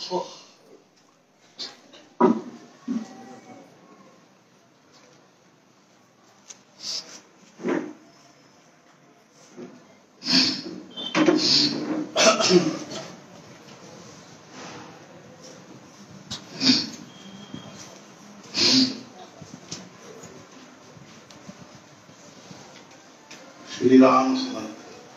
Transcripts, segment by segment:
ಶ್ರೀರಾಮ ಸಮರ್ಥ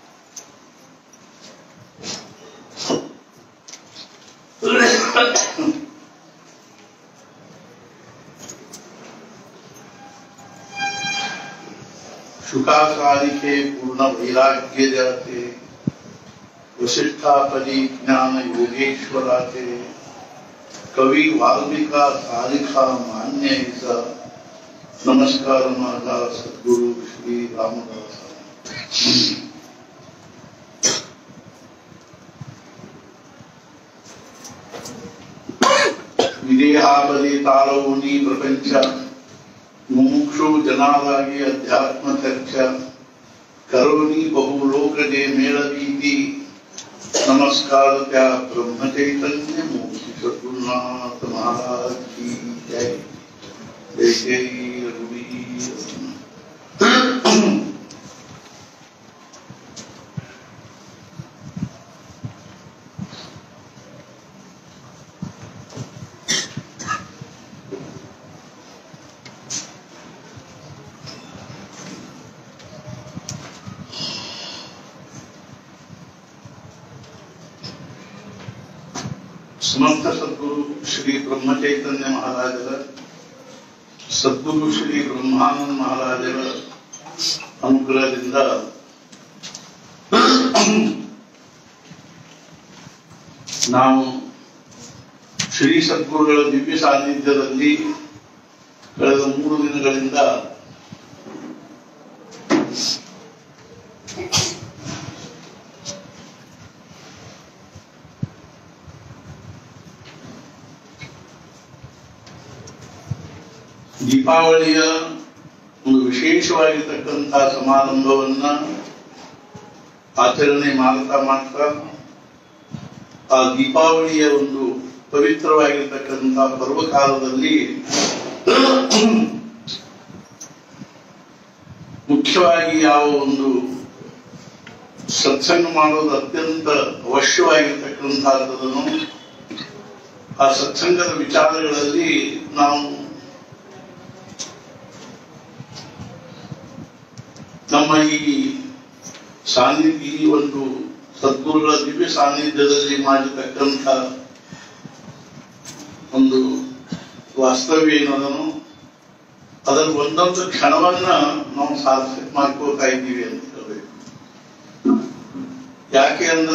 ಶುಕಾಕಾಲಿಕೆ ಪೂರ್ಣ ವೈರಾಗ್ಯ ಜಾತೆ ವಸಿಷ್ಠಾಪದಿ ಜ್ಞಾನ ಯೋಗೇಶ್ವರಾತೆ ಕವಿ ವಾಲ್ಮೀಕ ತಾರಿಖ ಮಾನ್ಯ ಇಸ ನಮಸ್ಕಾರ ಮಾದ ಸದ್ಗುರು ಶ್ರೀ ರಾಮದಾಸ ವಿದೇಹಾಬಲಿ ತಾಳವೋನಿ ಪ್ರಪಂಚ ಮುಮುಕ್ಷು ಜನಾದಾಗಿ ಅಧ್ಯಾತ್ಮ ಚರ್ಚ ಕರೋನಿ ಬಹುಲೋಕಗೆ ಮೇಳವೀತಿ ನಮಸ್ಕಾರ त्या ब्रह्म चैतन्य मूर्ति सद्गुरुनाथ महाराज की जय जय जय रघुवीर ಸಮರ್ಥ ಸದ್ಗುರು ಶ್ರೀ ಬ್ರಹ್ಮಚೈತನ್ಯ ಮಹಾರಾಜರ ಸದ್ಗುರು ಶ್ರೀ ಬ್ರಹ್ಮಾನಂದ ಮಹಾರಾಜರ ಅನುಗ್ರಹದಿಂದ ನಾವು ಶ್ರೀ ಸದ್ಗುರುಗಳ ದಿವ್ಯ ಸಾನ್ನಿಧ್ಯದಲ್ಲಿ ಕಳೆದ ಮೂರು ದಿನಗಳಿಂದ ದೀಪಾವಳಿಯ ಒಂದು ವಿಶೇಷವಾಗಿರ್ತಕ್ಕಂತಹ ಸಮಾರಂಭವನ್ನ ಆಚರಣೆ ಮಾಡ್ತಾ ಮಾಡ್ತಾ ಆ ದೀಪಾವಳಿಯ ಒಂದು ಪವಿತ್ರವಾಗಿರ್ತಕ್ಕಂತಹ ಪರ್ವಕಾಲದಲ್ಲಿ ಮುಖ್ಯವಾಗಿ ಯಾವ ಒಂದು ಸತ್ಸಂಗ ಮಾಡೋದು ಅತ್ಯಂತ ಅವಶ್ಯವಾಗಿರ್ತಕ್ಕಂಥದ್ದನ್ನು ಆ ಸತ್ಸಂಗದ ವಿಚಾರಗಳಲ್ಲಿ ನಾವು ನಮ್ಮ ಈ ಸಾನ್ನಿಧ್ಯ ಈ ಒಂದು ಸದ್ಗುರುಗಳ ದಿವ್ಯ ಸಾನ್ನಿಧ್ಯದಲ್ಲಿ ಮಾಡಿರ್ತಕ್ಕಂಥ ಒಂದು ವಾಸ್ತವ್ಯ ಏನದನು ಅದರ ಒಂದೊಂದು ಕ್ಷಣವನ್ನ ನಾವು ಸಾರ್ಥಕ ಮಾಡ್ಕೋತಾ ಇದ್ದೀವಿ ಅಂತ ಹೇಳ್ಬೇಕು ಯಾಕೆ ಅಂದ್ರ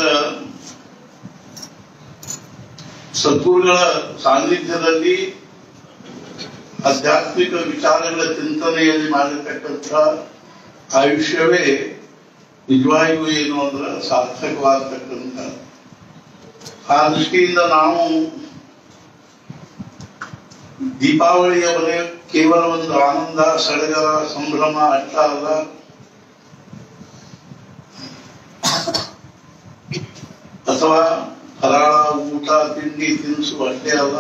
ಸದ್ಗುರುಗಳ ಸಾನ್ನಿಧ್ಯದಲ್ಲಿ ಆಧ್ಯಾತ್ಮಿಕ ವಿಚಾರಗಳ ಚಿಂತನೆಯಲ್ಲಿ ಮಾಡಿರ್ತಕ್ಕಂಥ ಆಯುಷ್ಯವೇ ನಿಜವಾಗಿಯೂ ಏನು ಅಂದ್ರೆ ಸಾರ್ಥಕವಾಗತಕ್ಕಂಥ ಆ ದೃಷ್ಟಿಯಿಂದ ನಾವು ದೀಪಾವಳಿಯ ಬರೆಯ ಕೇವಲ ಒಂದು ಆನಂದ ಸಡಗರ ಸಂಭ್ರಮ ಅಷ್ಟ ಅಲ್ಲ ಅಥವಾ ಫರಾಳ ಊಟ ತಿಂಡಿ ತಿನಿಸು ಅಷ್ಟೇ ಅಲ್ಲ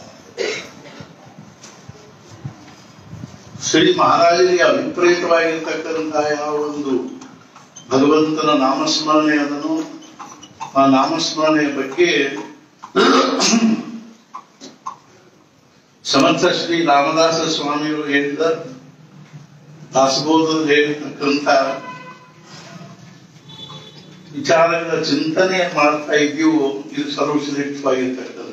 ಶ್ರೀ ಮಹಾರಾಜರಿಗೆ ಅಭಿಪ್ರೇತವಾಗಿರ್ತಕ್ಕಂತಹ ಯಾವ ಒಂದು ಭಗವಂತನ ನಾಮಸ್ಮರಣೆ ಅದನ್ನು ಆ ನಾಮಸ್ಮರಣೆಯ ಬಗ್ಗೆ ಸಮರ್ಥ ಶ್ರೀ ರಾಮದಾಸ ಸ್ವಾಮಿಗಳು ಹೇಳಿದ ದಾಸಬೋಧದಲ್ಲಿ ಹೇಳಿರ್ತಕ್ಕಂಥ ವಿಚಾರಗಳ ಚಿಂತನೆ ಮಾಡ್ತಾ ಇದ್ದೀವೋ ಇದು ಸರ್ವಶ್ರೇಷ್ಠವಾಗಿರ್ತಕ್ಕಂಥ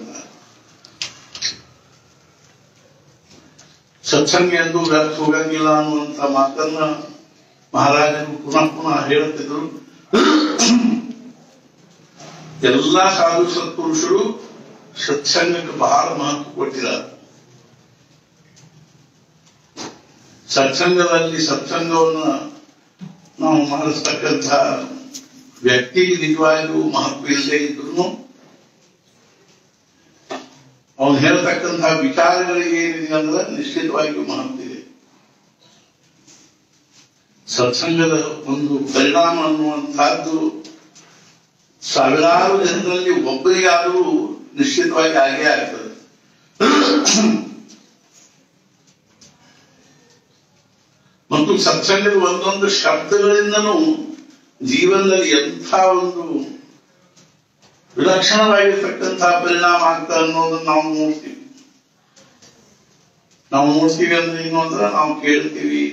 ಸತ್ಸಂಗ ಎಂದು ವ್ಯರ್ಥ ಹೋಗಂಗಿಲ್ಲ ಅನ್ನುವಂತ ಮಾತನ್ನ ಮಹಾರಾಜರು ಪುನಃ ಪುನಃ ಹೇಳುತ್ತಿದ್ರು ಎಲ್ಲಾ ಸಾಧು ಸತ್ಪುರುಷರು ಸತ್ಸಂಗಕ್ಕೆ ಬಹಳ ಮಹತ್ವ ಕೊಟ್ಟಿದ್ದಾರೆ ಸತ್ಸಂಗದಲ್ಲಿ ಸತ್ಸಂಗವನ್ನು ನಾವು ಮಾಡಿಸ್ತಕ್ಕಂಥ ವ್ಯಕ್ತಿಗೆ ನಿಜವಾಗಿಯೂ ಮಹತ್ವ ಇಲ್ಲದೆ ಇದ್ರು ಅವನು ಹೇಳ್ತಕ್ಕಂತಹ ವಿಚಾರಗಳಿಗೆ ಏನಿದೆ ಅಂದ್ರೆ ನಿಶ್ಚಿತವಾಗಿಯೂ ಮಹತ್ವ ಇದೆ ಸತ್ಸಂಗದ ಒಂದು ಪರಿಣಾಮ ಅನ್ನುವಂತಹದ್ದು ಸಾವಿರಾರು ಜನರಲ್ಲಿ ಒಬ್ಬರಿಗಾದರೂ ನಿಶ್ಚಿತವಾಗಿ ಆಗೇ ಆಗ್ತದೆ ಮತ್ತು ಸತ್ಸಂಗದ ಒಂದೊಂದು ಶಬ್ದಗಳಿಂದನೂ ಜೀವನದಲ್ಲಿ ಎಂಥ ಒಂದು ವಿಲಕ್ಷಣವಾಗಿರ್ತಕ್ಕಂತಹ ಪರಿಣಾಮ ಆಗ್ತದೆ ಅನ್ನೋದನ್ನ ನಾವು ನೋಡ್ತೀವಿ ನಾವು ನೋಡ್ತೀವಿ ಅಂದ್ರೆ ಏನು ಅಂದ್ರೆ ನಾವು ಕೇಳ್ತೀವಿ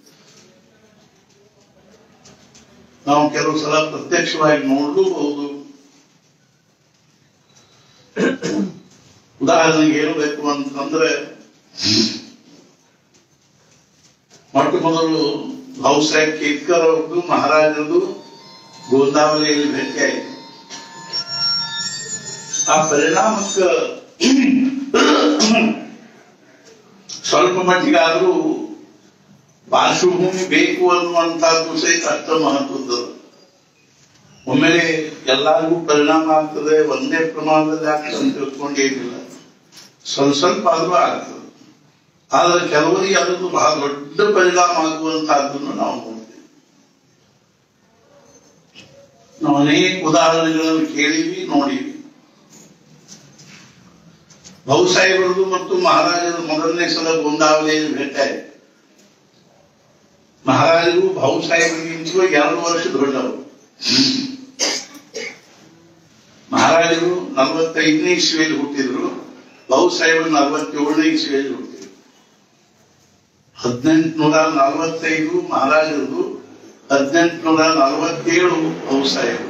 ನಾವು ಕೆಲವು ಸಲ ಪ್ರತ್ಯಕ್ಷವಾಗಿ ನೋಡಲೂಬಹುದು ಉದಾಹರಣೆಗೆ ಹೇಳಬೇಕು ಅಂತಂದ್ರೆ ಮೊಟ್ಟ ಮೊದಲು ಭಾವುಸಾಹೇಬ್ ಕೇತ್ಕರ್ ಅವ್ರದ್ದು ಮಹಾರಾಜರದು ಗೋಂದಾವಲಿಯಲ್ಲಿ ಭೇಟಿ ಆಯಿತು ಆ ಪರಿಣಾಮಕ್ಕೆ ಸ್ವಲ್ಪ ಮಟ್ಟಿಗಾದ್ರೂ ಪಾರ್ಶ್ವಭೂಮಿ ಬೇಕು ಅನ್ನುವಂತಹದ್ದು ಸಹಿತ ಅಷ್ಟ ಮಹತ್ವದ್ದು ಒಮ್ಮೆಲೆ ಎಲ್ಲರಿಗೂ ಪರಿಣಾಮ ಆಗ್ತದೆ ಒಂದೇ ಪ್ರಮಾಣದಲ್ಲಿ ಆಗ್ತದೆ ಅಂತ ತಿಳ್ಕೊಂಡೇನಿಲ್ಲ ಸ್ವಲ್ಪ ಸ್ವಲ್ಪ ಆದ್ರೂ ಆಗ್ತದೆ ಆದ್ರೆ ಕೆಲವರಿಗೆ ಅದನ್ನು ಬಹಳ ದೊಡ್ಡ ಪರಿಣಾಮ ಆಗುವಂತಹದ್ದನ್ನು ನಾವು ನೋಡ್ತೀವಿ ನಾವು ಅನೇಕ ಉದಾಹರಣೆಗಳನ್ನು ಕೇಳಿವಿ ನೋಡಿವಿ ಬಹುಸಾಹೇಬರದು ಮತ್ತು ಮಹಾರಾಜರು ಮೊದಲನೇ ಸಲ ಗೋಂದಾವಲಿಯಲ್ಲಿ ಭೇಟಿ ಆಯ್ತು ಮಹಾರಾಜರು ಬಹುಸಾಹೇಬರಿಗಿಂತಲೂ ಎರಡು ವರ್ಷ ದೊಡ್ಡವರು ಮಹಾರಾಜರು ನಲವತ್ತೈದನೇ ಇಸ್ವಿಯಲ್ಲಿ ಹುಟ್ಟಿದ್ರು ಬಹುಸಾಹೇಬರು ನಲವತ್ತೇಳನೇ ಇಸ್ವಿಯಲ್ಲಿ ಹುಟ್ಟಿದ್ರು ಹದಿನೆಂಟುನೂರ ನಲವತ್ತೈದು ಮಹಾರಾಜರದು ಹದಿನೆಂಟುನೂರ ನಲವತ್ತೇಳು ಬಹುಸಾಹೇಬರು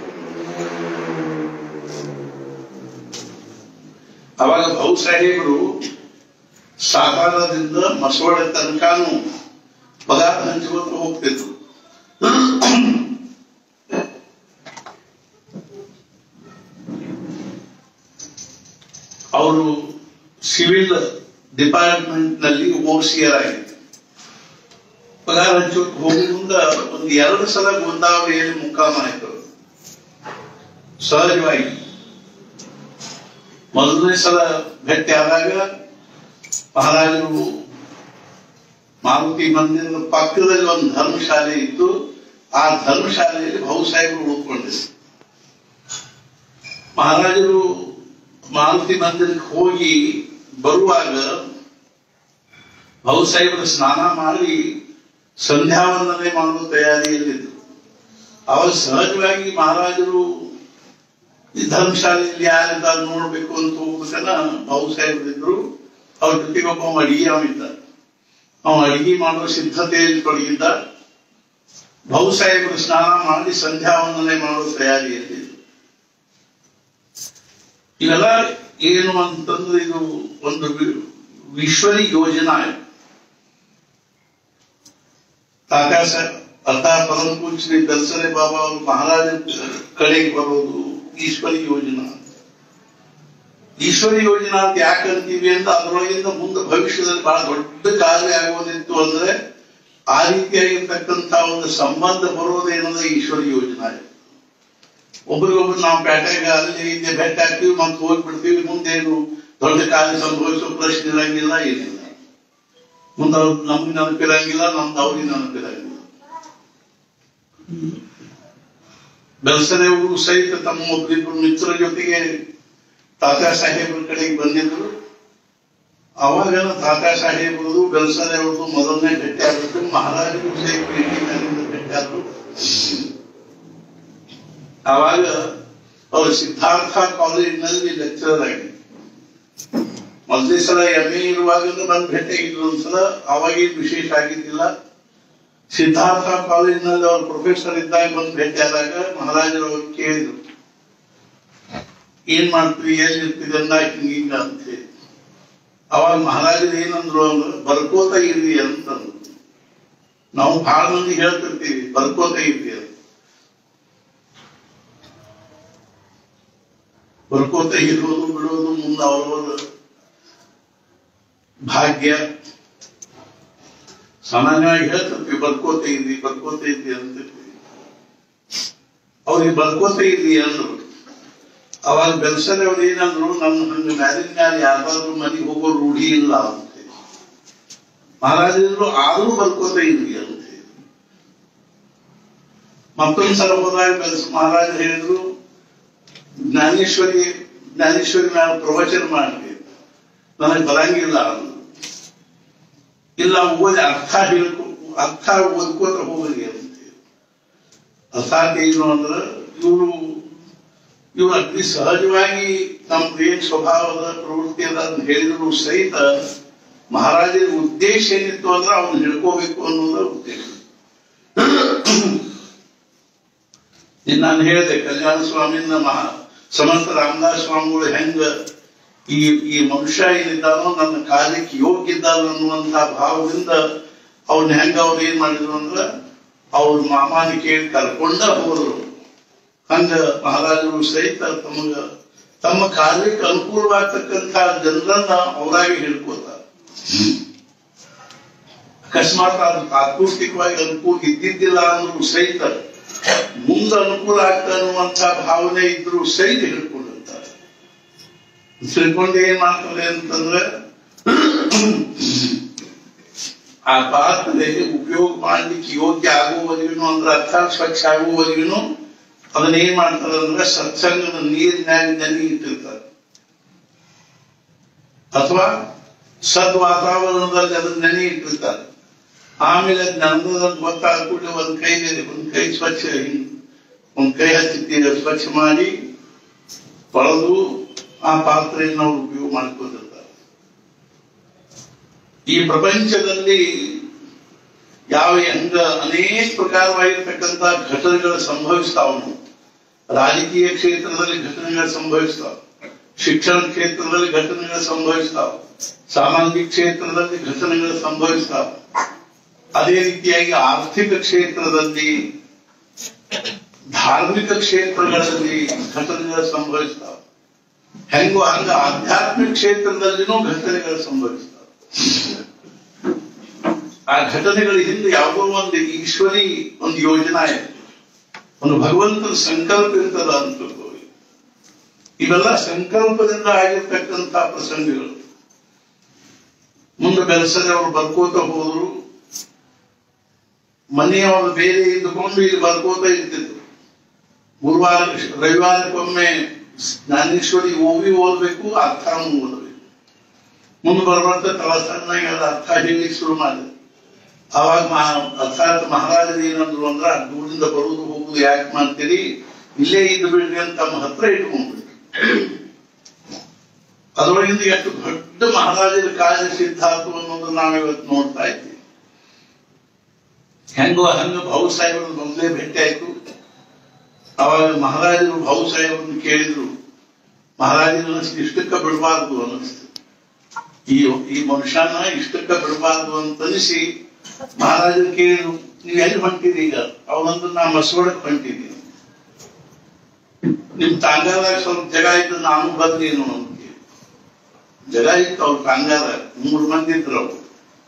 ಅವಾಗ ಬಹುಸಾಹೇಬರು ಸಾಕಾರದಿಂದ ಮಸವಡ ತನಕನೂ ಪಗಾರ ಹಂಚಿಕೊಂಡು ಹೋಗ್ತಿದ್ರು ಅವರು ಸಿವಿಲ್ ಡಿಪಾರ್ಟ್ಮೆಂಟ್ ನಲ್ಲಿ ಓಸಿಯರ್ ಆಗಿದ್ರು ಪಗಾರ ಹಂಚೋಕ್ ಹೋಗುವ ಮುಂದ ಒಂದು ಎರಡು ಸಲ ಗೋಂದಾವಳಿಯಲ್ಲಿ ಮುಕ್ಕಾಮ ಆಯ್ತು ಸಹಜವಾಗಿ ಮೊದಲನೇ ಸಲ ಭೇಟಿ ಆದಾಗ ಮಹಾರಾಜರು ಮಾರುತಿ ಮಂದಿರದ ಪಕ್ಕದಲ್ಲಿ ಒಂದು ಧರ್ಮಶಾಲೆ ಇತ್ತು ಆ ಧರ್ಮಶಾಲೆಯಲ್ಲಿ ಬಹುಸಾಹೇಬರು ಉಳ್ಕೊಂಡಿದ್ರು ಮಹಾರಾಜರು ಮಾರುತಿ ಮಂದಿರಕ್ಕೆ ಹೋಗಿ ಬರುವಾಗ ಬಹುಸಾಹೇಬರು ಸ್ನಾನ ಮಾಡಿ ಸಂಧ್ಯಾವಂದನೆ ಮಾಡುವ ತಯಾರಿಯಲ್ಲಿದ್ದರು ಅವಾಗ ಸಹಜವಾಗಿ ಮಹಾರಾಜರು ಈ ಧರ್ಮಶಾಲೆಯಲ್ಲಿ ಯಾರಿದ್ದಾರೆ ನೋಡ್ಬೇಕು ಅಂತ ಹೋಗ್ಬೇಕನ್ನ ಬಹುಸಾಹೇಬರಿದ್ರು ಅವ್ರ ಜೊತೆಗೆ ಒಬ್ಬ ಅಡಿಗೆ ಅವಿದ್ದ ಅವ ಅಡಿಗೆ ಮಾಡುವ ಸಿದ್ಧತೆಯಲ್ಲಿ ತೊಡಗಿದ್ದ ಬಹುಸಾಹೇಬರು ಸ್ನಾನ ಮಾಡಿ ಸಂಧ್ಯಾವಂದನೆ ಮಾಡುವ ತಯಾರಿಯಲ್ಲಿ ಇವೆಲ್ಲ ಏನು ಅಂತಂದ್ರೆ ಇದು ಒಂದು ವಿ- ವಿಶ್ವರಿ ಯೋಜನಾ ಆಕಾಶ ಅರ್ಥ ಪರಮ ಪೂಜ್ಯ ದರ್ಶನೆ ಬಾಬಾ ಅವರು ಮಹಾರಾಜ ಕಡೆಗೆ ಬರೋದು ಈಶ್ವರಿ ಯೋಜನಾ ಈಶ್ವರಿ ಯೋಜನಾ ಅಂತ ಯಾಕೆ ಅಂತೀವಿ ಅಂದ್ರೆ ಅದರೊಳಗಿಂದ ಮುಂದೆ ಭವಿಷ್ಯದಲ್ಲಿ ಬಹಳ ದೊಡ್ಡ ಕಾರ್ಯ ಆಗೋದಿತ್ತು ಅಂದ್ರೆ ಆ ರೀತಿಯಾಗಿರ್ತಕ್ಕಂಥ ಒಂದು ಸಂಬಂಧ ಬರೋದೇನಂದ್ರೆ ಈಶ್ವರಿ ಯೋಜನಾ ಒಬ್ರಿಗೊಬ್ರು ನಾವು ಪೇಟೆಗೆ ಅಲ್ಲಿ ಇಲ್ಲಿ ಭೇಟಿ ಆಗ್ತೀವಿ ಮತ್ತೆ ಹೋಗ್ಬಿಡ್ತೀವಿ ಮುಂದೇನು ದೊಡ್ಡ ಕಾರ್ಯ ಸಂಭವಿಸೋ ಪ್ರಶ್ನೆ ಇರಂಗಿಲ್ಲ ಏನಿಲ್ಲ ಮುಂದೆ ಅವ್ರು ನಮ್ಗೆ ನೆನಪಿರಂಗಿಲ್ಲ ನಮ್ದು ಅವ್ರಿಗೆ ನೆನಪಿರಂಗಿಲ್ಲ ಬೆಲ್ಸನೆ ಅವರು ಸಹಿತ ತಮ್ಮ ಒಬ್ಬರಿಬ್ಬರು ಮಿತ್ರರ ಜೊತೆಗೆ ತಾತಾ ಸಾಹೇಬ್ರ ಕಡೆಗೆ ಬಂದಿದ್ರು ಅವಾಗ ತಾತಾ ಸಾಹೇಬ್ರದು ಬೆಲ್ಸನೆ ಅವ್ರದ್ದು ಮೊದಲನೇ ಭೇಟಿ ಆಗ್ಬಿಟ್ಟು ಮಹಾರಾಜರು ಸಹಿತ ಭೇಟಿ ಭೇಟಿಯಾದ್ರು ಆವಾಗ ಅವರು ಸಿದ್ಧಾರ್ಥ ಕಾಲೇಜಿನಲ್ಲಿ ಲೆಕ್ಚರರ್ ಆಗಿ ಮೊದಲನೇ ಸಲ ಎಂ ಎ ಇರುವಾಗ ಬಂದು ಭೇಟಿಯಾಗಿದ್ರು ಒಂದ್ಸಲ ಅವಾಗೇನು ವಿಶೇಷ ಆಗಿದ್ದಿಲ್ಲ ಸಿದ್ಧಾರ್ಥ ಕಾಲೇಜಿನಲ್ಲಿ ಅವ್ರ ಪ್ರೊಫೆಸರ್ ಇದ್ದಾಗ ಬಂದು ಭೇಟಿಯಾದಾಗ ಮಹಾರಾಜರು ಅವ್ರು ಕೇಳಿದ್ರು ಏನ್ ಮಾಡ್ತೀವಿ ಎಲ್ಲಿ ಇರ್ತೀವಿ ಅಂದಾಗ ಹಿಂಗಿಂಗ ಅಂತ ಹೇಳಿ ಅವಾಗ ಮಹಾರಾಜರು ಏನಂದ್ರು ಅಂದ್ರೆ ಬರ್ಕೋತ ಇರ್ರಿ ಅಂತಂದ್ರು ನಾವು ಬಹಳ ಮಂದಿ ಹೇಳ್ತಿರ್ತೀವಿ ಬರ್ಕೋತ ಇರ್ರಿ ಅಂತ ಬರ್ಕೋತ ಇರೋದು ಬಿಡೋದು ಮುಂದೆ ಅವರವರ ಭಾಗ್ಯ ಸಾಮಾನ್ಯವಾಗಿ ಹೇಳ್ತಿರ್ತೀವಿ ಬರ್ಕೋತ ಇದ್ರಿ ಬರ್ಕೋತ ಇದ್ರಿ ಅಂತಿರ್ತೀವಿ ಅವ್ರಿಗೆ ಬರ್ಕೋತ ಇದ್ರಿ ಅಂದ್ರು ಅವಾಗ ಬೆಲ್ಸರಿ ಅವ್ರು ಏನಂದ್ರು ನನ್ನ ಹಂಗ ಮ್ಯಾಲಿನ ಮ್ಯಾಲ ಯಾರಾದ್ರೂ ಮನೆಗೆ ಹೋಗೋ ರೂಢಿ ಇಲ್ಲ ಅಂತ ಮಹಾರಾಜರು ಆದ್ರೂ ಬರ್ಕೋತ ಇದ್ರಿ ಅಂತ ಮತ್ತೊಂದ್ ಸಲ ಹೋದಾಗ ಬೆಲ್ಸ ಮಹಾರಾಜರು ಹೇಳಿದ್ರು ಜ್ಞಾನೇಶ್ವರಿ ಜ್ಞಾನೇಶ್ವರಿ ನಾನು ಪ್ರವಚನ ಮಾಡಲಿ ನನಗೆ ಬರಂಗಿಲ್ಲ ಅಂದ್ರು. ಇಲ್ಲ ಓದಿ ಅರ್ಥ ಹೇಳ್ಕೊ ಅರ್ಥ ಓದ್ಕೋತ ಹೋಗ್ರಿ ಅಂತ ಅರ್ಥಾತ್ ಏನು ಅಂದ್ರೆ ಇವರು ಇವರು ಅತಿ ಸಹಜವಾಗಿ ನಮ್ಮ ಏನ್ ಸ್ವಭಾವದ ಪ್ರವೃತ್ತಿ ಅದ ಅದನ್ನ ಹೇಳಿದ್ರು ಸಹಿತ ಮಹಾರಾಜರ ಉದ್ದೇಶ ಏನಿತ್ತು ಅಂದ್ರೆ ಅವನ್ನ ಹಿಡ್ಕೋಬೇಕು ಅನ್ನೋದ ಉದ್ದೇಶ ಇನ್ನು ನಾನು ಹೇಳಿದೆ ಕಲ್ಯಾಣ ಸ್ವಾಮಿನ ಮಹಾ ಸಮರ್ಥ ರಾಮದಾಸ್ ಸ್ವಾಮಿಗಳು ಹೆಂಗ ಈ ಈ ಮನುಷ್ಯ ಏನಿದ್ದಾನೋ ನನ್ನ ಕಾರ್ಯಕ್ಕೆ ಯೋಗ್ಯ ಇದ್ದಾನ ಅನ್ನುವಂತ ಭಾವದಿಂದ ಅವ್ನ ಹೆಂಗ ಅವ್ರು ಏನ್ ಮಾಡಿದ್ರು ಅಂದ್ರ ಅವ್ರ ಮಾಮಾನ ಕೇಳಿ ಕರ್ಕೊಂಡ ಹೋದ್ರು ಹಂಗ ಮಹಾರಾಜರು ಸಹಿತ ತಮಗ ತಮ್ಮ ಕಾರ್ಯಕ್ಕೆ ಅನುಕೂಲವಾಗ್ತಕ್ಕಂಥ ಜನರನ್ನ ಅವರಾಗಿ ಹಿಡ್ಕೋತಾರೆ ಅಕಸ್ಮಾತ್ ಅದು ತಾತ್ಪೂರ್ತಿಕವಾಗಿ ಅನುಕೂಲ ಇದ್ದಿದ್ದಿಲ್ಲ ಅಂದ್ರೂ ಸಹಿತ ಮುಂದೆ ಅನುಕೂಲ ಆಗ್ತಾ ಅನ್ನುವಂಥ ಭಾವನೆ ಇದ್ರೂ ಸಹಿತ ಹಿಡ್ಕೊಂಡಿರ್ತಾರೆ ತಿಳ್ಕೊಂಡು ಏನ್ ಮಾಡ್ತಾರೆ ಅಂತಂದ್ರೆ ಆ ಪಾತ್ರೆಗೆ ಉಪಯೋಗ ಮಾಡ್ಲಿಕ್ಕೆ ಯೋಗ್ಯ ಆಗುವವರೆಗೂ ಅಂದ್ರೆ ಅರ್ಥ ಸ್ವಚ್ಛ ಆಗುವವರೆಗೂ ಅದನ್ನ ಏನ್ ಮಾಡ್ತಾರೆ ಅಂದ್ರೆ ಸತ್ಸಂಗದ ನೀರಿನಾಗ ನೆನೆ ಇಟ್ಟಿರ್ತಾರೆ ಅಥವಾ ಸದ್ ವಾತಾವರಣದಲ್ಲಿ ಅದನ್ನ ನೆನೆ ಇಟ್ಟಿರ್ತಾರೆ ಆಮೇಲೆ ನಂದದ ಗೊತ್ತಾದ ಕೂಡಲೇ ಒಂದ್ ಕೈ ಒಂದ್ ಕೈ ಸ್ವಚ್ಛ ಹಿಂಗ್ ಒಂದ್ ಕೈ ಹಚ್ಚಿ ಸ್ವಚ್ಛ ಮಾಡಿ ತೊಳೆದು ಆ ಪಾತ್ರೆಯನ್ನು ನಾವು ಉಪಯೋಗ ಮಾಡ್ಕೊತಿರ್ತಾರೆ ಈ ಪ್ರಪಂಚದಲ್ಲಿ ಯಾವ ಹೆಂಗ ಅನೇಕ ಪ್ರಕಾರವಾಗಿರ್ತಕ್ಕಂಥ ಘಟನೆಗಳು ಸಂಭವಿಸ್ತಾವ ರಾಜಕೀಯ ಕ್ಷೇತ್ರದಲ್ಲಿ ಘಟನೆಗಳು ಸಂಭವಿಸ್ತಾವ ಶಿಕ್ಷಣ ಕ್ಷೇತ್ರದಲ್ಲಿ ಘಟನೆಗಳು ಸಂಭವಿಸ್ತಾವ ಸಾಮಾಜಿಕ ಕ್ಷೇತ್ರದಲ್ಲಿ ಘಟನೆಗಳು ಸಂಭವಿಸ್ತಾವ ಅದೇ ರೀತಿಯಾಗಿ ಆರ್ಥಿಕ ಕ್ಷೇತ್ರದಲ್ಲಿ ಧಾರ್ಮಿಕ ಕ್ಷೇತ್ರಗಳಲ್ಲಿ ಘಟನೆಗಳು ಸಂಭವಿಸ್ತಾವ ಹೆಂಗೋ ಹಂಗ ಆಧ್ಯಾತ್ಮಿಕ ಕ್ಷೇತ್ರದಲ್ಲಿನೂ ಘಟನೆಗಳು ಸಂಭವಿಸ್ತಾವ ಆ ಘಟನೆಗಳ ಹಿಂದೆ ಯಾವುದೋ ಒಂದು ಈಶ್ವರಿ ಒಂದು ಯೋಜನಾ ಇದೆ ಒಂದು ಭಗವಂತನ ಸಂಕಲ್ಪ ಇರ್ತದ ಅಂತ ತಿಳ್ಕೊಳ್ಳಿ. ಇವೆಲ್ಲ ಸಂಕಲ್ಪದಿಂದ ಆಗಿರ್ತಕ್ಕಂಥ ಪ್ರಸಂಗಗಳು ಮುಂದೆ ಬೆಳೆಸದೆ ಅವರು ಬರ್ಕೋತ ಹೋದ್ರು ಮನೆಯವರು ಬೇರೆ ಇದ್ದುಕೊಂಡು ಇಲ್ಲಿ ಬರ್ಕೋತ ಇರ್ತಿದ್ರು ಗುರುವಾರ ರವಿವಾರಕ್ಕೊಮ್ಮೆ ಜ್ಞಾನೇಶ್ವರಿ ಓವಿ ಓದ್ಬೇಕು ಅರ್ಥನೂ ಓದಬೇಕು ಮುಂದೆ ಬರುವಂತ ತಳ ಸಣ್ಣಗೆ ಅದು ಅರ್ಥ ಹೇಳಲಿಕ್ಕೆ ಶುರು ಮಾಡಿದೆ ಅವಾಗ ಮಹಾ- ಅರ್ಥಾತ್ ಮಹಾರಾಜರು ಏನಂದ್ರು ಅಂದ್ರೆ ಆ ದೂರದಿಂದ ಬರುವುದು ಹೋಗುದು ಯಾಕೆ ಮಾಡ್ತೀರಿ ಇಲ್ಲೇ ಇದ್ದು ಬಿಡ್ರಿ ಅಂತ ತಮ್ಮ ಹತ್ರ ಇಟ್ಕೊಂಡ್ಬಿಟ್ರು ಅದರೊಳಗಿಂದ ಎಷ್ಟು ದೊಡ್ಡ ಮಹಾರಾಜರ ಕಾರ್ಯ ಸಿದ್ಧಾಂತ ಅನ್ನೋದು ನಾವಿವತ್ತು ನೋಡ್ತಾ ಇದ್ದೀವಿ ಹೆಂಗೋ ಹಂಗ ಭಾವು ಸಾಹೇಬರ ಮೊದಲೇ ಭೇಟಿ ಆಯ್ತು ಅವಾಗ ಮಹಾರಾಜರು ಭಾವು ಸಾಹೇಬರನ್ನು ಕೇಳಿದ್ರು ಮಹಾರಾಜರನ್ನ ಇಷ್ಟಕ್ಕ ಬಿಡಬಾರ್ದು ಅನ್ನಿಸ್ತು ಈ ಈ ಮನುಷ್ಯನ ಇಷ್ಟಕ್ಕ ಬಿಡಬಾರ್ದು ಅಂತ ಅನಿಸಿ ಮಹಾರಾಜರು ಕೇಳಿದ್ರು ನೀವ್ ಎಲ್ಲಿ ಹೊಂಟಿರಿ ಈಗ ಅವನಂದ್ರೆ ನಾ ಮಸವಡಕ್ ಹೊಂಟಿದ್ದೀನಿ ನಿಮ್ ತಾಂಗಾದಾಗ ಸ್ವಲ್ಪ ಜಾಗ ಇದ್ದು ನಾನು ಬಂದೇನು ಅಂತ ಕೇಳಿ. ಜಾಗ ಇತ್ತು ಅವ್ರ ತಾಂಗಾದ ಮೂರು ಮಂದಿ ಇದ್ರು ಅವ್ರು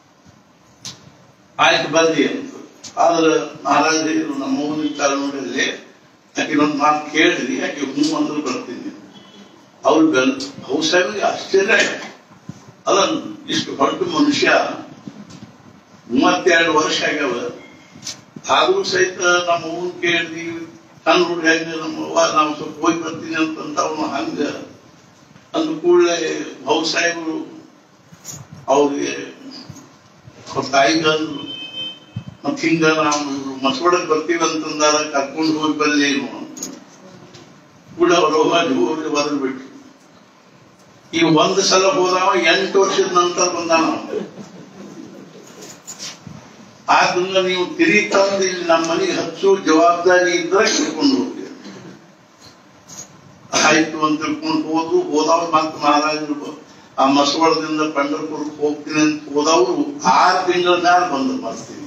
ಆಯ್ತು ಬಂದಿ ಅಂತ ಆದ್ರೆ ಮಹಾರಾಜ ಹೇಳಿದ್ರು ನಮ್ಮ ಮಗನ ಕಾಲ ನೋಡಿದ್ರೆ ಆಕೆ ಒಂದು ಮಾತು ಕೇಳಿದ್ರಿ ಆಕೆ ಹ್ಞೂ ಅಂದ್ರೆ ಬರ್ತೀನಿ ಅವ್ರು ಬೆಲ್ ಅವ್ರ ಸಾಹೇಬ್ರಿಗೆ ಆಶ್ಚರ್ಯ ಆಯ್ತು ಅಲ್ಲ ಇಷ್ಟು ದೊಡ್ಡ ಮನುಷ್ಯ ಮೂವತ್ತೆರಡು ವರ್ಷ ಆಗ್ಯಾವ ಆದ್ರೂ ಸಹಿತ ನಮ್ಮ ಅವ್ವನ್ ಕೇಳಿದ್ವಿ ಸಣ್ಣ ಹುಡುಗ ಹೆಂಗ ನಮ್ಮ ಅವ್ವ ನಾವು ಸ್ವಲ್ಪ ಹೋಗಿ ಬರ್ತೀನಿ ಅಂತಂದ ಅವನು ಹಂಗ ಅಂದ ಕೂಡಲೇ ಭಾವು ಸಾಹೇಬರು ಅವ್ರಿಗೆ ಅವ್ರ ತಾಯಿಗೆ ಅಂದ್ರು ಮತ್ ಹಿಂಗ ನಾವು ಮಸವಡಕ್ ಬರ್ತೀವಿ ಅಂತಂದಾಗ ಕರ್ಕೊಂಡು ಹೋಗಿ ಬರಲೇನು ಕೂಡ ಅವರು ಹೋಗಿ ಬರೆದು ಬಿಟ್ರು ಈ ಒಂದ್ ಸಲ ಹೋದವ ಎಂಟು ವರ್ಷದ ನಂತರ ಬಂದಾನ ಅವ. ಆದ್ರಿಂದ ನೀವು ತಿರುಗಿ ತಂದು ಇಲ್ಲಿ ನಮ್ಮ ಮನೆಗೆ ಹಚ್ಚು ಜವಾಬ್ದಾರಿ ಇದ್ರೆ ಕರ್ಕೊಂಡು ಹೋಗಿ ಆಯ್ತು ಅಂತ ತಿಳ್ಕೊಂಡು ಹೋದ್ರು ಹೋದವ್ರು ಮತ್ತೆ ಮಹಾರಾಜರು ಆ ಮಸವಳದಿಂದ ಪಂಡರ್ಪುರಕ್ಕೆ ಹೋಗ್ತೀನಿ ಅಂತ ಹೋದವರು ಆರು ತಿಂಗಳ ಮ್ಯಾಲ ಬಂದ್ರು ಮಾಡ್ತೀವಿ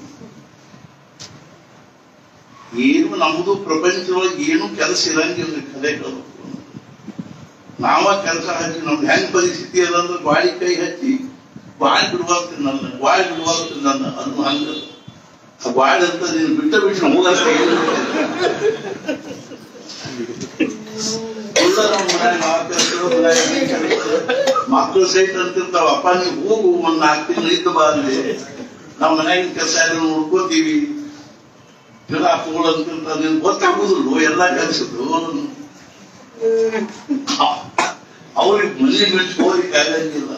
ಏನು ನಮ್ದು ಪ್ರಪಂಚದೊಳಗೆ ಏನು ಕೆಲಸ ಇರಂಗಿಲ್ಲ ಕಲೆ ಕಲ್ತು ನಾವ ಕೆಲಸ ಹಚ್ಚಿ ನಮ್ದು ಹೆಂಗ್ ಪರಿಸ್ಥಿತಿ ಅದಂದ್ರೆ ಗಾಳಿ ಕೈ ಹಚ್ಚಿ ಬಾಳ್ ಬಿಡುವಾಗ್ತೀನಿ ನನ್ನ ಬಾಳ್ ಬಿಡುವಾಗ್ತೀನಿ ನನ್ನ ಅದು ಹಂಗ ಆ ಬಾಳ್ ಅಂತ ನೀನು ಬಿಟ್ಟ ಬಿಟ್ಟು ಹೋಗಂತ ಏನು ಎಲ್ಲ ನಮ್ಮ ಮನ್ಯಾಗ ನಾವ್ ಕೆಲ್ಸ ಮನ್ಯಾಗ ನೀ ಕೆಲ್ಸ. ಮಕ್ಕಳು ಸಹಿತ ಅಂತಿರ್ತಾವ ಅಪ್ಪ ನೀವು ಹೋಗು ಒಂದ್ ನಾಲ್ಕು ತಿಂಗಳು ಇದ್ದು ಬಾರ್ಲಿ ನಮ್ಮ ಮನ್ಯಾಗಿನ ಕೆಲಸ ಎಲ್ಲ ನೋಡ್ಕೋತೀವಿ ಎಲ್ಲ ಪೋಲ್ ಅಂತಿರ್ತಾವ ನಿನ್ ಗೊತ್ತಾಗುದಿಲ್ಲ ಎಲ್ಲ ಕೆಲಸದ್ದು ಅವ್ರಿಗೆ ಮನೆ ಬಿಟ್ಟು ಹೋಗ್ಲಿಕ್ಕೆ ಆಗಂಗಿಲ್ಲ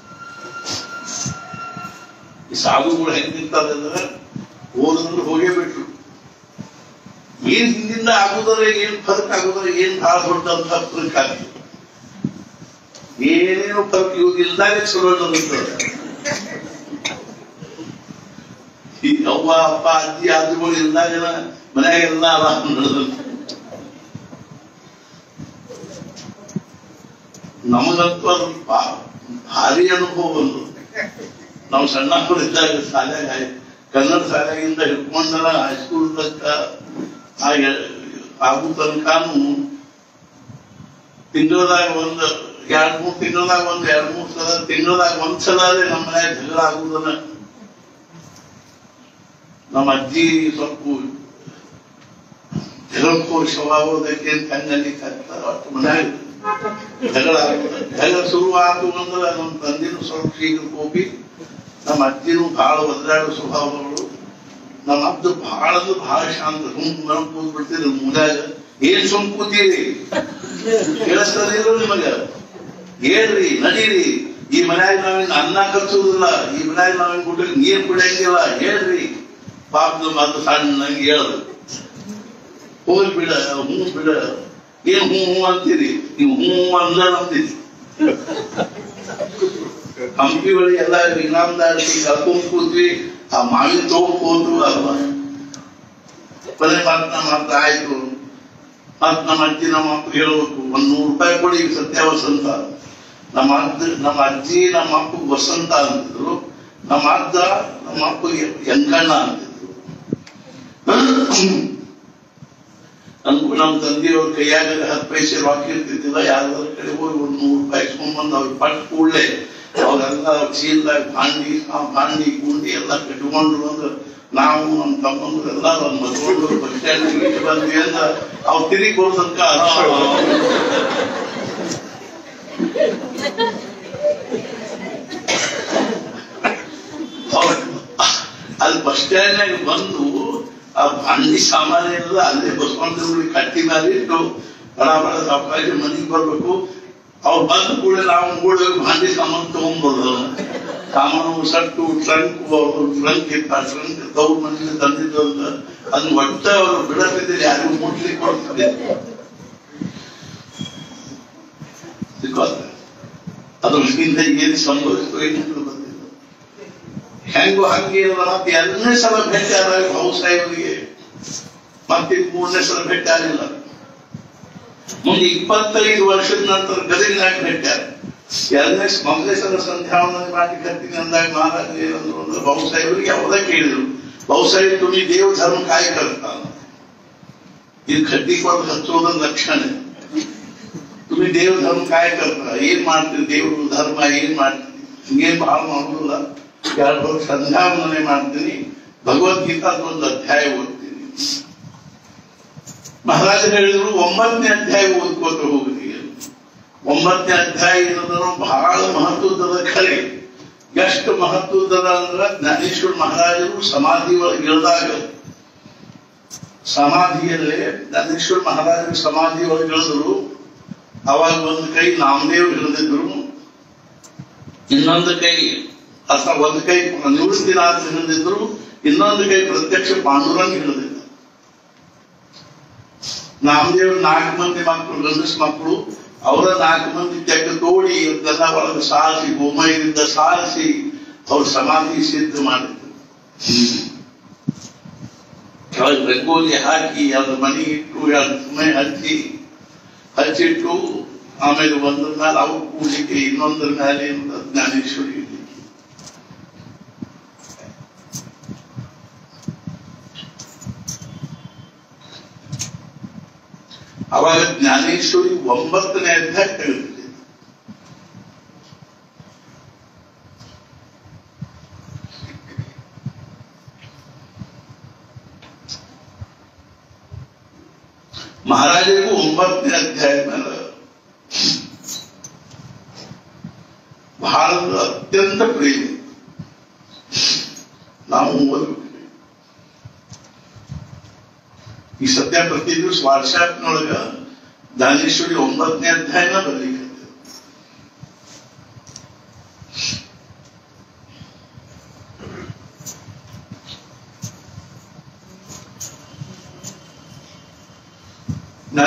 ಈ ಸಾಧುಗಳು ಹೆಂಗಿರ್ತಾರೆ ಅಂದ್ರೆ ಓದಿದ್ರು ಹೋಗೇ ಬಿಟ್ರು ಏನ್ ಹಿಂದಿಂದ ಆಗುದ್ರೆ ಏನ್ ಫರಕ್ ಆಗುದ್ರೆ ಏನ್ ಬಹಳ ದೊಡ್ಡಂತ ಫರಕ್ ಆಗ್ತದೆ ಏನೇನು ಫರಕ್ ಇವಾಗ ಚಲೋ ಅನ್ನೋದು ಈ ಅವ್ವ ಅಪ್ಪ ಅಜ್ಜಿ ಆದ್ರುಗಳು ಇಲ್ದಾಗ ಮನ್ಯಾಗೆಲ್ಲ ಆರಾಮ್ ನಡೆದಂತ ನಮಗಂತೂ ಅದು ಬಾ- ಭಾರಿ ಅನುಭವ ಬಂದು ನಾವು ಸಣ್ಣ ಇದ್ದಾಗ ಶಾಲೆಗೆ ಕನ್ನಡ ಶಾಲೆಯಿಂದ ಹಿಡ್ಕೊಂಡನ ಹೈಸ್ಕೂಲ್ ತನಕ ಹಾಗೆ ಆಗು ತನಕನು ತಿಂಗಳದಾಗ ಒಂದು ಎರಡ್ ಮೂರ್ ತಿಂಗಳದಾಗ ಒಂದ್ ಎರಡ್ ಮೂರ್ ಸಲ ತಿಂಗಳದಾಗ ಒಂದ್ ಸಲ ನಮ್ಮ ಮನ್ಯಾಗ ಜಗಳ ಆಗುದನ್ನ ನಮ್ಮ ಅಜ್ಜಿ ಸ್ವಲ್ಪ ಜಗಳಕ್ಕೂ ಸ್ವಭಾವದಕ್ಕೆ ಕಣ್ಣಲ್ಲಿ ಕತ್ತ ಒಟ್ಟು ಮನ್ಯಾಗ ಜಗಳ ಆಗುದು. ಜಗಳ ಶುರುವಾತು ಅಂದ್ರೆ ನಮ್ಮ ತಂದೆನೂ ಸ್ವಲ್ಪ ಶೀಘ್ರ ಹೋಗಿ ನಮ್ಮ ಅಜ್ಜಿನೂ ಬಹಳ ಒದ್ದಾಡೋ ಸ್ವಭಾವಗಳು ನಮ್ಮ ಅಜ್ಜ ಬಹಳ ಅಂದ್ರೆ ಬಹಳ ಶಾಂತ ಸುಮ್ ಮರಂ ಕೂತ್ ಬಿಡ್ತೀರಿ ಮೂಲ್ಯಾಗ ಏನ್ ಸುಮ್ ಕೂತೀರಿ ಕೇಳಿಸ್ತದಿಲ್ಲ ನಿಮಗ ಏನ್ರಿ ನಡೀರಿ ಈ ಮನ್ಯಾಗ ನಾವೇನ್ ಅನ್ನ ಕಚ್ಚುವುದಿಲ್ಲ ಈ ಮನ್ಯಾಗ ನಾವೇನ್ ಗುಡ್ಡಕ್ಕೆ ನೀರ್ ಕುಡಿಯಂಗಿಲ್ಲ ಹೇಳ್ರಿ ಪಾಪದ ಮಾತು ಸಣ್ಣಂಗೆ ಹೇಳದು ಹೋಗಿ ಬಿಡ ಹ್ಞೂ ಬಿಡ ಏನ್ ಹ್ಞೂ ಹ್ಞೂ ಅಂತೀರಿ ನೀವು ಹ್ಞೂ ಅಂದ ಅಂತೀರಿ ಹಂಪಿ ಬಳಿ ಎಲ್ಲ ಇನಾಮದಾರಿ ಕರ್ಕೊಂಡ್ ಕೂತ್ವಿ ಆ ಮಾವಿನ ತಗೊಂಡ್ ಹೋದ್ರು ಅಲ್ವಾ ಕೊನೆ ಮಾತ್ ನಮ್ಮ ಹತ್ರ ಆಯ್ತು ಮತ್ ನಮ್ಮ ಅಜ್ಜಿ ನಮ್ಮ ಅಪ್ಪ ಹೇಳ್ಬೇಕು ಒಂದ್ ನೂರು ರೂಪಾಯಿ ಕೊಡಿ ಈಗ ಸತ್ಯ ವಸಂತ ನಮ್ಮ ಅಜ್ಜ ನಮ್ಮ ಅಜ್ಜಿ ನಮ್ಮ ಅಪ್ಪ ವಸಂತ ಅಂತಿದ್ರು ನಮ್ಮ ಅಜ್ಜ ನಮ್ಮ ಅಪ್ಪಗೆ ಯಂಕಣ್ಣ ಅಂತಿದ್ರು ನನ್ಗೂ ನಮ್ಮ ತಂದೆಯವ್ರ ಕೈಯಾಗ ಹತ್ತು ಪೈಸೆ ರಾಕಿ ಇರ್ತಿದ್ದಿಲ್ಲ ಯಾವ್ದಾರ ಕಡೆ ಹೋಗಿ ಒಂದು ನೂರು ರೂಪಾಯಿ ಇಸ್ಕೊಂಡ್ಬಂದು ಅವ್ರಿಗೆ ಪಟ್ಟು ಕೂಡಲೇ ಅವ್ರೆಲ್ಲ ಚೀಲದಾಗ ಭಾಂಡಿ ಆ ಭಾಂಡಿ ಗುಂಡಿ ಎಲ್ಲ ಕಟ್ಕೊಂಡ್ರು ಅಂದ್ರೆ ನಾವು ನಮ್ಮ ತಮ್ಮಂದ್ರು ಎಲ್ಲ ಒಂದು ಮದ್ಕೊಂಡು ಬಸ್ ಸ್ಟ್ಯಾಂಡ್ ಬಂದ್ವಿ ಅಂತ ಅವ್ರು ತಿರುಗಿ ಬರೋ ತನಕ ಆರಾಮ ಅವ್ರು ಅಲ್ಲಿ ಬಸ್ ಸ್ಟ್ಯಾಂಡ್ನಾಗ ಬಂದು ಆ ಭಾಂಡಿ ಸಾಮಾನು ಎಲ್ಲ ಅಲ್ಲೇ ಬಸವಂತರಿಗೆ ಕಟ್ಟಿ ಮೇಲೆ ಇಟ್ಟು ಬಡ ಬಡ ಸಾವಕಾಶ ಮನೆಗೆ ಬರ್ಬೇಕು ಅವ್ರು ಬಂದ ಕೂಡ ನಾವು ಕೂಡ ಭಾಂಡಿ ಸಾಮಾನು ತಗೊಂಡ್ಬರ್ದು ಸಾಮಾನು ಸಟ್ಟು ಟ್ರಂಕ್ ಟ್ರಂಕ್ ಇತ್ತ ಟ್ರಂಕ್ ತವ್ರ ಮನೆಯಿಂದ ತಂದಿದ್ದು ಅಂತ ಅದನ್ನ ಒಟ್ಟ ಅವರು ಬಿಡತ್ತಿದ್ದರೆ ಯಾರಿಗೂ ಮುಟ್ಲಿಕ್ಕೆ ಕೊಡ್ತಿದ್ದೆ ಸಿಕ್ಕೋದ್ರೆ ಅದ್ರ ಹಿಂದೆ ಏನು ಸಂಭವಿಸ್ತು ಏನು ಬಂದಿಲ್ಲ ಹೆಂಗೋ ಹಂಗೆ ಮತ್ತೆ ಎರಡನೇ ಸಲ ಭೇಟಿ ಆದಾಗ ಬಾಬು ಸಾಹೇಬರಿಗೆ ಮತ್ತೆ ಮೂರನೇ ಸಲ ಭೇಟಿ ಆಗಿಲ್ಲ ಮುಂದೆ ಇಪ್ಪತ್ತೈದು ವರ್ಷದ ನಂತರ ಗದಗಿನಾಗ ಭೇಟ್ಯಾರ ಎರಡನೇ ಮೊದಲನೇ ಸಲ ಸಂಧ್ಯಾವನ ಮಾಡಿ ಕರ್ತೀನಿ ಅಂದಾಗ ಮಹಾರಾಜ ಏನಂದ್ರು ಅಂದ್ರೆ ಬಾಬು ಸಾಹೇಬರಿಗೆ ಅವರ ಕೇಳಿದ್ರು ಬಾಬು ಸಾಹೇಬ್ ತುಮಿ ದೇವ ಧರ್ಮ ಕಾಯ ಕರ್ತಾ ಇದು ಕಡ್ಡಿ ಕೊಟ್ಟು ಹಚ್ಚೋದ ಲಕ್ಷಣ ತುಮಿ ದೇವ ಧರ್ಮ ಕಾಯ ಕರ್ತ ಏನ್ ಮಾಡ್ತೀರಿ ದೇವರು ಧರ್ಮ ಏನ್ ಮಾಡ್ತೀರಿ ಹಿಂಗೇನ್ ಬಹಳ ಮಾಡೋದಿಲ್ಲ ಎರಡು ವರ್ಷ ಸಂಧ್ಯಾವಂದನೆ ಮಾಡ್ತೀನಿ ಭಗವದ್ಗೀತಾ ಒಂದು ಅಧ್ಯಾಯ ಓದ್ತೀನಿ ಮಹಾರಾಜ ಹೇಳಿದ್ರು ಒಂಬತ್ತನೇ ಅಧ್ಯಾಯ ಓದ್ಕೋತ ಹೋಗ್ರಿ ಒಂಬತ್ತನೇ ಅಧ್ಯಾಯ ಏನಂದ್ರು ಬಹಳ ಮಹತ್ವದ ಖರೆ ಎಷ್ಟು ಮಹತ್ವದ ಅಂದ್ರ ಜ್ಞಾನೇಶ್ವರ ಮಹಾರಾಜರು ಸಮಾಧಿ ಒಳಗೆ ಇಳಿದಾಗ ಸಮಾಧಿಯಲ್ಲೇ ಜ್ಞಾನೇಶ್ವರ ಮಹಾರಾಜರು ಸಮಾಧಿ ಒಳಗೆ ಇಳಿದ್ರು ಅವಾಗ ಒಂದು ಕೈ ನಾಮದೇವ್ ಹಿಡಿದಿದ್ರು ಇನ್ನೊಂದು ಕೈ ಅಥವಾ ಒಂದು ಕೈ ನಿವೃತ್ತಿನಾಥ ಹಿಡಿದಿದ್ರು ಇನ್ನೊಂದು ಕೈ ಪ್ರತ್ಯಕ್ಷ ಪಾಂಡುರಂಗ್ ಹಿಡಿದಿದ್ರು ನಾಮದೇವ್ ನಾಲ್ಕು ಮಂದಿ ಮಕ್ಕಳು ಗಂಡಸ್ ಮಕ್ಕಳು ಅವರ ನಾಲ್ಕು ಮಂದಿ ತೆಗೆದು ತೋಡಿ ಅದೆಲ್ಲ ಒಳಗೆ ಸಾರಿಸಿ ಗೋಮಯದಿಂದ ಸಾರಿಸಿ ಅವ್ರ ಸಮಾಧಿ ಸಿದ್ಧ ಮಾಡಿದ್ರು ಕೆಳಗೆ ರಂಗೋಲಿ ಹಾಕಿ ಎರಡು ಮಣಿ ಇಟ್ಟು ಎರಡು ಸುಮೆ ಹಚ್ಚಿ ಹಚ್ಚಿಟ್ಟು ಆಮೇಲೆ ಒಂದ್ರ ಮೇಲೆ ಅವ್ರು ಕೂಡ್ಲಿಕ್ಕೆ ಇನ್ನೊಂದ್ರ ಮೇಲೆ ಜ್ಞಾನೇಶ್ವರಿ ಇರ್ಲಿಕ್ಕೆ ಅವಾಗ ಜ್ಞಾನೇಶ್ವರಿ ಒಂಬತ್ತನೇ ಅಧ್ಯಾಯ ತೆಗೆದಿದೆ ಮಹಾರಾಜರಿಗೂ ಒಂಬತ್ತನೇ ಅಧ್ಯಾಯ ಮೇಲೆ ಭಾರತದ ಅತ್ಯಂತ ಪ್ರೇಮ ನಾವು ಓದಬೇಕು ಈ ಸದ್ಯ ಪ್ರತಿ ದಿವಸ ವಾಟ್ಸ್ಆಪ್ನೊಳಗ ದಾನೇಶ್ವರಿ ಒಂಬತ್ತನೇ ಅಧ್ಯಾಯನ ಬರ್ಲಿಕ್ಕೆ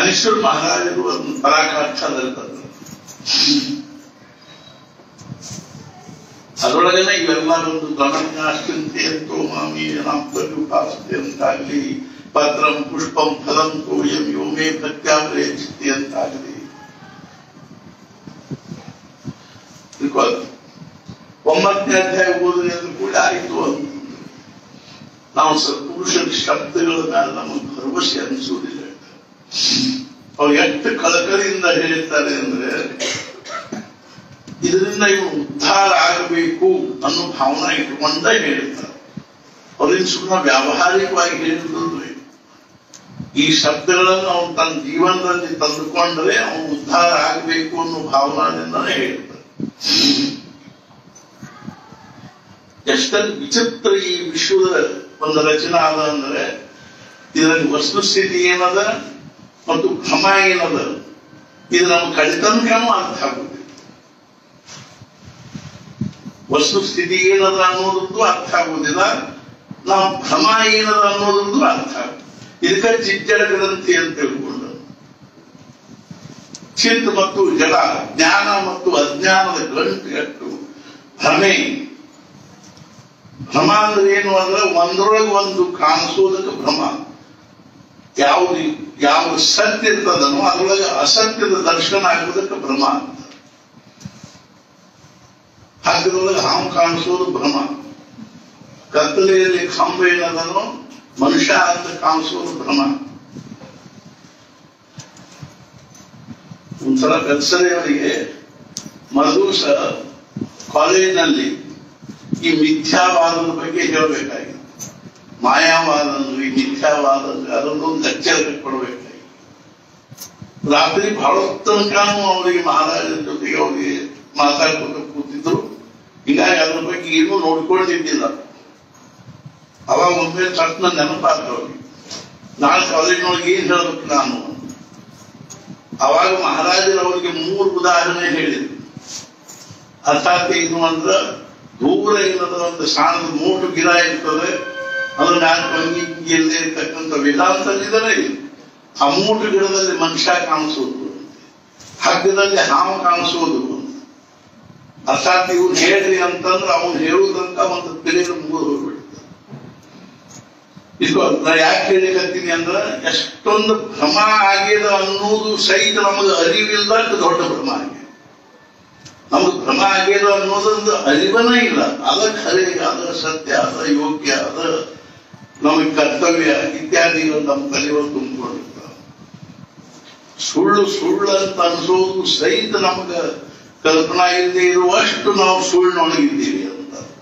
ಜ್ಞಾನೇಶ್ವರ ಮಹಾರಾಜರು ಅದನ್ನು ಪರಾಕಾಷ್ಠದಲ್ಲಿ ತಂದರು ಅದರೊಳಗನೆ ಇವೆಲ್ಲ ಒಂದು ಗಮನಾಶ್ಚಿಂತೆ ಅಂತೋ ಮಾಮಿ ಉಪಾಸತೆ ಅಂತಾಗಲಿ ಪತ್ರಂ ಪುಷ್ಪಂ ಫಲಂ ತೋಯಂ ಯೋಮೇ ಭಕ್ತ್ಯಾವರೇ ಚಿತ್ತಿ ಅಂತಾಗಲಿ ತಿಳ್ಕೊಳ್ಳಿ. ಒಂಬತ್ತನೇ ಅಧ್ಯಾಯ ಓದಿದ್ರೆ ಕೂಡ ಆಯಿತು ಅಂತ ನಾವು ಸತ್ಪುರುಷರ ಶಬ್ದಗಳ ಮೇಲೆ ನಮಗೆ ಭರವಸೆ ಅನಿಸುವುದಿಲ್ಲ ಅವ್ರು ಎಷ್ಟು ಕಳಕಳಿಯಿಂದ ಹೇಳ್ತಾರೆ ಅಂದ್ರೆ ಇದರಿಂದ ಇವು ಉದ್ಧಾರ ಆಗಬೇಕು ಅನ್ನೋ ಭಾವನೆ ಇಟ್ಕೊಂಡ ಹೇಳ್ತಾರೆ ಅವ್ರಿಂದ ಸುಮ್ಮನೆ ವ್ಯಾವಹಾರಿಕವಾಗಿ ಹೇಳಿದ್ರೆ ಈ ಶಬ್ದಗಳನ್ನು ಅವನು ತನ್ನ ಜೀವನದಲ್ಲಿ ತಂದುಕೊಂಡ್ರೆ ಅವನು ಉದ್ಧಾರ ಆಗಬೇಕು ಅನ್ನೋ ಭಾವನೆಯಿಂದನೇ ಹೇಳ್ತಾರೆ ಎಷ್ಟೊಂದು ವಿಚಿತ್ರ ಈ ವಿಶ್ವದ ಒಂದು ರಚನೆ ಅದ ಅಂದ್ರೆ ಇದರಲ್ಲಿ ವಸ್ತುಸ್ಥಿತಿ ಏನದ ಮತ್ತು ಭ್ರಮ ಏನದ ಇದು ನಮ್ಮ ಕಡಿತನಕನೂ ಅರ್ಥ ಆಗುದಿಲ್ಲ ವಸ್ತುಸ್ಥಿತಿ ಏನದ ಅನ್ನೋದಕ್ಕೂ ಅರ್ಥ ಆಗುದಿಲ್ಲ ನಾವು ಭ್ರಮ ಏನದ ಅನ್ನೋದಕ್ಕೂ ಅರ್ಥ ಆಗುದಿಲ್ಲ ಇದಕ್ಕೆ ಚಿಜ್ಜಡ ಗ್ರಂಥಿ ಅಂತ ತಿಳ್ಕೊಂಡು ಚಿತ್ ಮತ್ತು ಜಡ ಜ್ಞಾನ ಮತ್ತು ಅಜ್ಞಾನದ ಗಂಟು ಎಷ್ಟು ಭ್ರಮೆ ಭ್ರಮ ಅಂದ್ರೆ ಏನು ಅಂದ್ರೆ ಒಂದರೊಳಗೆ ಒಂದು ಕಾಣಿಸೋದಕ್ಕೆ ಭ್ರಮ ಯಾವುದು ಯಾವುದು ಸತ್ಯ ಇರ್ತದನೋ ಅದರೊಳಗೆ ಅಸತ್ಯದ ದರ್ಶನ ಆಗುವುದಕ್ಕೆ ಭ್ರಮ ಅಂತ ಹಗ್ಗದೊಳಗೆ ಹಾವು ಕಾಣಿಸೋದು ಭ್ರಮ ಕತ್ತಲೆಯಲ್ಲಿ ಕಂಬ ಏನದನೋ ಮನುಷ್ಯ ಅಂತ ಕಾಣಿಸೋದು ಭ್ರಮ ಒಂದ್ಸಲ ಬೆಲ್ಸರೆಯವರಿಗೆ ಮರುದಿವಸ ಕಾಲೇಜಿನಲ್ಲಿ ಈ ಮಿಥ್ಯಾವಾದದ ಬಗ್ಗೆ ಹೇಳಬೇಕಾಗಿತ್ತು ಮಾಯಾವಾದ ಅಂದ್ರೆ ಈ ಮಿಥ್ಯಾವಾದ ಅಂದ್ರೆ ಅದೊಂದೊಂದು ಲೆಕ್ಚರ್ ಕೊಡಬೇಕಾಗಿ ರಾತ್ರಿ ಬಹಳ ತನಕನೂ ಅವರಿಗೆ ಮಹಾರಾಜರ ಜೊತೆಗೆ ಅವರಿಗೆ ಮಾತಾಡ್ಕೊಂಡು ಕೂತಿದ್ರು ಹೀಗಾಗಿ ಅದ್ರ ಬಗ್ಗೆ ಏನೂ ನೋಡ್ಕೊಂಡಿದ್ದಿಲ್ಲ ಅವಾಗ ಒಮ್ಮೆ ತಕ್ಷಣ ನೆನಪಾಗ್ತ ಅವ್ರಿಗೆ ನಾಳೆ ಕಾಲೇಜಿನೊಳಗೆ ಏನ್ ಹೇಳ್ಬೇಕು ನಾನು ಅವಾಗ ಮಹಾರಾಜರು ಅವರಿಗೆ ಮೂರು ಉದಾಹರಣೆ ಹೇಳಿದ್ರು ಅರ್ಥಾತ್ ಏನು ಅಂದ್ರ ದೂರ ಏನದ ಒಂದು ಸಣ್ಣದ ಮೂಟು ಗಿಡ ಇರ್ತದೆ ಅದು ನಾನು ಭಂಗಿ ಇಲ್ಲದೆ ಇರ್ತಕ್ಕಂಥ ವೇದಾಂತಲ್ಲಿದ್ದಾರೆ ಆ ಮೂಟು ಗಿಡದಲ್ಲಿ ಮನುಷ್ಯ ಕಾಣಿಸೋದು ಹಗ್ಗದಲ್ಲಿ ಹಾವು ಕಾಣಿಸೋದು ಅರ್ಥಾತ್ ಇವ್ನು ಹೇಳ್ರಿ ಅಂತಂದ್ರೆ ಅವನು ಹೇಳುವುದಂತ ಒಂದು ಪಿರಿಯಡ್ ಮುಗಿದು ಹೋಗ್ಬಿಡ್ತಾರೆ ಇದು ನಾ ಯಾಕೆ ಹೇಳಿಕತ್ತೀನಿ ಅಂದ್ರ ಎಷ್ಟೊಂದು ಭ್ರಮ ಆಗ್ಯದ ಅನ್ನೋದು ಸಹಿತ ನಮಗೆ ಅರಿವಿಲ್ದಾಗ ದೊಡ್ಡ ಭ್ರಮ ಆಗಿದೆ ನಮ್ಗೆ ಭ್ರಮ ಆಗ್ಯದ ಅನ್ನೋದೊಂದು ಅರಿವನೇ ಇಲ್ಲ ಅದ ಖರೆ ಅದ ಸತ್ಯ ಅದ ಯೋಗ್ಯ ಅದ ನಮಗೆ ಕರ್ತವ್ಯ ಇತ್ಯಾದಿಗಳು ನಮ್ಮ ತಲೆಯೊಳಗೆ ತುಂಬಿಕೊಂಡಿರ್ತಾವ ಸುಳ್ಳು ಸುಳ್ಳು ಅಂತ ಅನ್ಸೋದು ಸಹಿತ ನಮಗ ಕಲ್ಪನಾ ಇಲ್ಲದೆ ಇರುವಷ್ಟು ನಾವು ಸುಳ್ಳಿನೊಳಗಿದ್ದೀವಿ ಅಂತ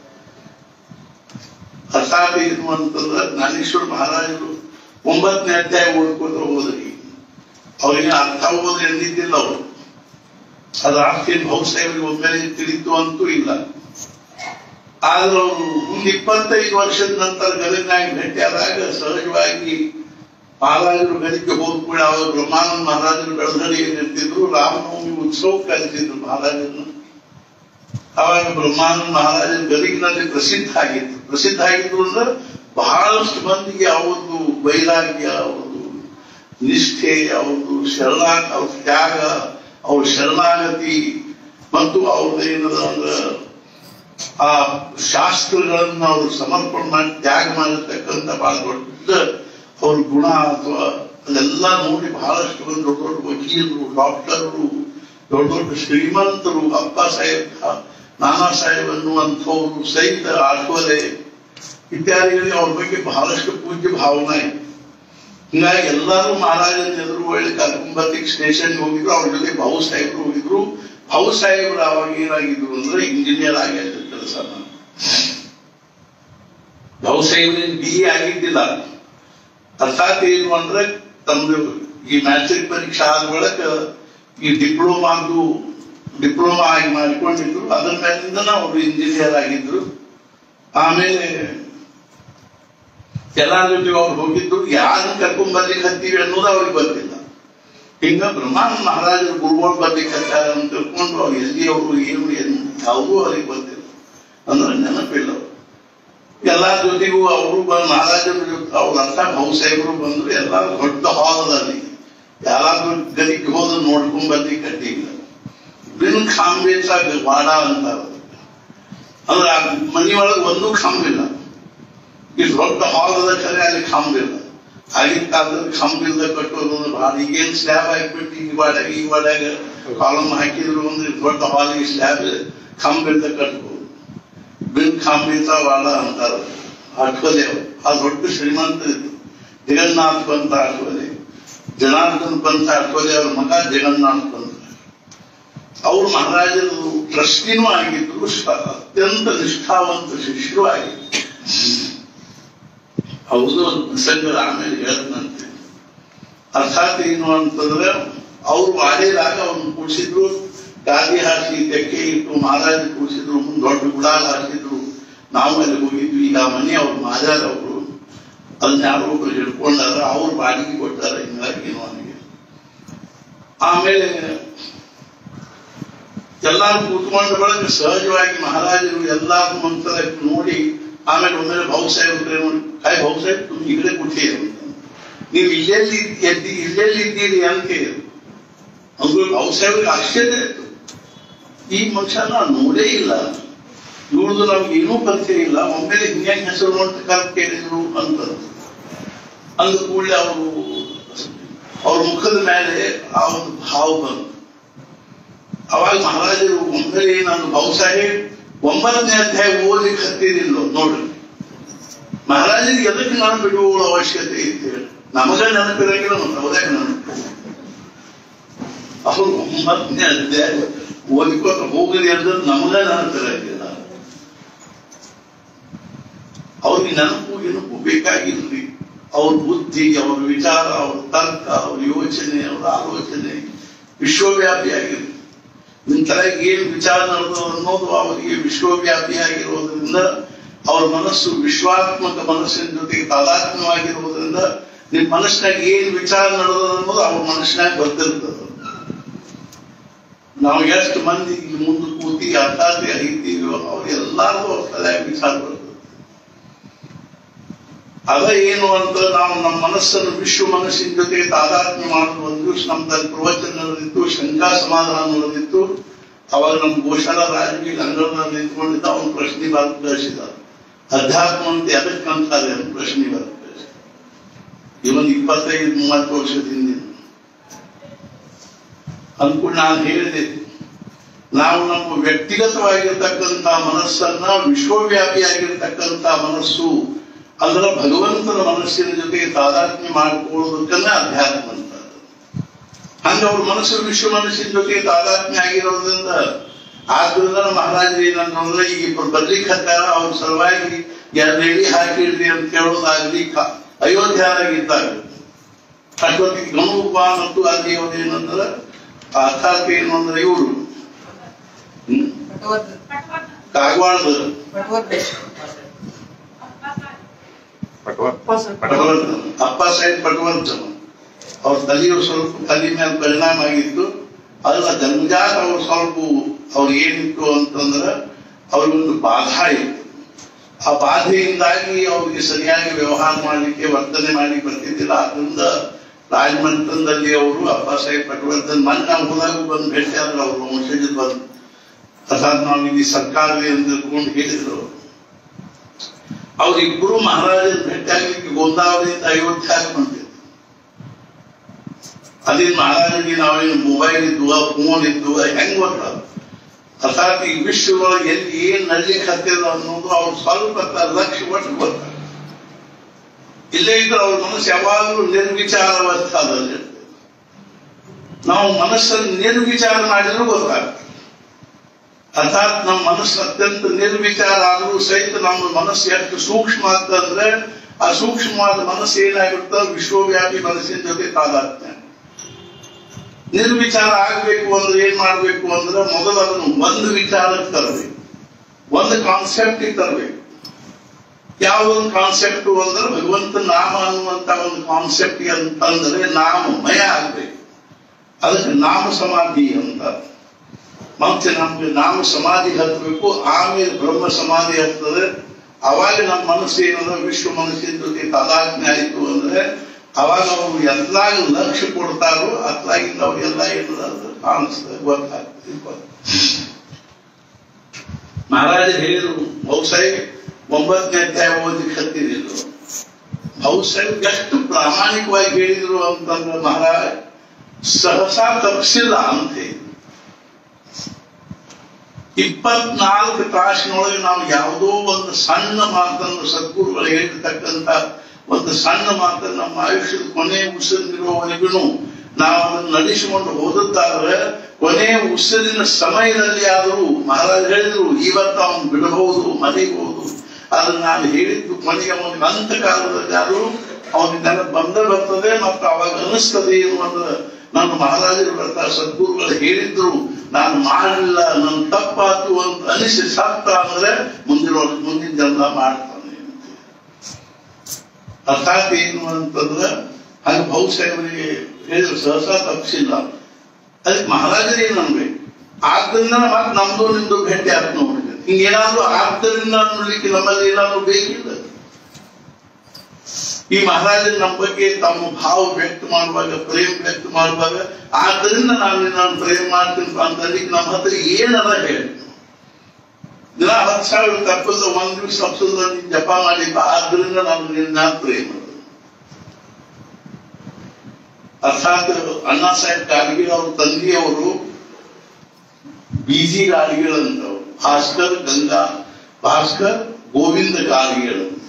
ಅರ್ಥಾತ್ ಏನು ಅಂತಂದ್ರೆ ಜ್ಞಾನೇಶ್ವರ ಮಹಾರಾಜರು ಒಂಬತ್ತನೇ ಅಧ್ಯಾಯ ಓದ್ಕೋತ ಹೋದ್ರಿ ಅವ್ರಿಗೆ ಅರ್ಥ ಹೋದ್ರೆ ಎಂದಿದ್ದಿಲ್ಲ ಅವರು ಅದು ಆಸ್ತಿ ಬಹುಸಾಹೇಬರಿಗೆ ಒಮ್ಮೆಲೆ ತಿಳಿತು ಅಂತೂ ಇಲ್ಲ ಆದ್ರೆ ಅವರು ಒಂದು ಇಪ್ಪತ್ತೈದು ವರ್ಷದ ನಂತರ ಗದಗ್ನಾಗಿ ಭೇಟಿಯಾದಾಗ ಸಹಜವಾಗಿ ಮಹಾರಾಜರು ಗದಿಗೆ ಹೋದ ಕೂಡ ಅವರು ಬ್ರಹ್ಮಾನಂದ ಮಹಾರಾಜರು ಬೆಳಗಡೆ ಏನಿರ್ತಿದ್ರು ರಾಮನವಮಿ ಉತ್ಸವ ಕಲಿತಿದ್ರು ಮಹಾರಾಜರನ್ನು ಅವಾಗ ಬ್ರಹ್ಮಾನಂದ ಮಹಾರಾಜರ ಗದಗಿನಲ್ಲಿ ಪ್ರಸಿದ್ಧ ಆಗಿತ್ತು ಪ್ರಸಿದ್ಧ ಆಗಿದ್ರು ಅಂದ್ರೆ ಬಹಳಷ್ಟು ಮಂದಿಗೆ ಅವರದು ವೈರಾಗ್ಯ ಅವರದು ನಿಷ್ಠೆ ಅವರದು ಶರಣ ಅವ್ರ ತ್ಯಾಗ ಅವ್ರ ಶರಣಾಗತಿ ಮತ್ತು ಅವ್ರದ್ದು ಏನದ ಅಂದ್ರೆ ಆ ಶಾಸ್ತ್ರಗಳನ್ನ ಅವರು ಸಮರ್ಪಣೆ ಮಾಡಿ ತ್ಯಾಗ ಮಾಡಿರ್ತಕ್ಕಂಥ ಬಹಳ ದೊಡ್ಡ ಅವ್ರ ಗುಣ ಅಥವಾ ಅದೆಲ್ಲ ನೋಡಿ ಬಹಳಷ್ಟು ಮಂದಿ ದೊಡ್ಡ ದೊಡ್ಡ ವಕೀಲರು ಡಾಕ್ಟರ್ರು ದೊಡ್ಡ ದೊಡ್ಡ ಶ್ರೀಮಂತರು ಅಪ್ಪ ಸಾಹೇಬ್ ನಾನಾ ಸಾಹೇಬ್ ಅನ್ನುವಂಥವ್ರು ಸಹಿತ ಆಶ್ವಲೆ ಇತ್ಯಾದಿಗಳಿಗೆ ಅವ್ರ ಬಗ್ಗೆ ಬಹಳಷ್ಟು ಪೂಜ್ಯ ಭಾವನೆ ಇದೆ ಹಿಂಗಾಗಿ ಎಲ್ಲರೂ ಮಹಾರಾಜನ ಎದುರು ಒಳ್ಳೆ ಕರ್ಕೊಂಬರ್ಲಿಕ್ಕೆ ಸ್ಟೇಷನ್ ಹೋಗಿದ್ರು ಅವ್ರ ಜೊತೆ ಭಾವು ಸಾಹೇಬರು ಹೋಗಿದ್ರು ಭಾವು ಸಾಹೇಬರು ಅವಾಗ ಏನಾಗಿದ್ರು ಅಂದ್ರೆ ಇಂಜಿನಿಯರ್ ಆಗಿದ್ರು ಕೆಲಸ ಭಾವು ಸಾಹೇಬ್ರೇನು ಬಿ ಎ ಆಗಿದ್ದಿಲ್ಲ ಅರ್ಥಾತ್ ಏನು ಅಂದ್ರೆ ತಮ್ದು ಈ ಮ್ಯಾಟ್ರಿಕ್ ಪರೀಕ್ಷೆ ಆದ ಬಳಿಕ ಈ ಡಿಪ್ಲೊಮಾದು ಡಿಪ್ಲೊಮಾ ಆಗಿ ಮಾಡಿಕೊಂಡಿದ್ರು ಅದರ ಮೇಲಿಂದ ಅವರು ಇಂಜಿನಿಯರ್ ಆಗಿದ್ರು ಆಮೇಲೆ ಎಲ್ಲಾರ ಜೊತೆ ಅವ್ರು ಹೋಗಿದ್ರು ಯಾರನ್ನ ಕರ್ಕೊಂಡ್ ಬರ್ಲಿಕ್ಕೆ ಹತ್ತೀವಿ ಅನ್ನೋದು ಅವ್ರಿಗೆ ಗೊತ್ತಿಲ್ಲ ಹಿಂಗ ಬ್ರಹ್ಮಾನಂದ ಮಹಾರಾಜರು ಗುರುಗಳು ಬರ್ಲಿಕ್ಕೆ ಹತ್ತಾರ ಅಂತ ತಿಳ್ಕೊಂಡು ಅವ್ರು ಎಲ್ಲಿ ಅವರು ಏನು ಏನು ಯಾವುದೂ ಅವ್ರಿಗೆ ಗೊತ್ತಿಲ್ಲ ಅಂದ್ರೆ ನೆನಪಿಲ್ಲ ಅವ್ರು. ಎಲ್ಲಾರ ಜೊತೆಗೂ ಅವರು ಬಂದು ಮಹಾರಾಜರ ಜೊತೆ ಅವ್ರ ಅರ್ಥ ಬಹುಸಾಹೇಬರು ಬಂದ್ರು ಎಲ್ಲ ದೊಡ್ಡ ಹಾಲದಲ್ಲಿ ಯಾರಾದ್ರೂ ಗದಿಗೆ ಹೋದ್ರೆ ನೋಡ್ಕೊಂಡ್ ಬಂದಿ ಕಟ್ಟಿ ಇಲ್ಲ ಬಿನ್ ಖಾಂಬೇಸ ವಾಡ ಅಂತಾರ ಅಂದ್ರೆ ಆ ಮನೆಯೊಳಗೆ ಒಂದೂ ಖಾಂಬಿಲ್ಲ ಈ ದೊಡ್ಡ ಹಾಲದ ಕರೆ ಅಲ್ಲಿ ಖಾಂಬಿಲ್ಲ ಆಗಿನ ಕಾಲದಲ್ಲಿ ಖಂಬಿಲ್ದ ಕಟ್ಟೋದು ಅಂದ್ರೆ ಭಾಳ ಈಗೇನ್ ಸ್ಲ್ಯಾಬ್ ಹಾಕ್ಬಿಟ್ಟು ಈ ವಾಡ್ಯಾಗ ಈ ವಾಡ್ಯಾಗ ಕಾಲಮ್ ಹಾಕಿದ್ರು ಅಂದ್ರೆ ದೊಡ್ಡ ಹಾಲಿಗೆ ಸ್ಲ್ಯಾಬ್ ಖಂಬಿಲ್ದ ಕಟ್ಬೋದು ಬಿನ್ ಖಾಂಬಿತ ವಾಡ ಅಂತಾರ ಆಠೋಲೆ ಆ ದೊಡ್ಡ ಶ್ರೀಮಂತ ಇದ್ರು ಜಗನ್ನಾಥ್ ಪಂತ ಆಠೋಲೆ ಜನಾರ್ದನ್ ಪಂತ ಆಠೋಲೆ ಅವ್ರ ಮಗ ಜಗನ್ನಾಥ್ ಪಂತ ಅವ್ರು ಮಹಾರಾಜರು ಟ್ರಸ್ಟಿನೂ ಆಗಿದ್ರು ಶ- ಅತ್ಯಂತ ನಿಷ್ಠಾವಂತ ಶಿಷ್ಯರು ಆಗಿದ್ರು ಹೌದು ಒಂದು ಪ್ರಸಂಗ ಆಮೇಲೆ ಹೇಳ್ತಂತೆ ಅರ್ಥಾತ್ ಏನು ಅಂತಂದ್ರೆ ಅವ್ರು ವಾಡಿದಾಗ ಅವ್ರನ್ನ ಕೂಡಿಸಿದ್ರು ಗಾದಿ ಹಾಕಿ ತೆಕ್ಕೆ ಇಟ್ಟು ಮಹಾರಾಜ ಕೂಡಿಸಿದ್ರು ಮುಂದೆ ದೊಡ್ಡ ಗುಡಾಲ್ ಹಾಕಿದ್ರು ನಾವು ಅಲ್ಲಿ ಹೋಗಿದ್ವಿ ಈಗ ಆ ಮನೆ ಅವ್ರು ಮಾಜಾರ ಅವರು ಅದನ್ನ ಯಾರೋ ಒಬ್ರು ಹಿಡ್ಕೊಂಡಾರ ಅವ್ರು ಬಾಡಿಗೆ ಕೊಟ್ಟಾರ ಹಿಂಗಾಗಿ ಏನೋ ಅವನಿಗೆ ಆಮೇಲೆ ಎಲ್ಲಾರು ಕೂತ್ಕೊಂಡ ಬಳಿಕ ಸಹಜವಾಗಿ ಮಹಾರಾಜರು ಎಲ್ಲಾರು ಮಂತ್ರ ನೋಡಿ ಆಮೇಲೆ ಒಮ್ಮೆಲೆ ಭಾವು ಸಾಹೇಬ್ರೆ ನೋಡಿ ಹಾಯ್ ಭಾವು ಸಾಹೇಬ್ ತುಂಬ ಈಗಲೇ ಕುಠಿ ಅಂತ ನೀವು ಇಲ್ಲೆಲ್ಲಿ ಎದ್ದಿ ಇಲ್ಲೆಲ್ಲಿ ಇದ್ದೀರಿ ಅಂತ ಹೇಳಿದ್ರು ಅಂದ್ರೆ ಭಾವು ಸಾಹೇಬ್ರಿಗೆ ಆಶ್ಚರ್ಯ ಆಯ್ತು ಈ ಮನುಷ್ಯ ನಾವು ನೋಡೇ ಇಲ್ಲ ಇವ್ರದ್ದು ನಮ್ಗೆ ಏನೂ ಪರಿಚಯ ಇಲ್ಲ ಒಮ್ಮೆಲೆ ಹಿಂಗೆ ಹೆಸರು ಅಂತ ಕರೆದು ಕೇಳಿದ್ರು ಅಂತ ಅಂದ ಕೂಡಲೇ ಅವರು ಅವ್ರ ಮುಖದ ಮೇಲೆ ಆ ಒಂದು ಭಾವ ಬಂತು ಅವಾಗ ಮಹಾರಾಜರು ಒಮ್ಮೆಲೆ ನಾನು ಬಹುಸಾಹೇಬ್ ಒಂಬತ್ತನೇ ಅಧ್ಯಾಯ ಓದಲಿಕ್ಕೆ ಹತ್ತಿರಿಲ್ಲ ನೋಡ್ರಿ ಮಹಾರಾಜರಿಗೆ ಎದಕ್ಕೆ ನಾನು ಬಿಡುವ ಅವಶ್ಯಕತೆ ಐತೆ ಹೇಳಿ ನಮಗ ನೆನಪಿರಂಗಿಲ್ಲ ಮತ್ತು ಅವದಾಗ ನೆನಪು ಅವರು ಒಂಬತ್ತನೇ ಅಧ್ಯಾಯ ಓದಿಕೊತ ಹೋಗಲಿ ಅಂದ್ರೆ ನಮಗ ನೆನಪಿರಂಗಿಲ್ಲ ಅವ್ರಿಗೆ ನೆನಪು ನೆನಪು ಬೇಕಾಗಿಲ್ರಿ ಅವ್ರ ಬುದ್ಧಿ ಅವ್ರ ವಿಚಾರ ಅವ್ರ ತರ್ಕ ಅವ್ರ ಯೋಚನೆ ಅವ್ರ ಆಲೋಚನೆ ವಿಶ್ವವ್ಯಾಪಿಯಾಗಿರ್ಲಿ ನಿಮ್ ತಲೆಗೆ ಏನ್ ವಿಚಾರ ನಡೆದು ಅನ್ನೋದು ಅವರಿಗೆ ವಿಶ್ವವ್ಯಾಪಿಯಾಗಿರೋದ್ರಿಂದ ಅವ್ರ ಮನಸ್ಸು ವಿಶ್ವಾತ್ಮಕ ಮನಸ್ಸಿನ ಜೊತೆಗೆ ತಾದಾತ್ಮ್ಯವಾಗಿರುವುದರಿಂದ ನಿಮ್ ಮನಸ್ಸಿನಾಗ ಏನ್ ವಿಚಾರ ನಡೆದ ಅನ್ನೋದು ಅವ್ರ ಮನಸ್ಸಿನಾಗ ಬರ್ತಿರ್ತದ ನಾವು ಎಷ್ಟು ಮಂದಿ ಇಲ್ಲಿ ಮುಂದೆ ಕೂತಿ ಅರ್ಥಾತ್ ಐತೀವೋ ಅವ್ರ ಎಲ್ಲಾರ್ದು ಅವ್ರ ತಲೆಯಾಗ ವಿಚಾರ ಬರ್ತದೆ ಅದ ಏನು ಅಂತ ನಾವು ನಮ್ಮ ಮನಸ್ಸನ್ನು ವಿಶ್ವ ಮನಸ್ಸಿನ ಜೊತೆಗೆ ತಾದಾತ್ಮ್ಯ ಮಾಡೋದು ಒಂದು ದಿವಸ ನಮ್ದಲ್ಲಿ ಪ್ರವಚನ ನಡೆದಿತ್ತು ಶಂಕಾ ಸಮಾಧಾನ ನಡೆದಿತ್ತು ಅವಾಗ ನಮ್ಮ ಗೋಶಾಲ ರಾಜಕೀಯ ಅಂಗಳದಲ್ಲಿ ನಿಂತ್ಕೊಂಡಿದ್ದ ಅವನು ಪ್ರಶ್ನೆ ಬರೆದು ಕಳಿಸಿದ ಅಧ್ಯಾತ್ಮ ಅಂತ ಎದಕ್ಕೆ ಅಂತಾರೆ ಅಂತ ಪ್ರಶ್ನೆ ಬರೆದು ಕಳಿಸಿದ ಇವನ್ ಇಪ್ಪತ್ತೈದು ಮೂವತ್ತು ವರ್ಷದ ಹಿಂದಿನ ಅಂದ್ಕೊಂಡು ನಾನು ಹೇಳಿದೆ ನಾವು ನಮ್ಮ ವ್ಯಕ್ತಿಗತವಾಗಿರ್ತಕ್ಕಂಥ ಮನಸ್ಸನ್ನ ವಿಶ್ವವ್ಯಾಪಿಯಾಗಿರ್ತಕ್ಕಂಥ ಮನಸ್ಸು ಅಂದ್ರೆ ಭಗವಂತನ ಮನಸ್ಸಿನ ಜೊತೆಗೆ ತಾದಾತ್ಮ್ಯ ಮಾಡಿಕೊಳ್ಳೋದಕ್ಕನ್ನ ಅಧ್ಯಾತ್ಮ ಅಂತ ಹಂಗ ಅವ್ರ ಮನಸ್ಸು ವಿಶ್ವ ಮನಸ್ಸಿನ ಜೊತೆಗೆ ತಾದಾತ್ಮ್ಯ ಆಗಿರೋದ್ರಿಂದ ಆದ್ರಿಂದ ಮಹಾರಾಜರು ಏನಂದ್ರೆ ಈಗ ಇಬ್ರು ಬರ್ಲಿಕ್ಕೆ ಹತ್ತಾರ ಅವ್ರ ಸಲುವಾಗಿ ಎರಡು ಎಡಿ ಹಾಕಿಡ್ರಿ ಅಂತ ಕೇಳೋದಾಗ್ಲಿ ಕ- ಅಯೋಧ್ಯಾದಾಗಿದ್ದಾಗ ಅಷ್ಟೊತ್ತಿಗೆ ಗಣೂಪ ಮತ್ತು ಅಲ್ಲಿ ಅವ್ರು ಏನಂದ್ರೆ ಅರ್ಥಾತ್ ಏನು ಅಂದ್ರೆ ಇವರು ಕಾಗವಾಳದ ಪಟವರ್ಧನ ಅಪ್ಪ ಸಾಹೇಬ್ ಪಟವರ್ಧನ ಅವ್ರ ತಲೆಯು ಸ್ವಲ್ಪ ತಲೆ ಮೇಲೆ ಪರಿಣಾಮ ಆಗಿತ್ತು ಅದನ್ನ ಜನ್ಮಜಾತ ಅವ್ರು ಸ್ವಲ್ಪ ಅವ್ರು ಏನಿತ್ತು ಅಂತಂದ್ರ ಅವ್ರಿಗೊಂದು ಬಾಧಾ ಇತ್ತು ಆ ಬಾಧೆಯಿಂದಾಗಿ ಅವ್ರಿಗೆ ಸರಿಯಾಗಿ ವ್ಯವಹಾರ ಮಾಡಲಿಕ್ಕೆ ವರ್ತನೆ ಮಾಡಿ ಬರ್ತಿದ್ದಿಲ್ಲ ಆದ್ರಿಂದ ರಾಜಮಂತ್ರದಲ್ಲಿ ಅವರು ಅಪ್ಪ ಸಾಹೇಬ್ ಪಟವರ್ಧನ್ ಮೊನ್ನೆ ನಾವು ಹೋದಾಗ ಬಂದು ಭೇಟಿ ಆದ್ರೆ ಅವ್ರು ವಂಶಜರು ಬಂದು ಅರ್ಥಾತ್ ನಾವು ಇಲ್ಲಿ ಸರ್ಕಾರವೇ ಅಂತ ತಿಳ್ಕೊಂಡು ಹೇಳಿದ್ರು ಅವರು ಅವರಿಬ್ಬರು ಮಹಾರಾಜನ ಭೇಟಿಯಾಗಲಿಕ್ಕೆ ಗೋಂದಾವರಿಯಿಂದ ಅಯೋಧ್ಯಾಗ ಬಂದಿದ್ರು ಅಲ್ಲಿನ ಮಹಾರಾಜನಿಗೆ ನಾವೇನು ಮೊಬೈಲ್ ಇದ್ದುವ ಫೋನ್ ಇದ್ದುವ ಹೆಂಗ್ ಗೊತ್ತ ಅರ್ಥಾತ್ ಈ ವಿಶ್ವದೊಳಗೆ ಎಲ್ಲಿ ಏನ್ ನಡ್ಲಿಕ್ಕೆ ಹತ್ತಿರ ಅನ್ನೋದು ಅವ್ರು ಸ್ವಲ್ಪ ತ- ಲಕ್ಷ್ಯ ಒಟ್ಟು ಗೊತ್ತ ಇಲ್ಲೇ ಇದ್ರೆ ಅವ್ರ ಮನಸ್ಸು ಯಾವಾಗಲೂ ನಿರ್ವಿಚಾರವಸ್ಥಾದಲ್ಲಿ ಇರ್ತದೆ. ನಾವು ಮನಸ್ಸನ್ನು ನಿರ್ವಿಚಾರ ಮಾಡಿದ್ರು ಗೊತ್ತಾಗ್ತದೆ ಅರ್ಥಾತ್ ನಮ್ಮ ಮನಸ್ಸು ಅತ್ಯಂತ ನಿರ್ವಿಚಾರ ಆದರೂ ಸಹಿತ ನಮ್ಮ ಮನಸ್ಸು ಎಷ್ಟು ಸೂಕ್ಷ್ಮ ಅಂತಂದ್ರೆ ಆ ಸೂಕ್ಷ್ಮವಾದ ಮನಸ್ಸು ಏನಾಗಿರುತ್ತೆ ವಿಶ್ವವ್ಯಾಪಿ ಮನಸ್ಸಿನ ಜೊತೆ ತಾದಾತ್ಮ್ಯ ನಿರ್ವಿಚಾರ ಆಗ್ಬೇಕು ಅಂದ್ರೆ ಏನ್ ಮಾಡ್ಬೇಕು ಅಂದ್ರೆ ಮೊದಲು ಅದನ್ನು ಒಂದು ವಿಚಾರಕ್ಕೆ ತರಬೇಕು ಒಂದು ಕಾನ್ಸೆಪ್ಟ್ ತರಬೇಕು ಯಾವೊಂದು ಕಾನ್ಸೆಪ್ಟ್ ಅಂದ್ರೆ ಭಗವಂತ ನಾಮ ಅನ್ನುವಂತ ಒಂದು ಕಾನ್ಸೆಪ್ಟ್ ಅಂತಂದ್ರೆ ನಾಮಮಯ ಆಗ್ಬೇಕು ಅದಕ್ಕೆ ನಾಮ ಸಮಾಧಿ ಅಂತ ಮತ್ತೆ ನಮ್ಗೆ ನಾಮ ಸಮಾಧಿ ಹತ್ತಬೇಕು ಆಮೇಲೆ ಬ್ರಹ್ಮ ಸಮಾಧಿ ಹತ್ತದ ಅವಾಗ ನಮ್ಮ ಮನಸ್ಸು ಏನಂದ್ರೆ ವಿಶ್ವ ಮನಸ್ಸಿನ ಜೊತೆ ತಾದಾತ್ಮ್ಯ ಆಯಿತು ಅಂದ್ರೆ ಅವಾಗ ಅವರು ಎಲ್ಲಾಗ ಲಕ್ಷ್ಯ ಕೊಡ್ತಾರೋ ಅತ್ಲಾಗಿಂದ ಅವ್ರಿಗೆಲ್ಲ ಏನದ ಕಾಣಿಸ್ತದೆ ಗೊತ್ತಾಗ್ತದೆ ಮಹಾರಾಜರು ಹೇಳಿದ್ರು ಬಹುಸಾಹಿ ಒಂಬತ್ತನೇ ಅಧ್ಯಾಯ ಓದಲಿಕ್ಕೆ ಹತ್ತಿರಿದ್ರು ಬಹುಸಾಹಿ ಎಷ್ಟು ಪ್ರಾಮಾಣಿಕವಾಗಿ ಹೇಳಿದ್ರು ಅಂತಂದ್ರೆ ಮಹಾರಾಜ್ ಸಹಸಾ ತಪ್ಪಿಸಿಲ್ಲ ಅಂತ ಹೇಳಿದ್ರು. ಇಪ್ಪತ್ನಾಲ್ಕು ತಾಸಿನೊಳಗೆ ನಾವು ಯಾವುದೋ ಒಂದು ಸಣ್ಣ ಮಾತನ್ನು ಸದ್ಗುರುಗಳು ಹೇಳಿರ್ತಕ್ಕಂಥ ಒಂದು ಸಣ್ಣ ಮಾತನ್ನು ನಮ್ಮ ಆಯುಷ್ಯದ ಕೊನೆ ಉಸಿರಿರುವವರೆಗೂ ನಾವು ಅದನ್ನು ನಡೆಸಿಕೊಂಡು ಹೋದುತ್ತಾದ್ರೆ ಕೊನೆ ಉಸಿರಿನ ಸಮಯದಲ್ಲಿ ಆದರೂ ಮಹಾರಾಜ್ ಹೇಳಿದ್ರು ಇವತ್ತು ಅವನು ಬಿಡಬಹುದು ಮರೆಯಬಹುದು ಅದನ್ನ ನಾನು ಹೇಳಿದ್ದು ಕೊನೆಗೆ ಅವನಿಗೆ ಅಂತ ಕಾಲದಲ್ಲಿ ಆದರೂ ಅವನಿಗೆ ನೆನಪು ಬಂದೇ ಬರ್ತದೆ ಮತ್ತು ಅವಾಗ ಅನಿಸ್ತದೆ ಎನ್ನುವಂತ ನನ್ನ ಮಹಾರಾಜರು ಬರ್ತಾ ಸದ್ಗುರುಗಳು ಹೇಳಿದ್ರು ನಾನು ಮಾಡಲಿಲ್ಲ ನನ್ನ ತಪ್ಪಾತು ಅಂತ ಅನಿಸಿ ಸತ್ತ ಅಂದ್ರೆ ಮುಂದಿನ ವರ್ಷ ಮುಂದಿನ ಜನ್ಮ ಮಾಡ್ತಾನೆ ಅಂತ. ಅರ್ಥಾತ್ ಏನು ಅಂತಂದ್ರೆ ಹಾಗೆ ಬಹುಸಾಹೇಬರಿಗೆ ಹೇಳಿದ್ರು ಸಹಸಾ ತಪ್ಪಿಸಿಲ್ಲ ಅದಕ್ಕೆ ಮಹಾರಾಜರೇ ನಮ್ಬೇಕು ಆದ್ದರಿಂದ ಮತ್ತೆ ನಮ್ದು ನಿಮ್ದು ಭೇಟಿ ಆಯ್ತು ನೋಡ್ರಿ ಹಿಂಗೇನಾದ್ರೂ ಆದ್ದರಿಂದ ಅನ್ನಲಿಕ್ಕೆ ನಮ್ಮಲ್ಲಿ ಏನಾದ್ರೂ ಬೇಕಿಲ್ಲ ಈ ಮಹಾರಾಜರು ನಮ್ಮ ಬಗ್ಗೆ ತಮ್ಮ ಭಾವ ವ್ಯಕ್ತ ಮಾಡುವಾಗ ಪ್ರೇಮ ವ್ಯಕ್ತ ಮಾಡುವಾಗ ಆದ್ದರಿಂದ ನಾನು ನಾನು ಪ್ರೇಮ ಮಾಡ್ತೀನಿ ಅಂತಲ್ಲಿ ನಮ್ಮ ಹತ್ರ ಏನದ ಹೇಳಿ ದಿನ ಹತ್ತು ಸಾವಿರ ತಪ್ಪದ ಒಂದ್ ದಿವಸ ತಪ್ಪಿಸದ ನೀನ್ ಜಪ ಮಾಡಿಲ್ಲ ಆದ್ರಿಂದ ನಾನು ನಿನ್ನ ಪ್ರೇಮ ಅರ್ಥಾತ್ ಅಣ್ಣಾ ಸಾಹೇಬ್ ಗಾಡ್ಗೀಳ್ ಅವ್ರ ತಂದೆಯವರು ಬಿಜಿ ಗಾಡ್ಗೀಳ್ ಅಂತ ಭಾಸ್ಕರ್ ಗಂಗಾ ಭಾಸ್ಕರ್ ಗೋವಿಂದ ಗಾಡ್ಗೀಳ್ ಅಂತ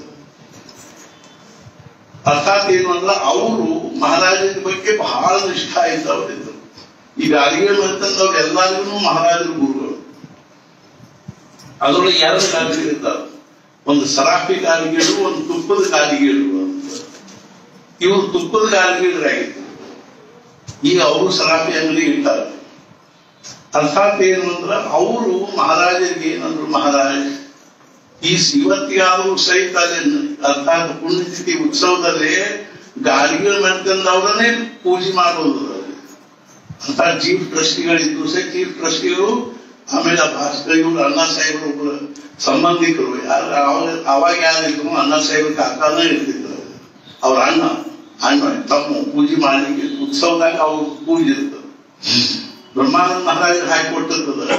ಅರ್ಥಾತ್ ಏನು ಅಂದ್ರೆ ಅವರು ಮಹಾರಾಜನ ಬಗ್ಗೆ ಬಹಳ ನಿಷ್ಠ ಇದ್ದವರಿದ್ದರು ಈ ಗಾಡಿಗೆ ಬಂತಂದವ್ರು ಎಲ್ಲರಿಗೂ ಮಹಾರಾಜರ ಗುರುಗಳು ಅದರೊಳಗೆ ಎರಡು ಗಾಡಿಗೆ ಇರ್ತಾವೆ ಒಂದು ಸರಾಫಿ ಗಾಡಿಗೆಳು ಒಂದು ತುಪ್ಪದ ಗಾಡಿಗೆಳು ಅಂತ ಇವರು ತುಪ್ಪದ ಗಾಡಿಗೆಳರಾಗಿತ್ತು ಈಗ ಅವರು ಸರಾಫಿ ಅಂಗಡಿ ಇರ್ತಾರೆ ಅರ್ಥಾತ್ ಏನು ಅಂದ್ರೆ ಅವರು ಮಹಾರಾಜರಿಗೆ ಏನಂದ್ರು ಮಹಾರಾಜ್ ಈ ಇವತ್ತಿಗಾದ್ರೂ ಸಹಿತ ಅಲ್ಲಿ ಅರ್ಥಾತ್ ಪುಣ್ಯತಿಥಿ ಉತ್ಸವದಲ್ಲಿ ಗಾಡಿಗಳು ಮಾಡ್ಕೊಂಡವ್ರನ್ನೇ ಪೂಜೆ ಮಾಡೋದು ಅಲ್ಲಿ. ಅರ್ಥಾತ್ ಚೀಫ್ ಟ್ರಸ್ಟಿಗಳಿದ್ರು ಸಹ ಚೀಫ್ ಟ್ರಸ್ಟಿಗಳು ಆಮೇಲೆ ಆ ಭಾಸ್ಕರ್ ಇವರು ಅಣ್ಣಾ ಸಾಹೇಬರು ಒಬ್ಬರು ಸಂಬಂಧಿಕರು ಯಾರು ಅವಾಗ ಅವಾಗ ಯಾರಿದ್ರು ಅಣ್ಣಾ ಸಾಹೇಬ್ರ ಕಾಕಾನೇ ಇರ್ತಿದ್ರು ಅವ್ರ ಅಣ್ಣ ಅಣ್ಣ ತಮ್ಮ ಪೂಜೆ ಮಾಡಲಿಕ್ಕೆ ಉತ್ಸವದಾಗ ಅವ್ರ ಪೂಜೆ ಇರ್ತದೆ ಬ್ರಹ್ಮಾನಂದ ಮಹಾರಾಜರು ಹಾಕಿಕೊಟ್ಟಿರ್ತದ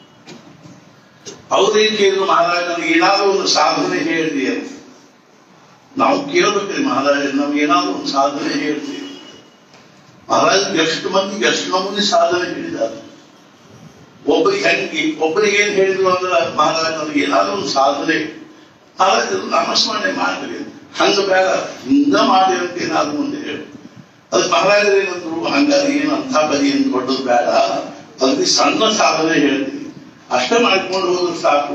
ಅವ್ರೇನ್ ಕೇಳಿದ್ರು ಮಹಾರಾಜ ನನಗೆ ಏನಾದ್ರೂ ಒಂದು ಸಾಧನೆ ಹೇಳ್ರಿ ಅಂತ ನಾವು ಕೇಳ್ಬೇಕ್ರಿ ಮಹಾರಾಜ ನಮ್ಗೆ ಏನಾದ್ರೂ ಒಂದು ಸಾಧನೆ ಹೇಳ್ರಿ ಮಹಾರಾಜ್ ಎಷ್ಟು ಮಂದಿಗೆ ಎಷ್ಟು ನಮೂನಿ ಸಾಧನೆ ಹೇಳಿದ್ದಾರೆ ಒಬ್ಬರಿಗೆ ಹೆಂಗೆ ಒಬ್ಬರಿಗೆ ಏನ್ ಹೇಳಿದ್ರು ಅಂದ್ರೆ ಮಹಾರಾಜ ನನಗೆ ಏನಾದ್ರೂ ಒಂದು ಸಾಧನೆ ಮಹಾರಾಜ ನಾಮಸ್ಮರಣೆ ಮಾಡ್ರಿ ಹಂಗ ಬೇಡ ಹಿಂಗ ಮಾಡಿ ಅಂತ ಏನಾದ್ರು ಮುಂದೆ ಹೇಳಿ ಅದಕ್ಕೆ ಮಹಾರಾಜರು ಏನಂದ್ರು ಹಂಗಾದ್ರೆ ಏನು ಅಂತ ಬರೀ ಏನು ದೊಡ್ಡದು ಬೇಡ ಅದಕ್ಕೆ ಸಣ್ಣ ಸಾಧನೆ ಹೇಳ್ತೀವಿ ಅಷ್ಟೇ ಮಾಡ್ಕೊಂಡು ಹೋದ್ರೆ ಸಾಕು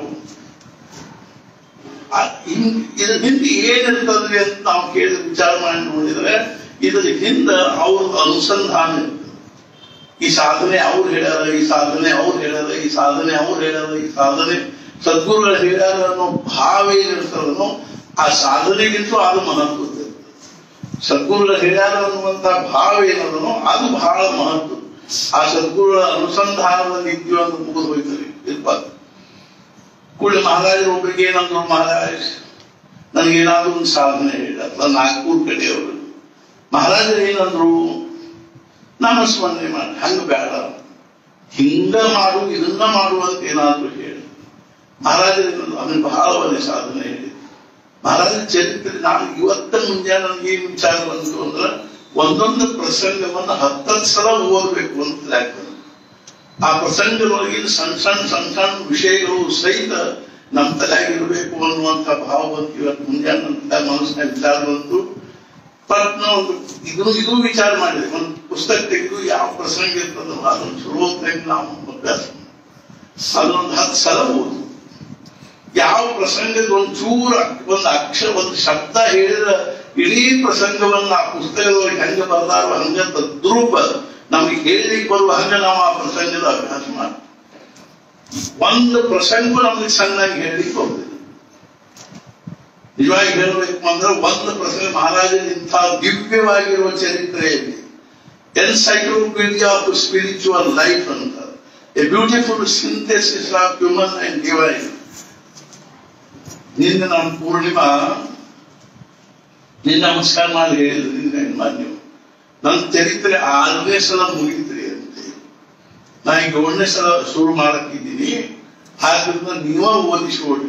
ಆ ಹಿಂ- ಇದ್ರ ಹಿಂದೆ ಏನಿರ್ತದ್ರಿ ಅಂತ ನಾವು ಕೇಳಿ ವಿಚಾರ ಮಾಡಿ ನೋಡಿದ್ರೆ ಇದ್ರ ಹಿಂದೆ ಅವ್ರ ಅನುಸಂಧಾನ ಇರ್ತದೆ ಈ ಸಾಧನೆ ಅವ್ರು ಹೇಳ್ಯಾರ ಈ ಸಾಧನೆ ಅವ್ರು ಹೇಳ್ಯಾರ ಈ ಸಾಧನೆ ಅವ್ರು ಹೇಳ್ಯಾರ ಈ ಸಾಧನೆ ಸದ್ಗುರುಗಳು ಹೇಳ್ಯಾರ ಅನ್ನೋ ಭಾವ ಏನಿರ್ತದನೋ ಆ ಸಾಧನೆಗಿಂತಲೂ ಅದು ಮಹತ್ವದ ಸದ್ಗುರುಗಳು ಹೇಳ್ಯಾರ ಅನ್ನುವಂತ ಭಾವ ಏನದನೋ ಅದು ಬಹಳ ಮಹತ್ವ ಆ ಸದ್ಗುರುಗಳ ಅನುಸಂಧಾನದಲ್ಲಿ ಇದ್ದೀವಿ ಅಂತ ಮುಗಿದು ಹೋಯ್ತದೆ ಇರ್ಬಾರ್ದು ಕೂಡಲೇ ಮಹಾರಾಜರು ಒಬ್ಬರಿಗೆ ಏನಂದ್ರು ಮಹಾರಾಜ್ ನನಗೇನಾದ್ರೂ ಒಂದು ಸಾಧನೆ ಹೇಳಿ ಅಥವಾ ನಾಗ್ಪುರ್ ಕಡೆಯವರು ಮಹಾರಾಜರು ಏನಂದ್ರು ನಾಮಸ್ಮರಣೆ ಮಾಡಿ ಹಂಗ ಬೇಡ ಹಿಂಗ ಮಾಡು ಇದನ್ನ ಮಾಡು ಅಂತ ಏನಾದ್ರೂ ಹೇಳಿ ಮಹಾರಾಜರು ಏನಂದ್ರು ಅದನ್ನ ಬಹಳ ಒಳ್ಳೆ ಸಾಧನೆ ಹೇಳಿ ಮಹಾರಾಜರ ಚರಿತ್ರೆ ನಾನು ಇವತ್ತ ಮುಂಜಾನೆ ನನಗೆ ಏನ್ ವಿಚಾರ ಬಂತು ಅಂದ್ರೆ ಒಂದೊಂದು ಪ್ರಸಂಗವನ್ನು ಹತ್ತತ್ತು ಸಲ ಓದಬೇಕು ಅಂತ ಆಗ್ತದೆ ಆ ಪ್ರಸಂಗದೊಳಗಿನ ಸಣ್ಣ ಸಣ್ಣ ಸಣ್ಣ ಸಣ್ಣ ವಿಷಯಗಳು ಸಹಿತ ನಮ್ಮ ತಲೆಯಾಗಿರ್ಬೇಕು ಅನ್ನುವಂತ ಭಾವ ಬಂತು ಇವತ್ತು ಮುಂಜಾನೆ ನನ್ನ ಮನಸ್ಸಿನ ವಿಚಾರ ಬಂತು ಪಟ್ನ ಒಂದು ಇದು ಇದು ವಿಚಾರ ಮಾಡಿದೆ ಒಂದು ಪುಸ್ತಕ ತೆಗೆದು ಯಾವ ಪ್ರಸಂಗ ಇರ್ತದೋ ಅದನ್ನು ಚಲೋ ತೆಗೆದು ನಾವು ಅಭ್ಯಾಸ ಮಾಡಿ. ಅದನ್ನೊಂದು ಹತ್ತು ಸಲ ಓದು ಯಾವ ಪ್ರಸಂಗದ ಒಂದು ಚೂರ ಒಂದು ಅಕ್ಷರ ಒಂದು ಶಬ್ದ ಹೇಳಿದ ಇಡೀ ಪ್ರಸಂಗವನ್ನ ಆ ಪುಸ್ತಕದೊಳಗೆ ಹೆಂಗ ಬರ್ದಾರೋ ಹಂಗ ತದ್ರೂಪ ನಮಗೆ ಹೇಳಲಿಕ್ಕೆ ಬರುವ ಹಂಗ ನಾವು ಆ ಪ್ರಸಂಗದ ಅಭ್ಯಾಸ ಮಾಡಿ ಒಂದು ಪ್ರಸಂಗ ನಮಗೆ ಸಣ್ಣಾಗಿ ಹೇಳಲಿಕ್ಕೆ ಹೋಗುದಿಲ್ಲ ನಿಜವಾಗಿ ಹೇಳಬೇಕು ಅಂದ್ರೆ ಒಂದು ಪ್ರಸಂಗ ಮಹಾರಾಜನ ಇಂಥ ದಿವ್ಯವಾಗಿರುವ ಚರಿತ್ರೆಯಲ್ಲಿ ಎನ್ಸೈಕ್ಲೋಪೀಡಿಯಾ ಆಫ್ ಸ್ಪಿರಿಚುವಲ್ ಲೈಫ್ ಅಂತ a beautiful synthesis of human and divine ನಿನ್ನೆ ನಾನು ಪೂರ್ಣಿಮಾ ನಿನ್ನ ನಮಸ್ಕಾರ ಮಾಡಿ ಹೇಳಿದ್ರಿ ಮಾನ್ಯ ನನ್ನ ಚರಿತ್ರೆ ಆರನೇ ಸಲ ಮುಗಿತ್ರಿ ಅಂತೆ ನಾ ಈಗ ಏಳನೇ ಸಲ ಶುರು ಮಾಡಕ್ಕಿದ್ದೀನಿ ಆದ್ರಿಂದ ನೀವ ಓದಿಸ್ಕೊಡ್ರಿ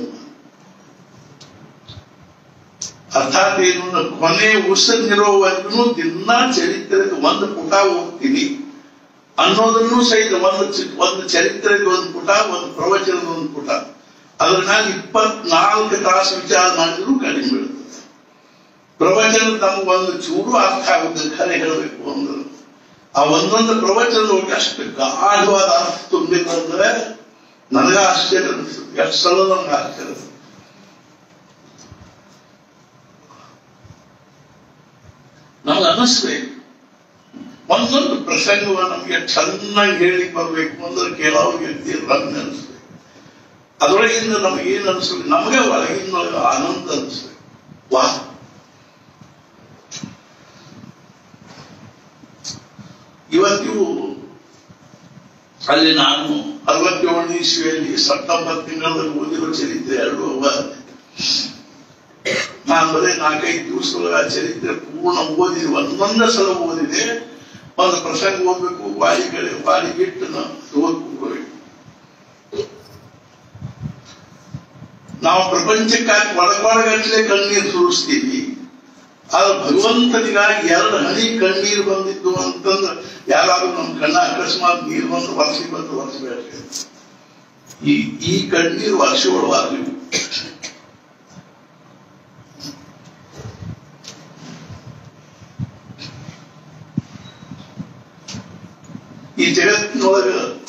ಅರ್ಥಾತ್ ಏನು ಅಂದ್ರೆ ಕೊನೆ ಉಸಿರಿರೋವರೆಗೂ ದಿನ ಚರಿತ್ರೆದ ಒಂದು ಪುಟ ಓದ್ತೀನಿ ಅನ್ನೋದನ್ನು ಸಹಿತ ಒಂದು ಚಿ- ಒಂದು ಚರಿತ್ರೆದ ಒಂದು ಪುಟ ಒಂದು ಪ್ರವಚನದ ಒಂದು ಪುಟ ಅದ್ರ ಮ್ಯಾಲ ಇಪ್ಪತ್ನಾಲ್ಕು ತಾಸು ವಿಚಾರ ಮಾಡಿದ್ರು ಕಡಿಮೆ ಬೀಳ್ತದೆ ಪ್ರವಚನ ನಮ್ಗೆ ಒಂದು ಚೂರು ಅರ್ಥ ಆಗುತ್ತೆ ಖರೆ ಹೇಳಬೇಕು ಅಂದ್ರೆ ಆ ಒಂದೊಂದು ಪ್ರವಚನದೊಳಗೆ ಅಷ್ಟು ಗಾಢವಾದ ಅರ್ಥ ತುಂಬಿತ್ತಂದ್ರೆ ನನಗ ಆಶ್ಚರ್ಯ ಅನಿಸುತ್ತೆ ಎಷ್ಟು ಸಲ ನನಗೆ ಆಶ್ಚರ್ಯ ಅನಿಸುತ್ತೆ. ನಮ್ಗೆ ಅನಿಸ್ಬೇಕು ಒಂದೊಂದು ಪ್ರಸಂಗವ ನಮಗೆ ಚೆನ್ನಾಗಿ ಹೇಳಿ ಬರ್ಬೇಕು ಅಂದ್ರೆ ಕೆಲವು ವ್ಯಕ್ತಿ ರಮ್ಯ ಅನಿಸ್ಬೇಕು ಅದರೊಳಗಿಂದ ನಮಗೆ ಏನ್ ಅನಿಸ್ಬೇಕು ನಮಗೆ ಒಳಗಿನ ಆನಂದ ಅನಿಸ್ಬೇಕು ವಾ ಇವತ್ತಿಗೂ ಅಲ್ಲಿ ನಾನು ಅರವತ್ತೇಳನೇ ಇಸ್ವಿಯಲ್ಲಿ ಸೆಪ್ಟೆಂಬರ್ ತಿಂಗಳಲ್ಲಿ ಓದಿರೋ ಚರಿತ್ರೆ ಎರಡು ಅವ ನಾನು ಬರೀ ನಾಲ್ಕೈದು ದಿವಸಗಳ ಚರಿತ್ರೆ ಪೂರ್ಣ ಓದಿದೆ ಒಂದೊಂದೇ ಸಲ ಓದಿದೆ ಒಂದು ಪ್ರಸಂಗ ಓದ್ಬೇಕು ಬಾಳಿಗೆ ಬಾಳಿಗಿಟ್ಟು ನಾವು ಓದ್ಕೋಬೇಕು ನಾವು ಪ್ರಪಂಚಕ್ಕಾಗಿ ಒಳಗೊಳಗಟ್ಟಲೆ ಕಣ್ಣೀರು ಸುರಿಸ್ತೀವಿ ಆದ್ರೆ ಭಗವಂತನಿಗಾಗಿ ಎರಡು ಹನಿ ಕಣ್ಣೀರು ಬಂದಿದ್ದು ಅಂತಂದ್ರೆ ಯಾರಾದ್ರೂ ನಮ್ಮ ಕಣ್ಣ ಅಕಸ್ಮಾತ್ ನೀರು ಬಂದು ವರ್ಷಿ ಬಂದು ವರ್ಷಬೇಡ ಈ ಈ ಕಣ್ಣೀರು ವರ್ಷಗಳವಾಗಲಿ ಈ ಜಗತ್ತಿನೊಳಗ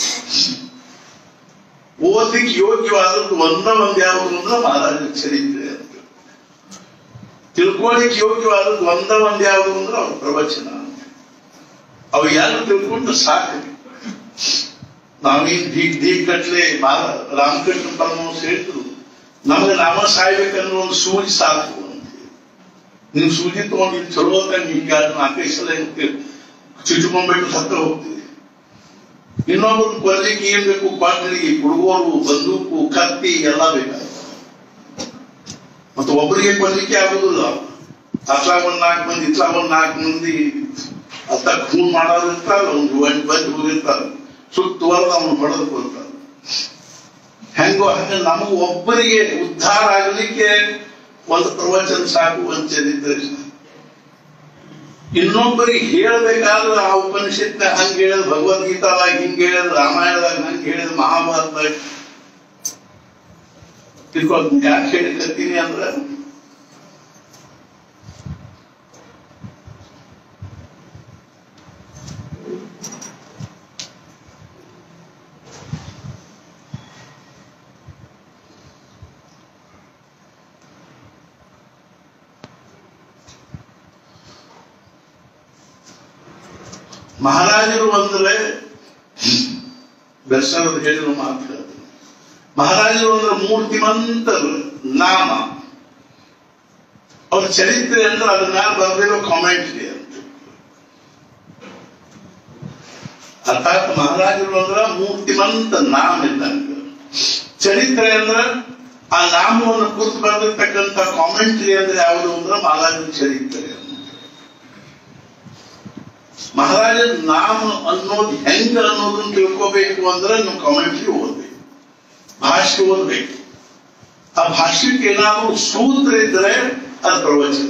ಓದಲಿಕ್ಕೆ ಯೋಗ್ಯವಾದದ್ದು ಒಂದ ಒಂದ್ ಯಾವುದು ಅಂದ್ರೆ ಮಹಾರಾಜರ ಚರಿತ್ರೆ ಅಂತ ತಿಳ್ಕೊಳ್ಳಿಕ್ಕೆ ಯೋಗ್ಯವಾದದ್ದು ಒಂದ ಒಂದ್ ಯಾವುದು ಅಂದ್ರೆ ಅವ್ರ ಪ್ರವಚನ ಅಂತ ಅವು ಯಾರು ತಿಳ್ಕೊಂಡು ಸಾಕು ನಾವೇನ್ ಢೀ ಢೀ ಕಟ್ಲೆ ರಾಮಕೃಷ್ಣ ಪರಮಹಂಸ ಹೇಳಿದ್ರು ನಮಗೆ ನಾವ ಸಾಯ್ಬೇಕನ್ನೋ ಒಂದು ಸೂಜಿ ಸಾಕು ಅಂತ ನೀವು ಸೂಜಿ ತಗೊಂಡು ಇಲ್ಲಿ ಚಲೋ ಅಂತ ನಿಮ್ಗೆ ನಾಲ್ಕೈದು ಸಲ ಹಿಂಗೆ ಚುಚ್ಕೊಂಡ್ಬಿಟ್ಟು ಸತ್ತ ಹೋಗ್ತೀವಿ ಇನ್ನೊಬ್ಬರು ಕೊಲ್ಲಿಕ್ಕೆ ಏನ್ ಬೇಕು ಕ್ವಾಟ್ರಿಗೆ ಹುಡುಗರು ಬಂದೂಕು ಕತ್ತಿ ಎಲ್ಲ ಬೇಕಾಗುತ್ತೆ ಮತ್ತು ಒಬ್ಬರಿಗೆ ಕೊಲ್ಲಿಕ್ಕೆ ಆಗುದಿಲ್ಲ ಅತ್ಲಾಗ ಒಂದ್ ನಾಲ್ಕು ಮಂದಿ ಇತ್ಲಾಗ ಒಂದ್ ನಾಲ್ಕು ಮಂದಿ ಅತ್ತ ಖೂನ್ ಮಾಡೋರು ಇರ್ತಾರ ಒಂದು ಒಂದ್ ಬಂದು ಹೋಗಿರ್ತಾರ ಸುತ್ತುವರೆದು ಅವನು ಹೊಡೆದು ಕೊಡ್ತಾರ ಹೆಂಗೋ ಹಂಗ ನಮಗ ಒಬ್ಬರಿಗೆ ಉದ್ಧಾರ ಆಗಲಿಕ್ಕೆ ಒಂದು ಪ್ರವಚನ ಸಾಕು ಒಂದು ಚರಿತ್ರೆ ಸಾಕು ಇನ್ನೊಬ್ಬರಿಗೆ ಹೇಳಬೇಕಾದ್ರೆ ಆ ಉಪನಿಷತ್ನ ಹಂಗ ಹೇಳಿದ ಭಗವದ್ಗೀತಾದಾಗ ಹಿಂಗ ಹೇಳಿದ ರಾಮಾಯಣದಾಗ ಹಂಗ ಹೇಳಿದ ಮಹಾಭಾರತದಾಗ ತಿಳ್ಕೊಂಡು ಯಾಕೆ ಹೇಳಿಕತ್ತೀನಿ ಅಂದ್ರ ಮಹಾರಾಜರು ಅಂದ್ರೆ ಬೆರ್ಸನವ್ರು ಹೇಳಿದ್ರು ಮಾತು ಹೇಳ್ತೀನಿ. ಮಹಾರಾಜರು ಅಂದ್ರೆ ಮೂರ್ತಿಮಂತರು ನಾಮ ಅವ್ರ ಚರಿತ್ರೆ ಅಂದ್ರೆ ಅದ್ರ ಮ್ಯಾಲ ಬರ್ದಿರೋ ಕಾಮೆಂಟ್ ಇದೆ ಅಂತ ಅರ್ಥಾತ್ ಮಹಾರಾಜರು ಅಂದ್ರ ಮೂರ್ತಿಮಂತ ನಾಮ ಇದ್ದಂಗ ಚರಿತ್ರೆ ಅಂದ್ರ ಆ ನಾಮವನ್ನು ಕುರಿತು ಬರೆದಿರ್ತಕ್ಕಂಥ ಕಾಮೆಂಟ್ರಿ ಅಂದ್ರೆ ಯಾವುದು ಅಂದ್ರೆ ಮಹಾರಾಜರ ಚರಿತ್ರೆ ಅಂತ ಮಹಾರಾಜರ ನಾಮ ಅನ್ನೋದು ಹೆಂಗ ಅನ್ನೋದನ್ನ ತಿಳ್ಕೋಬೇಕು ಅಂದ್ರೆ ನೀವು ಕಾಮೆಂಟ್ರಿ ಓದ್ಬೇಕು ಭಾಷ್ಯ ಓದ್ಬೇಕು ಆ ಭಾಷ್ಯಕ್ಕೆ ಏನಾದ್ರು ಸೂತ್ರ ಇದ್ರೆ ಅದು ಪ್ರವಚನ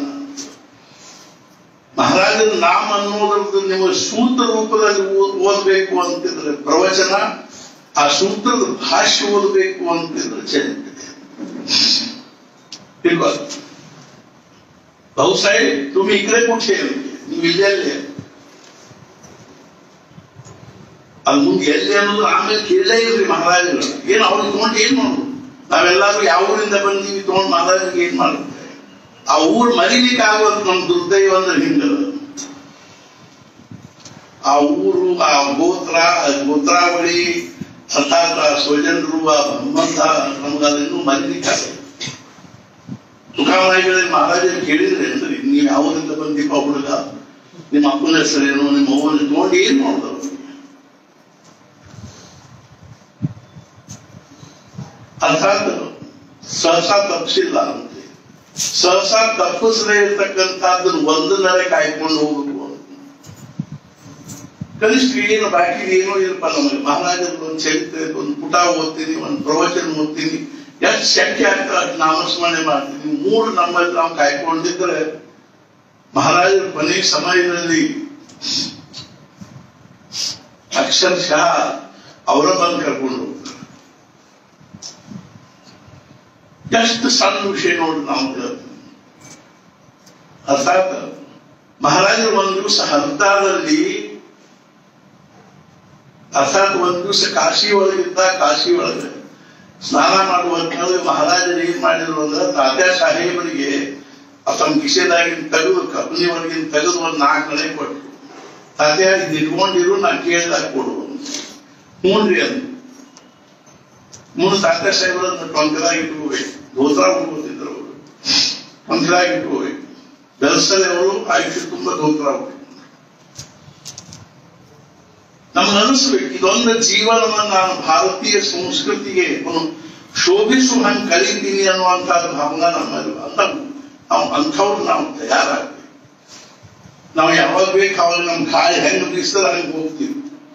ಮಹಾರಾಜರ ನಾಮ ಅನ್ನೋದ್ರದ್ದು ನೀವು ಸೂತ್ರ ರೂಪದಲ್ಲಿ ಓದ್- ಓದ್ಬೇಕು ಅಂತಿದ್ರೆ ಪ್ರವಚನ ಆ ಸೂತ್ರದ ಭಾಷ್ಯ ಓದಬೇಕು ಅಂತಿದ್ರೆ ಚರಿತ್ರೆ ತಿಳ್ಕೊ भाऊसाहेब तुम्ही इकडे कुठे ನೀವು ಇಲ್ಲೇ ಅದು ಮುಂದೆ ಎಲ್ಲಿ ಅನ್ನೋದು ಆಮೇಲೆ ಕೇಳಲೇ ಇಲ್ರಿ ಮಹಾರಾಜರು ಏನ್ ಅವ್ರಿಗೆ ತಗೊಂಡು ಏನ್ ಮಾಡುದು ನಾವೆಲ್ಲರೂ ಯಾವ ಊರಿಂದ ಬಂದೀವಿ ತಗೊಂಡು ಮಹಾರಾಜರಿಗೆ ಏನ್ ಮಾಡುತ್ತೆ ಆ ಊರ್ ಮರಿಲಿಕ್ಕೆ ಆಗೋದು ನಮ್ ದುರ್ದೈವ ಅಂದ್ರೆ ಹಿಂಗದ ಆ ಊರು ಆ ಗೋತ್ರ ಆ ಗೋತ್ರಾವಳಿ ಅರ್ಥಾತ್ ಆ ಸ್ವಜನರು ಆ ಸಂಬಂಧ ನಮ್ಗದನ್ನು ಮರಿಲಿಕ್ಕೆ ಆಗಲ್ಲ ತುಕಾಮಾಯಿಗಳಲ್ಲಿ ಮಹಾರಾಜರು ಕೇಳಿದ್ರೆ ಅಂದ್ರೆ ನೀವು ಯಾವರಿಂದ ಬಂದಿಪ್ಪ ಹುಡುಗ ನಿಮ್ಮ ಅಪ್ಪನ ಹೆಸರೇನು ನಿಮ್ಮ ಅವ್ವನ ತಗೊಂಡು ಏನ್ ಮಾಡಿದವರು ಅರ್ಥಾತ್ ಸಹಸಾ ತಪ್ಪಿಸಿಲ್ಲ ಅಂತೆ ಸಹಸಾ ತಪ್ಪಿಸದೇ ಇರ್ತಕ್ಕಂಥದ್ದನ್ನು ಒಂದನ್ನೇ ಕಾಯ್ಕೊಂಡು ಹೋಗುದು ಕನಿಷ್ಠ ಏನು ಬಾಕಿ ಏನೋ ಇರಪ್ಪ ನಮಗೆ ಮಹಾರಾಜರ ಒಂದು ಚರಿತ್ರೆ ಒಂದು ಪುಟ ಓದ್ತೀನಿ ಒಂದು ಪ್ರವಚನ ಓದ್ತೀನಿ ಎಷ್ಟು ಶಕ್ಯ ಆಗ್ತದೆ ಅಷ್ಟು ನಾಮಸ್ಮರಣೆ ಮಾಡ್ತೀನಿ ಮೂರು ನಮ್ಮಲ್ಲಿ ನಾವು ಕಾಯ್ಕೊಂಡಿದ್ರೆ ಮಹಾರಾಜರ ಕೊನೆ ಸಮಯದಲ್ಲಿ ಅಕ್ಷರಶಃ ಅವರ ಬಂದು ಕರ್ಕೊಂಡು ಹೋಗ್ತಾರೆ ಎಷ್ಟು ಸಣ್ಣ ವಿಷಯ ನೋಡಿ ನಾವು ಹೇಳ್ತೀವಿ ಅರ್ಥಾತ್ ಮಹಾರಾಜರು ಒಂದು ದಿವಸ ಹರ್ತಾದಲ್ಲಿ ಅರ್ಥಾತ್ ಒಂದು ದಿವಸ ಕಾಶಿ ಒಳಗಿದ್ದ ಕಾಶಿ ಒಳಗೆ ಸ್ನಾನ ಮಾಡುವ ಹೊತ್ತಿನಲ್ಲಿ ಮಹಾರಾಜರು ಏನ್ ಮಾಡಿದ್ರು ಅಂದ್ರೆ ತಾತ್ಯಾ ಸಾಹೇಬರಿಗೆ ತಮ್ಮ ಕಿಸೆದಾಗಿನ ತೆಗೆದು ಕಬ್ಬನಿ ಒಳಗಿನ ತೆಗೆದು ಒಂದು ನಾಲ್ಕು ಮನೆ ಕೊಟ್ಟರು ತಾತ್ಯಾ ಇದು ಇಟ್ಕೊಂಡಿರು ನಾ ಕೇಳಿದಾಗ ಕೊಡು ಹ್ಞೂನ್ರಿ ಅಂದ್ರು ಮೂರು ತಾತ್ಯಾ ಸಾಹೇಬರನ್ನು ಟೊಂಕದಾಗ ಇಟ್ಕೋಬೇಕು ಧೋತ್ರ ಉಟ್ಕೋತಿದ್ರು ಅವರು ಟೊಂಕದಾಗ ಇಟ್ಕೋಬೇಕು ಬೆಳೆಸದೆ ಅವರು ಆಯುಷ್ಯ ತುಂಬಾ ಧೋತ್ರ ಉಟ್ರು ನಮ್ಗೆ ಅನಿಸ್ಬೇಕು ಇದೊಂದು ಜೀವನವನ್ನು ನಾನು ಭಾರತೀಯ ಸಂಸ್ಕೃತಿಗೆ ಒಂದು ಶೋಭಿಸುವ ಹಂಗೆ ಕಲಿತೀನಿ ಅನ್ನುವಂತ ಭಾವನೆ ನಮ್ಮಲ್ಲಿ ಅಂತ ನಾವು ಅಂಥವ್ರು ನಾವು ತಯಾರಾಗ್ತೀವಿ ನಾವು ಯಾವಾಗ ಬೇಕು ಅವಾಗ ನಮ್ ಗಾಳಿ ಹೆಂಗ್ ಬೀಸ್ತದ ಹಂಗೆ ಹೋಗ್ತೀವಿ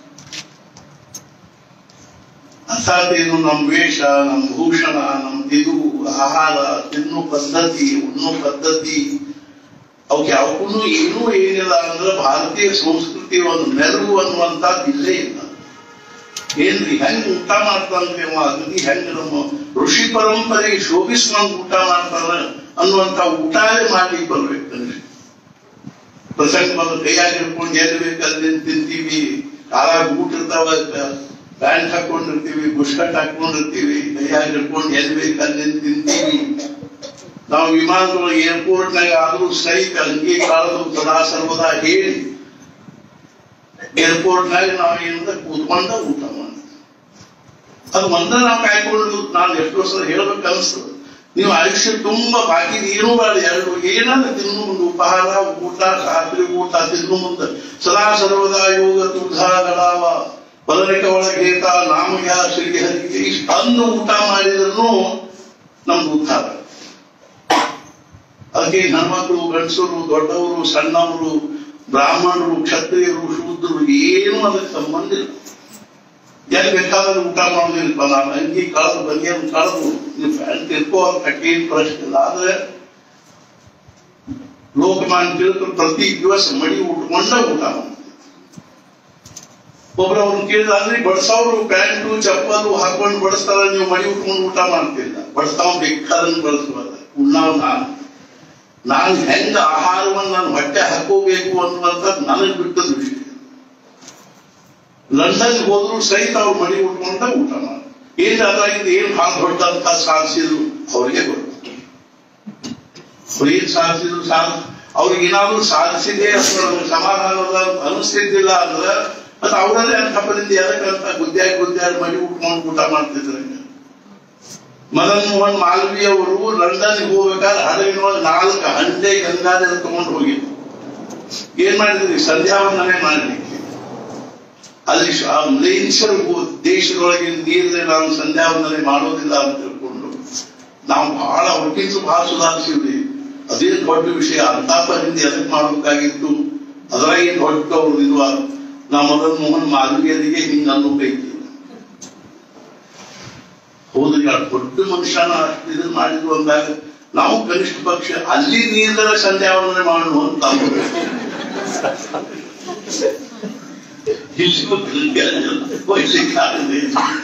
ಅರ್ಥಾತ್ ಏನು ನಮ್ಮ ವೇಷ ನಮ್ಮ ಭೂಷಣ ನಮ್ಮ ಇದು ಆಹಾರ ತಿನ್ನು ಪದ್ಧತಿ ಉಣ್ಣು ಪದ್ಧತಿ ಅವಕ್ಕೆ ಯಾವಕ್ಕೂ ಏನೂ ಏನಿಲ್ಲ ಅಂದ್ರೆ ಭಾರತೀಯ ಸಂಸ್ಕೃತಿ ಒಂದು ಮೆರುಗು ಅನ್ನುವಂಥದ್ದು ಇಲ್ಲೇ ಇಲ್ಲ ಏನ್ರಿ ಹೆಂಗ್ ಊಟ ಮಾಡ್ತಾನ್ರಿ ಅವ ಅಗದಿ ಹೆಂಗ್ ನಮ್ಮ ಋಷಿ ಪರಂಪರೆಗೆ ಶೋಭಿಸುವಂಗ್ ಊಟ ಮಾಡ್ತಾನ ಅನ್ನುವಂತ ಊಟವೇ ಮಾಡ್ಲಿಕ್ಕೆ ಬರ್ಬೇಕು ಕನಿಷ್ಠ ಪ್ರಸಂಗ ಬಂದು ಕೈಯಾಗಿ ಹಿಡ್ಕೊಂಡು ಎಲ್ಲಿ ಬೇಕಲ್ಲಿ ತಿಂತೀವಿ ಕಾಲಾಗ ಊಟ ಇರ್ತಾವ ಪ್ಯಾಂಟ್ ಹಾಕೊಂಡಿರ್ತೀವಿ ಬುಷ್ಕಟ್ ಹಾಕೊಂಡಿರ್ತೀವಿ ಕೈಯಾಗಿ ಹಿಡ್ಕೊಂಡು ಎಲ್ಲಿ ಬೇಕಲ್ಲಿ ತಿಂತೀವಿ ನಾವು ವಿಮಾನದೊಳಗೆ ಏರ್ಪೋರ್ಟ್ನಾಗ ಆದ್ರೂ ಸಹಿತ ಅಂಗಿ ಕಾಲದು ಸದಾ ಸರ್ವದಾ ಹೇಳಿ ಏರ್ಪೋರ್ಟ್ನಾಗ ನಾವು ಏನಿದೆ ಕೂತ್ಕೊಂಡ ಊಟ ಮಾಡಿ ಅದು ಒಂದ ನಾವು ಕಾಯ್ಕೊಂಡು ನಾನು ಎಷ್ಟೋ ಸಲ ಹೇಳ್ಬೇಕು ಅನಿಸ್ತದೆ ನೀವು ಆಯುಷ್ಯ ತುಂಬಾ ಬಾಕಿ ಏನೂ ಬೇಡ ಎರಡು ಏನಾದ್ರು ತಿನ್ನು ಮುಂದೆ ಉಪಹಾರ ಊಟ ರಾತ್ರಿ ಊಟ ತಿನ್ನು ಮುಂದೆ ಸದಾ ಸರ್ವದಾ ಯೋಗ ತುರ್ಧ ಗಡಾವ ಪದರಿಕ ಒಳಗೇತ ನಾಮಯ ಶ್ರೀಹರಿಗೆ ಇಷ್ಟನ್ನು ಊಟ ಮಾಡಿದ್ರು ನಮ್ದು ಉದ್ಧಾರ ಅದಕ್ಕೆ ಹೆಣ್ಮಕ್ಳು ಗಂಡಸರು ದೊಡ್ಡವರು ಸಣ್ಣವರು ಬ್ರಾಹ್ಮಣರು ಕ್ಷತ್ರಿಯರು ಶೂದ್ರರು ಏನು ಅದಕ್ಕೆ ಸಂಬಂಧ ಇಲ್ಲ ಎಲ್ಲಿ ಬೇಕಾದ್ರೆ ಊಟ ಮಾಡೋದಿಲ್ಪ ನಾನು ಅಂಗಿ ಕಳೆದು ಬನಿಯನ್ನು ಕಳೆದು ನೀವು ಪ್ಯಾಂಟ್ ಇರ್ಕೋ ಅಂತ ಏನ್ ಪ್ರಶ್ನೆ ಇಲ್ಲ ಆದ್ರೆ ಲೋಕಮಾನ್ಯ ತಿಳ್ಕೊಂಡು ಪ್ರತಿ ದಿವಸ ಮಡಿ ಉಟ್ಕೊಂಡ ಊಟ ಮಾಡ್ತಾರೆ ಒಬ್ರು ಅವ್ರನ್ನ ಕೇಳಿದ ಅಂದ್ರೆ ಬಡಸವ್ರು ಪ್ಯಾಂಟು ಚಪ್ಪಲು ಹಾಕೊಂಡು ಬಡಿಸ್ತಾರ ನೀವು ಮಡಿ ಉಟ್ಕೊಂಡು ಊಟ ಮಾಡ್ತಿಲ್ಲ ಬಡಿಸ್ತಾವ್ ಬೇಕಾದನ್ನು ಬಳಸುವಾಗ ಉಣ್ಣಾವ್ ನಾನು ನಾನು ಹೆಂಗ ಆಹಾರವನ್ನು ನಾನು ಹೊಟ್ಟೆ ಹಾಕೋಬೇಕು ಅನ್ನುವಂಥದ್ದು ನನಗೆ ಬಿಟ್ಟದ ವಿಷಯ ಲಂಡನ್ ಹೋದ್ರು ಸಹಿತ ಅವ್ರು ಮಡಿ ಉಟ್ಕೊಂಡ ಊಟ ಮಾಡಿ ಏನ್ ಅದ್ರಾಗಿಂದ ಏನ್ ಹಾಳು ಹೊಟ್ಟಂತ ಸಾಧಿಸಿದ್ರು ಅವ್ರಿಗೆ ಗೊತ್ತು ಅವ್ರು ಏನ್ ಸಾಧಿಸಿದ್ರು ಸಾಧ ಅವ್ರಿಗೆ ಏನಾದ್ರು ಸಾಧಿಸಿದೆ ಅಥವಾ ಅವ್ರಿಗೆ ಸಮಾಧಾನದ ಅನಿಸ್ತಿದ್ದಿಲ್ಲ ಅಂದ್ರೆ ಮತ್ತೆ ಅವರಲ್ಲೇ ಅಂತ ಬಂದಿದ್ದು ಎದಕ್ಕಂತ ಗುದ್ದ್ಯಾಗಿ ಗುದ್ದ್ಯಾಗಿ ಮಡಿ ಉಟ್ಕೊಂಡು ಊಟ ಮಾಡ್ತಿದ್ರು ಮದನ್ ಮೋಹನ್ ಮಾಲ್ವಿ ಅವರು ಲಂಡನ್ಗೆ ಹೋಗ್ಬೇಕಾದ್ರೆ ಹಡಗಿನೊಳಗೆ ನಾಲ್ಕು ಹಂಡೆ ಗಂಗಾಧರ ತಗೊಂಡು ಹೋಗಿದ್ರು ಏನ್ ಮಾಡಿದ್ರಿ ಸಂಧ್ಯಾವಂದನೆ ಮಾಡ್ಲಿಕ್ಕೆ ಅಲ್ಲಿ ಮಲೇಶ್ವರ ದೇಶದೊಳಗೆ ನೀರಿದ್ರೆ ನಾವು ಸಂಧ್ಯಾವಂದನೆ ಮಾಡೋದಿಲ್ಲ ಅಂತ ತಿಳ್ಕೊಂಡು ನಾವು ಬಹಳ ಅವ್ರಿಗಿಂತ ಬಹಳ ಸುಧಾರಿಸಿದ್ವಿ ಅದೇ ದೊಡ್ಡ ವಿಷಯ ಅಂತಾಪರಿಂದ ಎದಕ್ ಮಾಡಬೇಕಾಗಿತ್ತು ಅದ್ರಾಗ ದೊಡ್ಡ ಅವ್ರು ಇಲ್ವಾ ನಾ ಮದನ್ ಮೋಹನ್ ಮಾಲ್ವಿಯರಿಗೆ ಹಿಂಗ ಅನ್ನೋಕೈತಿ ಹೌದ್ರಿ ಆ ದೊಡ್ಡ ಮನುಷ್ಯನ ಅಷ್ಟು ಇದನ್ನ ಮಾಡಿದ್ರು ಅಂದಾಗ ನಾವು ಕನಿಷ್ಠ ಪಕ್ಷ ಅಲ್ಲಿ ನೀರಿನ ಸಂಧ್ಯಾವಂದನೆ ಮಾಡುವ ಅಂತ ವಹಿಸಲಿಕ್ಕಾಗದೆ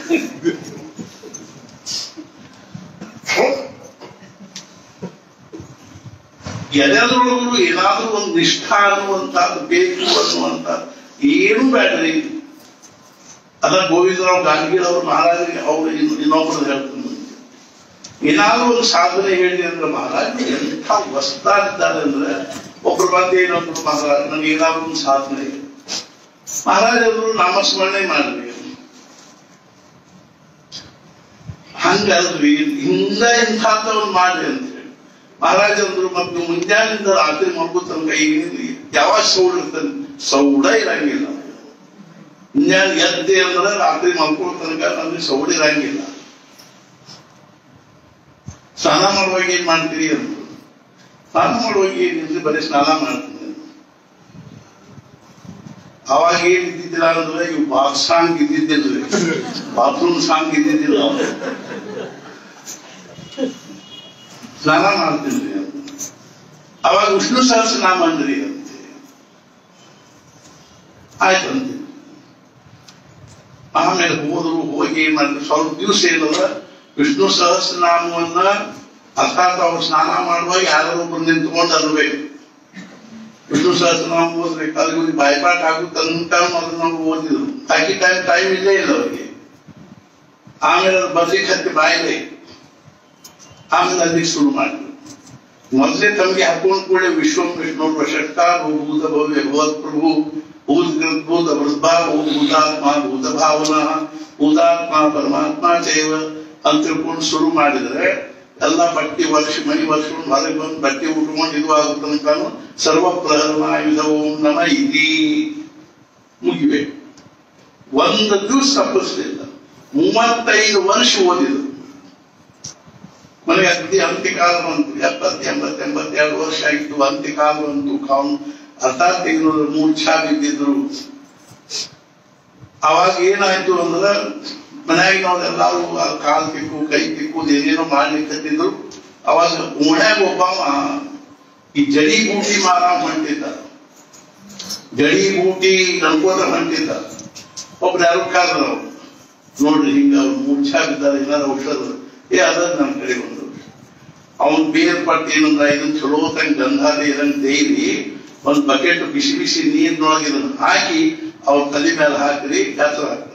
ಎದರೊಳಗೂ ಏನಾದ್ರೂ ಒಂದು ನಿಷ್ಠ ಅನ್ನುವಂಥದ್ದು ಬೇಕು ಅನ್ನುವಂತ ಏನು ಬೇಡ್ರಿ ಅದ ಗೋವಿಂದರಾವ್ ಗಾಂಧಿ ಅವರು ಮಹಾರಾಜರಿಗೆ ಅವರು ಇನ್ನೊಬ್ಬರು ಹೇಳ್ತಾರೆ ಏನಾದ್ರೂ ಒಂದು ಸಾಧನೆ ಹೇಳಿ ಅಂದ್ರೆ ಮಹಾರಾಜ್ ಎಂಥ ವಸ್ತಾಗಿದ್ದಾರೆ ಅಂದ್ರೆ ಒಬ್ರು ಬಂದು ಏನೊಬ್ರು ಮಹಾರಾಜ್ ನನಗೆ ಏನಾದ್ರೂ ಒಂದು ಸಾಧನೆ ಇದೆ ಮಹಾರಾಜರು ನಾಮಸ್ಮರಣೆ ಮಾಡ್ರಿ ಹಂಗಲ್ರಿ ಹಿಂಗ ಇಂಥಾದ ಒಂದು ಮಾಡ್ರಿ ಅಂತ ಹೇಳಿ ಮಹಾರಾಜ ಅಂದ್ರು ಮತ್ತು ಮುಂಜಾನಿಂದ ರಾತ್ರಿ ಮಗು ತನಕ ಈಗ ಯಾವಾಗ ಸೌಡ್ ಇರ್ತಾನೆ ಸೌಡ ಇರಂಗಿಲ್ಲ ಮುಂಜಾನೆ ಎದ್ದೆ ಅಂದ್ರೆ ರಾತ್ರಿ ಮಲ್ಕೊಳ್ಳೋ ತನಕ ನಮ್ಗೆ ಸೌಡ್ ಇರಂಗಿಲ್ಲ ಸ್ನಾನ ಮಾಡುವಾಗ ಏನ್ ಮಾಡ್ತೀರಿ ಅಂದ್ರು ಸ್ನಾನ ಮಾಡುವಾಗ ಏನಿದ್ರೆ ಬರೀ ಸ್ನಾನ ಮಾಡ್ತೀನಿ ಅವಾಗ ಏನ್ ಇದ್ದಿದ್ದಿಲ್ಲ ಅಂದ್ರೆ ಇವು ಬಾತ್ ಸಾಂಗ್ ಇದ್ದಿದ್ದಿಲ್ಲ ಬಾತ್ರೂಮ್ ಸಾಂಗ್ ಇದ್ದಿದ್ದಿಲ್ಲ ಸ್ನಾನ ಮಾಡ್ತೀನಿ ಅಂತ ಅವಾಗ ವಿಷ್ಣು ಸಹಸ್ರನಾಮ ಅಂದ್ರಿ ಅಂತೆ ಆಯ್ತಂತೆ ಆಮೇಲೆ ಹೋದ್ರು ಹೋಗಿ ಏನ್ ಮಾಡಿದ್ರು ಸ್ವಲ್ಪ ದಿವಸ ಏನದ ವಿಷ್ಣು ಸಹಸ್ರನಾಮವನ್ನ ಅರ್ಥಾತ್ ಅವ್ರು ಸ್ನಾನ ಮಾಡುವಾಗ ಯಾರೋ ಒಬ್ರು ನಿಂತ್ಕೊಂಡು ಅನ್ಬೇಕು ವಿಷ್ಣು ಸಹಸ್ರನಾಮ ಓದ್ಬೇಕಾದ್ರೆ ಇವ್ರಿಗೆ ಬಾಯ್ಪಾಟ್ ಆಗುತ್ತೆ ಅಂತ ಅದನ್ನ ನಾವು ಓದಿದ್ರು ಹಾಕಿ ಟೈಮ್ ಟೈಮ್ ಇಲ್ಲೇ ಇಲ್ಲ ಅವರಿಗೆ ಆಮೇಲೆ ಅದು ಬರ್ಲಿಕ್ಕೆ ಹತ್ತಿ ಬಾಯಿಲೆ ಆಮೇಲೆ ಅಲ್ಲಿಗೆ ಶುರು ಮಾಡಿದ್ರು ಮೊದಲೇ ತಮಗೆ ಹಾಕೊಂಡು ಕೂಡ ವಿಶ್ವಂ ವಿಷ್ಣು ವಶಕ್ತ ಭೂತ ಭವ್ಯ ಭಗವತ್ ಪ್ರಭು ಭೂತ ಭೂತ ವೃದ್ಭಾವ ಭೂತಾತ್ಮ ಭೂತ ಭಾವನ ಭೂತಾತ್ಮ ಪರಮಾತ್ಮ ಚೈವ ಅಂತ ತಿಳ್ಕೊಂಡು ಶುರು ಮಾಡಿದ್ರೆ ಎಲ್ಲ ಬಟ್ಟೆ ವರ್ಷ ಮನಿ ವರ್ಷಕೊಂಡು ಹೊರಗೆ ಬಂದು ಬಟ್ಟೆ ಉಟ್ಕೊಂಡು ಇದು ಆಗುತ್ತೆ ತನಕ ಸರ್ವ ಪ್ರಹರಣ ಓಂ ನಮ ಇತಿ ಮುಗಿವೆ ಒಂದು ದಿವಸ ತಪ್ಪಿಸ್ಲಿಲ್ಲ ಮೂವತ್ತೈದು ವರ್ಷ ಓದಿದ್ರು ಮನೆಗೆ ಅತಿ ಅಂತ್ಯಕಾಲ ಬಂತು ಎಪ್ಪತ್ತು ಎಂಬತ್ತು ಎಂಬತ್ತೆರಡು ವರ್ಷ ಆಗಿತ್ತು ಅಂತ್ಯಕಾಲ ಬಂತು ಕಾವು ಅರ್ಥಾತ್ ತೆಗೆದು ಮೂರ್ಛಾ ಬಿದ್ದಿದ್ರು ಅವಾಗ ಏನಾಯ್ತು ಅಂದ್ರೆ ಮನ್ಯಾಗಿನವ್ರೆಲ್ಲರೂ ಕಾಲ್ ತಿಕ್ಕು ಕೈ ತಿಕ್ಕು ಏನೇನೋ ಮಾಡ್ಲಿಕ್ಕತ್ತಿದ್ರು ಅವಾಗ ಓಣ್ಯಾಗ ಒಬ್ಬವ ಈ ಜಡಿ ಬೂಟಿ ಮಾರ ಹೊಂಟಿದ್ದ ಜಡಿ ಬೂಟಿ ನಡ್ಕೋತ ಹೊಂಟಿದ್ದ ಒಬ್ರು ಯಾರು ಕರೆದ್ರು ಅವ್ರು. ನೋಡ್ರಿ ಹಿಂಗ ಅವ್ರು ಮೂರ್ಛಾ ಬಿದ್ದಾರೆ ಏನಾರ ಔಷಧ ಏ ಅದ ನನ್ನ ಕಡೆ ಒಂದು ಅವನ್ ಬೇರ್ ಪಟ್ಟು ಏನಂದ್ರ ಇದನ್ನ ಚಲೋ ತಂಗ ಗಂಧಾದ ಇದನ್ನ ತೇರಿ ಒಂದ್ ಬಕೆಟ್ ಬಿಸಿ ಬಿಸಿ ನೀರಿನೊಳಗೆ ಇದನ್ನ ಹಾಕಿ ಅವ್ರ ತಲೆ ಮೇಲೆ ಹಾಕ್ರಿ ಗಾತ್ರ ಹಾಕ್ತದ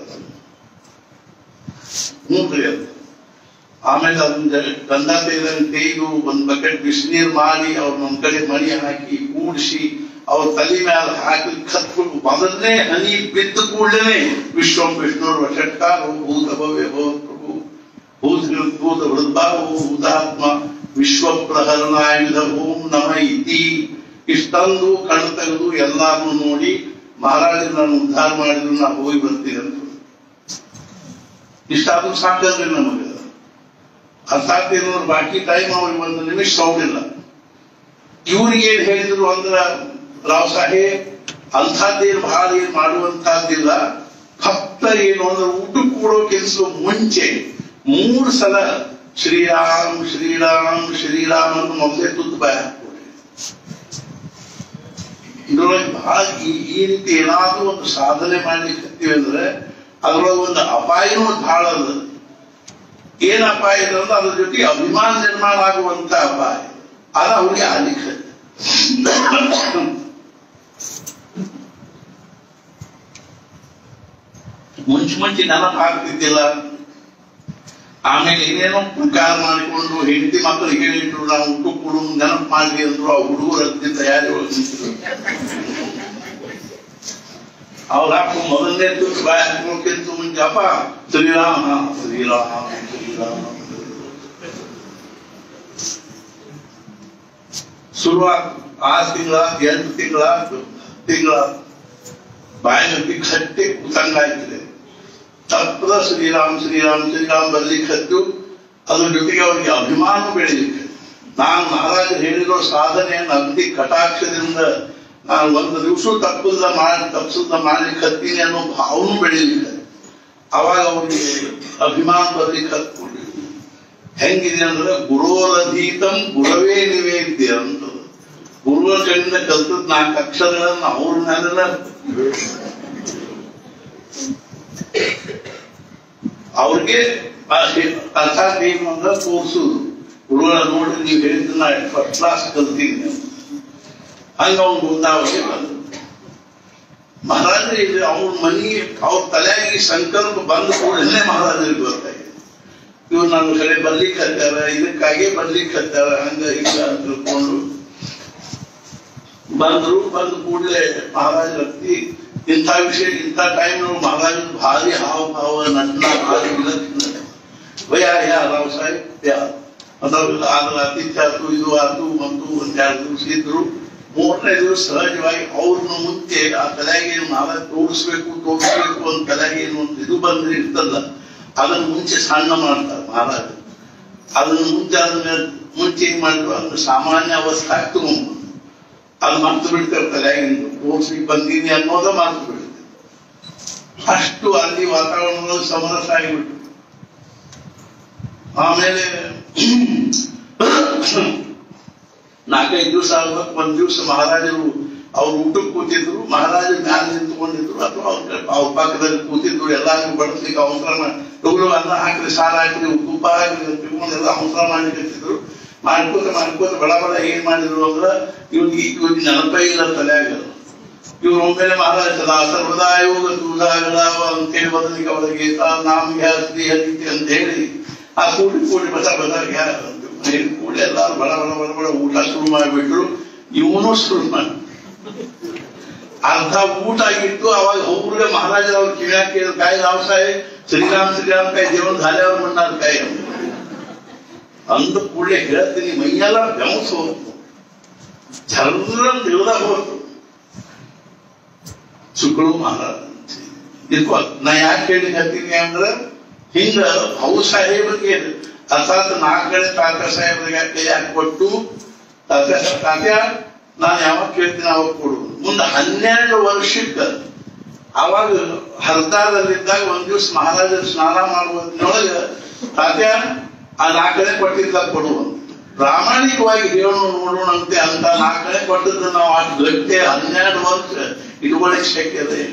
ಮೂಕ್ರಿ ಅಂತ ಆಮೇಲೆ ಅದನ್ನ ಗಂಧ ಇದನ್ನ ತೆಗೆದು ಒಂದ್ ಬಕೆಟ್ ಬಿಸಿನೀರ್ ಮಾಡಿ ಅವ್ರ ನಮ್ ಕಡೆ ಮಣಿ ಹಾಕಿ ಕೂಡಿಸಿ ಅವ್ರ ತಲೆ ಮೇಲೆ ಹಾಕಿ ಕತ್ಬಿಟ್ಟು ಮೊದಲನೇ ಹನಿ ಬಿದ್ದ ಕೂಡಲೇ ವಿಶ್ವಂ ವಿಷ್ಣುರ್ ವಷಟ್ಕಾರ ಭೂತ ಭವ್ಯ ಭವ ಪ್ರಭು ಭೂತ ಭೂತ ವೃದ್ಭಾವ ಭೂತಾತ್ಮ ವಿಶ್ವ ಪ್ರಹರಣಾಯುಧ ಓಂ ನಮ ಇತಿ ಇಷ್ಟೊಂದು ಕಣ್ಣು ತೆಗೆದು ಎಲ್ಲಾರನ್ನು ನೋಡಿ ಮಹಾರಾಜ ನಾನು ಉದ್ಧಾರ ಮಾಡಿದ್ರು ನಾ ಹೋಗಿ ಬರ್ತೀನಿ ಅಂತ ಇಷ್ಟಾದ್ರೂ ಸಾಕಲ್ರಿ ನಮಗೆ ಅರ್ಥಾತ್ ಏನಂದ್ರೆ ಬಾಕಿ ಟೈಮ್ ಅವ್ರಿಗೆ ಒಂದು ನಿಮಿಷ ಸೌಡಿಲ್ಲ ಇವ್ರಿಗೆ ಏನ್ ಹೇಳಿದ್ರು ಅಂದ್ರ ರಾವ್ ಸಾಹೇಬ್ ಅಂಥದ್ದೇನು ಬಹಳ ಏನ್ ಮಾಡುವಂತಹದ್ದಿಲ್ಲ ಭಕ್ತ ಏನು ಅಂದ್ರೆ ಊಟ ಕೂಡೋ ಕೆಲಸ ಮುಂಚೆ ಮೂರು ಸಲ ಶ್ರೀರಾಮ್ ಶ್ರೀರಾಮ್ ಶ್ರೀರಾಮ್ ಅಂತ ಮೊದಲೇ ತುತ್ತು ಬಾಯ ಹಾಕ್ಕೊಡ್ರಿ ಇದ್ರೊಳಗೆ ಬಹಳ ಈ ಈ ರೀತಿ ಏನಾದ್ರೂ ಒಂದು ಸಾಧನೆ ಮಾಡ್ಲಿಕ್ಕೆ ಹತ್ತೀವಿ ಅಂದ್ರೆ ಅದ್ರೊಳಗೆ ಒಂದು ಅಪಾಯನೂ ಬಹಳ ಅದ ಏನ್ ಅಪಾಯ ಇದೆ ಅಂದ್ರೆ ಅದ್ರ ಜೊತೆಗೆ ಅಭಿಮಾನ ನಿರ್ಮಾಣ ಆಗುವಂತ ಅಪಾಯ ಅದ ಅವ್ರಿಗೆ ಆಗ್ಲಿಕ್ಕೆ ಹತ್ತಿ. ಮುಂಚೆ ಮುಂಚೆ ನೆನಪು ಆಗ್ತಿದ್ದಿಲ್ಲ ಆಮೇಲೆ ಏನೇನೋ ಪ್ರಕಾರ ಮಾಡಿಕೊಂಡು ಹೆಂಡತಿ ಮಕ್ಕಳು ಹೇಳಿಟ್ರು ನಾವು ಊಟ ಕೊಡು ನೆನಪು ಮಾಡ್ಲಿ ಅಂದ್ರು ಆ ಹುಡುಗರು ಅಗ್ದಿ ತಯಾರಿ ಒಳಗೆ ನಿಂತಿದ್ರು ಅವ್ರ ಹಾಕು ಮೊದಲನೇ ತುತ್ತು ಬಾಯಿ ಹಾಕೋಕ್ಕಿಂತ ಮುಂಚೆ ಅಪ್ಪ ಶ್ರೀರಾಮ ಶ್ರೀರಾಮ ಶ್ರೀರಾಮ ಶುರುವಾತ್ ಆರು ತಿಂಗಳ ಎಂಟು ತಿಂಗಳ ತಿಂಗಳ ಬಾಯಿನಲ್ಲಿ ಕಟ್ಟಿ ಕೂತಂಗಾಯ್ತಿದೆ ತಪ್ಪದ ಶ್ರೀರಾಮ್ ಶ್ರೀರಾಮ್ ಶ್ರೀರಾಮ್ ಬರ್ಲಿಕ್ಕೆ ಹತ್ತು ಅದ್ರ ಜೊತೆಗೆ ಅವರಿಗೆ ಅಭಿಮಾನ ಬೆಳಿಲಿಕ್ಕೆ ನಾನು ಮಹಾರಾಜರು ಹೇಳಿರೋ ಸಾಧನೆಯನ್ನು ಅಗದಿ ಕಟಾಕ್ಷದಿಂದ ನಾನು ಒಂದು ದಿವಸ ತಪ್ಪದ ಮಾಡಿ ತಪ್ಪಿಸದ ಮಾಡ್ಲಿಕ್ಕೆ ಹತ್ತೀನಿ ಅನ್ನೋ ಭಾವನೂ ಬೆಳಿಲಿಕ್ಕೆ ಅವಾಗ ಅವರಿಗೆ ಅಭಿಮಾನ ಬರ್ಲಿಕ್ಕೆ ಹತ್ಕೊಂಡಿದ್ರು ಹೆಂಗಿದೆ ಅಂದ್ರೆ ಗುರೋರಧೀತಂ ಗುರವೇ ನಿವೇದ್ಯ ಅಂತ ಗುರುಗಳ ಕಡೆಯಿಂದ ಕಲ್ತದ್ ನಾಲ್ಕು ಅಕ್ಷರಗಳನ್ನ ಅವ್ರ ಮೇಲೆಲ್ಲ ಅವ್ರಿಗೆ ಅರ್ಥಾತ್ ಏನು ಅಂದ್ರೆ ತೋರಿಸುದು ಗುರುಗಳ ನೋಡಿ ನೀವು ಹೇಳಿದ್ದನ್ನ ಫಸ್ಟ್ ಕ್ಲಾಸ್ ಕಲ್ತೀನಿ ಅಂತ. ಹಂಗ ಅವ್ನು ಮುಂದಾವಣೆ ಬಂದು ಮಹಾರಾಜರು ಇಲ್ಲಿ ಅವ್ರ ಮನಿ ಅವ್ರ ತಲೆಯಾಗಿ ಸಂಕಲ್ಪ ಬಂದ ಕೂಡಲೇ ಮಹಾರಾಜರಿಗೆ ಗೊತ್ತಾಗಿದೆ ಇವ್ರು ನನ್ನ ಕಡೆ ಬರ್ಲಿಕ್ಕೆ ಹತ್ತಾರ ಇದಕ್ಕಾಗಿ ಬರ್ಲಿಕ್ಕೆ ಹತ್ತಾರ ಹಂಗ ಹಿಂಗ ಅಂತ ತಿಳ್ಕೊಂಡು ಬಂದ್ರು ಬಂದ ಕೂಡಲೇ ಮಹಾರಾಜ ಅತ್ತಿ ಇಂಥ ವಿಷಯ ಇಂಥ ಟೈಮ್ ಮಹಾರಾಜ ಭಾರಿ ಹಾವ ಭಾವ ನಟನ ಭಾರಿ ವಿಲಕ್ಷಣ ಭಯ ಯಾ ರಾವ್ ಸಾಹೇಬ್ ಯಾ ಅದಾವೆಲ್ಲ ಆದ್ರ ಅತಿಥ್ಯ ಆತು ಇದು ಆತು ಮತ್ತು ಒಂದ್ ಎರಡು ದಿವಸ ಇದ್ರು ಮೂರನೇ ದಿವಸ ಸಹಜವಾಗಿ ಅವ್ರನ್ನ ಮುಂಚೆ ಆ ತಲೆಗೆ ಏನು ಮಹಾರಾಜ ತೋರಿಸ್ಬೇಕು ತೋರಿಸ್ಬೇಕು ಅಂತ ತಲೆಗೆ ಏನು ಒಂದು ಇದು ಬಂದ್ರೆ ಇರ್ತಲ್ಲ ಅದನ್ನ ಮುಂಚೆ ಸಣ್ಣ ಮಾಡ್ತಾರೆ ಮಹಾರಾಜ ಅದನ್ನ ಮುಂಚೆ ಅದನ್ನ ಮುಂಚೆ ಏನ್ ಮಾಡಿದ್ರು ಅದನ್ನ ಸಾಮಾನ್ಯ ಅವಸ್ಥಾಕ್ ತಗೊಂಡು ಅದು ಮರ್ತು ಬಿಡ್ತಾರೆ ತಲೆಯಾಗಿಂದು ಓದಿಸಿ ಬಂದೀನಿ ಅನ್ನೋದ ಮರ್ತು ಬಿಡುತ್ತೆ ಅಷ್ಟು ಅಲ್ಲಿ ವಾತಾವರಣದಲ್ಲಿ ಸಮರಸ ಆಗಿಬಿಟ್ಟು ಆಮೇಲೆ ನಾಲ್ಕೈದು ದಿವಸ ಆಗ್ಬೇಕು ಒಂದ್ ದಿವಸ ಮಹಾರಾಜರು ಅವ್ರು ಊಟಕ್ಕೆ ಕೂತಿದ್ರು ಮಹಾರಾಜ ಮ್ಯಾಲ ನಿಂತ್ಕೊಂಡಿದ್ರು ಅಥವಾ ಅವ್ರ ಅವ್ರ ಪಕ್ಕದಲ್ಲಿ ಕೂತಿದ್ರು ಎಲ್ಲಾರು ಬಡಿಸ್ಲಿಕ್ಕೆ ಅವಸರ ಮಾಡಿ ಅನ್ನ ಹಾಕ್ರಿ ಸಾರ ಹಾಕ್ರಿ ತುಪ್ಪ ಹಾಕ್ರಿ ಅಂತ ತಿಳ್ಕೊಂಡು ಎಲ್ಲ ಅವಸರ ಮಾಡ್ಲಿಕ್ಕೆ ಮಾಡ್ಕೋತ ಮಾಡ್ಕೋತ ಬಡ ಬಡ ಏನ್ ಮಾಡಿದ್ರು ಅಂದ್ರ ಇವ್ರಿಗೆ ಇವ್ರಿಗೆ ನೆನಪೇ ಇಲ್ಲ ತಲೆಯಾಗ ಇವ್ರು ಒಮ್ಮೆಲೆ ಮಹಾರಾಜ ಸರ್ವದಾ ಯೋಗ ತೂದಾಗಲಾವ ಅಂತೇಳಿ ಬದಲಿಗೆ ಅವರಿಗೆ ನಾಮ ಹಸ್ತಿ ಹರಿತಿ ಅಂತ ಹೇಳಿ ಆ ಕೂಡಿ ಕೂಡಿ ಬಸ ಬದ ಕೂಡಿ ಎಲ್ಲಾರು ಬಡ ಬಡ ಬಡ ಬಡ ಊಟ ಶುರು ಮಾಡಿಬಿಟ್ರು ಇವನು ಶುರು ಮಾಡಿ ಅರ್ಧ ಊಟ ಆಗಿತ್ತು ಅವಾಗ ಒಬ್ಬರಿಗೆ ಮಹಾರಾಜರ ಅವ್ರ ಕಿವ್ಯಾಗ ಕೇಳಿದ್ರು काय नाव साहेब श्रीराम श्रीराम काय जेवण झाल्यावर म्हणणार काय ಅಂದ ಕೂಡಲೇ ಹೇಳ್ತೀನಿ ಮೈಯೆಲ್ಲ ಬೆವಸ್ ಹೋಗ್ತು ಚಂದ್ರ ದೇವದಾಗ ಹೋಗ್ತು ಶುಕ್ರು ಮಹಾರಾಜ ಇದಕ್ಕೂ ನಾ ಯಾಕೆ ಹೇಳಿ ಹೇಳ್ತೀನಿ ಅಂದ್ರೆ ಹಿಂಗ ಅವು ಸಾಹೇಬರಿಗೆ ಅರ್ಥಾತ್ ನಾಲ್ಕನೇ ತಾತ ಸಾಹೇಬರಿಗೆ ಯಾಕೆ ಕೊಟ್ಟು ತಾತ ತಾತ್ಯ ನಾನು ಯಾವಾಗ ಕೇಳ್ತೀನಿ ಅವಾಗ ಕೊಡು ಮುಂದೆ ಹನ್ನೆರಡು ವರ್ಷಕ್ಕೆ ಅವಾಗ ಹರ್ದಾದಲ್ಲಿದ್ದಾಗ ಒಂದ್ ದಿವ್ಸ ಮಹಾರಾಜರು ಸ್ನಾನ ಮಾಡುವುದ್ರೊಳಗೆ ತಾತ್ಯ ಆ ನಾಲ್ಕನೇ ಕೊಟ್ಟಿದ್ದ ಕೊಡು ಪ್ರಾಮಾಣಿಕವಾಗಿ ಹೇಳೋಣ ನೋಡೋಣಂತೆ ಅಂತ ನಾಲ್ಕನೇ ಕೊಟ್ಟದ್ದು ನಾವು ಅಷ್ಟು ಗಂಟೆ ಹನ್ನೆರಡು ವರ್ಷ ಇಟ್ಕೊಳ್ಳಿಕ್ ಶಕ್ಯ ಇದೆ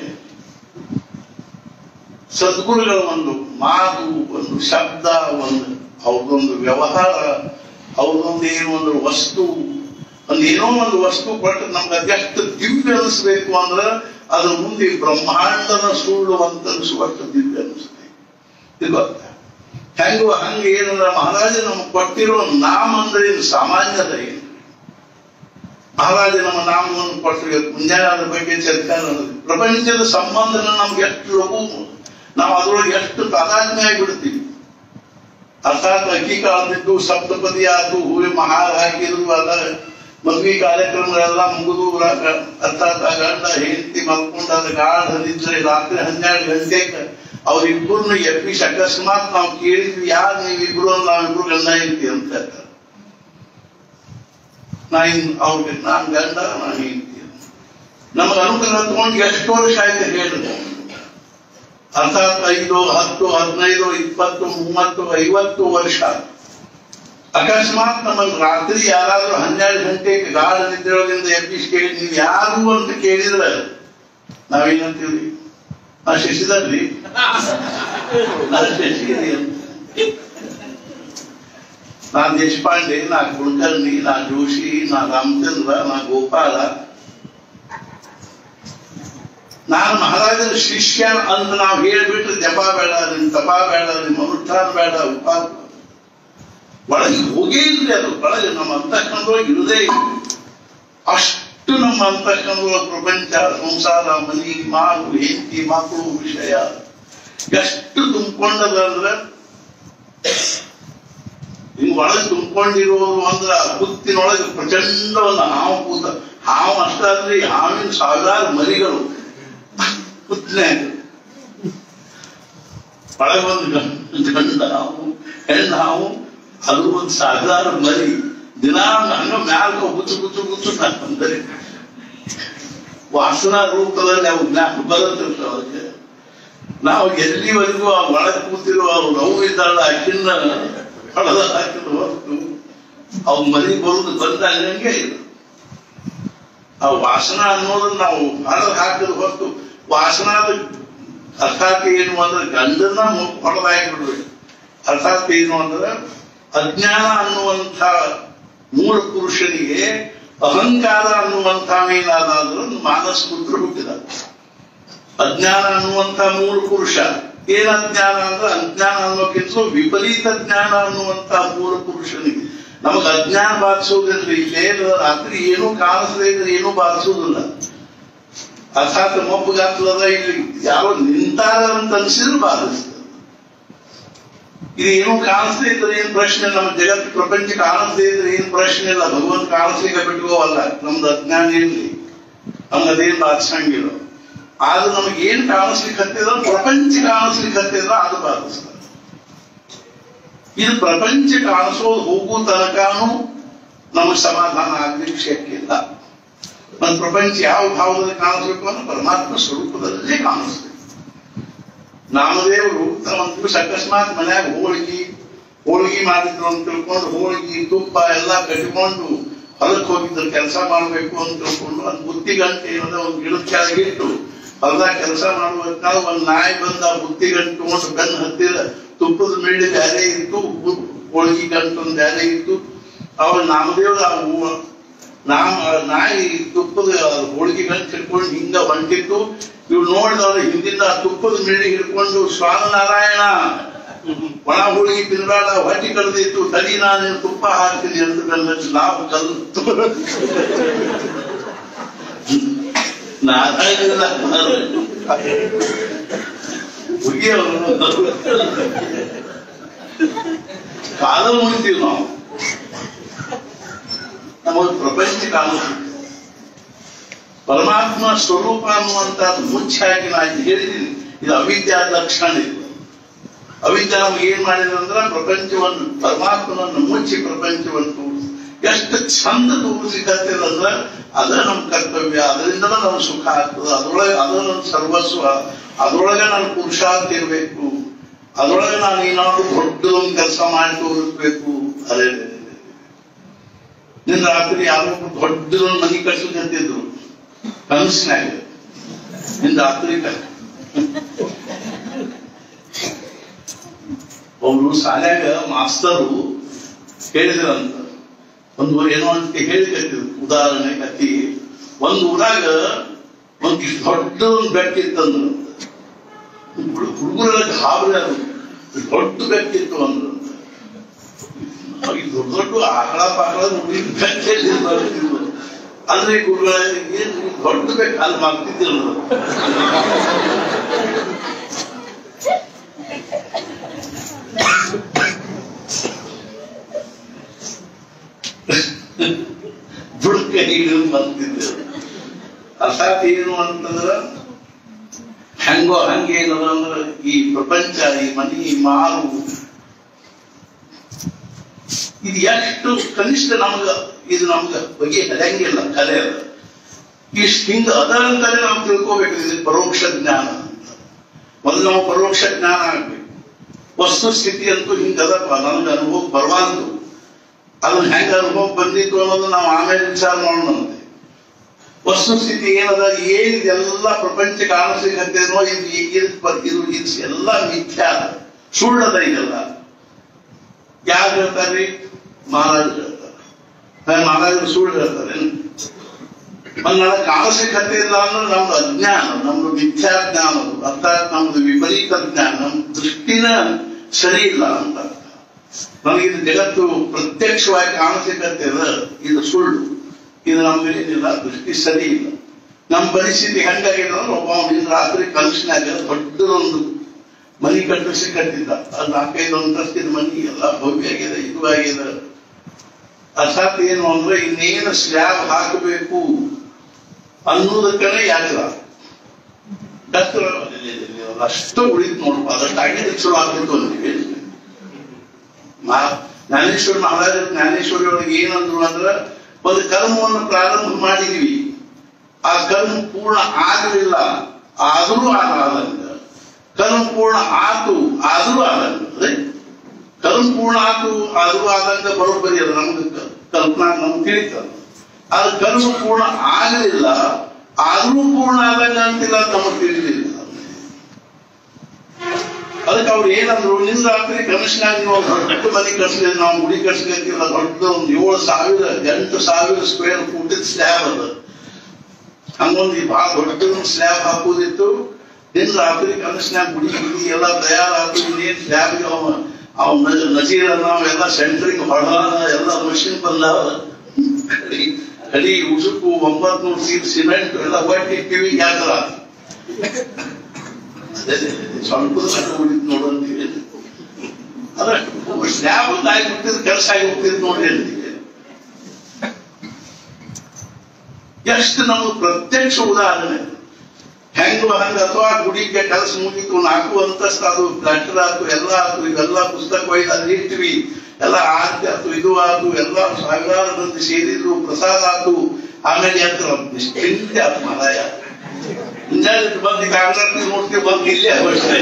ಸದ್ಗುರುಗಳ ಒಂದು ಮಾತು ಒಂದು ಶಬ್ದ ಒಂದು ಅವ್ರದೊಂದು ವ್ಯವಹಾರ ಅವ್ರದೊಂದು ಏನೋ ಒಂದು ವಸ್ತು ಒಂದು ಏನೋ ಒಂದು ವಸ್ತು ಕೊಟ್ಟು ನಮ್ಗೆ ಅದೆಷ್ಟು ದಿವ್ಯ ಅನಿಸ್ಬೇಕು ಅಂದ್ರೆ ಅದ್ರ ಮುಂದೆ ಬ್ರಹ್ಮಾಂಡನ ಸುಳ್ಳು ಅಂತ ಅನಿಸುವಷ್ಟು ದಿವ್ಯ ಅನಿಸ್ತದೆ ಇದು ಗೊತ್ತಾ ಹೆಂಗು ಹಂಗ ಏನಂದ್ರ ಮಹಾರಾಜ ನಮ್ಗೆ ಕೊಟ್ಟಿರೋ ನಾಮ ಅಂದ್ರೆ ಇದು ಸಾಮಾನ್ಯದ ಏನು ಮಹಾರಾಜ ನಮ್ಮ ನಾಮವನ್ನು ಕೊಟ್ಟರು ಮುಂಜಾನೆ ಅದ್ರ ಬಗ್ಗೆ ಚರ್ಚೆ ನಡೆದಿದೆ ಪ್ರಪಂಚದ ಸಂಬಂಧನ ನಮ್ಗೆ ಎಷ್ಟು ಲಘು ನಾವು ಅದ್ರೊಳಗೆ ಎಷ್ಟು ತಾದಾತ್ಮ್ಯ ಆಗಿಬಿಡ್ತೀವಿ ಅರ್ಥಾತ್ ಅಕ್ಕಿ ಕಾಲದಿದ್ದು ಸಪ್ತಪದಿ ಆತು ಹೂವೆ ಮಹಾರ ಹಾಕಿದ್ರು ಅದ ಮದ್ವಿ ಕಾರ್ಯಕ್ರಮಗಳೆಲ್ಲ ಮುಗಿದು ಅರ್ಥಾತ್ ಆ ಗಂಡ ಹೆಂಡತಿ ಮಲ್ಕೊಂಡು ಅದ ಗಾಢ ನಿದ್ರೆ ರಾತ್ರಿ ಹನ್ನೆರಡು ಗಂಟೆಗೆ ಅವ್ರಿಬ್ಬರನ್ನು ಎಬ್ಬಿಸಿ ಅಕಸ್ಮಾತ್ ನಾವು ಕೇಳಿದ್ವಿ ಯಾರು ನೀವಿಬ್ರು ಅಂದ್ರೆ ನಾವಿಬ್ರು ಗಂಡ ಹೆಂಡತಿ ಅಂತ ಹೇಳ್ತಾರೆ ನಾ ಇನ್ ಅವ್ರಿಗೆ ನಾನ್ ಗಂಡ ನಾನು ಹೆಂಡತಿ ನಮಗೆ ಅನುಗ್ರಹ ತಗೊಂಡು ಎಷ್ಟು ವರ್ಷ ಆಯ್ತು ಹೇಳಿದೆ ಅರ್ಥಾತ್ ಐದು ಹತ್ತು ಹದಿನೈದು ಇಪ್ಪತ್ತು ಮೂವತ್ತು ಐವತ್ತು ವರ್ಷ ಅಕಸ್ಮಾತ್ ನಮ್ಮಲ್ಲಿ ರಾತ್ರಿ ಯಾರಾದ್ರೂ ಹನ್ನೆರಡು ಗಂಟೆಗೆ ಗಾಢ ನಿದ್ರೆಯೊಳಗಿಂದ ಎಬ್ಬಿಸಿ ಕೇಳಿ ನೀವು ಯಾರು ಅಂತ ಕೇಳಿದ್ರೆ ನಾವೇನಂತೀವಿ ನಾ ಶಶಿಧರ್ರಿ ನಾ ಶಶಿರಿ ಅಂತ ನಾ ದೇಶಪಾಂಡೆ ನಾ ಕುಲಕರ್ಣಿ ನಾ ಜೋಶಿ ನಾ ರಾಮಚಂದ್ರ ನಾ ಗೋಪಾಲ ನಾನು ಮಹಾರಾಜನ ಶಿಷ್ಯ ಅಂತ ನಾವು ಹೇಳ್ಬಿಟ್ರೆ ಜಪ ಬೇಡ ನಿಮ್ ತಪ ಬೇಡ ನಿಮ್ಮ ಅನುಷ್ಠಾನ ಬೇಡ ಉಪಾಸ ಒಳಗೆ ಹೋಗೇ ಇಲ್ರಿ ಅದು ಒಳಗೆ ನಮ್ಮ ಅಂತಃಕಂದೊಳಗೆ ಇರುದೇ ಇಲ್ಲ ಅಷ್ಟು ನಮ್ಮ ಅಂತಃಕಂದೊಳಗೆ ಪ್ರಪಂಚ ಸಂಸಾರ ಮನಿ ಮಾರು ಹೆಂಡತಿ ಮಕ್ಕಳು ವಿಷಯ ಎಷ್ಟು ತುಂಬಿಕೊಂಡದ ಅಂದ್ರೆ ಹಿಂಗ್ ಒಳಗೆ ತುಂಬಿಕೊಂಡಿರೋದು ಅಂದ್ರ ಕುತ್ತಿನೊಳಗೆ ಪ್ರಚಂಡ ಒಂದು ಹಾವು ಕೂತ ಹಾವು ಅಷ್ಟಾದ್ರೆ ಹಾವಿನ ಸಾವಿರಾರು ಮರಿಗಳು ಕುತ್ತಿನಾಗ ಒಳಗೆ ಒಂದು ಗಂಡ ಗಂಡ ಹಾವು ಹೆಣ್ಣು ಹಾವು ಅದು ಒಂದು ಸಾವಿರಾರು ಮರಿ ದಿನ ಹಂಗ ಮ್ಯಾಲ ಗುಚ್ಚು ಗುಚ್ಚು ಗುಚ್ಚು ಅಂದ್ರೆ ವಾಸನಾ ರೂಪದಲ್ಲಿ ಅವು ಜ್ಞಾನ ಬರುತ್ತೆ ಅವರಿಗೆ ನಾವು ಎಲ್ಲಿವರೆಗೂ ಆ ಒಳಗೆ ಕೂತಿರೋ ಅವ್ರು ನೋವು ಇದ್ದಾಳ ಅಕ್ಕಿನ ಹೊಡೆದ ಹಾಕಿದ ಹೊರತು ಅವು ಮರಿ ಬರುದು ಬಂದಾಗ ಹಂಗೆ ಇದು ಆ ವಾಸನ ಅನ್ನೋದನ್ನ ನಾವು ಹೊಡೆದು ಹಾಕಿದ ಹೊರತು ವಾಸನಾದ ಅರ್ಥಾತ್ ಏನು ಅಂದ್ರೆ ಗಂಡನ ಹೊಡೆದ ಹಾಕಿಬಿಡ್ಬೇಕು ಅರ್ಥಾತ್ ಏನು ಅಂದ್ರೆ ಅಜ್ಞಾನ ಅನ್ನುವಂಥ ಮೂಲ ಪುರುಷನಿಗೆ ಅಹಂಕಾರ ಅನ್ನುವಂಥ ಏನಾದ್ರು ಮಾನಸ ಪುತ್ರ ಹುಟ್ಟಿದ ಅಜ್ಞಾನ ಅನ್ನುವಂಥ ಮೂಲ ಪುರುಷ ಏನ್ ಅಜ್ಞಾನ ಅಂದ್ರೆ ಅಜ್ಞಾನ ಅನ್ನೋಕ್ಕಿಂತ ವಿಪರೀತ ಜ್ಞಾನ ಅನ್ನುವಂಥ ಮೂಲ ಪುರುಷನಿಗೆ ನಮಗ ಅಜ್ಞಾನ ಬಾಧಿಸೋದಿಲ್ಲ ಇಲ್ಲೇ ರಾತ್ರಿ ಏನೂ ಕಾಣಿಸದೇ ಇದ್ರೆ ಏನೂ ಬಾಧಿಸೋದಿಲ್ಲ ಅರ್ಥಾತ್ ಮೊಬ್ಬಗಾತ್ಲದ ಇಲ್ಲಿ ಯಾರೋ ನಿಂತಾರ ಅಂತ ಅನ್ಸಿದ್ರೆ ಬಾಧಿಸ್ತದೆ ಇದು ಏನೂ ಕಾಣಿಸ್ದೇ ಇದ್ರೆ ಏನ್ ಪ್ರಶ್ನೆ ನಮ್ಮ ಜಗತ್ತು ಪ್ರಪಂಚ ಕಾಣಿಸ್ದೇ ಇದ್ರೆ ಏನ್ ಪ್ರಶ್ನೆ ಇಲ್ಲ ಭಗವಂತ ಕಾಣಿಸ್ಲಿಕ್ಕೆ ಬಿಟ್ಕೋವಲ್ಲ ನಮ್ದು ಅಜ್ಞಾನ ಇರ್ಲಿ ನಮ್ಗೆ ಅದೇನ್ ಬಾಧಿಸಂಗಿಲ್ಲ ಆದ್ರೆ ನಮಗೆ ಏನ್ ಕಾಣಿಸ್ಲಿಕ್ಕೆ ಹತ್ತಿದ್ರೆ ಪ್ರಪಂಚ ಕಾಣಿಸ್ಲಿಕ್ಕೆ ಹತ್ತಿದ್ರೆ ಅದು ಬಾಧಿಸ್ತದೆ ಇದು ಪ್ರಪಂಚ ಕಾಣಿಸೋದು ಹೋಗೋ ತನಕನೂ ನಮಗೆ ಸಮಾಧಾನ ಆಗ್ಲಿಕ್ಕೆ ಶಕ್ಯ ಇಲ್ಲ ಒಂದು ಪ್ರಪಂಚ ಯಾವ ಭಾವದಲ್ಲಿ ಕಾಣಿಸ್ಬೇಕು ಅಂದ್ರೆ ಪರಮಾತ್ಮ ಸ್ವರೂಪದಲ್ಲೇ ಕಾಣಿಸ್ಬೇಕು ನಾಮದೇವರು ಒಂದು ದಿವಸ ಅಕಸ್ಮಾತ್ ಮನ್ಯಾಗ ಹೋಳಿಗೆ ಹೋಳಿಗೆ ಮಾಡಿದ್ರು ಅಂತ ತಿಳ್ಕೊಂಡು ಹೋಳಿಗೆ ತುಪ್ಪ ಎಲ್ಲ ಕಟ್ಕೊಂಡು ಹೊಲಕ್ಕೆ ಹೋಗಿದ್ರು ಕೆಲಸ ಮಾಡಬೇಕು ಅಂತ ತಿಳ್ಕೊಂಡು ಒಂದು ಬುತ್ತಿ ಗಂಟೆ ಏನದ ಒಂದು ಗಿಡದ ಕೆಳಗಿಟ್ಟು ಹೊಲದಾಗ ಕೆಲಸ ಮಾಡುವಾಗ ಒಂದು ನಾಯಿ ಬಂದ ಆ ಬುತ್ತಿ ಗಂಟು ತಗೊಂಡು ಬೆನ್ನು ಹತ್ತಿರ ತುಪ್ಪದ ಮೇಳೆ ಬ್ಯಾರೆ ಇತ್ತು ಬು- ಹೋಳಿಗೆ ಗಂಟು ಒಂದು ಬ್ಯಾರೆ ಇತ್ತು ಅವ್ರು ನಾಮದೇವ್ರ ಆ ಹೂವ ನಾಮ ನಾಯಿ ತುಪ್ಪದ ಹೋಳಿಗೆ ಗಂಟು ಹಿಡ್ಕೊಂಡು ಹಿಂಗ ಹೊಂಟಿತ್ತು ಇವ್ರು ನೋಡಿದವ್ರು ಹಿಂದಿಂದ ಆ ತುಪ್ಪದ ಮೇಳೆ ಹಿಡ್ಕೊಂಡು ಸ್ವಾಮಿನಾರಾಯಣ ಒಣ ಹೋಳಿಗೆ ತಿನ್ಬೇಡ ಹೊಟ್ಟಿ ಕಳೆದಿತ್ತು ತಡಿ ನಾನು ತುಪ್ಪ ಹಾಕ್ತೀನಿ ಅಂತ ನನ್ನ ನಾವು ಕಲ್ತು ನಾರಾಯಣ ಕಾಲ ಮುಗಿತೀವಿ ನಾವು ನಮಗೆ ಪ್ರಪಂಚ ಕಾಲ ಪರಮಾತ್ಮ ಸ್ವರೂಪ ಅನ್ನುವಂಥದ್ದು ಮುಚ್ಚಾಗಿ ನಾನು ಹೇಳಿದ್ದೀನಿ ಇದು ಅವಿದ್ಯಾ ಲಕ್ಷಣ ಇದು ಅವಿದ್ಯೆ ನಮ್ಗೆ ಏನ್ ಮಾಡಿದ ಅಂದ್ರೆ ಪ್ರಪಂಚವನ್ನು ಪರಮಾತ್ಮನನ್ನು ಮುಚ್ಚಿ ಪ್ರಪಂಚವನ್ನು ತೋರಿಸಿ ಎಷ್ಟು ಚಂದ ತೋರಿಸಿಕತ್ತಿಲ್ಲ ಅಂದ್ರೆ ಅದ ನಮ್ಮ ಕರ್ತವ್ಯ ಅದರಿಂದ ನಮ್ಗೆ ಸುಖ ಆಗ್ತದೆ ಅದ್ರೊಳಗೆ ಅದ ನನ್ನ ಸರ್ವಸ್ವ ಅದ್ರೊಳಗೆ ನನ್ನ ಪುರುಷಾರ್ಥ ಇರಬೇಕು ಅದ್ರೊಳಗೆ ನಾನು ಏನಾದ್ರು ದೊಡ್ಡದೊಂದು ಕೆಲಸ ಮಾಡಿ ತೋರಿಸ್ಬೇಕು ಅದೇ ನಿನ್ನ ರಾತ್ರಿ ಯಾರೋ ಒಬ್ರು ದೊಡ್ಡದೊಂದು ಮನೆ ಕಟ್ಲಿಕ್ಕಂತಿದ್ರು ಕನಸಿನಾಗ ನಿನ್ನ ರಾತ್ರಿ ಕ- ಒಬ್ರು ಶಾಲ್ಯಾಗ ಮಾಸ್ತರು ಹೇಳಿದ್ರಂತ ಒಂದು ಏನೋ ಅಂತ ಹೇಳಿ ಕಟ್ಟಿದ್ರು ಉದಾಹರಣೆ ಕತ್ತಿ ಒಂದು ಊರಾಗ ಒಂದು ಇಷ್ಟು ದೊಡ್ಡ ಒಂದು ಬೆಟ್ಟ ಇತ್ತಂದ್ರು ಹುಡುಗರೆಲ್ಲ ಗಾಬರಿ ಅದು ದೊಡ್ಡ ಬೆಟ್ಟ ಇತ್ತು ಅಂದ್ರು ಈ ದೊಡ್ಡ ದೊಡ್ಡ ಆಕಳ ಪಾಕಳ ನೋಡಿ ಬೆಟ್ಟಲ್ಲಿ ಬರ್ತಿದ್ರು ಅಂದ್ರೆ ಗುರುಗಳ ಏನ್ ಈ ದೊಡ್ಡ ಬೆಟ್ಟ ಅಲ್ಲಿ ಮಾಡ್ತಿದ್ದಿಲ್ಲ ಬುಡಕ ಹಿಡಿದು ಬರ್ತಿದ್ದರು ಅರ್ಥಾತ್ ಏನು ಅಂತಂದ್ರ ಹೆಂಗೋ ಹಂಗೇನದ ಅಂದ್ರ ಈ ಪ್ರಪಂಚ ಈ ಮನಿ ಈ ಮಾರು ಇದು ಎಷ್ಟು ಕನಿಷ್ಠ ನಮ್ಗ ಇದು ನಮ್ಗ ಬಗೆ ಹರಿಯಂಗಿಲ್ಲ ಕಲೆ ಅದ ಇಷ್ಟು ಹಿಂಗ ಅದ ಅಂತಾನೆ ನಾವು ತಿಳ್ಕೋಬೇಕು ಇದು ಪರೋಕ್ಷ ಜ್ಞಾನ ಅಂತ ಮೊದಲು ನಾವು ಪರೋಕ್ಷ ಜ್ಞಾನ ಆಗ್ಬೇಕು ವಸ್ತು ಸ್ಥಿತಿ ಅಂತೂ ಹಿಂಗದಪ್ಪ ನನಗೆ ಅನುಭವ ಬರಬಾರ್ದು ಅದನ್ನ ಹೆಂಗ ಅನುಭವ ಬಂದಿತ್ತು ಅನ್ನೋದು ನಾವು ಆಮೇಲೆ ವಿಚಾರ ಮಾಡೋಣಂತೆ ವಸ್ತುಸ್ಥಿತಿ ಏನದ ಏನಿದೆಲ್ಲ ಪ್ರಪಂಚ ಕಾಣಿಸ್ಲಿಕ್ಕಂತೇನೋ ಇದು ಇದು ಪ- ಇದು ಇದು ಎಲ್ಲ ಮಿಥ್ಯಾ ಸುಳ್ಳದ ಇದೆಲ್ಲ ಯಾರು ಹೇಳ್ತಾರೆ ಮಹಾರಾಜರು ಹೇಳ್ತಾರೆ ಹಾ, ಮಹಾರಾಜರು ಸುಳ್ಳು ಹೇಳ್ತಾರೆ ನನಗೆ ಕಾಣಿಸ್ಲಿಕ್ಕಂತ ಇಲ್ಲ ಅಂದ್ರೆ ನಮ್ದು ಅಜ್ಞಾನ ನಮ್ದು ಮಿಥ್ಯಾಜ್ಞಾನ ಅದು. ಅರ್ಥಾತ್ ನಮ್ದು ವಿಪರೀತ ಜ್ಞಾನ ನಮ್ ದೃಷ್ಟಿನ ಸರಿ ಇಲ್ಲ ಅಂತ ಅರ್ಥ. ನನಗೆ ಇದು ಜಗತ್ತು ಪ್ರತ್ಯಕ್ಷವಾಗಿ ಕಾಣಿಸ್ಲಿಕ್ಕಂತದ ಇದು ಸುಳ್ಳು ಇದು ನಮ್ಗೇನಿಲ್ಲ ದೃಷ್ಟಿ ಸರಿ ಇಲ್ಲ ನಮ್ಮ ಪರಿಸ್ಥಿತಿ ಹೆಂಗಾಗಿದೆ ಅಂದ್ರೆ ಒಬ್ಬ ನಿನ್ನ ರಾತ್ರಿ ಕನಸಿನಾಗ ದೊಡ್ಡದೊಂದು ಮನಿ ಕಟ್ಟಿಸಿ ಕಟ್ಟಿದ್ದ ಅದು ನಾಲ್ಕೈದು ಅಂತಸ್ತಿನ ಮನಿ ಎಲ್ಲ ಭವ್ಯ ಆಗಿದೆ ಇದು ಆಗಿದೆ ಅರ್ಥಾತ್ ಏನು ಅಂದ್ರೆ ಇನ್ನೇನು ಸ್ಲ್ಯಾಬ್ ಹಾಕಬೇಕು ಅನ್ನೋದಕ್ಕನೇ ಯಾಕಿಲ್ಲ ಡಾಕ್ಟರ್ ಅಷ್ಟು ಉಳಿತು ನೋಡ್ಪ ಅದಷ್ಟು ಆಗಿದ್ದು ಚಲೋ ಆಗ್ತಿತ್ತು ಅಂತೀವಿ ಮಹಾ- ಜ್ಞಾನೇಶ್ವರ ಮಹಾರಾಜ ಜ್ಞಾನೇಶ್ವರಿ ಒಳಗೆ ಏನಂದ್ರು ಅಂದ್ರ ಒಂದು ಕರ್ಮವನ್ನು ಪ್ರಾರಂಭ ಮಾಡಿದೀವಿ ಆ ಕರ್ಮ ಪೂರ್ಣ ಆಗಲಿಲ್ಲ ಆದರೂ ಆದಂಗ ಕರ್ಮ ಪೂರ್ಣ ಆತು ಆದರೂ ಆದಂಗ ಅದೇ ಕರ್ಮ ಪೂರ್ಣ ಆತು ಆದರೂ ಆದಂಗ ಬರೋಬ್ಬರಿ ಅದು ನಮ್ಗೆ ಕ- ಕಲ್ಪನಾ ನಮ್ಗೆ ತಿಳಿತದ ಅದು ಕರ್ಮ ಪೂರ್ಣ ಆಗಲಿಲ್ಲ ಆದರೂ ಪೂರ್ಣ ಆದಂಗ ಅಂತಿಲ್ಲ ಅಂತ ನಮಗೆ ತಿಳಿಲಿಲ್ಲ ಅದಕ್ಕೆ ಅವ್ರು ಏನಂದ್ರು ನಿನ್ನ ರಾತ್ರಿ ಕಮಿಷನಾಗ ನೀವು ದೊಡ್ಡ ಮನೆ ಕಟ್ಸಿದ್ರೆ ನಾವು ಗುಡಿ ಕಟ್ಸ್ಲಿಕ್ಕಿಲ್ಲ ದೊಡ್ಡ ಒಂದು ಏಳು ಸಾವಿರ ಎಂಟು ಸಾವಿರ ಸ್ಕ್ವೇರ್ ಫೂಟ್ ಸ್ಲ್ಯಾಬ್ ಅದ ಹಂಗೊಂದು ಈ ಬಹಳ ದೊಡ್ಡ ಸ್ಲ್ಯಾಬ್ ಹಾಕುದಿತ್ತು ನಿನ್ನ ರಾತ್ರಿ ಕಮಿಷನಾಗ ಗುಡಿ ಗುಡಿ ಎಲ್ಲ ತಯಾರಾತು ಇನ್ನೇನ್ ಸ್ಲ್ಯಾಬ್ ಅವ ಅವ್ ನಜೀರ ನಾವೆಲ್ಲ ಸೆಂಟ್ರಿಂಗ್ ಹೊಡೆದಾನ ಎಲ್ಲ ಮಷಿನ್ ಬಂದಾವ ಕಡಿ ಕಡಿ ಉಸುಕು ಒಂಬತ್ ನೂರು ಸೀಟ್ ಸಿಮೆಂಟ್ ಎಲ್ಲ ಒಟ್ಟಿಟ್ಟಿವಿ ಯಾಕರ ಸ್ವಲ್ಪ ಉಳಿತು ನೋಡಂತೀವಿ ಅದ್ರ ಸ್ಲ್ಯಾಬ್ ಒಂದು ಆಗಿ ಬಿಟ್ಟಿದ್ ಕೆಲಸ ಆಗಿ ಹೋಗ್ತಿದ್ ನೋಡ್ರಿ ಅಂತೀವಿ ಎಷ್ಟು ನಮ್ಗೆ ಪ್ರತ್ಯಕ್ಷ ಉದಾಹರಣೆ ಹೆಂಗು ಹಂಗ ಅಥವಾ ಗುಡಿಗೆ ಕೆಲಸ ಮುಗಿತು ನಾಲ್ಕು ಅಂತಸ್ತು ಅದು ಲೆಟರ್ ಆತು ಎಲ್ಲ ಆತು ಇವೆಲ್ಲ ಪುಸ್ತಕ ಒಯ್ದು ಅಲ್ಲಿ ಇರ್ತೀವಿ ಎಲ್ಲ ಆರ್ತಿ ಆತು ಇದು ಆತು ಎಲ್ಲ ಸಾವಿರಾರು ಮಂದಿ ಸೇರಿದ್ರು ಪ್ರಸಾದ ಆತು ಆಮೇಲೆ ಎದ್ರ ನಿಶ್ಚಿಂತೆ ಆತು ಮಹಾರಾಯ ಮುಂಜಾನೆ ಬಂದು ಕಾಂಗ್ರೆಸ್ ನೋಡ್ತೀವಿ ಬಂದು ಇಲ್ಲೇ ಅವಶ್ಯ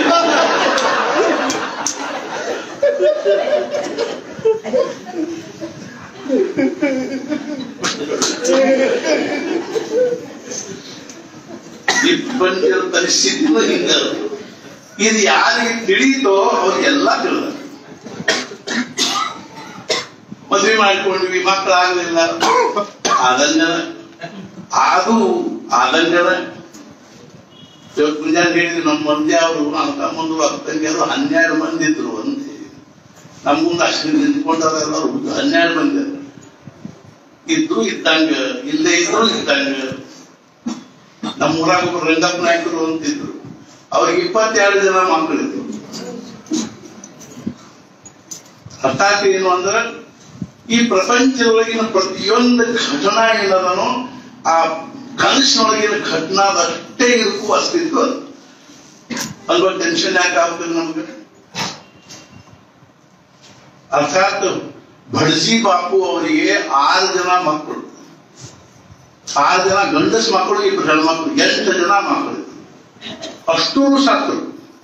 ಈ ಪ್ರಪಂಚದ ಪರಿಸ್ಥಿತಿನೂ ಹಿಂಗ ಇದು ಯಾರಿಗೆ ತಿಳಿತೋ ಅವ್ರಿಗೆಲ್ಲ ತಿಳಿದ ಮದ್ವೆ ಮಾಡ್ಕೊಂಡ್ವಿ ಮಕ್ಕಳಾಗಲಿಲ್ಲ ಆದಂಗನ ಅದು ಆದಂಗನ ಇವತ್ತು ಮುಂಜಾನೆ ಹೇಳಿದ್ರು ನಮ್ಮ ಮಂದಿ ಅವರು ನಮ್ಮ ತಮ್ಮಂದು ಅಕ್ಕಂಗೆಲ್ಲ ಹನ್ನೆರಡು ಮಂದಿ ಇದ್ರು ಅಂತೆ ನಮ್ಮ ಮುಂದೆ ಅಷ್ಟು ನಿಂತ್ಕೊಂಡಾರ ಎಲ್ಲರೂ ಹನ್ನೆರಡು ಮಂದಿ ಇದ್ರು ಇದ್ದಂಗ ಇಲ್ಲೇ ಇದ್ರು ಇದ್ದಂಗ ನಮ್ಮ ಊರಾಗ ಒಬ್ರು ರಂಗಪ್ಪ ನಾಯಕರು ಅಂತಿದ್ರು ಅವ್ರಿಗೆ ಇಪ್ಪತ್ತೆರಡು ಜನ ಮಕ್ಕಳಿದ್ರು ಅರ್ಥಾತ್ ಏನು ಅಂದ್ರೆ ಈ ಪ್ರಪಂಚದೊಳಗಿನ ಪ್ರತಿಯೊಂದು ಘಟನಾ ಏನದನೋ ಆ ಕನಸಿನೊಳಗಿನ ಘಟನಾದಷ್ಟೇ ಇರಕ್ಕೂ ಅಸ್ತಿತ್ವ ಅದು. ಅಲ್ವಾ ಟೆನ್ಷನ್ ಯಾಕೆ ಆಗ್ತದೆ ನಮ್ಗೆ ಅರ್ಥಾತ್ ಬಡ್ಸಿ ಬಾಪು ಅವರಿಗೆ ಆರು ಜನ ಮಕ್ಕಳು ಆರು ಜನ ಗಂಡಸ ಮಕ್ಕಳು ಇಬ್ರು ಹೆಣ್ಮಕ್ಳು ಎಂಟು ಜನ ಮಕ್ಕಳು ಅಷ್ಟೂ ಸತ್ರು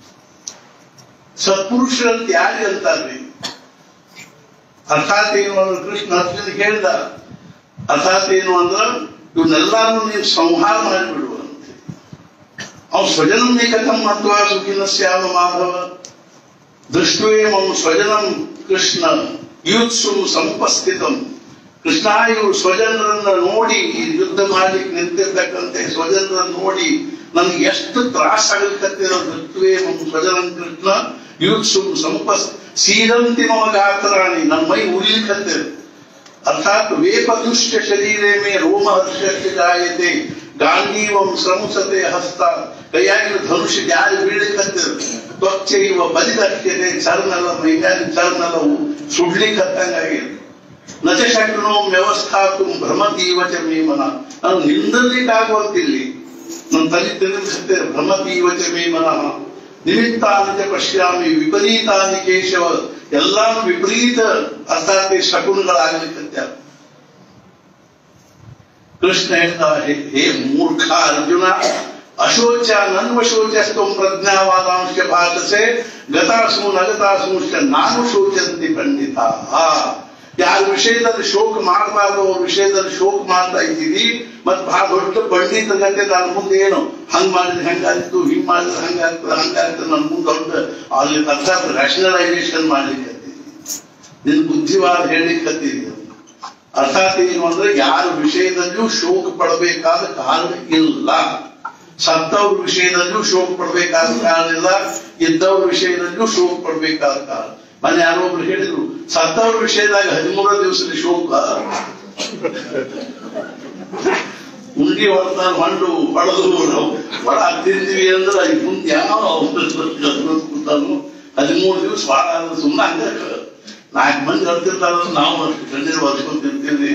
ಸತ್ಪುರುಷರಂತ ಯಾರಿಗೆ ಅಂತಾರ್ರಿ ಅರ್ಥಾತ್ ಏನು ಅಂದ್ರೆ ಕೃಷ್ಣ ಅರ್ಜುನ ಹೇಳಿದ ಅರ್ಥಾತ್ ಏನು ಅಂದ್ರ ಇವನ್ನೆಲ್ಲಾರು ನೀನು ಸಂಹಾರ ಮಾಡಿಬಿಡುವಂತೆ ಅವ್ ಸ್ವಜನಂ ನಿಕಟಂ ಮತ್ವಾ ಸುಖಿನ ಶ್ಯಾಮ ಮಾಧವ ದೃಷ್ಟವೇ ಮಮ ಸ್ವಜನಂ ಕೃಷ್ಣ ಯೂತ್ಸು ಸಂಪಸ್ಥಿತಂ ಕೃಷ್ಣ ಇವರು ಸ್ವಜನರನ್ನ ನೋಡಿ ಈ ಯುದ್ಧ ಮಾಡ್ಲಿಕ್ಕೆ ನಿಂತಿರ್ತಕ್ಕಂತೆ ಸ್ವಜನರನ್ನ ನೋಡಿ ನನ್ಗೆ ಎಷ್ಟು ತ್ರಾಸ ಆಗಲಿಕ್ಕತ್ತಿರೋ ದೃಷ್ಟವೇ ಮಮ ಸ್ವಜನಂ ಕೃಷ್ಣ ಯೂತ್ಸು ಸಂಪಸ್ ಸೀದಂತಿ ಮಮ ಗಾತ್ರಾಣಿ ನನ್ನ ಮೈ ಉರಿಲಿಕ್ಕತ್ತಿದೆ ಅರ್ಥಾತ್ ವೇಪದುಷ್ಟ ಶರೀರೇ ಮೇ ರೋಮಹರ್ಷಕ್ಕೆ ಜಾಯತೆ ಗಾಂಧೀವಂ ಶ್ರಮಸತೆ ಹಸ್ತ ಕೈಯಾಗಿನ ಧನುಷ ಜಾರಿ ಬೀಳಲಿಕ್ಕತ್ತಿದೆ ತ್ವಚ್ಚೈವ ಬಲಿದಕ್ಷ್ಯತೆ ಚರ್ನೆಲ್ಲ ಮೈಗಾಲಿ ಚರ್ನೆಲ್ಲ ಸುಡ್ಲಿಕ್ಕತ್ತಂಗಾಗಿದೆ ನಚ ಶಕ್ನೋ ವ್ಯವಸ್ಥಾತು ಭ್ರಮತೀವ ಚ ಮೇ ಮನ ನಾನು ನಿಂದಲಿಕ್ಕಾಗುವಂತಿಲ್ಲಿ ನನ್ನ ತಲೆ ತಿರುಗಿಸುತ್ತೆ ಭ್ರಮತೀವ ಚ ಮೇ ಮನಃ ನಿಮಿತ್ತಾನಿ ಚ ಪಶ್ಯಾಮಿ ವಿಪರೀತಾನಿ ಕೇಶವ ಎಲ್ಲಾನು ವಿಪರೀತ ಅರ್ಥಾತ್ ಈ ಶಕುನಗಳಾಗಲಿಕ್ಕಂತ ಕೃಷ್ಣ ಹೇಳ್ತಾ ಹೇ ಹೇ ಮೂರ್ಖ ಅರ್ಜುನ ಅಶೋಚ ನನ್ವಶೋಚಸ್ತಂ ಪ್ರಜ್ಞಾವಾದಾಂಶ ಭಾಷಸೆ ಗತಾಸು ನಗತಾಸು ನಾನು ಶೋಚಂತಿ ಪಂಡಿತ ಯಾರ ವಿಷಯದಲ್ಲಿ ಶೋಕ ಮಾಡಬಾರ್ದು ಅವ್ರ ವಿಷಯದಲ್ಲಿ ಶೋಕ ಮಾಡ್ತಾ ಇದ್ದೀವಿ ಮತ್ ಬಹಳ ದೊಡ್ಡ ಪಂಡಿತ ಗಂಟೆ ನನ್ನ ಮುಂದೆ ಏನು ಹಂಗ್ ಮಾಡಿದ್ರೆ ಹೆಂಗಾಗಿತ್ತು ಹಿಂಗ್ ಮಾಡಿದ್ರೆ ಹಂಗಾಗ್ತದೆ ಹಂಗಾಗ್ತದೆ ನನ್ನ ಮುಂದೆ ದೊಡ್ಡ ಅಲ್ಲಿ ಅರ್ಥಾತ್ ರ್ಯಾಷನಲೈಸೇಷನ್ ಮಾಡ್ಲಿಕ್ಕೆ ನಿನ್ ಬುದ್ಧಿವಾದ ಹೇಳಿಕ್ಕೆ ಅರ್ಥಾತ್ ಏನು ಅಂದ್ರೆ ಯಾರ ವಿಷಯದಲ್ಲಿಯೂ ಶೋಕ ಪಡಬೇಕಾದ ಕಾರಣ ಇಲ್ಲ ಸತ್ತವ್ರ ವಿಷಯದಲ್ಲೂ ಶೋಕ ಪಡಬೇಕಾದ ಕಾರಣ ಇಲ್ಲ ಇದ್ದವ್ರ ವಿಷಯದಲ್ಲೂ ಶೋಕ ಪಡಬೇಕಾದ ಕಾರಣ ಮನೆ ಯಾರೋ ಒಬ್ರು ಹೇಳಿದ್ರು ಸತ್ತವ್ರ ವಿಷಯದಾಗ ಹದಿಮೂರ ದಿವಸದ ಶೋಕ ಉಂಡಿ ಹೊಡೆದ ಹೊಂಡು ಹೊಡೆದು ನಾವು ಒಳ ತಿಂದಿವಿ ಅಂದ್ರೆ ಈ ಮುಂದೆ ಯಾವ ಕೂತಾನು ಹದಿಮೂರು ದಿವಸ ಭಾಳ ಸುಮ್ಮನೆ ಹಂಗ ನಾಲ್ಕು ಮಂದಿ ಹತ್ತಿರ್ತಾರ ನಾವು ಅಷ್ಟು ಕಣ್ಣೀರು ಬರ್ಸ್ಕೊಂತಿರ್ತೀವಿ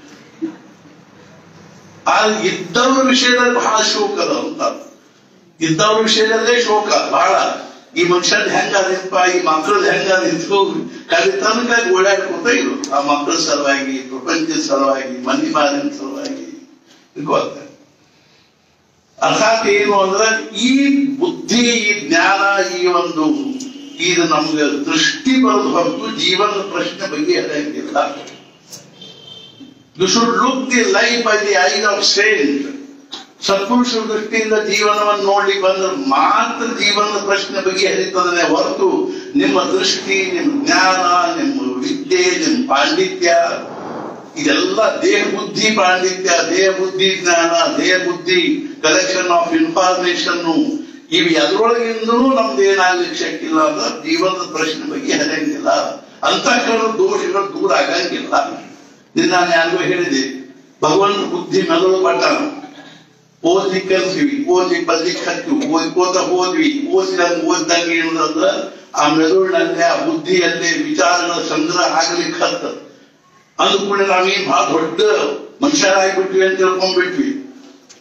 ಆದ್ರೆ ಇದ್ದವ್ರ ವಿಷಯದಲ್ಲಿ ಬಹಳ ಶೋಕ ಅದ ಅಂತ ಇದ್ದವ್ರ ವಿಷಯದಲ್ಲೇ ಶೋಕ ಬಹಳ ಈ ಮನುಷ್ಯನ್ ಹೆಂಗಾದಿಪ್ಪ ಈ ಮಕ್ಕಳದ್ ಹೆಂಗಾದಿತ್ತು ಕಲಿತನಕ ಓಡಾಡ್ಕೊತ ಇರು ಆ ಮಕ್ಕಳ ಸಲುವಾಗಿ ಪ್ರಪಂಚದ ಸಲುವಾಗಿ ಮನಿ ಮಾರಿನ ಸಲುವಾಗಿ ಗೊತ್ತ ಅರ್ಥಾತ್ ಏನು ಅಂದ್ರೆ ಈ ಬುದ್ಧಿ ಈ ಜ್ಞಾನ ಈ ಒಂದು ಇದು ನಮ್ಗೆ ದೃಷ್ಟಿ ಬರೋದು ಹೊರತು ಜೀವನದ ಪ್ರಶ್ನೆ ಬಗೆಹರಿಯಂಗಿಲ್ಲ you should look the life by the eye of saint ಸತ್ಪುರುಷರ ದೃಷ್ಟಿಯಿಂದ ಜೀವನವನ್ನು ನೋಡ್ಲಿಕ್ಕೆ ಬಂದ್ರೆ ಮಾತ್ರ ಜೀವನದ ಪ್ರಶ್ನೆ ಬಗೆಹರಿತದನೆ ಹೊರತು ನಿಮ್ಮ ದೃಷ್ಟಿ ನಿಮ್ಮ ಜ್ಞಾನ ನಿಮ್ಮ ವಿದ್ಯೆ ನಿಮ್ಮ ಪಾಂಡಿತ್ಯ ಇದೆಲ್ಲ ದೇಹ ಬುದ್ಧಿ ಪಾಂಡಿತ್ಯ ದೇಹ ಬುದ್ಧಿ ಜ್ಞಾನ ದೇಹ ಬುದ್ಧಿ ಕಲೆಕ್ಷನ್ ಆಫ್ ಇನ್ಫಾರ್ಮೇಶನ್ ಇವು ಎದ್ರೊಳಗಿಂದಲೂ ನಮ್ದು ಏನಾಗ್ಲಿಕ್ಕೆ ಶಕ್ತಿಲ್ಲ ಅಂದ್ರೆ ಜೀವನದ ಪ್ರಶ್ನೆ ಬಗೆಹರಿಯಂಗಿಲ್ಲ ಅಂತಃಕರಣ ದೋಷಗಳು ದೂರ ಆಗಂಗಿಲ್ಲ ಇದು ನಾನು ಯಾರಿಗೂ ಹೇಳಿದೆ ಭಗವಂತ ಬುದ್ಧಿ ಮೆದುಳು ಪಟ್ಟಾನ ಓದಿ ಕಲ್ತೀವಿ ಓದಿ ಬರ್ಲಿಕ್ಕೆ ಹತ್ತೀವಿ ಓದ್ಕೋತ ಹೋದ್ವಿ ಓದಿದಂಗ ಓದ್ದಂಗ ಏನಂದ್ರ ಆ ಮೆದುಳಿನಲ್ಲಿ ಆ ಬುದ್ಧಿಯಲ್ಲಿ ವಿಚಾರಗಳ ಸಂಗ್ರಹ ಆಗ್ಲಿಕ್ಕೆ ಹತ್ತ ಅಂದ್ಕೂಡ ನಾವೇನ್ ಬಹಳ ದೊಡ್ಡ ಮನುಷ್ಯರಾಗ್ಬಿಟ್ವಿ ಅಂತ ತಿಳ್ಕೊಂಡ್ಬಿಟ್ವಿ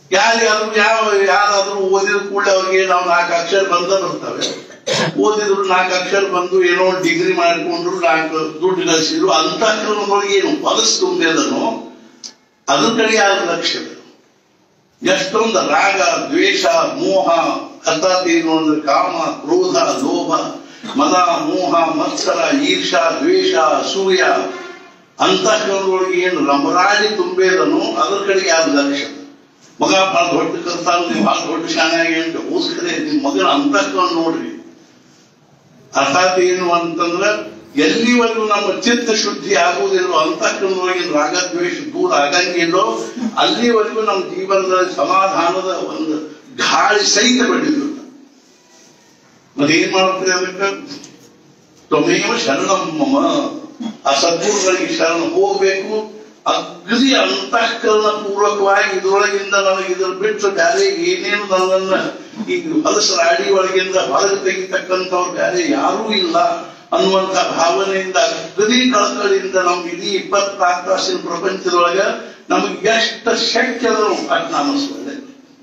ಯಾರಿಗಾದ್ರೂ ಯಾವ ಯಾರಾದ್ರೂ ಓದಿದ ಕೂಡಲೇ ಅವ್ರಿಗೆ ನಾವು ನಾಲ್ಕು ಅಕ್ಷರ ಬಂದ ಬರ್ತವೆ ಓದಿದ್ರು ನಾಲ್ಕು ಅಕ್ಷರ ಬಂದು ಏನೋ ಡಿಗ್ರಿ ಮಾಡಿಕೊಂಡ್ರು ನಾಲ್ಕು ದುಡ್ಡು ಗಳಿಸಿದ್ರು ಅಂತಃಕರಣದೊಳಗೆ ಏನು ಹೊಲಸು ತುಂಬಿದನು ಅದ್ರ ಕಡೆ ಯಾರು ಲಕ್ಷ್ಯ ಎಷ್ಟೊಂದು ರಾಗ ದ್ವೇಷ ಮೋಹ ಅರ್ಥಾತ್ ಏನು ಅಂದ್ರೆ ಕಾಮ ಕ್ರೋಧ ಲೋಭ ಮದ ಮೋಹ ಮತ್ಸರ ಈರ್ಷ ದ್ವೇಷ ಅಸೂಯ ಅಂತಃಕರಣದೊಳಗೆ ಏನು ರಮರಾಡಿ ತುಂಬೇದನು ಅದ್ರ ಕಡೆಗೆ ಯಾರು ಲಕ್ಷ್ಯ ಮಗ ಬಹಳ ದೊಡ್ಡ ಕರ್ತಾನ ನೀವು ಬಹಳ ದೊಡ್ಡ ಶಾಣೆಯಾಗಿ ಅಂತ ಓಸ್ಕರೆ ನಿಮ್ ಮಗನ ಅಂತಃಕರಣ ನೋಡ್ರಿ ಅರ್ಥಾತ್ ಏನು ಅಂತಂದ್ರ ಎಲ್ಲಿವರೆಗೂ ನಮ್ಮ ಚಿತ್ತ ಶುದ್ಧಿ ಆಗುವುದಿಲ್ಲೋ ಅಂತಃಕರಣದೊಳಗಿನ ರಾಗದ್ವೇಷ ದೂರ ಆಗಂಗಿಲ್ಲೋ ಅಲ್ಲಿವರೆಗೂ ನಮ್ಮ ಜೀವನದಲ್ಲಿ ಸಮಾಧಾನದ ಒಂದು ಗಾಳಿ ಸಹಿತ ಬೆಳೆಯುವುದಿಲ್ಲ ಮತ್ತೇನ್ ಮಾಡ್ತೀರಿ ಅದಕ್ಕೆ ತ್ವಮೇವ ಶರಣಂ ಮಮ ಆ ಸದ್ಗುರುಗಳಿಗೆ ಶರಣ ಹೋಗ್ಬೇಕು ಅಗ್ರಿ ಅಂತಃಕರಣ ಪೂರ್ವಕವಾಗಿ ಇದ್ರೊಳಗಿಂದ ನನಗೆ ಇದ್ರ ಬಿಟ್ಟು ಬೇರೆ ಏನೇನು ನನ್ನನ್ನ ಈ ಹೊಲಸರ ಅಡಿ ಒಳಗಿಂದ ಹೊರಗೆ ತೆಗಿತಕ್ಕಂಥವ್ರು ಬೇರೆ ಯಾರೂ ಇಲ್ಲ ಅನ್ನುವಂತ ಭಾವನೆಯಿಂದ ಅಗ್ರಿ ಕಳಕಳಿಯಿಂದ ನಮ್ಗೆ ಇಡೀ ಇಪ್ಪತ್ನಾಲ್ಕು ತಾಸಿನ ಪ್ರಪಂಚದೊಳಗ ನಮಗೆ ಎಷ್ಟು ಶಕ್ತಿ ಅದ ಅಟ್ ನಾಮಸ್ಮರಣೆ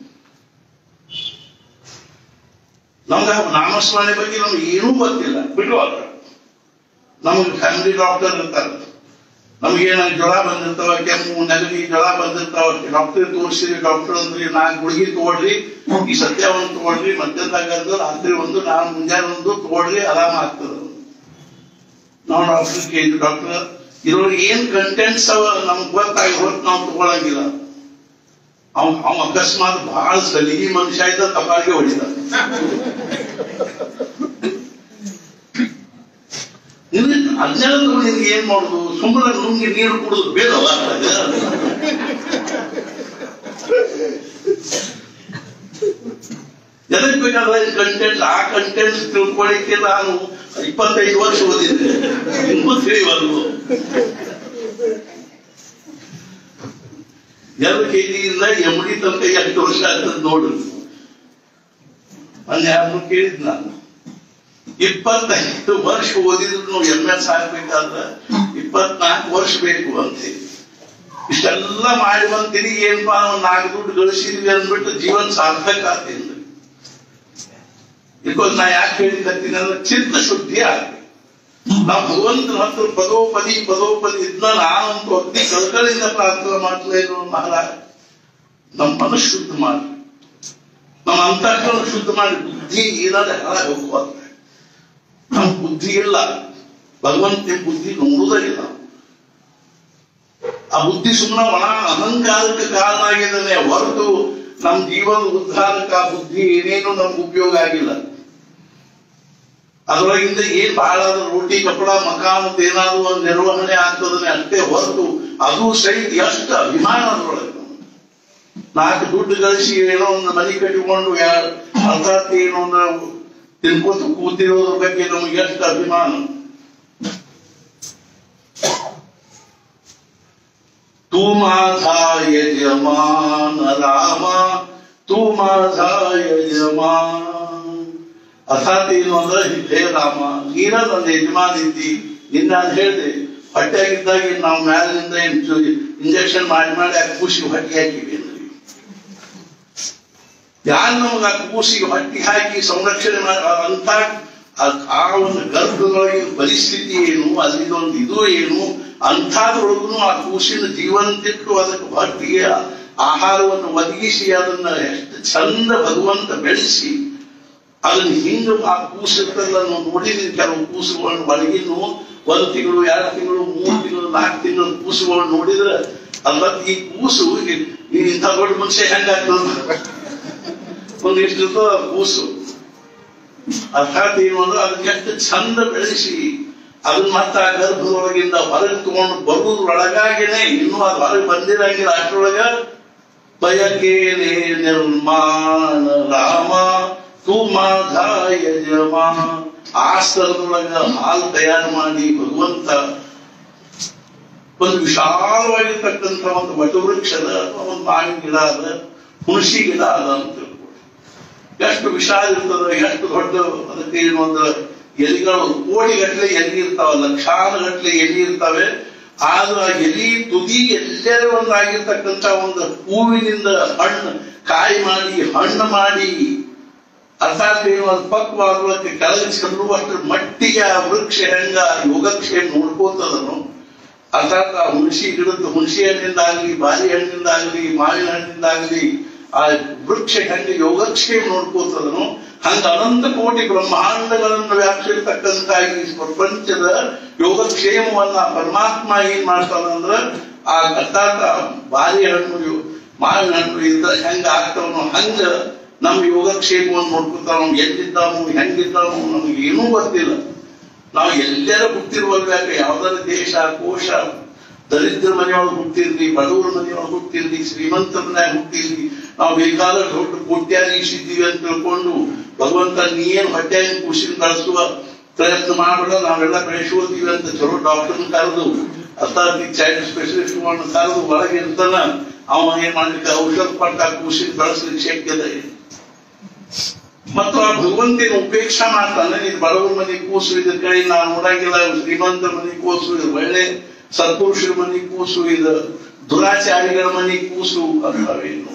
ನಮ್ಗೆ ನಾಮಸ್ಮರಣೆ ಬಗ್ಗೆ ನಮ್ಗೆ ಏನೂ ಗೊತ್ತಿಲ್ಲ ಬಿಡುವಾಗ ನಮಗೆ ಫ್ಯಾಮಿಲಿ ಡಾಕ್ಟರ್ ಇರ್ತಾರೆ ನಮಗೇನ ಜ್ವರ ಬಂದಿರ್ತಾವ ಕೆಮ್ಮು ನೆಗಡಿ ಜ್ವರ ಬಂದಿರ್ತಾವ ಡಾಕ್ಟರ್ ತೋರಿಸಿರಿ ಡಾಕ್ಟರ್ ಅಂದ್ರೆ ನಾಲ್ಕು ಗುಳಿಗೆ ತಗೊಳ್ರಿ ಈ ಸದ್ಯ ಒಂದು ತಗೊಳ್ರಿ ಮಧ್ಯಾಹ್ನದಾಗ ರಾತ್ರಿ ಒಂದು ನಾನು ಮುಂಜಾನೆ ಒಂದು ತಗೊಳ್ರಿ ಆರಾಮ ಆಗ್ತದ ನಾವು ಡಾಕ್ಟರ್ ಕೇಳಿದ್ವಿ ಡಾಕ್ಟರ್ ಇದ್ರೊಳಗೆ ಏನ್ ಕಂಟೆಂಟ್ಸ್ ಅವ ನಮ್ಗೆ ಗೊತ್ತಾಗಿ ಹೊತ್ತು ನಾವು ತಗೊಳಂಗಿಲ್ಲ ಅವ್ ಅವ್ ಅಕಸ್ಮಾತ್ ಬಹಳ ಸಲಿಗಿ ಮನುಷ್ಯ ಇದ್ದ ತಪಾಳಿಗೆ ಹೊಡಿದ ನಿನ್ನ ಅಜ್ಞಾನದ ನಿನ್ಗೆ ಏನ್ ಮಾಡುದು ಸುಮ್ಮನೆ ನುಂಗಿ ನೀರು ಕುಡಿದು ಬೇಡವ ಎದಕ್ ಬೇಕಾದ್ರೆ ಕಂಟೆಂಟ್ ಆ ಕಂಟೆಂಟ್ ತಿಳ್ಕೊಳ್ಳಿಕ್ಕೆ ನಾನು ಇಪ್ಪತ್ತೈದು ವರ್ಷ ಓದಿದ್ದೆ ನಿಮ್ಗೂ ತಿಳಿವಲ್ವು ಎರಡು ಕೆಜಿಯಿಂದ ಎಮ್ಡಿ ತನಕ ಎಷ್ಟು ವರ್ಷ ಆಗ್ತದೆ ನೋಡು ಅಲ್ಲಿ ಯಾರನ್ನು ಕೇಳಿದ್ ನಾನು ಇಪ್ಪತ್ತೈದು ವರ್ಷ ಓದಿದ್ರು ಎಂ ಎಸ್ ಆಗ್ಬೇಕಾದ್ರೆ ಇಪ್ಪತ್ನಾಲ್ಕು ವರ್ಷ ಬೇಕು ಅಂತ ಇಷ್ಟೆಲ್ಲ ಮಾಡಿ ಬಂತೀನಿ ಏನ್ಪಾ ಒಂದ್ ನಾಲ್ಕು ದುಡ್ಡು ಗಳಿಸಿದ್ವಿ ಅಂದ್ಬಿಟ್ಟು ಜೀವನ ಸಾರ್ಥಕ ಆಗ್ತೀನಿ ಬಿಕಾಸ್ ನಾ ಯಾಕೆ ಹೇಳಿಕತ್ತೀನಿ ಅಂದ್ರೆ ಚಿತ್ತ ಶುದ್ಧಿ ಆಗ್ಬೇಕು ನಾವು ಭಗವಂತನ ಹತ್ರ ಪದೋಪದಿ ಪದೋಪದಿ ಇದ್ನ ನಾನಂತೂ ಅಗ್ನಿ ಕಲ್ಕಳಿಂದ ಪ್ರಾರ್ಥನೆ ಮಾಡ್ಲೇನು ಮಹಾರಾಜ ನಮ್ಮ ಮನಸ್ಸು ಶುದ್ಧ ಮಾಡಿ ನಮ್ಮ ಅಂತಃಕರಣ ಶುದ್ಧ ಮಾಡಿ ಬುದ್ಧಿ ಏನಾದ್ರೆ ಹಾಳಾಗಿ ಹೋಗುವಂತ ನಮ್ಮ ಬುದ್ಧಿ ಇಲ್ಲ ಭಗವಂತನ ಬುದ್ಧಿ ನೋಡುವುದೇ ಇಲ್ಲ ಆ ಬುದ್ಧಿ ಸುಮ್ಮನೆ ಒಣ ಅಹಂಕಾರಕ್ಕೆ ಕಾರಣ ಆಗಿದ್ದಾನೆ ಹೊರತು ನಮ್ಮ ಜೀವನ ಉದ್ಧಾರಕ್ಕೆ ಆ ಬುದ್ಧಿ ಏನೇನು ನಮ್ಗೆ ಉಪಯೋಗ ಆಗಿಲ್ಲ ಅದರೊಳಗಿಂದ ಏನ್ ಬಹಳ ರೋಟಿ ಕಪಡ ಮಕಾನ್ ಅಂತ ಏನಾದ್ರು ಒಂದು ನಿರ್ವಹಣೆ ಆಗ್ತದನೆ ಅಷ್ಟೇ ಹೊರತು ಅದು ಸಹಿತ ಎಷ್ಟು ಅಭಿಮಾನ ಅದ್ರೊಳಗೆ ನಾಲ್ಕು ದುಡ್ಡು ಗಳಿಸಿ ಏನೋ ಒಂದು ಮನೆ ಕಟ್ಟಿಕೊಂಡು ಯಾರು ಅರ್ಥಾತ್ ಏನೋ ಒಂದು ತಿನ್ಕೋತ ಕೂತಿರೋದ್ರ ಬಗ್ಗೆ ನಮಗೆ ಎಷ್ಟು ಅಭಿಮಾನ तू माझा यजमान ರಾಮ तू माझा ಯಜಮಾನ್ ಅರ್ಥಾತ್ ಏನು ಅಂದ್ರೆ ಹೇ ರಾಮ ನೀನ ನನ್ನ ಯಜಮಾನ್ ಇದ್ದಿ ನಿನ್ನ ನಾನು ಹೇಳಿದೆ ಹೊಟ್ಟೆಯಾಗಿದ್ದಾಗ ನಾವು ಮ್ಯಾಲಿನಿಂದ ಇಂಜೆಕ್ಷನ್ ಮಾಡಿ ಮಾಡಿ ಆ ಕೂಸಿಗೆ ಹೊಟ್ಟೆ ಹಾಕಿವಿ ಅಂದ್ರೆ ಯಾರು ನಮಗೆ ಆ ಕೂಸಿಗೆ ಹೊಟ್ಟೆ ಹಾಕಿ ಸಂರಕ್ಷಣೆ ಮಾಡಿ ಅಂತ ಆ- ಆ ಒಂದು ಗರ್ಭದೊಳಗಿನ ಪರಿಸ್ಥಿತಿ ಏನು ಅಲ್ಲಿದೊಂದು ಇದು ಏನು ಅಂಥದ್ರೊಳಗೂ ಆ ಕೂಸಿನ ಜೀವಂತಿಟ್ಟು ಅದಕ್ಕೆ ಹೊಟ್ಟಿಗೆ ಆಹಾರವನ್ನು ಒದಗಿಸಿ ಅದನ್ನ ಎಷ್ಟು ಚಂದ ಭಗವಂತ ಬೆಳೆಸಿ ಅದನ್ನ ಹಿಂಗ ಆ ಕೂಸಿರ್ತಲ್ಲ ನಾವು ನೋಡಿದೀನಿ ಕೆಲವು ಕೂಸುಗಳನ್ನು ಒಳಗಿನ್ನು ಒಂದು ತಿಂಗಳು ಎರಡು ತಿಂಗಳು ಮೂರು ತಿಂಗಳು ನಾಲ್ಕು ತಿಂಗಳು ಕೂಸುಗಳನ್ನು ನೋಡಿದ್ರೆ ಅಲ್ಲ ಈ ಕೂಸು ಈ- ಈ ಇಂಥ ದೊಡ್ಡ ಮನುಷ್ಯ ಹೆಂಗಾಗ್ತದ ಒಂದಿಷ್ಟು ಕೂಸು ಅರ್ಥಾತ್ ಏನು ಅಂದ್ರೆ ಅದನ್ನ ಎಷ್ಟು ಚಂದ ಬೆಳೆಸಿ ಅದನ್ನ ಮತ್ತೆ ಆ ಗರ್ಭದೊಳಗಿಂದ ಹೊರಗೆ ತಗೊಂಡು ಬರುವುದ್ರೊಳಗಾಗಿನೇ ಇನ್ನೂ ಅದು ಹೊರಗೆ ಬಂದಿರಂಗಿಲ್ಲ ಅಷ್ಟರೊಳಗ ಬಯಕೇನೆ ನಿರ್ಮಾಣ ರಾಮ ತು ಮಾಧ ಯಜಮಾನ ಆ ಸ್ಥಳದೊಳಗ ಹಾಲು ತಯಾರು ಮಾಡಿ ಭಗವಂತ ಒಂದು ವಿಶಾಲವಾಗಿರ್ತಕ್ಕಂಥ ಒಂದು ವಟವೃಕ್ಷದ ಅಥವಾ ಒಂದು ಮಾವಿನ ಗಿಡ ಅದ ಹುಣಸಿ ಗಿಡ ಅದ ಅಂತ ತಿಳ್ಕೊಳ್ಳಿ. ಎಷ್ಟು ವಿಶಾಲ ಇರ್ತದ ಎಷ್ಟು ದೊಡ್ಡ ಅದಕ್ಕೆ ಏನು ಒಂದು ಎಲಿಗಳು ಕೋಟಿಗಟ್ಟಲೆ ಎಲಿ ಇರ್ತಾವ ಲಕ್ಷಾನುಗಟ್ಟಲೆ ಎಲಿ ಇರ್ತಾವೆ ಆದ್ರೆ ಆ ಎಲಿ ತುದಿ ಎಲ್ಲೇ ಒಂದಾಗಿರ್ತಕ್ಕಂಥ ಒಂದು ಹೂವಿನಿಂದ ಹಣ್ಣು ಕಾಯಿ ಮಾಡಿ ಹಣ್ಣು ಮಾಡಿ ಅರ್ಥಾತ್ ಏನು ಅದು ಪಕ್ವಾಗುವಕ್ಕೆ ಕೆಳಗೆ ಚೆಲ್ಲುವಷ್ಟರ ಮಟ್ಟಿಗೆ ಆ ವೃಕ್ಷ ಹೆಂಗ ಯೋಗಕ್ಷೇಮ ನೋಡ್ಕೋತದನು ಅರ್ಥಾತ್ ಆ ಹುಣಸಿ ಗಿಡದ ಹುಣಸಿ ಹಣ್ಣಿಂದಾಗ್ಲಿ ಬಾರಿ ಹಣ್ಣಿಂದಾಗ್ಲಿ ಮಾವಿನ ಹಣ್ಣಿಂದಾಗ್ಲಿ ಆ ವೃಕ್ಷ ಹೆಂಗ ಯೋಗಕ್ಷೇಮ ನೋಡ್ಕೋತದನು ಹಂಗ ಅನಂತ ಕೋಟಿ ಬ್ರಹ್ಮಾಂಡಗಳನ್ನು ವ್ಯಾಪಿಸಿರ್ತಕ್ಕಂಥ ಈ ಪ್ರಪಂಚದ ಯೋಗಕ್ಷೇಮವನ್ನ ಪರಮಾತ್ಮ ಏನ್ ಮಾಡ್ತಾನಂದ್ರ ಆ ಅರ್ಥಾತ್ ಆ ಬಾರಿ ಹಣ್ಣು ಯೋ- ಮಾವಿನ ಹಣ್ಣು ಇದ್ದ ಹೆಂಗ ಆಗ್ತಾವನೋ ಹಂಗ ನಮ್ಮ ಯೋಗಕ್ಷೇಮವನ್ನು ನೋಡ್ಕೊತಾವ ನಾವು ಎಲ್ಲಿದ್ದಾವು ಹೆಂಗಿದ್ದಾವು ನಮ್ಗೆ ಏನೂ ಗೊತ್ತಿಲ್ಲ ನಾವು ಎಲ್ಲರ ಹುಟ್ಟಿರುವಾಗ ಯಾವ್ದಾರ ದೇಶ ಕೋಶ ದರಿದ್ರ ಮನೆಯೊಳಗೆ ಹುಟ್ಟಿರ್ಲಿ ಬಡವರ ಮನೆಯೊಳಗೆ ಹುಟ್ಟಿರ್ಲಿ ಶ್ರೀಮಂತರ ಮನ್ಯಾಗ ಹುಟ್ಟಿರ್ಲಿ ನಾವು ಬೇಕಾದ ದೊಡ್ಡ ಕೋಟ್ಯಾಧೀಶಿದ್ದೀವಿ ಅಂತ ತಿಳ್ಕೊಂಡು ಭಗವಂತ ನೀ ಏನ್ ಹೊಟ್ಟೆಯನ್ನು ಖುಷಿನ ಕಳಿಸುವ ಪ್ರಯತ್ನ ಮಾಡಬೇಡ ನಾವೆಲ್ಲ ಬೆಳೆಸೋದೀವಿ ಅಂತ ಚಲೋ ಡಾಕ್ಟರ್ನ ಕರೆದು ಅರ್ಥಾತ್ ಚೈಲ್ಡ್ ಸ್ಪೆಷಲಿಸ್ಟ್ ಕರೆದು ಒಳಗೆ ಇರ್ತಾನ ಅವ ಏನ್ ಮಾಡ್ಲಿಕ್ಕೆ ಔಷಧ ಪಟ್ಟ ಖುಷಿನ ಬೆಳೆಸ್ಲಿಕ್ಕೆ ಶಕ್ಯತೆ ಇದೆ ಮತ್ತು ಆ ಭಗವಂತನ ಉಪೇಕ್ಷಾ ಮಾಡ್ತಾನೆ ಇದು ಬಡವರ ಮನೆ ಕೂಸು ಇದ್ರ ಕಡೆ ನಾವು ನೋಡಂಗಿಲ್ಲ ಶ್ರೀಮಂತರ ಮನೆ ಕೂಸು ಇದು ಒಳ್ಳೆ ಸತ್ಪುರುಷರ ಮನೆ ಕೂಸು ಇದು ದುರಾಚಾರಿಗಳ ಮನೆ ಕೂಸು ಅಂತವೇನು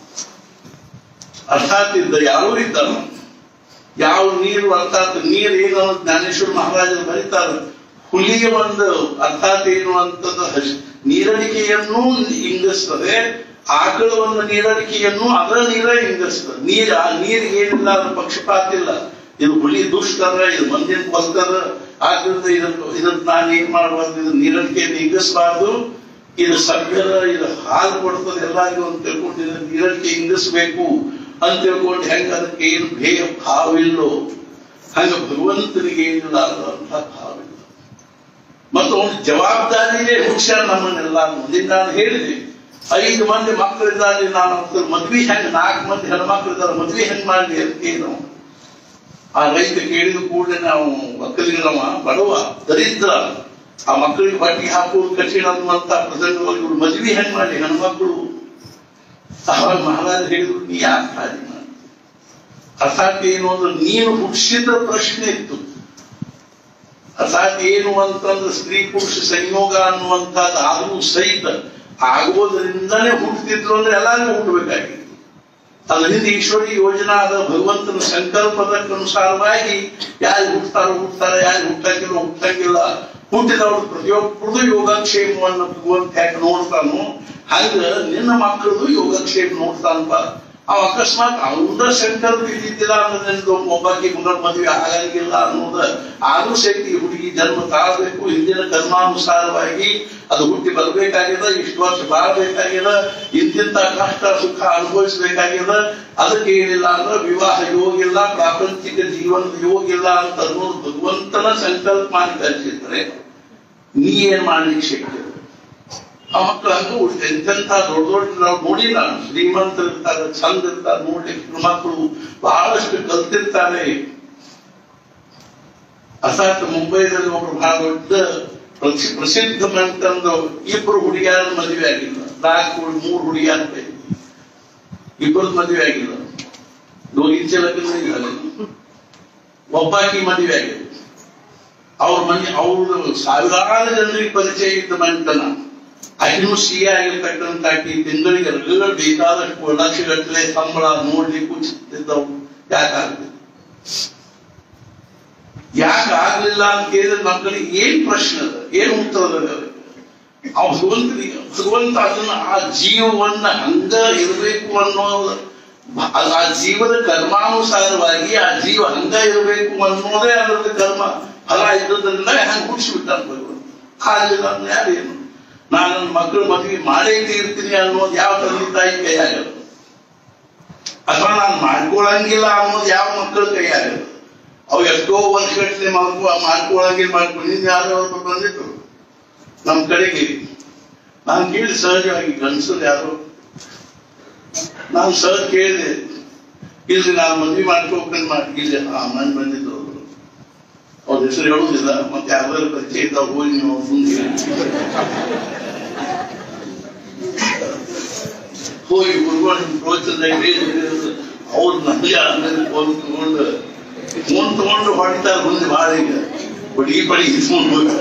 ಅರ್ಥಾತ್ ಇದ್ದ ಯಾರು ಇದ್ದಾನ ಯಾವ ನೀರು ಅರ್ಥಾತ್ ನೀರು ಏನು ಅನ್ನೋದು ಜ್ಞಾನೇಶ್ವರ ಮಹಾರಾಜರು ಬರೀತಾರೆ ಹುಲಿಯ ಒಂದು ಅರ್ಥಾತ್ ಏನು ಅಂತಂದ್ರೆ ಹಸ್- ನೀರಡಿಕೆಯನ್ನು ಇಂಗಿಸ್ತದೆ ಆಕಳ ಒಂದು ನೀರಡಿಕೆಯನ್ನು ಅದರ ನೀರೇ ಇಂಗಿಸ್ತದೆ ನೀರ್ ಆ ನೀರಿಗೆ ಏನಿಲ್ಲ ಅದು ಪಕ್ಷಪಾತ ಇಲ್ಲ ಇದು ಹುಲಿ ದುಷ್ಕರ ಇದು ಮಂದಿನ ಕೊಲ್ಕರ ಆದ್ರಿಂದ ಇದನ್ನು ಇದನ್ನ ನಾನು ಏನ್ ಮಾಡಬಾರ್ದು ಇದು ನೀರಡಿಕೆಯನ್ನು ಇಂಗಿಸಬಾರ್ದು ಇದು ಸಭ್ಯರ ಇದು ಹಾಲು ಕೊಡ್ತದೆ ಎಲ್ಲರಿಗೂ ಅಂತ ತಿಳ್ಕೊಂಡು ಇದನ್ನ ನೀರಡಿಕೆ ಇಂಗಿಸ್ಬೇಕು ಅಂತ ತಿಳ್ಕೊಂಡು ಹೆಂಗ ಅದಕ್ಕೆ ಏನು ಭೇಯ ಭಾವಿಲ್ಲೋ ಹಂಗ ಭಗವಂತನಿಗೆ ಏನಿಲ್ಲ ಅನ್ನುವಂಥ ಭಾವಿಲ್ಲ ಮತ್ತು ಅವನ ಜವಾಬ್ದಾರಿಯೇ ಹುಷಾರ್ ನಮ್ಮನ್ನೆಲ್ಲ ಮುಂದೆ ನಾನು ಹೇಳಿದೆ ಐದು ಮಂದಿ ಮಕ್ಕಳಿದ್ದಾರೆ ನಾನು ಅವ್ರ ಮದ್ವಿ ಹೆಂಗ್ ನಾಲ್ಕು ಮಂದಿ ಹೆಣ್ಮಕ್ಳಿದ್ದಾರೆ ಮದ್ವಿ ಹೆಂಗ್ ಮಾಡಲಿ ಅಂತ ಏನು ಆ ರೈತ ಕೇಳಿದ ಕೂಡಲೇ ನಾವು ಒಕ್ಕಲಿಗರವ ಬಡವ ದರಿದ್ರ ಆ ಮಕ್ಕಳಿಗೆ ಬಟ್ಟೆ ಹಾಕುವುದು ಕಠಿಣ ಅನ್ನುವಂತ ಪ್ರಸಂಗವಾಗಿ ಇವ್ರು ಮದ್ವಿ ಹೆಂಗ್ ಮಾಡಿ ಹೆಣ್ಮಕ್ಳು ಅವಾಗ ಮಹಾರಾಜ ಹೇಳಿದ್ರು ನೀ ಯಾಕೆ ಹಾಗೆ ಮಾಡಿ ಅರ್ಥಾತ್ ಏನು ಅಂದ್ರೆ ನೀನು ಹುಟ್ಟಿಸಿದ ಪ್ರಶ್ನೆ ಇತ್ತು ಅರ್ಥಾತ್ ಏನು ಅಂತಂದ್ರೆ ಸ್ತ್ರೀ ಪುರುಷ ಸಂಯೋಗ ಅನ್ನುವಂಥದ್ದು ಆದರೂ ಸಹಿತ ಆಗುವುದರಿಂದನೇ ಹುಟ್ಟುತ್ತಿದ್ರು ಅಂದ್ರೆ ಎಲ್ಲರಿಗೂ ಹುಟ್ಟಬೇಕಾಗಿತ್ತು ಅದರಿಂದ ಈಶ್ವರಿ ಯೋಜನಾ ಅದ ಭಗವಂತನ ಸಂಕಲ್ಪದಕ್ಕನುಸಾರವಾಗಿ ಯಾರು ಹುಟ್ಟತಾರೋ ಹುಟ್ಟತಾರೆ ಯಾರು ಹುಟ್ಟಂಗಿಲ್ಲ ಹುಟ್ಟಂಗಿಲ್ಲ ಹುಟ್ಟಿದವರು ಪ್ರತಿಯೊಬ್ಬರದು ಯೋಗಕ್ಷೇಮವನ್ನು ಭಗವಂತ ಯಾಕೆ ನೋಡ್ತಾನೋ ಹಂಗ ನಿನ್ನ ಮಕ್ಕಳದು ಯೋಗಕ್ಷೇಮ ನೋಡ್ತಾನಪ್ಪ ಅವ ಅಕಸ್ಮಾತ್ ಅವನ ಸಂಕಲ್ಪ ಇದ್ದಿದ್ದಿಲ್ಲ ಅನ್ನೋದ್ರಿಂದ ಒಬ್ಬಾಕಿ ಮಗಳ ಮದುವೆ ಆಗಂಗಿಲ್ಲ ಅನ್ನೋದ ಆದ್ರೂ ಸಹಿತ ಈ ಹುಡುಗಿ ಜನ್ಮ ತಾಳಬೇಕು ಹಿಂದಿನ ಕರ್ಮಾನುಸಾರವಾಗಿ ಅದು ಹುಟ್ಟಿ ಬರ್ಬೇಕಾಗ್ಯದ ಇಷ್ಟು ವರ್ಷ ಬಾಳ್ಬೇಕಾಗ್ಯದ ಇಂತಿಂತ ಕಷ್ಟ ಸುಖ ಅನುಭವಿಸ್ಬೇಕಾಗ್ಯದ ಅದಕ್ಕೆ ಏನಿಲ್ಲ ಅಂದ್ರೆ ವಿವಾಹ ಯೋಗ ಇಲ್ಲ ಪ್ರಾಪಂಚಿಕ ಜೀವನದ ಯೋಗ ಇಲ್ಲ ಅಂತ ಅನ್ನೋದು ಭಗವಂತನ ಸಂಕಲ್ಪ ಮಾಡಿ ಕಲಿಸಿದ್ರೆ ನೀ ಏನ್ ಮಾಡ್ಲಿಕ್ಕೆ ಶಕ್ಯ ಆ ಮಕ್ಕಳು ಹಂಗ ಎಂತೆಂತ ದೊಡ್ಡ ದೊಡ್ಡ ನಾವು ನೋಡಿಲ್ಲ ಶ್ರೀಮಂತರು ಇರ್ತಾರೆ ಚಂದ ಇರ್ತಾರೆ ನೋಡ್ಲಿಕ್ಕೆ ಮಕ್ಕಳು ಬಹಳಷ್ಟು ಕಲ್ತಿರ್ತಾರೆ ಅರ್ಥಾತ್ ಮುಂಬೈದಲ್ಲಿ ಒಬ್ರು ಬಹಳ ದೊಡ್ಡ ಪ್ರಸಿ- ಪ್ರಸಿದ್ಧ ಮಂತಂದು ಇಬ್ರು ಹುಡುಗಿಯಾರ ಮದುವೆ ಆಗಿಲ್ಲ ನಾಲ್ಕು ಮೂರು ಹುಡುಗಿಯಾರ ಪೈಕಿ ಇಬ್ಬರದ್ದು ಮದುವೆ ಆಗಿಲ್ಲ ದೋಗಿಂಚೆ ಲಗ್ನ ಇದ್ದಾರೆ ಒಬ್ಬಾಕಿ ಮದುವೆ ಆಗಿದೆ ಅವ್ರ ಮನೆ ಅವ್ರ ಸಾವಿರಾರು ಜನರಿಗೆ ಪರಿಚಯ ಇದ್ದ ಮಂತನ ಆಕಿನೂ ಸಿಹಿ ಆಗಿರ್ತಕ್ಕಂಥ ಆಕಿ ತಿಂಗಳಿಗೆ ಎಲ್ಲ ಬೇಕಾದಷ್ಟು ಲಕ್ಷಗಟ್ಟಲೆ ಸಂಬಳ ನೋಡ್ಲಿಕ್ಕೂ ಚಿತ್ತಿದ್ದವು ಯಾಕಾಗ್ಲಿಲ್ಲ ಯಾಕೆ ಆಗ್ಲಿಲ್ಲ ಅಂತ ಕೇಳಿದ್ರೆ ಮಕ್ಕಳಿಗೆ ಏನ್ ಪ್ರಶ್ನೆ ಅದ ಏನ್ ಉತ್ತರ ಅದ ಆ ಭಗವಂತನಿಗೆ ಭಗವಂತ ಅದನ್ನ ಆ ಜೀವವನ್ನ ಹಂಗ ಇರಬೇಕು ಅನ್ನೋ ಭ- ಅದು ಆ ಜೀವದ ಕರ್ಮಾನುಸಾರವಾಗಿ ಆ ಜೀವ ಹಂಗ ಇರಬೇಕು ಅನ್ನೋದೇ ಅದರದ ಕರ್ಮ ಫಲ ಇದ್ದದ್ರಿಂದ ಹಂಗ ಹುಟ್ಟಿಸ್ಬಿಟ್ಟಾನ ಭಗವಂತ ಆಗ್ಲಿಲ್ಲ ಅಂದ್ರೆ ಯಾರೇನು ನಾನು ನನ್ನ ಮಕ್ಕಳು ಮದುವೆ ಮಾಡೇ ತೀರ್ತೀನಿ ಅನ್ನೋದು ಯಾವ ತಂದೆ ತಾಯಿ ಕೈ ಆಗಲ್ಲ ಅಥವಾ ನಾನು ಮಾಡ್ಕೊಳಂಗಿಲ್ಲ ಅನ್ನೋದು ಯಾವ ಮಕ್ಕಳ ಕೈ ಆಗಲ್ಲ ಅವು ಎಷ್ಟೋ ವರ್ಷಗಟ್ಟಲೆ ಮಾಡ್ಕೊ ಮಾಡ್ಕೊಳಂಗಿಲ್ಲ ಮಾಡ್ಕೊಂಡು ನಿನ್ನೆ ಯಾರೋ ಒಬ್ರು ಬಂದಿದ್ರು ನಮ್ಮ ಕಡೆಗೆ ನಾನು ಕೇಳಿ ಸಹಜವಾಗಿ ಗಂಡಸರು ಯಾರು ನಾನು ಸಹಜ ಕೇಳಿದೆ ಇಲ್ರಿ ನಾನು ಮದ್ವೆ ಮಾಡ್ಕೋಬೇಕಂತ ಮಾಡಿ ಇಲ್ಲ ಆ ಮನೆ ಬಂದಿದ್ದು ಅವರು ಅವ್ರ ಹೆಸರು ಹೇಳುವುದಿಲ್ಲ ಮತ್ತೆ ಯಾವ್ದಾದ್ರು ಪರಿಚಯ ಇದ್ದಾಗ ಹೋಗಿ ನೀವು ಅವ್ರ ಮುಂದೆ ಹೇಳಿ. ಹೋಗಿ ಕುರ್ಕೊಂಡು ಪ್ರೋತ್ಸಾಹ ಅವ್ರು ನನಗೆ ಆಮೇಲೆ ಫೋನ್ ತಗೊಂಡು ಫೋನ್ ತಗೊಂಡು ಹೊಡಿತಾರೆ ಮುಂದೆ ಭಾಳ ಈಗ ಹೊಡಿ ಪಡಿ ಇಸ್ಕೊಂಡು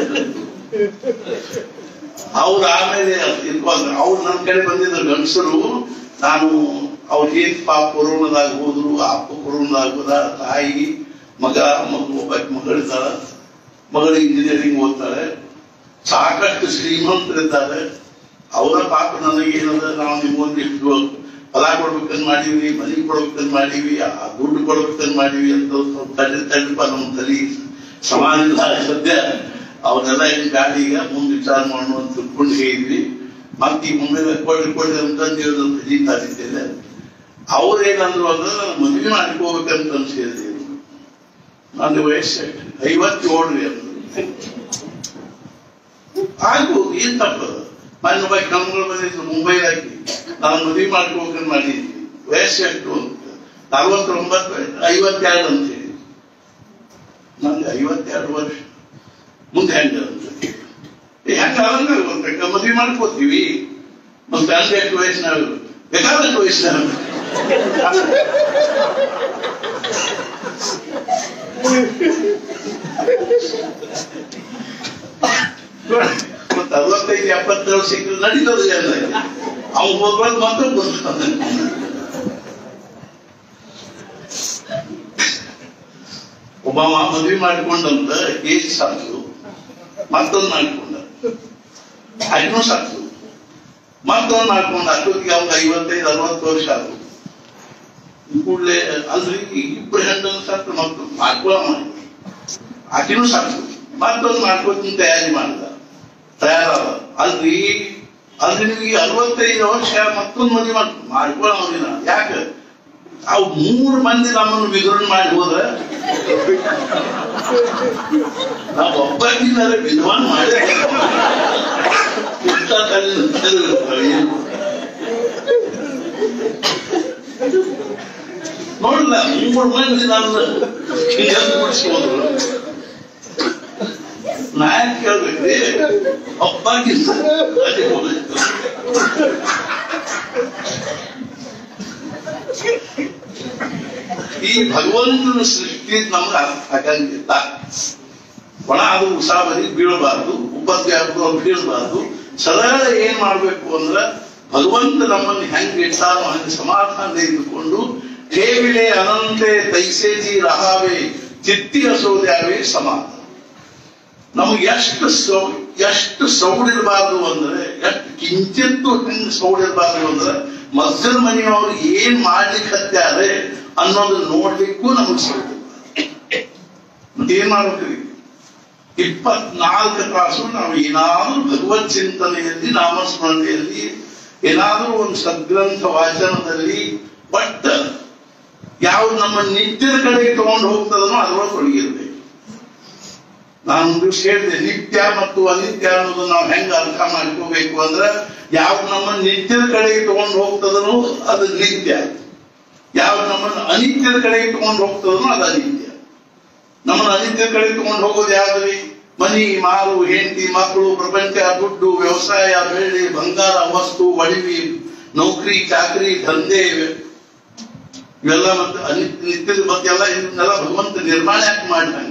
ಅವ್ರು ಆಮೇಲೆ ಇರ್ಕೊಂಡು ಅವ್ರು ನನ್ನ ಕಡೆ ಬಂದಿದ್ರು ಗಂಡಸರು ನಾನು ಅವ್ರು ಏನ್ ಪಾಪ ಕೊರೋನಾದಾಗ ಹೋದ್ರು ಅಪ್ಪ ಕೊರೋನಾದಾಗ ಹೋದ ತಾಯಿ ಮಗ ಮಗು ಒಬ್ಬ ಮಗಳಿದ್ದಾಳ ಮಗಳು ಇಂಜಿನಿಯರಿಂಗ್ ಓದ್ತಾಳೆ ಸಾಕಷ್ಟು ಶ್ರೀಮಂತರಿದ್ದಾರೆ ಅವರ ಪಾಪ ನನಗೇನದ ನಾವು ನಿಮ್ಮೊಂದಿಷ್ಟು ಫಲ ಕೊಡ್ಬೇಕಂತ ಮಾಡೀವಿ ಮನೆ ಕೊಡ್ಬೇಕಂತ ಮಾಡೀವಿ ಆ ದುಡ್ಡು ಕೊಡ್ಬೇಕಂತ ಮಾಡೀವಿ ಅಂತ ಸ್ವಲ್ಪ ತಡ್ಡಿ ತಡ್ಡಿಪ್ಪ ನಮ್ಮ ತಲೆ ಸಮಾನ ಇಲ್ಲ ಸದ್ಯ ಅವರೆಲ್ಲ ಏನ್ ಗಾಡಿಗೆ ಮುಂದೆ ವಿಚಾರ ಮಾಡೋಣ ಅಂತ ತಿಳ್ಕೊಂಡು ಹೇಳಿದ್ವಿ ಮತ್ತೆ ಈ ಮುಂದೆ ಕೊಡ್ಲಿ ಕೊಡ್ಲಿ ಅಂತಂದು ಜೀತಾ ಇದ್ದೇನೆ ಅವ್ರೇನಂದ್ರು ಅಂದ್ರೆ ನಾನು ಮದುವೆ ಮಾಡ್ಕೋಬೇಕಂತ ಅನ್ಸಿದ್ರು ನನ್ನ ವಯಸ್ಸು ಐವತ್ತೇಳು ರೀ ಅಂದ್ರು ಆಗ್ಬೋದು ಏನ್ ತಪ್ಪದ ಮೊನ್ನೆ ಒಬ್ಬ ನಮ್ಗಳ ಬಂದಿದ್ರು ಮುಂಬೈದಾಗಿ ನಾನು ಮದುವೆ ಮಾಡ್ಕೋಬೇಕಂತ ಮಾಡಿದ್ವಿ ವಯಸ್ಸು ಎಷ್ಟು ಅಂತ ನಲವತ್ತೊಂಬತ್ತು ಐವತ್ತೆರಡು ಅಂತ ಹೇಳಿ ನಂಗೆ ಐವತ್ತೆರಡು ವರ್ಷ ಮುಂದೆ ಹೆಂಗ ಅಂತ ಹೆಂಗ ಆಗಂಗ ಮದುವೆ ಮಾಡ್ಕೋತೀವಿ ಮತ್ತೆ ಗಂಡ ಎಷ್ಟು ವಯಸ್ಸಿನಾಗ ಬೇಕಾದಷ್ಟು ವಯಸ್ಸಿನಾಗ ಮತ್ತೆ ಅರವತ್ತೈದು ಎಪ್ಪತ್ತೇಳು ಸಿಕ್ಕರೆ ನಡೀತದೆ ಎಲ್ಲ ಅವ್ನು ಹೋಗ್ಬಾರ್ದು ಮಾತ್ರ ಬಂದ ಒಬ್ಬ ಮದುವೆ ಮಾಡಿಕೊಂಡಂತ ಏಜ್ ಸಾಕು ಮತ್ತೊಂದು ಮಾಡ್ಕೊಂಡ ಅದನ್ನೂ ಸಾಕು ಮತ್ತೊಂದು ಮಾಡ್ಕೊಂಡ ಅಷ್ಟೊತ್ತಿಗೆ ಅವ್ನ ಐವತ್ತೈದು ಅರವತ್ತು ವರ್ಷ ಆದ್ರು ಕೂಡಲೇ ಅಲ್ರಿ ಇಬ್ಬರು ಹೆಣ್ಣನ್ನು ಸಾಕು ಮಕ್ಕಳು ಮಾಡ್ಕೊಳ್ಳ ಮಾಡಿ ಆಕಿನೂ ಸಾಕು ಮತ್ತೊಂದು ಮಾಡ್ಕೋತೀನಿ ತಯಾರಿ ಮಾಡ್ದ ತಯಾರಾದ ಅಲ್ರಿ ಅಲ್ರಿ ನಿಮಗೆ ಅರವತ್ತೈದು ವರ್ಷ ಮತ್ತೊಂದು ಮದುವೆ ಮಾಡ್ ಮಾಡ್ಕೊಳ್ಳೋದಿನ ಯಾಕೆ ಅವು ಮೂರು ಮಂದಿ ನಮ್ಮನ್ನು ವಿವರಣೆ ಮಾಡಿ ಹೋದ್ರೆ ನಾವು ಒಬ್ಬಾಗಿದ್ದಾರೆ ವಿದ್ವಾನ್ ಮಾಡಿ ಇಂಥ ತಲೆ ನೋಡಲ್ಲ ಮೂರು ಮಂದಿ ನನ್ನ ಎದ್ದು ಬಿಡಿಸ್ಕೊಂಡ್ರು ನಾ ಯಾಕೆ ಕೇಳ್ಬೇಕ್ರಿ ಒಬ್ಬಾಗಿಲ್ಲ ಅದೇ ಹೋಗ್ಬೇಕು ಈ ಭಗವಂತನ ಸೃಷ್ಟಿ ನಮ್ಗೆ ಅರ್ಥ ಆಗಂಗಿಲ್ಲ ಒಣ ಅದು ಉಸಾಬರಿ ಬೀಳಬಾರ್ದು ಉಪದ್ಯಾಗಳು ಬೀಳಬಾರ್ದು ಸರಳ ಏನ್ ಮಾಡ್ಬೇಕು ಅಂದ್ರ ಭಗವಂತ ನಮ್ಮನ್ನು ಹೆಂಗ್ ಇಟ್ಟಾನೋ ಹಂಗೆ ಸಮಾಧಾನ ಇದ್ದುಕೊಂಡು ಠೇವಿಲೆ ಅನಂತೆ ತೈಸೇಜಿ ರಹಾವೆ ಚಿತ್ತಿ ಅಸೋದ್ಯಾವೆ ಸಮಾಧಾನ ನಮ್ಗೆ ಎಷ್ಟು ಸೌ ಎಷ್ಟು ಸೌಡಿರಬಾರ್ದು ಅಂದ್ರೆ ಎಷ್ಟು ಕಿಂಚಿತ್ತು ಹೆಂಗ್ ಸೌಡಿರಬಾರ್ದು ಅಂದ್ರೆ ಮಸ್ಜಿದ ಮನೆಯವರು ಏನ್ ಮಾಡ್ಲಿಕ್ಕೆ ಹತ್ಯಾರೆ ಅನ್ನೋದನ್ನ ನೋಡ್ಲಿಕ್ಕೂ ನಮಗ್ ಸೌಡಿ ಏನ್ ಮಾಡ್ಬೇಕ್ರಿ ಇಪ್ಪತ್ನಾಲ್ಕು ತಾಸು ನಾವು ಏನಾದ್ರೂ ಭಗವತ್ ಚಿಂತನೆಯಲ್ಲಿ ನಾಮಸ್ಮರಣೆಯಲ್ಲಿ ಏನಾದ್ರೂ ಒಂದು ಸದ್ಗ್ರಂಥ ವಾಚನದಲ್ಲಿ ಬಟ್ ಯಾವ್ದು ನಮ್ಮ ನಿತ್ಯದ ಕಡೆಗೆ ತಗೊಂಡು ಹೋಗ್ತದನೋ ಅದರೊಳಗೆ ತೊಡಗಿರ್ಬೇಕು ನಾನು ಒಂದು ದಿವಸ ಹೇಳಿದೆ ನಿತ್ಯ ಮತ್ತು ಅನಿತ್ಯ ಅನ್ನೋದು ನಾವು ಹೆಂಗ ಅರ್ಥ ಮಾಡ್ಕೋಬೇಕು ಅಂದ್ರೆ ಯಾವ್ದು ನಮ್ಮ ನಿತ್ಯದ ಕಡೆಗೆ ತಗೊಂಡು ಹೋಗ್ತದನೋ ಅದು ನಿತ್ಯ ಯಾವ್ದು ನಮ್ಮನ್ನು ಅನಿತ್ಯದ ಕಡೆಗೆ ತಗೊಂಡು ಹೋಗ್ತದನೋ ಅದು ಅನಿತ್ಯ ನಮ್ಮನ್ನು ಅನಿತ್ಯದ ಕಡೆಗೆ ತಗೊಂಡು ಹೋಗೋದು ಯಾವ್ದ್ರಿ ಮನಿ ಮಾರು ಹೆಂಡತಿ ಮಕ್ಕಳು ಪ್ರಪಂಚ ದುಡ್ಡು ವ್ಯವಸಾಯ ಬೆಳ್ಳಿ ಬಂಗಾರ ವಸ್ತು ಒಡವಿ ನೌಕರಿ ಚಾಕರಿ ದಂಧೆ ಇವೆಲ್ಲ ಮತ್ತೆ ಅನಿತ್ಯ ನಿತ್ಯದ ಬಗ್ಗೆ ಎಲ್ಲ ಇವನ್ನೆಲ್ಲ ಭಗವಂತ ನಿರ್ಮಾಣ ಯಾಕೆ ಮಾಡ್ದಂಗ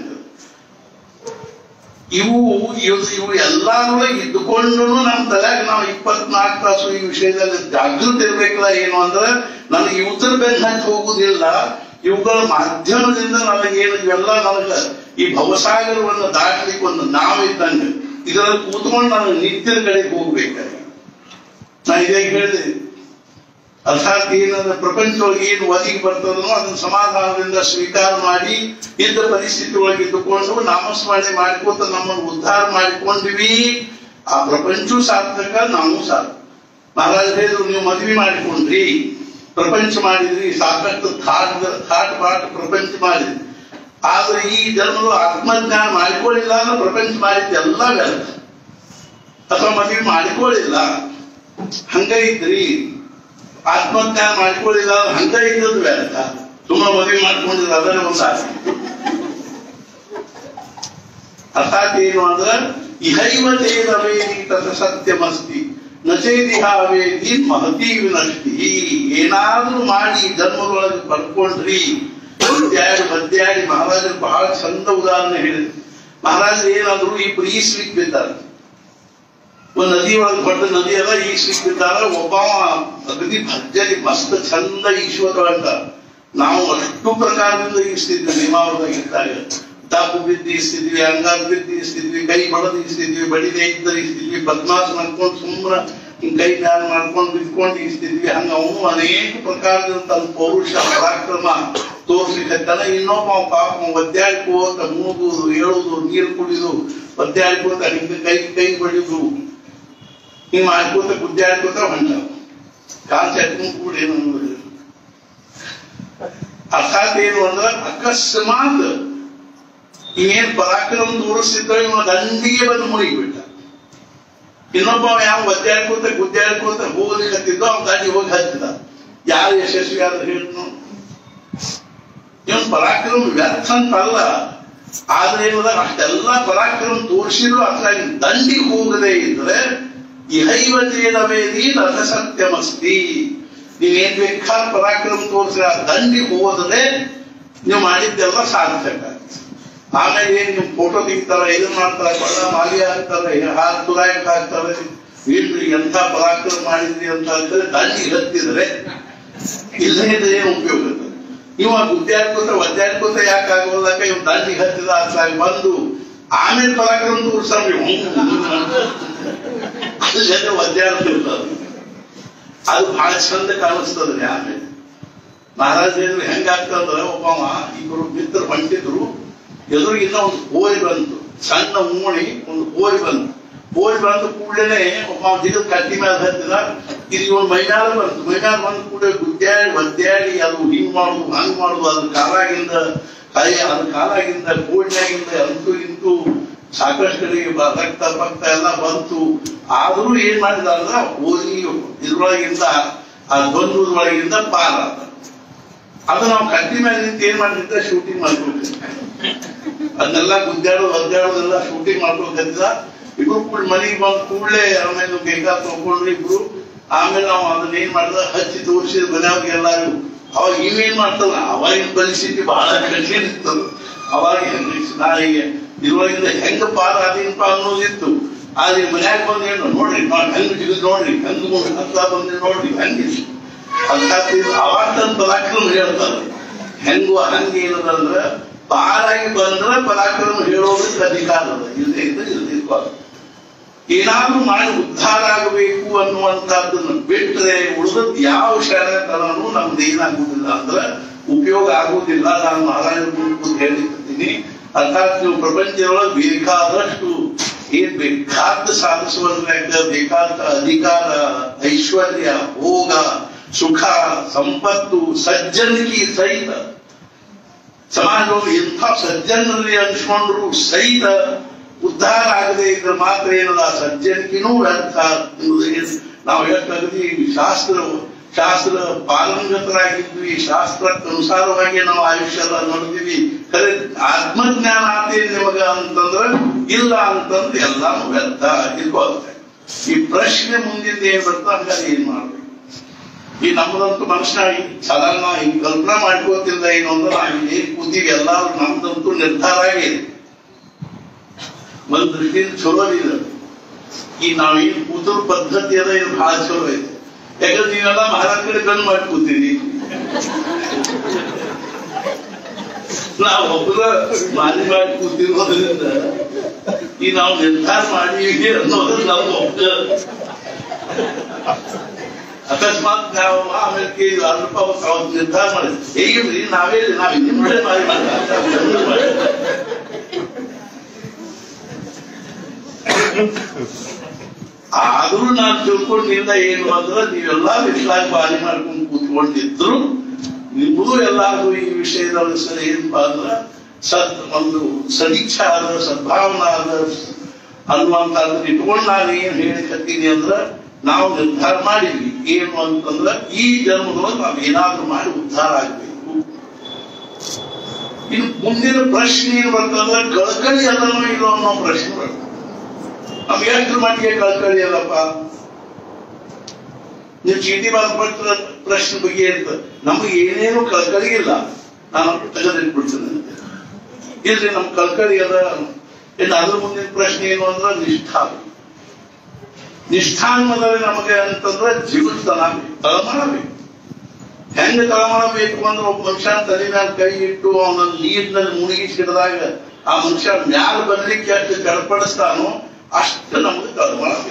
ಇವು ಇವು ಇವು ಎಲ್ಲಾದ್ರೊಳಗೆ ಇದ್ದುಕೊಂಡು ನಮ್ಮ ತಲೆಯಾಗ ನಾವು ಇಪ್ಪತ್ನಾಲ್ಕು ತಾಸು ಈ ವಿಷಯದಲ್ಲಿ ಜಾಗೃತಿ ಇರ್ಬೇಕಲ್ಲ ಏನು ಅಂದ್ರೆ ನನಗೆ ಇವುದ್ರ ಬೆನ್ನ ಹಚ್ಚಿ ಹೋಗುದಿಲ್ಲ ಇವುಗಳ ಮಾಧ್ಯಮದಿಂದ ನನಗೇನು ಇವೆಲ್ಲ ನನಗೆ ಈ ಭವಸಾಗರವನ್ನು ದಾಟಲಿಕ್ಕೆ ಒಂದು ನಾವು ಇದ್ದಂಗೆ ಇದರಲ್ಲಿ ಕೂತ್ಕೊಂಡು ನಾನು ನಿತ್ಯದ ಕಡೆಗೆ ಹೋಗ್ಬೇಕಾಗಿ ನಾ ಇದೇ ಹೇಳಿದೆ ಅರ್ಥಾತ್ ಏನಂದ್ರೆ ಪ್ರಪಂಚದೊಳಗೆ ಏನು ಒದಗಿ ಬರ್ತದೋ ಅದನ್ನ ಸಮಾಧಾನದಿಂದ ಸ್ವೀಕಾರ ಮಾಡಿ ಇದ್ದ ಪರಿಸ್ಥಿತಿ ಒಳಗೆ ಇದ್ದುಕೊಂಡು ನಾಮಸ್ಮರಣೆ ಮಾಡ್ಕೋತ ನಮ್ಮನ್ನು ಉದ್ಧಾರ ಮಾಡಿಕೊಂಡಿವಿ ಆ ಪ್ರಪಂಚವೂ ಸಾರ್ಥಕ ನಾವು ಸಾರ್ಥಕ ಮಹಾರಾಜ ಹೇಳಿದ್ರು ನೀವು ಮದುವೆ ಮಾಡಿಕೊಂಡ್ರಿ ಪ್ರಪಂಚ ಮಾಡಿದ್ರಿ ಸಾಕಷ್ಟು ಥಾಟ್ ಥಾಟ್ ಪಾಟ್ ಪ್ರಪಂಚ ಮಾಡಿದ್ರಿ ಆದ್ರೆ ಈ ಜನ್ಮಗಳು ಆತ್ಮಜ್ಞಾನ ಮಾಡಿಕೊಳ್ಳಿಲ್ಲ ಅಂದ್ರೆ ಪ್ರಪಂಚ ಮಾಡಿದ್ದು ಎಲ್ಲ ವ್ಯರ್ಥ ಅಥವಾ ಮದುವೆ ಮಾಡಿಕೊಳ್ಳಿಲ್ಲ ಹಂಗ ಇದ್ರಿ ಆತ್ಮಜ್ಞಾನ ಮಾಡ್ಕೊಳ್ಳಿಲ್ಲ ಅಂದ್ರೆ ಹಂಗ ಇದ್ದದ್ದು ವ್ಯರ್ಥ ಸುಮ್ಮನೆ ಮದುವೆ ಮಾಡ್ಕೊಂಡಿದ್ರೆ ಅದನ್ನೇ ಒಂದು ಸಾಧ್ಯ ಅರ್ಥಾತ್ ಏನು ಅಂದ್ರೆ ಇಹೈವ ತೇರವೇದಿ ತತ ಸತ್ಯಮಸ್ತಿ ನಚೇದಿಹಾವೇದಿ ಮಹತಿ ವಿನಷ್ಟಿ ಏನಾದ್ರೂ ಮಾಡಿ ಧರ್ಮದೊಳಗೆ ಪಡ್ಕೊಂಡ್ರಿ ಮಧ್ಯಾಡಿ ಮಧ್ಯಾಡಿ ಮಹಾರಾಜರು ಬಹಳ ಚಂದ ಉದಾಹರಣೆ ಹೇಳಿದ್ರು ಮಹಾರಾಜರು ಏನಾದ್ರು ಇಬ್ರು ಈಸ್ಲಿಕ್ಕೆ ಬಿದ್ದಾರೆ ಒಂದ್ ನದಿ ಒಳಗೆ ದೊಡ್ಡ ನದಿ ಅದ ಈಸ್ಲಿಕ್ಕಿದ್ದಾರ ಒಬ್ಬ ಅಗದಿ ಭರ್ಜರಿ ಮಸ್ತ್ ಚಂದ ಈಶ್ವರ ಅಂತ ನಾವು ಅಷ್ಟು ಪ್ರಕಾರದಿಂದ ಈಸ್ತಿದ್ವಿ ನಿಯಮಾವರದಾಗ ಇದ್ದಾಗ ದಾಪು ಬಿದ್ದು ಈಸ್ತಿದ್ವಿ ಅಂಗಾರ ಬಿದ್ದು ಈಸ್ತಿದ್ವಿ ಕೈ ಬಡದು ಈಸ್ತಿದ್ವಿ ಬಡಿದೆ ಇದ್ದ ಈಸ್ತಿದ್ವಿ ಪದ್ಮಾಸನ ಅನ್ಕೊಂಡು ಸುಮ್ಮನೆ ಹಿಂಗ್ ಕೈ ಮ್ಯಾಲ ಮಾಡ್ಕೊಂಡು ಬಿದ್ಕೊಂಡು ಈಸ್ತಿದ್ವಿ ಹಂಗ ಅವನು ಅನೇಕ ಪ್ರಕಾರದಿಂದ ತನ್ನ ಪೌರುಷ ಪರಾಕ್ರಮ ತೋರ್ಸ್ಲಿಕ್ಕತ್ತಾನ ಇನ್ನೊಬ್ಬ ಅವ ಪಾಪ ಒದ್ದಾಡ್ಕೋತ ಮೂಗುದು ಏಳುದು ನೀರು ಕುಡಿದು ಒದ್ದಾಡ್ಕೋತ ಹಿಂಗ ಕೈ ಕೈ ಬಡಿದು ಹಿಂಗ್ ಮಾಡ್ಕೋತ ಗುದ್ದಾಡ್ಕೋತ ಹೊಂಟ ಕಾಲ್ ಚಟ್ಕೊಂಡು ಕೂಡ ಏನು ಅನ್ನೋದಿಲ್ಲ. ಅರ್ಥಾತ್ ಏನು ಅಂದ್ರೆ ಅಕಸ್ಮಾತ್ ಏನ್ ಪರಾಕ್ರಮ ತೋರಿಸ್ತಿದ್ದ ಇವ ದಂಡಿಗೆ ಬಂದು ಮುಳುಗಿಬಿಟ್ಟ ಇನ್ನೊಬ್ಬ ಅವ ಯಾವ ಒದ್ದಾಡ್ಕೋತ ಗುದ್ದಾಡ್ಕೋತ ಹೋಗ್ಲಿಕ್ಕತ್ತಿದ್ದೋ ಅವ್ನ ದಾಟಿ ಹೋಗಿ ಹತ್ತಿದ ಯಾರು ಯಶಸ್ವಿ ಆದ್ರೆ ಹೇಳಿದ್ನು ಇವನ್ ಪರಾಕ್ರಮ ವ್ಯರ್ಥ ಅಂತಲ್ಲ ಆದ್ರೆ ಏನದ ಅಷ್ಟೆಲ್ಲ ಪರಾಕ್ರಮ ತೋರಿಸಿದ್ರು ಅದ್ರ ದಂಡಿಗೆ ಹೋಗದೆ ಇದ್ರೆ ಇಹೈವ ಜೇನವೇದಿ ರಥ ಸತ್ಯಮಸ್ತಿ ನೀವೇನ್ ಬೇಕಾದ ಪರಾಕ್ರಮ ತೋರಿಸಿ ಆ ದಂಡಿಗೆ ಹೋದ್ರೆ ನೀವು ಮಾಡಿದ್ದೆಲ್ಲ ಸಾರ್ಥಕ ಆಮೇಲೆ ಏನ್ ನಿಮ್ ಫೋಟೋ ತೆಗಿತಾರ ಇದನ್ ಮಾಡ್ತಾರ ಬಣ್ಣ ಮಾಲಿ ಹಾಕ್ತಾರೆ ಹಾಲು ತುರಾಯಕ್ ಹಾಕ್ತಾರೆ ಇಲ್ರಿ ಎಂಥ ಪರಾಕ್ರಮ ಮಾಡಿದ್ರಿ ಅಂತ ಹೇಳಿದ್ರೆ ದಂಡಿಗೆ ಹತ್ತಿದ್ರೆ ಇಲ್ಲೇ ಇದ್ರೆ ಏನು ಉಪಯೋಗ ಇಲ್ಲ. ಇವ ಗುದ್ದಾಡ್ಕೋತ ಒದ್ದಾಡ್ಕೋತ ಯಾಕೆ ಆಗೋದಾಗ ಇವ್ ದಂಡಿಗೆ ಹತ್ತಿದ ಅತ್ಲಾಗ ಬಂದು ಆಮೇಲೆ ಪರಾಕ್ರಮ ತೋರ್ಸ್ತಾರ ಅಲ್ಲೇ ಒದ್ದಾಡ್ತಿರ್ತಾರೆ ಅದು ಬಹಳ ಚಂದ ಕಾಣಿಸ್ತದ್ರಿ ಆಮೇಲೆ ಮಹಾರಾಜರು ಹೆಂಗಾಗ್ತಂದ್ರ ಒಬ್ಬವ ಇಬ್ಬರು ಮಿತ್ರ ಹೊಂಟಿದ್ರು ಎದುರಿಗಿನ್ನ ಒಂದು ಹೋರಿ ಬಂತು ಸಣ್ಣ ಉಮ್ಮಣಿ ಒಂದು ಹೋರಿ ಬಂತು ಹೋರಿ ಬಂದ ಕೂಡಲೇ ಒಬ್ಬ ಜಿಗದ ಕಟ್ಟಿ ಮೇಲೆ ಹತ್ತಿದ ಇದು ಒಂದು ಮೈನಾರ ಬಂತು ಮೈನಾರ ಬಂದ ಕೂಡ ಗುದ್ದಾಡಿ ಒದ್ದಾಡಿ ಅದು ಹಿಂಗ್ ಮಾಡುದು ಹಂಗ್ ಮಾಡುದು ಅದ್ರ ಕಾಲಾಗಿಂದ ಕೈ ಅದ್ರ ಕಾಲಾಗಿಂದ ಕೋಡ್ನಾಗಿಂದ ಅಂತೂ ಇಂತೂ ಸಾಕಷ್ಟು ಕಡೆಗೆ ಬ- ರಕ್ತ ಪಕ್ತ ಎಲ್ಲ ಬಂತು ಆದ್ರೂ ಏನ್ ಮಾಡಿದ ಅಂದ್ರ ಹೋರಿ ಇದ್ರೊಳಗಿಂದ ಆ ದ್ವಂದ್ವದೊಳಗಿಂದ ಪಾರಾದ ಅದು ನಾವು ಕಟ್ಟಿ ಮೇಲೆ ನಿಂತು ಏನ್ ಮಾಡಿದ್ರೆ ಶೂಟಿಂಗ್ ಮಾಡ್ಕೊಳ್ತೀವಿ ಅದನ್ನೆಲ್ಲ ಗುದ್ದಾಡೋದು ಒದ್ದಾಡೋದೆಲ್ಲ ಶೂಟಿಂಗ್ ಮಾಡ್ಕೊಳ್ತಿದ್ದ ಇಬ್ರು ಕೂಡ ಮನೆಗೆ ಬಂದ ಕೂಡಲೇ ಆಮೇಲೆ ಬೇಕಾದ ತಗೊಂಡ್ರು ಇಬ್ರು ಆಮೇಲೆ ನಾವು ಅದನ್ನ ಏನ್ ಮಾಡ್ದ ಹಚ್ಚಿ ತೋರಿಸಿದ ಮನೆಯವ್ರಿಗೆ ಎಲ್ಲಾರು ಅವಾಗ ಇವೇನ್ ಮಾಡ್ತಾನ ಅವಾಗಿನ ಪರಿಸ್ಥಿತಿ ಬಹಳ ಕಠಿಣ ಇತ್ತು ಅವಾಗ ಹೆಂಗ್ ನಾಳೆಗೆ ಇರುವಾಗಿಂದ ಹೆಂಗ ಪಾರ ಅದೇನಪ್ಪ ಅನ್ನೋದಿತ್ತು ಆದ್ರೆ ಮನ್ಯಾಗ ಬಂದು ಏನು ನೋಡ್ರಿ ನಾವ್ ಹೆಂಗ್ ಜಿಗಿದ್ ನೋಡ್ರಿ ಹೆಂಗ್ ಮುಂದೆ ಹತ್ತ ಬಂದ್ರೆ ನೋಡ್ರಿ ಹಂಗಿತ್ತು ಅಂತ ಅವಾಗ ತನ್ನ ಪರಾಕ್ರಮ ಹೇಳ್ತಾರೆ ಹೆಂಗು ಹಂಗೆ ಏನದಂದ್ರ ಪಾರಾಗಿ ಬಂದ್ರೆ ಪರಾಕ್ರಮ ಹೇಳೋದಕ್ಕೆ ಅಧಿಕಾರ ಅದ ಇಲ್ಲದೆ ಇದ್ರೆ ಇಲ್ದಿರ್ಬಾರ್ದು ಏನಾದ್ರೂ ಮಾಡಿ ಉದ್ಧಾರ ಆಗಬೇಕು ಅನ್ನುವಂಥದ್ದನ್ನು ಬಿಟ್ಟರೆ ಉಳಿದದ್ ಯಾವ ಶಾಲೆತನೂ ನಮ್ದು ಏನಾಗುದಿಲ್ಲ ಅಂದ್ರೆ ಉಪಯೋಗ ಆಗುವುದಿಲ್ಲ ನಾನು ಮಹಾರಾಜರ ಮುಂದೆ ಹೇಳಿರ್ತೀನಿ ಅರ್ಥಾತ್ ನೀವು ಪ್ರಪಂಚದೊಳಗೆ ಬೇಕಾದಷ್ಟು ಏನ್ ಬೇಕಾದ ಸಾಧಿಸುವಂತ ಬೇಕಾದ ಅಧಿಕಾರ ಐಶ್ವರ್ಯ ಭೋಗ ಸುಖ ಸಂಪತ್ತು ಸಜ್ಜನಿಕೆ ಸಹಿತ ಸಮಾಜವನ್ನು ಎಂಥ ಸಜ್ಜನರಲ್ಲಿ ಅನ್ಸ್ಕೊಂಡ್ರು ಸಹಿತ ಉದ್ಧಾರ ಆಗದೆ ಇದ್ರೆ ಮಾತ್ರ ಏನದ ಆ ಸಜ್ಜನಿಕೆನೂ ವ್ಯರ್ಥ ಎಂಬುದು ಏನು ನಾವು ಹೇಳ್ತಾಗ್ರಿ ಶಾಸ್ತ್ರ ಶಾಸ್ತ್ರ ಪಾರಂಗತರಾಗಿದ್ವಿ ಶಾಸ್ತ್ರಕ್ಕನುಸಾರವಾಗಿ ನಾವು ಆಯುಷ್ಯ ಎಲ್ಲ ನಡೆದಿವಿ ಖರೆ ಆತ್ಮಜ್ಞಾನ ಆತೇನ್ ನಿಮಗ ಅಂತಂದ್ರ ಇಲ್ಲ ಅಂತಂದ್ರೆ ಎಲ್ಲಾನು ವ್ಯರ್ಥ ಇರ್ಬೋದು ಈ ಪ್ರಶ್ನೆ ಮುಂದಿನ ಏನ್ ಬರ್ತಾ ಹಂಗಾರೆ ಏನ್ ಮಾಡ್ಬೇಕು ಈ ನಮ್ಮದಂತೂ ಮನುಷ್ಯ ಸಾಧಾರಣ ಹಿಂಗ್ ಕಲ್ಪನಾ ಮಾಡ್ಕೋತಿಲ್ಲ ಏನು ಅಂದ್ರೆ ನಾವು ಏನ್ ಕೂತೀವಿ ಎಲ್ಲಾರು ನಮ್ದಂತೂ ನಿರ್ಧಾರ ಆಗಿದೆ ಒಂದ್ ದೃಷ್ಟಿಯಿಂದ ಚಲೋ ಇದೆ ಈ ನಾವೇನ್ ಕೂತರ ಪದ್ಧತಿ ಅದ ಇದು ಬಹಳ ಚಲೋ ಇದೆ ಯಾಕಂದ್ರೆ ನೀವೆಲ್ಲ ಮಹಾರಾಜ ಕಡೆ ಕಣ್ಣು ಮಾಡಿ ಕೂತೀರಿ ನಾವು ಒಬ್ಬರ ಮಾಲಿ ಮಾಡಿ ಕೂತಿರೋದ್ರಿಂದ ಈ ನಾವು ನಿರ್ಧಾರ ಮಾಡಿ ಅನ್ನೋದು ನಮ್ಮ ಒಬ್ಬ ಅಕಸ್ಮಾತ್ ನಾವು ಆಮೇಲೆ ಕೇಳಿ ಅಲ್ಪ ಅವತ್ತು ನಿರ್ಧಾರ ಮಾಡಿ ಹೇಗಿಲ್ರಿ ನಾವೇ ನಾವ್ ನಿಮ್ ಕಡೆ ಮಾಡಿ ಆದ್ರೂ ನಾನು ತಿಳ್ಕೊಂಡಿಲ್ಲ ಏನು ಅಂದ್ರೆ ನೀವೆಲ್ಲ ವಿಶ್ವಾಸ ಬಾರಿ ಮಾಡ್ಕೊಂಡು ಕೂತ್ಕೊಂಡಿದ್ರು ನಿಮಗೂ ಎಲ್ಲಾರ್ಗೂ ಈ ವಿಷಯದಲ್ಲಿ ಸರಿ ಏನಪ್ಪಾ ಅಂದ್ರೆ ಸತ್ ಒಂದು ಸದೀಕ್ಷಾ ಅದ ಸದ್ಭಾವನಾ ಅದ ಅನ್ನುವಂಥದ್ದು ಇಟ್ಕೊಂಡು ನಾನು ಏನ್ ಹೇಳಿಕತ್ತೀನಿ ಅಂದ್ರ ನಾವು ನಿರ್ಧಾರ ಮಾಡಿದ್ವಿ ಏನು ಅಂತಂದ್ರ ಈ ಜನ್ಮದೊಳಗೆ ನಾವು ಏನಾದ್ರೂ ಮಾಡಿ ಉದ್ಧಾರ ಆಗ್ಬೇಕು ಇನ್ನು ಮುಂದಿನ ಪ್ರಶ್ನೆ ಏನ್ ಬರ್ತಂದ್ರೆ ಕಳ್ಕಳಿ ಅದನ್ನು ಇಲ್ಲೋ ಅನ್ನೋ ಪ್ರಶ್ನೆ ಬರ್ತದೆ ನಮ್ಗೆ ಎಷ್ಟು ಮಟ್ಟಿಗೆ ಕಳ್ಕಳಿ ಅಲ್ಲಪ್ಪ ನೀವು ಚೀಟಿ ಬರ್ಬಿಟ್ರ ಪ್ರಶ್ನೆ ಬಗ್ಗೆ ಅಂತ ನಮ್ಗೆ ಏನೇನು ಕಳ್ಕಳಿ ಇಲ್ಲ ನಾನು ತೆಗೆದಿಟ್ಬಿಡ್ತೇನೆ ಇಲ್ರಿ ನಮ್ ಕಳ್ಕಳಿ ಅದ ಇನ್ನು ಅದ್ರ ಮುಂದಿನ ಪ್ರಶ್ನೆ ಏನು ಅಂದ್ರೆ ನಿಷ್ಠಾ ನಿಷ್ಠಾನ್ಮದಲ್ಲಿ ನಮಗೆ ಅಂತಂದ್ರೆ ಜೀವನತನ ಬೇಕು ತಳಮಳ ಬೇಕು ಹೆಂಗ ತಳಮಳ ಬೇಕು ಅಂದ್ರೆ ಒಬ್ಬ ಮನುಷ್ಯ ತಲೆ ಮ್ಯಾಲ ಕೈ ಇಟ್ಟು ಅವನ ನೀರಿನಲ್ಲಿ ಮುಳುಗಿಸಿಡಿದಾಗ ಆ ಮನುಷ್ಯ ಮ್ಯಾಲ ಬರ್ಲಿಕ್ಕೆ ಎಷ್ಟು ಕಡಪಡಿಸ್ತಾನೋ ಅಷ್ಟು ನಮಗೆ ತಳಮಳ ಬೇಕು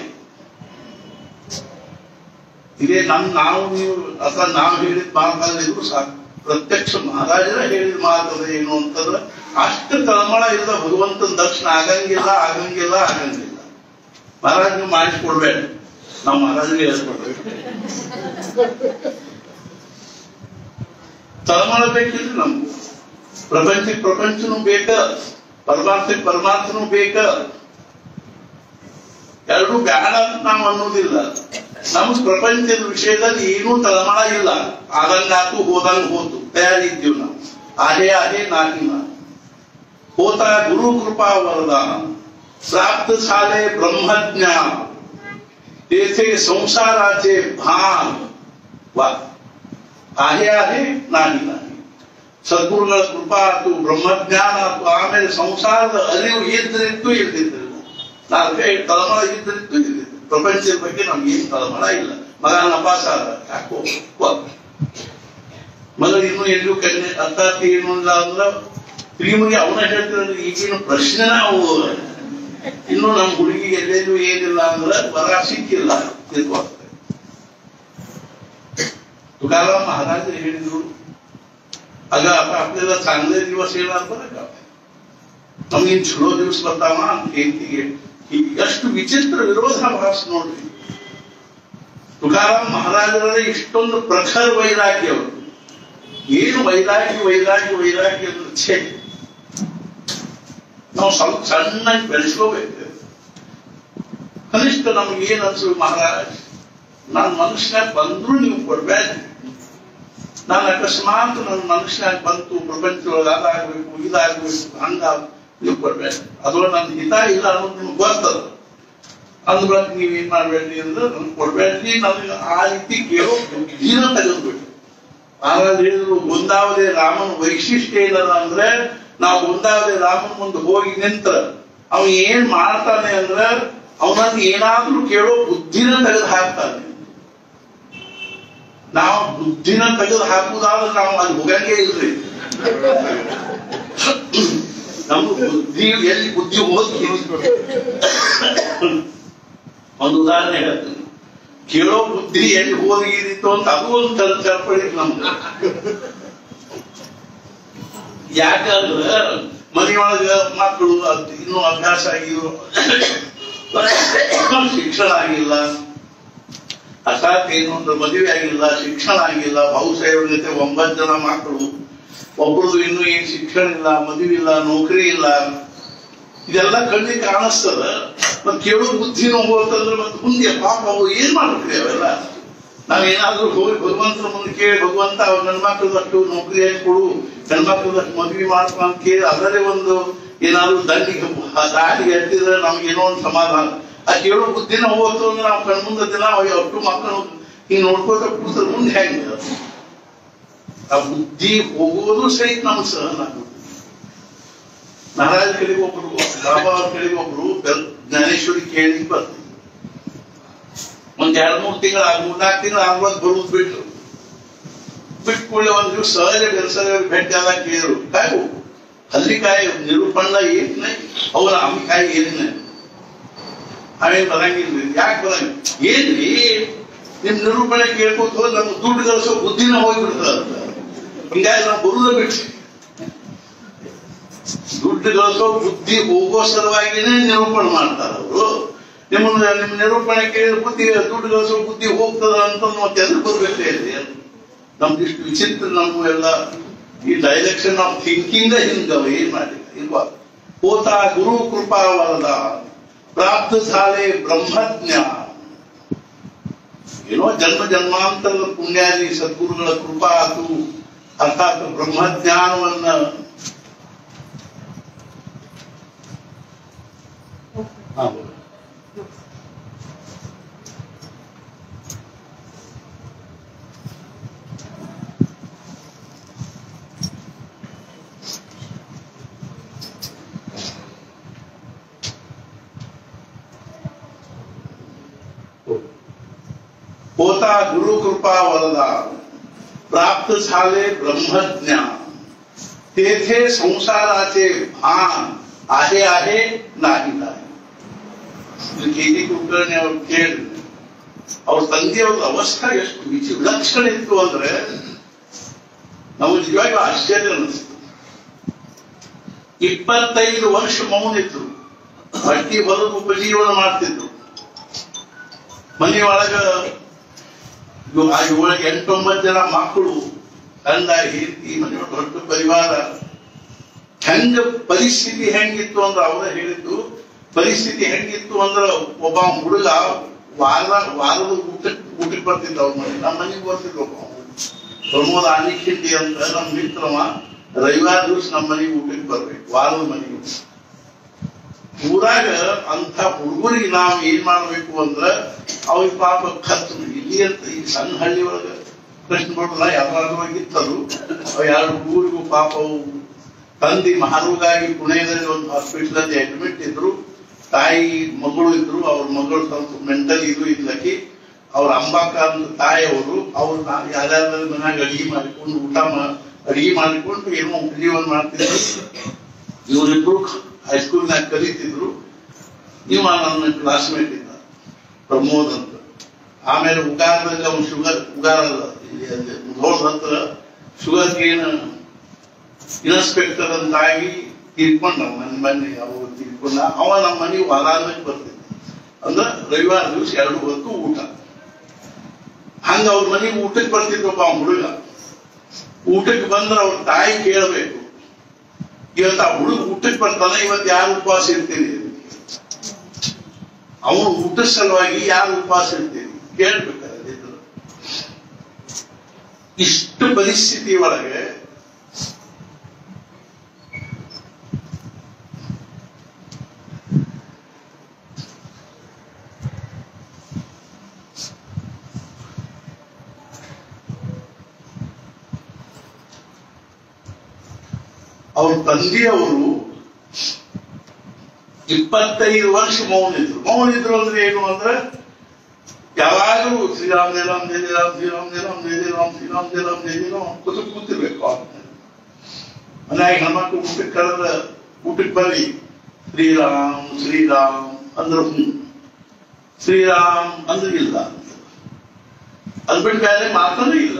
ಇದೇ ನಮ್ ನಾವು ನೀವು ಅಥವಾ ನಾವು ಹೇಳಿದ ಮಾತಲ್ಲಿದ್ರು ಸಾಕು ಪ್ರತ್ಯಕ್ಷ ಮಹಾರಾಜರ ಹೇಳಿದ ಮಾತದ ಏನು ಅಂತಂದ್ರೆ ಅಷ್ಟು ತಳಮಳ ಇಲ್ಲದ ಭಗವಂತನ ದರ್ಶನ ಆಗಂಗಿಲ್ಲ ಆಗಂಗಿಲ್ಲ ಆಗಂಗಿಲ್ಲ ಮಹಾರಾಜ್ ನೀವು ಮಾಡಿಸ್ಕೊಡ್ಬೇಡ ನಾವು ಮಹಾರಾಜರಿಗೆ ಹೇಳ್ಕೊಡ್ಬೇಕು ತಳಮಳ ಬೇಕಿಲ್ಲ ನಮ್ಗೆ ಪ್ರಪಂಚಕ್ಕೆ ಪ್ರಪಂಚನೂ ಬೇಕ ಪರಮಾರ್ಥಕ್ಕೆ ಪರಮಾರ್ಥನೂ ಬೇಕ ಎರಡೂ ಬೇಡ ಅಂತ ನಾವು ಅನ್ನೋದಿಲ್ಲ ನಮ್ಮ ಪ್ರಪಂಚದ ವಿಷಯದಲ್ಲಿ ಏನೂ ತಳಮಳ ಇಲ್ಲ ಆದಂಗಾತು ಹೋದಂಗ ಹೋತು ತಯಾರಿದ್ದೀವಿ ನಾವು आहे आहे नाही ना होता गुरु कृपा वरदान प्राप्त झाले ब्रह्मज्ञान तेथे संसाराचे भान वा आहे आहे नाही नाही ಸದ್ಗುರುಗಳ ಕೃಪಾ ಆತು ಬ್ರಹ್ಮಜ್ಞಾನ ಆತು ಆಮೇಲೆ ಸಂಸಾರದ ಅರಿವು ಇದ್ರಿತ್ತು ಇಲ್ದಿದ್ರಿಲ್ಲ ನಾವು ಕೈ ತಳಮಳ ಇದ್ರಿತ್ತು ಇಲ್ದಿತ್ತು ಪ್ರಪಂಚದ ಬಗ್ಗೆ ನಮ್ಗೆ ಏನ್ ತಳಮಳ ಇಲ್ಲ ಮಗ ನಪಾಸ ಆದ ಯಾಕೋ ಹೋಗ್. ಮಗ ಇನ್ನು ಎಲ್ಲೂ ಕನ್ಯೆ ಅರ್ಥಾತ್ ಏನು ಇಲ್ಲ ಅಂದ್ರ ಪ್ರಿಯಮಗೆ ಅವನ ಹೇಳ್ತಿರೋದು ಈಗಿನ ಪ್ರಶ್ನೆ ನಾವು ಇನ್ನು ನಮ್ಮ ಹುಡುಗಿ ಎಲ್ಲೆಲ್ಲೂ ಏನಿಲ್ಲ ಅಂದ್ರ ವರ ಸಿಕ್ಕಿಲ್ಲ ತಿಳ್ಕೊಳ್ತಾರೆ तुकाराम महाराज ಹೇಳಿದ್ರು ಆಗ आपल्याला चांगले दिवस येणार बरं का ನಮ್ಗೆ ಚಲೋ ದಿವಸ ಬರ್ತಾವ ಅಂತ ಹೇಳ್ತಿಗೆ ಈ ಎಷ್ಟು ವಿಚಿತ್ರ ವಿರೋಧಾಭಾಸ ನೋಡ್ರಿ ತುಕಾರಾಮ್ ಮಹಾರಾಜರಲ್ಲಿ ಇಷ್ಟೊಂದು ಪ್ರಖರ ವೈರಾಗ್ಯ ಅವರು ಏನು ವೈರಾಗ್ಯ ವೈರಾಗ್ಯ ವೈರಾಗ್ಯ ಅಂದ್ರೆ ಛೇ ನಾವು ಸ್ವಲ್ಪ ಸಣ್ಣಾಗಿ ಬೆಳೆಸ್ಕೋಬೇಕು ಕನಿಷ್ಠ ನಮ್ಗೆ ಏನ್ ಅನ್ಸು ಮಹಾರಾಜ್ ನಾನು ಮನುಷ್ಯನಾಗ ಬಂದ್ರು ನೀವು ಕೊಡ್ಬೇಡ ನಾನು ಅಕಸ್ಮಾತ್ ನನ್ನ ಮನುಷ್ಯನಾಗ ಬಂತು ಪ್ರಪಂಚದೊಳಗೆ ಅದಾಗಬೇಕು ಇದಾಗಬೇಕು ಹಂಗ ನೀವು ಕೊಡ್ಬೇಡ ಅದ್ರೊಳಗೆ ನನ್ನ ಹಿತ ಇಲ್ಲ ಅನ್ನೋದು ನಿಮ್ಗೆ ಗೊತ್ತದ ಅಂದ್ಬಳಕ್ ನೀವ್ ಏನ್ ಮಾಡ್ಬೇಡ್ರಿ ಅಂದ್ರೆ ನನ್ಗೆ ಕೊಡ್ಬೇಡ್ರಿ ನನಗೆ ಆ ರೀತಿ ಕೇಳೋ ಬುದ್ಧಿನ ತೆಗೆದ್ಬಿಟ್ಟು ಮಹಾರಾಜ್ ಹೇಳಿದ್ರು ಗೊಂದಾವದೆ ರಾಮನ ವೈಶಿಷ್ಟ್ಯ ಏನದ ಅಂದ್ರೆ ನಾವು ಗೊಂದಾವದೆ ರಾಮನ ಮುಂದೆ ಹೋಗಿ ನಿಂತ್ರ ಅವ ಏನ್ ಮಾಡ್ತಾನೆ ಅಂದ್ರ ಅವನನ್ನು ಏನಾದ್ರೂ ಕೇಳೋ ಬುದ್ಧಿನ ತೆಗೆದು ಹಾಕ್ತಾನೆ ನಾವು ಬುದ್ಧಿನ ತೆಗೆದು ಹಾಕುದಾದ್ರೆ ನಾವು ಅಲ್ಲಿ ಹೋಗಂಗೆ ಇಲ್ರಿ ನಮ್ಮ ಬುದ್ಧಿ ಎಲ್ಲಿ ಬುದ್ಧಿ ಹೋಗಿ ಒಂದು ಉದಾಹರಣೆ ಹೇಳ್ತೀನಿ ಕೇಳೋ ಬುದ್ಧಿ ಎಲ್ಲಿ ಹೋಗಿರಿತ್ತು ಅಂತ ಅದು ಒಂದು ಚರ್ಪಡಿ ನಮ್ದು ಯಾಕಂದ್ರೆ ಮನೆಯೊಳಗ ಮಕ್ಕಳು ಅದ್ ಇನ್ನೂ ಅಭ್ಯಾಸ ಆಗಿರೋ ಶಿಕ್ಷಣ ಆಗಿಲ್ಲ ಅರ್ಥಾತ್ ಏನು ಅಂದ್ರೆ ಮದುವೆ ಆಗಿಲ್ಲ ಶಿಕ್ಷಣ ಆಗಿಲ್ಲ ಬಹುಶಃ ಜೊತೆ ಒಂಬತ್ತು ಜನ ಮಕ್ಕಳು ಒಬ್ರದ್ದು ಇನ್ನೂ ಏನ್ ಶಿಕ್ಷಣ ಇಲ್ಲ ಮದುವೆ ಇಲ್ಲ ನೌಕರಿ ಇಲ್ಲ ಇದೆಲ್ಲ ಕಣ್ಣಿಗೆ ಕಾಣಿಸ್ತದ ಮತ್ ಕೇಳೋ ಬುದ್ಧಿನೂ ಹೋಗ್ತಂದ್ರೆ ಮತ್ತೆ ಮುಂದೆ ಪಾಪ ಅವು ಏನ್ ಮಾಡ್ತೀವಿ ಅವೆಲ್ಲ ನಾವೇನಾದ್ರೂ ಹೋಗಿ ಭಗವಂತನ ಮುಂದೆ ಕೇಳಿ ಭಗವಂತ ಅವ್ರ ನನ್ನ ಮಕ್ಕಳದಷ್ಟು ನೌಕರಿ ಕೊಡು ನನ್ನ ಮಕ್ಕಳದಷ್ಟು ಮದುವೆ ಮಾಡ್ಕೊ ಅಂತ ಕೇಳಿ ಅದರೇ ಒಂದು ಏನಾದ್ರು ದಂಡಿಗೆ ದಾರಿಗೆ ಎತ್ತಿದ್ರೆ ನಮ್ಗೆ ಏನೋ ಒಂದು ಸಮಾಧಾನ ಆ ಕೇಳೋ ಬುದ್ಧಿನ ಹೋಗ್ತು ಅಂದ್ರೆ ನಾವು ಕಣ್ಮುಂದ ದಿನ ಅಷ್ಟು ಮಕ್ಕಳು ಹಿಂಗ್ ನೋಡ್ಕೋತ ಕೂತ್ರೆ ಮುಂದೆ ಹೆಂಗ ಆ ಬುದ್ಧಿ ಹೋಗೋದು ಸಹಿತ ನಮ್ಗೆ ಸಹನ ಆಗುತ್ತೆ ಮಹಾರಾಜ ಕಡೆಗೆ ಒಬ್ರು ಬಾಬಾ ಅವ್ರ ಕಡೆಗೆ ಒಬ್ರು ಬೆಲ್- ಜ್ಞಾನೇಶ್ವರಿ ಕೇಳಿ ಬರ್ತೀವಿ ಒಂದ್ ಎರಡ್ ಮೂರ್ ತಿಂಗಳ ಮೂರ್ನಾಲ್ಕು ತಿಂಗಳ ಆಗುವಾಗ ಬರುವುದು ಬಿಟ್ಟು ಬಿಟ್ಟು ಕೂಡಲೇ ಒಂದ್ ದಿವಸ ಸಹಜ ಬೆಲ್ಸರ ಭೇಟಿ ಆದಾಗ ಕೇಳಿದ್ರು ಕಾಯು ಹಲ್ಲಿಕಾಯಿ ನಿರೂಪಣ್ಣ ಏನ್ ಅವರ ಅಮ್ಮಿಕಾಯಿ ಏನಿಲ್ಲ ಅವೇನ್ ಬರಂಗಿಲ್ರಿ ಯಾಕೆ ಬರಂಗ ಏನ್ರಿ ನಿಮ್ ನಿರೂಪಣೆ ಕೇಳ್ಕೊತ ಹೋದ್ರೆ ನಮ್ಗೆ ದುಡ್ಡು ಗಳಿಸೋ ಬುದ್ಧಿನ ಹೋಗ್ಬಿಡ್ತದ ಹಿಂಗಾಗಿ ನಾವು ಬರುದ ಬಿಟ್ಟು ದುಡ್ಡು ಗಳಿಸೋ ಬುದ್ಧಿ ಹೋಗೋ ಸಲುವಾಗಿನೇ ನಿರೂಪಣೆ ಮಾಡ್ತಾರ ಅವರು ನಿಮ್ಮನ್ನ ನಿಮ್ ನಿರೂಪಣೆ ಕೇಳಿದ ಬುದ್ಧಿ ದುಡ್ಡು ಗಳಿಸೋ ಬುದ್ಧಿ ಹೋಗ್ತದ ಅಂತ ಮತ್ತೆ ಎಲ್ಲಿ ಬರ್ಬೇಕೇ ಇದೆ ನಮ್ದು ಇಷ್ಟು ವಿಚಿತ್ರ ನಮ್ಮ ಎಲ್ಲ ಈ ಡೈರೆಕ್ಷನ್ ಆಫ್ ಥಿಂಕಿಂಗ್ ಹಿಂಗವ ಏನ್ ಮಾಡಿ ಇಲ್ವಾ ಹೋತ ಗುರು ಕೃಪಾ ವರದ ಪ್ರಾಪ್ತ झाले ಬ್ರಹ್ಮಜ್ಞಾನ ಏನೋ ಜನ್ಮ ಜನ್ಮಾಂತರದ ಪುಣ್ಯಾದಿ ಸದ್ಗುರುಗಳ ಕೃಪಾ ಆತು ಅರ್ಥಾತ್ ಬ್ರಹ್ಮಜ್ಞಾನವನ್ನ ಹಾ, ಬೋಲು. होता गुरु कृपा वरदान प्राप्त झाले ब्रह्मज्ञान तेथे संसाराचे भान आहे आहे नाही नाही ಕೇಳಿ ಕುಲಕರ್ಣಿ ಅವ್ರು ಕೇಳಿ ಅವ್ರ ತಂದೆಯವ್ರ ಅವಸ್ಥೆ ಎಷ್ಟು ವಿಚಿ ವಿಲಕ್ಷಣ ಇತ್ತು ಅಂದ್ರೆ ನಮಗೆ ನಿಜವಾಗಿ ಆಶ್ಚರ್ಯ ಅನಿಸ್ತು ಇಪ್ಪತ್ತೈದು ವರ್ಷ ಮೌನ ಇದ್ರು ಬಟ್ಟಿ ಹೊಲದ ಉಪಜೀವನ ಮಾಡ್ತಿದ್ರು ಮನೆಯೊಳಗ ಇವ್- ಆ ಏಳು ಎಂಟೊಂಬತ್ತು ಜನ ಮಕ್ಕಳು ಗಂಡ ಹೆಂಡತಿ ಮನೆಯೊಳಗೆ ದೊಡ್ಡ ಪರಿವಾರ ಹೆಂಗ ಪರಿಸ್ಥಿತಿ ಹೆಂಗಿತ್ತು ಅಂದ್ರೆ ಅವರ ಹೇಳಿದ್ದು ಪರಿಸ್ಥಿತಿ ಹೆಂಗಿತ್ತು ಅಂದ್ರ ಒಬ್ಬ ಹುಡುಗ ವಾರ ವಾರದ ಊಟಕ್ಕೆ ಊಟಕ್ಕೆ ಬರ್ತಿದ್ದ ಅವ್ರ ಮನೆ ನಮ್ಮ ಮನೆಗೆ ಬರ್ತಿದ್ದ ಒಬ್ಬ ಹುಡುಗ. ಪ್ರಮೋದ್ ಆನಿಖಿಂಡಿ ಅಂತ ನಮ್ಮ ಮಿತ್ರವ ರವಿವಾರ ದಿವಸ ನಮ್ಮ ಮನೆಗೆ ಊಟಕ್ಕೆ ಬರ್ಬೇಕು ವಾರದ ಮನೆಗೆ ಊರಾಗ ಅಂತ ಹುಡುಗರಿಗೆ ನಾವು ಏನ್ ಮಾಡ್ಬೇಕು ಅಂದ್ರ ಅವ್ರಿಗೆ ಪಾಪ ಖರ್ಚು ಇಲ್ಲಿ ಅಂತ ಈ ಸಣ್ಣ ಹಳ್ಳಿ ಒಳಗ ಕೃಷ್ಣ ಕೊಡಲ್ಲ ಯಾವಾಗ ಇತ್ತರು ಅವ್ ಎರಡು ಹುಡುಗರಿಗೂ ಪಾಪ ಅವು ತಂದೆ ಮಹಾರೋಗಾಗಿ ಪುಣೆಯಲ್ಲಿ ಒಂದು ಹಾಸ್ಪಿಟಲ್ ಅಲ್ಲಿ ಅಡ್ಮಿಟ್ ಇದ್ರು ತಾಯಿ ಮಗಳು ಇದ್ರು ಅವ್ರ ಮಗಳು ಸ್ವಲ್ಪ ಮೆಂಟಲ್ ಇದು ಇದ್ಲಕ್ಕಿ ಅವ್ರ ಅಂಬಾಕ ಅಂತ ತಾಯಿಯವರು ಅವ್ರು ಯಾರ್ಯಾರ ಮನ್ಯಾಗ ಅಡಿಗೆ ಮಾಡಿಕೊಂಡು ಊಟ ಮಾ ಅಡಿಗೆ ಮಾಡಿಕೊಂಡು ಏನೋ ಉಪಜೀವನ ಮಾಡ್ತಿದ್ರು ಇವರಿಬ್ರು ಹೈಸ್ಕೂಲ್ನಾಗ ಕಲಿತಿದ್ರು ಇವ ನನ್ನ ಕ್ಲಾಸ್ಮೇಟ್ ಇದ್ದ ಪ್ರಮೋದ್ ಅಂತ ಆಮೇಲೆ ಉಗಾರದಾಗ ಅವ್ನು ಶುಗರ್ ಉಗಾರ ಅಲ್ಲ ಇಲ್ಲಿ ಅಲ್ಲಿ ಮುಧೋಳ್ ಹತ್ರ ಶುಗರ್ ಏನು ಇನ್ಸ್ಪೆಕ್ಟರ್ ಅಂತಾಗಿ ತೀರ್ಕೊಂಡ ನನ್ನ ಮನೆ ಅವ ತೀರ್ಕೊಂಡ ಅವ ನಮ್ಮ ಮನೆ ವಾರಾಂತಕ್ಕೆ ಬರ್ತಿದ್ದ ಅಂದ್ರ ರವಿವಾರ ದಿವಸ ಎರಡು ಹೊತ್ತು ಊಟ ಹಂಗ ಅವ್ರ ಮನೆಗೆ ಊಟಕ್ಕೆ ಬರ್ತಿದ್ವಪ್ಪ ಅವ್ನ ಹುಡುಗ ಊಟಕ್ಕೆ ಬಂದ್ರೆ ಅವ್ರ ತಾಯಿ ಕೇಳಬೇಕು ಇವತ್ತು ಆ ಹುಡುಗ ಊಟಕ್ಕೆ ಬರ್ತಾನೆ ಇವತ್ತು ಯಾರು ಉಪವಾಸ ಇರ್ತೀರಿ ಅವನು ಊಟದ ಸಲುವಾಗಿ ಯಾರು ಉಪವಾಸ ಇರ್ತೀರಿ ಕೇಳ್ಬೇಕಾದ್ರೆ ಇಷ್ಟು ಪರಿಸ್ಥಿತಿ ಒಳಗೆ ಅವ್ರ ತಂದೆಯವರು ಇಪ್ಪತ್ತೈದು ವರ್ಷ ಮೌನ ಇದ್ರು ಮೌನ ಇದ್ರು ಅಂದ್ರೆ ಏನು ಅಂದ್ರೆ ಯಾವಾಗಲೂ ಶ್ರೀರಾಮ್ ಜಯ ರಾಮ್ ಜಯ ರಾಮ್ ಶ್ರೀರಾಮ್ ಜಯ ರಾಮ್ ಜಯ ರಾಮ್ ಶ್ರೀರಾಮ್ ಜಯ ರಾಮ್ ಜಯ ರಾಮ್ ಕೂತು ಕೂತಿರ್ಬೇಕು ಅವ್ರ ಮನ್ಯಾಗ ಹೆಣ್ಮಕ್ಳು ಊಟಕ್ಕೆ ಕರೆದ್ರೆ ಊಟಕ್ಕೆ ಬರ್ರಿ ಶ್ರೀರಾಮ್ ಶ್ರೀರಾಮ್ ಅಂದ್ರೆ ಹ್ಞೂ ಶ್ರೀರಾಮ್ ಅಂದ್ರೆ ಇಲ್ಲ ಅದ್ ಬಿಟ್ಟು ಬೇರೆ ಮಾತನೇ ಇಲ್ಲ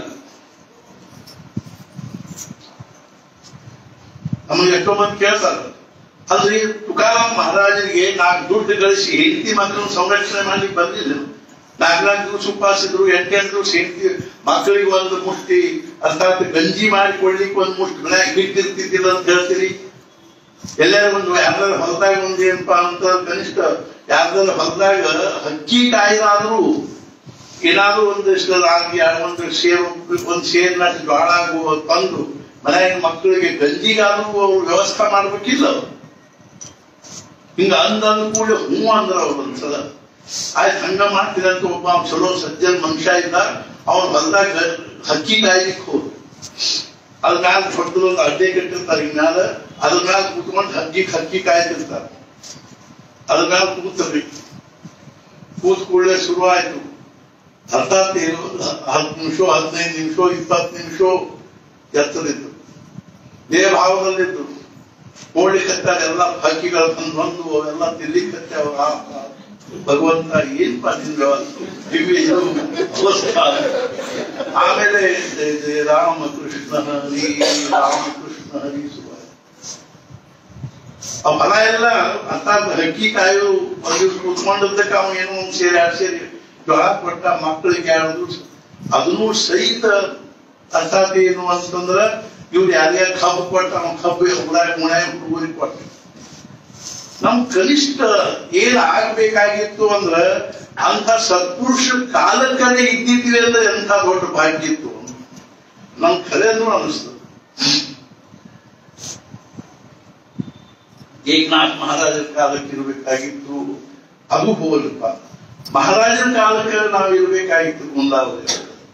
ನಮಗೆ ಎಷ್ಟೋ ಮಂದಿ ಕೇಳ್ತಾರೆ ಅಲ್ರಿ ತುಕಾರಾಮ್ ಮಹಾರಾಜರಿಗೆ ನಾಲ್ಕು ದುಡ್ಡು ಗಳಿಸಿ ಹೆಂಡತಿ ಮಕ್ಕಳನ್ನ ಸಂರಕ್ಷಣೆ ಮಾಡ್ಲಿಕ್ಕೆ ಬಂದಿಲ್ಲ ನಾಲ್ಕು ನಾಲ್ಕು ದಿವಸ ಉಪವಾಸಿದ್ರು ಎಂಟೆಂಟು ದಿವಸ ಹೆಂಡತಿ ಮಕ್ಕಳಿಗೆ ಒಂದು ಮುಷ್ಟಿ ಅರ್ಥಾತ್ ಗಂಜಿ ಮಾಡಿ ಕೊಡ್ಲಿಕ್ಕೆ ಒಂದು ಮುಷ್ಟಿ ಮನ್ಯಾಗ ಬಿಟ್ಟಿರ್ತಿದ್ದಿಲ್ಲ ಅಂತ ಹೇಳ್ತೀರಿ ಎಲ್ಲಾರು ಒಂದು ಯಾರ್ದಾರ ಹೊಲದಾಗ ಒಂದು ಏನಪ್ಪಾ ಅಂತ ಕನಿಷ್ಠ ಯಾರ್ದಾರ ಹೊಲದಾಗ ಹಕ್ಕಿ ಕಾಯ್ದಾದ್ರೂ ಏನಾದ್ರೂ ಒಂದಿಷ್ಟು ರಾಗಿ ಒಂದು ಸೇರು ಒಂದು ಸೇರ್ನ ಜ್ವಾಳ ಗೋ- ತಂದು ಮನೆಯ ಮಕ್ಕಳಿಗೆ ಗಂಜಿಗಾದ್ರೂ ಅವ್ರು ವ್ಯವಸ್ಥೆ ಮಾಡ್ಬೇಕಿಲ್ಲ ಅವ್ರು. ಹಿಂಗ ಅಂದಂದ ಕೂಡ ಹ್ಞೂ ಅಂದ್ರ ಅವ್ರು ಒಂದ್ಸಲ ಆಯ್ತು ಹಂಗ ಮಾಡ್ತೀನಿ ಅಂತ ಒಬ್ಬ ಚಲೋ ಸಜ್ಜನ್ ಮನುಷ್ಯ ಇದ್ದ ಅವ್ನ ಹೊಲದಾಗ ಹಕ್ಕಿ ಕಾಯ್ಲಿಕ್ಕೆ ಹೋದ ಅದ್ರ ಮ್ಯಾಲ ದೊಡ್ಡದೊಂದು ಅಡ್ಡೆ ಕಟ್ಟಿರ್ತಾರೆ ಹಿಂಗ್ ಮ್ಯಾಲ ಅದ್ರ ಮ್ಯಾಲ ಕೂತ್ಕೊಂಡು ಹಕ್ಕಿ ಹಕ್ಕಿ ಕಾಯ್ತಿರ್ತಾರೆ ಅದ್ರ ಮ್ಯಾಲ ಕೂತ್ರಿ ಕೂತ್ ಕೂಡಲೇ ಶುರು ಆಯ್ತು ಅರ್ಥಾತ್ ಏನು ಹತ್ತು ನಿಮಿಷ ಹದಿನೈದು ನಿಮಿಷ ಇಪ್ಪತ್ತು ನಿಮಿಷ ಎತ್ತರಿದ್ದು ದೇಹ ಭಾವದಲ್ಲಿದ್ದು ಓಡ್ಲಿಕ್ಕತ್ತಾಗ ಎಲ್ಲ ಹಕ್ಕಿಗಳು ತಂದು ಬಂದು ಅವೆಲ್ಲ ತಿನ್ಲಿಕ್ಕತ್ತಾವ ಆ- ಆ ಭಗವಂತ ಏನ್ ಮಾಡಿದ್ರು ದಿವ್ಯ ಇದು ಅವಸ್ಥಾ. ಆಮೇಲೆ ಜಯ ಜಯ ರಾಮಕೃಷ್ಣ ಹರಿ ರಾಮಕೃಷ್ಣ ಹರಿ ಸುಭ ಆ ಫಲ ಎಲ್ಲ ಅರ್ಥಾತ್ ಹಕ್ಕಿ ಕಾಯು ಒಂದು ಕೂತ್ಕೊಂಡಿದ್ದಕ್ಕೆ ಅವ ಏನೋ ಒಂದ್ ಸೇರಿ ಎರಡು ಸೇರಿ ಜೊಳ ಕೊಟ್ಟ ಮಕ್ಕಳಿಗೆ ಯಾರು ಅದನ್ನು ಸಹಿತ ಅರ್ಥಾತ್ ಏನು ಅಂತಂದ್ರ ಇವ್ರು ಯಾರ್ಯಾರು ಕಬ್ಬು ಕೊಟ್ಟ ಅವ್ನ ಕಬ್ಬು ಉಳಾಯ ಮುಣಾಯ ಹುಡುಗರಿಗೆ ಕೊಟ್ಟ ನಮ್ ಕನಿಷ್ಠ ಏನ್ ಆಗ್ಬೇಕಾಗಿತ್ತು ಅಂದ್ರ ಅಂತ ಸತ್ಪುರುಷ ಕಾಲಕ್ಕನೇ ಇದ್ದಿದ್ವಿ ಅಂದ್ರೆ ಎಂಥ ದೊಡ್ಡ ಭಾಗ್ಯ ಇತ್ತು ನಮ್ ಖರೇನು ಅನಿಸ್ತದೆ ಏಕನಾಥ್ ಮಹಾರಾಜರ ಕಾಲಕ್ಕೆ ಇರಬೇಕಾಗಿತ್ತು ಅದು ಹೋಗಲಿಪ್ಪ ಮಹಾರಾಜರ ಕಾಲಕ್ಕೆ ನಾವು ಇರಬೇಕಾಗಿತ್ತು ಮುಂದಾವರೆ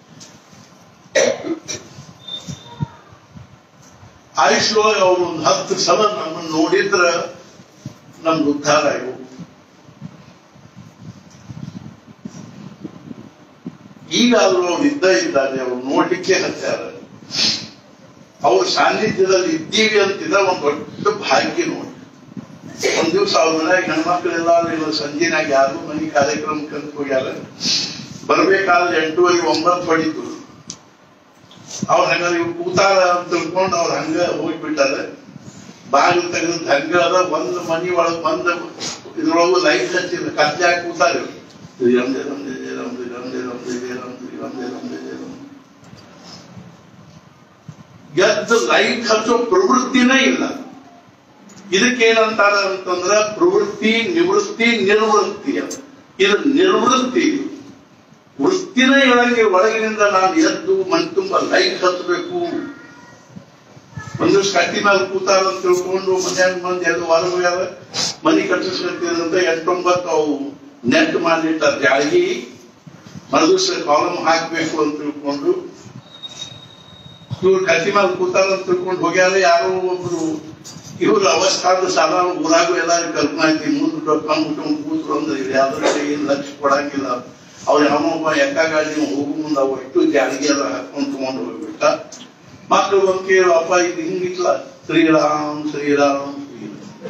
ಆಯುಷ್ಯೊಳಗೆ ಅವರು ಒಂದು ಹತ್ತು ಸಲ ನಮ್ಮನ್ನು ನೋಡಿದ್ರ ನಮ್ಗೆ ಉದ್ಧಾರ ಆಯ್ತು ಈಗಾದ್ರೂ ಅವ್ರು ಇದ್ದ ಇದ್ದಾರೆ ಅವ್ರು ನೋಡ್ಲಿಕ್ಕೆ ಹತ್ಯಾರ ಅವ್ರ ಸಾನ್ನಿಧ್ಯದಲ್ಲಿ ಇದ್ದೀವಿ ಅಂತಿದ್ರೆ ಒಂದು ದೊಡ್ಡ ಭಾಗ್ಯ ನೋಡಿ ಒಂದ್ ದಿವ್ಸ ಅವ್ರ ಮನ್ಯಾಗ ಹೆಣ್ಮಕ್ಳೆಲ್ಲ ಇಲ್ಲ ಸಂಜೆನಾಗ ಯಾರು ಮನೆ ಕಾರ್ಯಕ್ರಮಕ್ಕೆ ಅಂತ ಹೋಗ್ಯಾರ ಬರ್ಬೇಕಾದ್ರೆ ಎಂಟೂವರೆ ಒಂಬತ್ತು ಹೊಡಿತು ಅವ್ರ ಹಂಗ ಇವ್ ಕೂತಾರ ಅಂತ ತಿಳ್ಕೊಂಡು ಅವ್ರ ಹಂಗ ಹೋಗ್ಬಿಟ್ಟಾರ ಬಾಗಿಲು ತೆಗೆದು ಹಂಗ ಅದ ಒಂದ್ ಮನಿ ಒಳಗ್ ಬಂದ ಇದ್ರೊಳಗು ಲೈಟ್ ಹಚ್ಚಿದ ಕತ್ಲಾಗ ಕೂತಾರ ಇವ್ರು. ಶ್ರೀರಾಮ್ ಜಯ ರಾಮ್ ಜಯ ಜಯ ರಾಮ್ ಶ್ರೀರಾಮ್ ಜಯ ರಾಮ್ ಜಯ ಜಯ ರಾಮ್ ಶ್ರೀರಾಮ್ ಜಯ ರಾಮ್ ಜಯ ಜಯ ರಾಮ್ ಎದ್ದು ಲೈಟ್ ಹಚ್ಚೋ ಪ್ರವೃತ್ತಿನೇ ಇಲ್ಲ ಇದಕ್ಕೇನಂತಾರ ಅಂತಂದ್ರ ಪ್ರವೃತ್ತಿ ನಿವೃತ್ತಿ ನಿರ್ವೃತ್ತಿ ಅಂತ ಇದು ನಿರ್ವೃತ್ತಿ ಇದು ವೃತ್ತಿನೇ ಇಳಂಗೆ ಒಳಗಿನಿಂದ ನಾನು ಎದ್ದು ಮನ್ ತುಂಬ ಲೈಟ್ ಹತ್ತಬೇಕು ಒಂದಿವ್ಸ ಕಟ್ಟಿ ಮೇಲೆ ಕೂತಾರ ಅಂತ ತಿಳ್ಕೊಂಡು ಮಧ್ಯಾಹ್ನ ಮಂದಿ ಎದ್ದು ಹೊರಗೆ ಹೋಗ್ಯಾರ ಮನಿ ಕಟ್ಟಿಸ್ಕೊಳ್ತೀರಂತ ಎಂಟೊಂಬತ್ತು ಅವು ನೆಟ್ ಮಾಡಿಟ್ಟಾರ ಜಾಳಗಿ ಮರುದಿವ್ಸ ಕಾಲಮ್ ಹಾಕ್ಬೇಕು ಅಂತ ತಿಳ್ಕೊಂಡು ಇವ್ರು ಕಟ್ಟಿ ಮೇಲೆ ಕೂತಾರ ಅಂತ ತಿಳ್ಕೊಂಡು ಹೋಗ್ಯಾರ ಯಾರೋ ಒಬ್ರು ಇವ್ರ ಅವಸ್ಥಾದ ಸಾಲ ಊರಾಗೂ ಎಲ್ಲಾರು ಕಲ್ಪನಾ ಐತಿ ಮುಂದೆ ಡೊಕ್ಕೊಂಡ್ಬಿಟ್ಟು ಕೂತ್ರು ಅಂದ್ರೆ ಇದು ಯಾವ್ದ್ರ ಏನ್ ಲಕ್ಷ್ಯ ಕೊಡಂಗಿಲ್ಲ ಅವ್ರ ಯಾವೊಬ್ಬ ಎಕ್ಕ ಗಾಡಿ ಹೋಗು ಮುಂದೆ ಅವು ಎಷ್ಟು ಜಾಡಿಗೆ ಎಲ್ಲ ಹಾಕೊಂಡು ತಗೊಂಡು ಹೋಗ್ಬಿಟ್ಟ ಮಕ್ಕಳು ಬಂದು ಕೇಳು ಅಪ್ಪ ಇದು ಹಿಂಗಿಟ್ಲ ಶ್ರೀರಾಮ್ ಶ್ರೀರಾಮ್ ಶ್ರೀರಾಮ್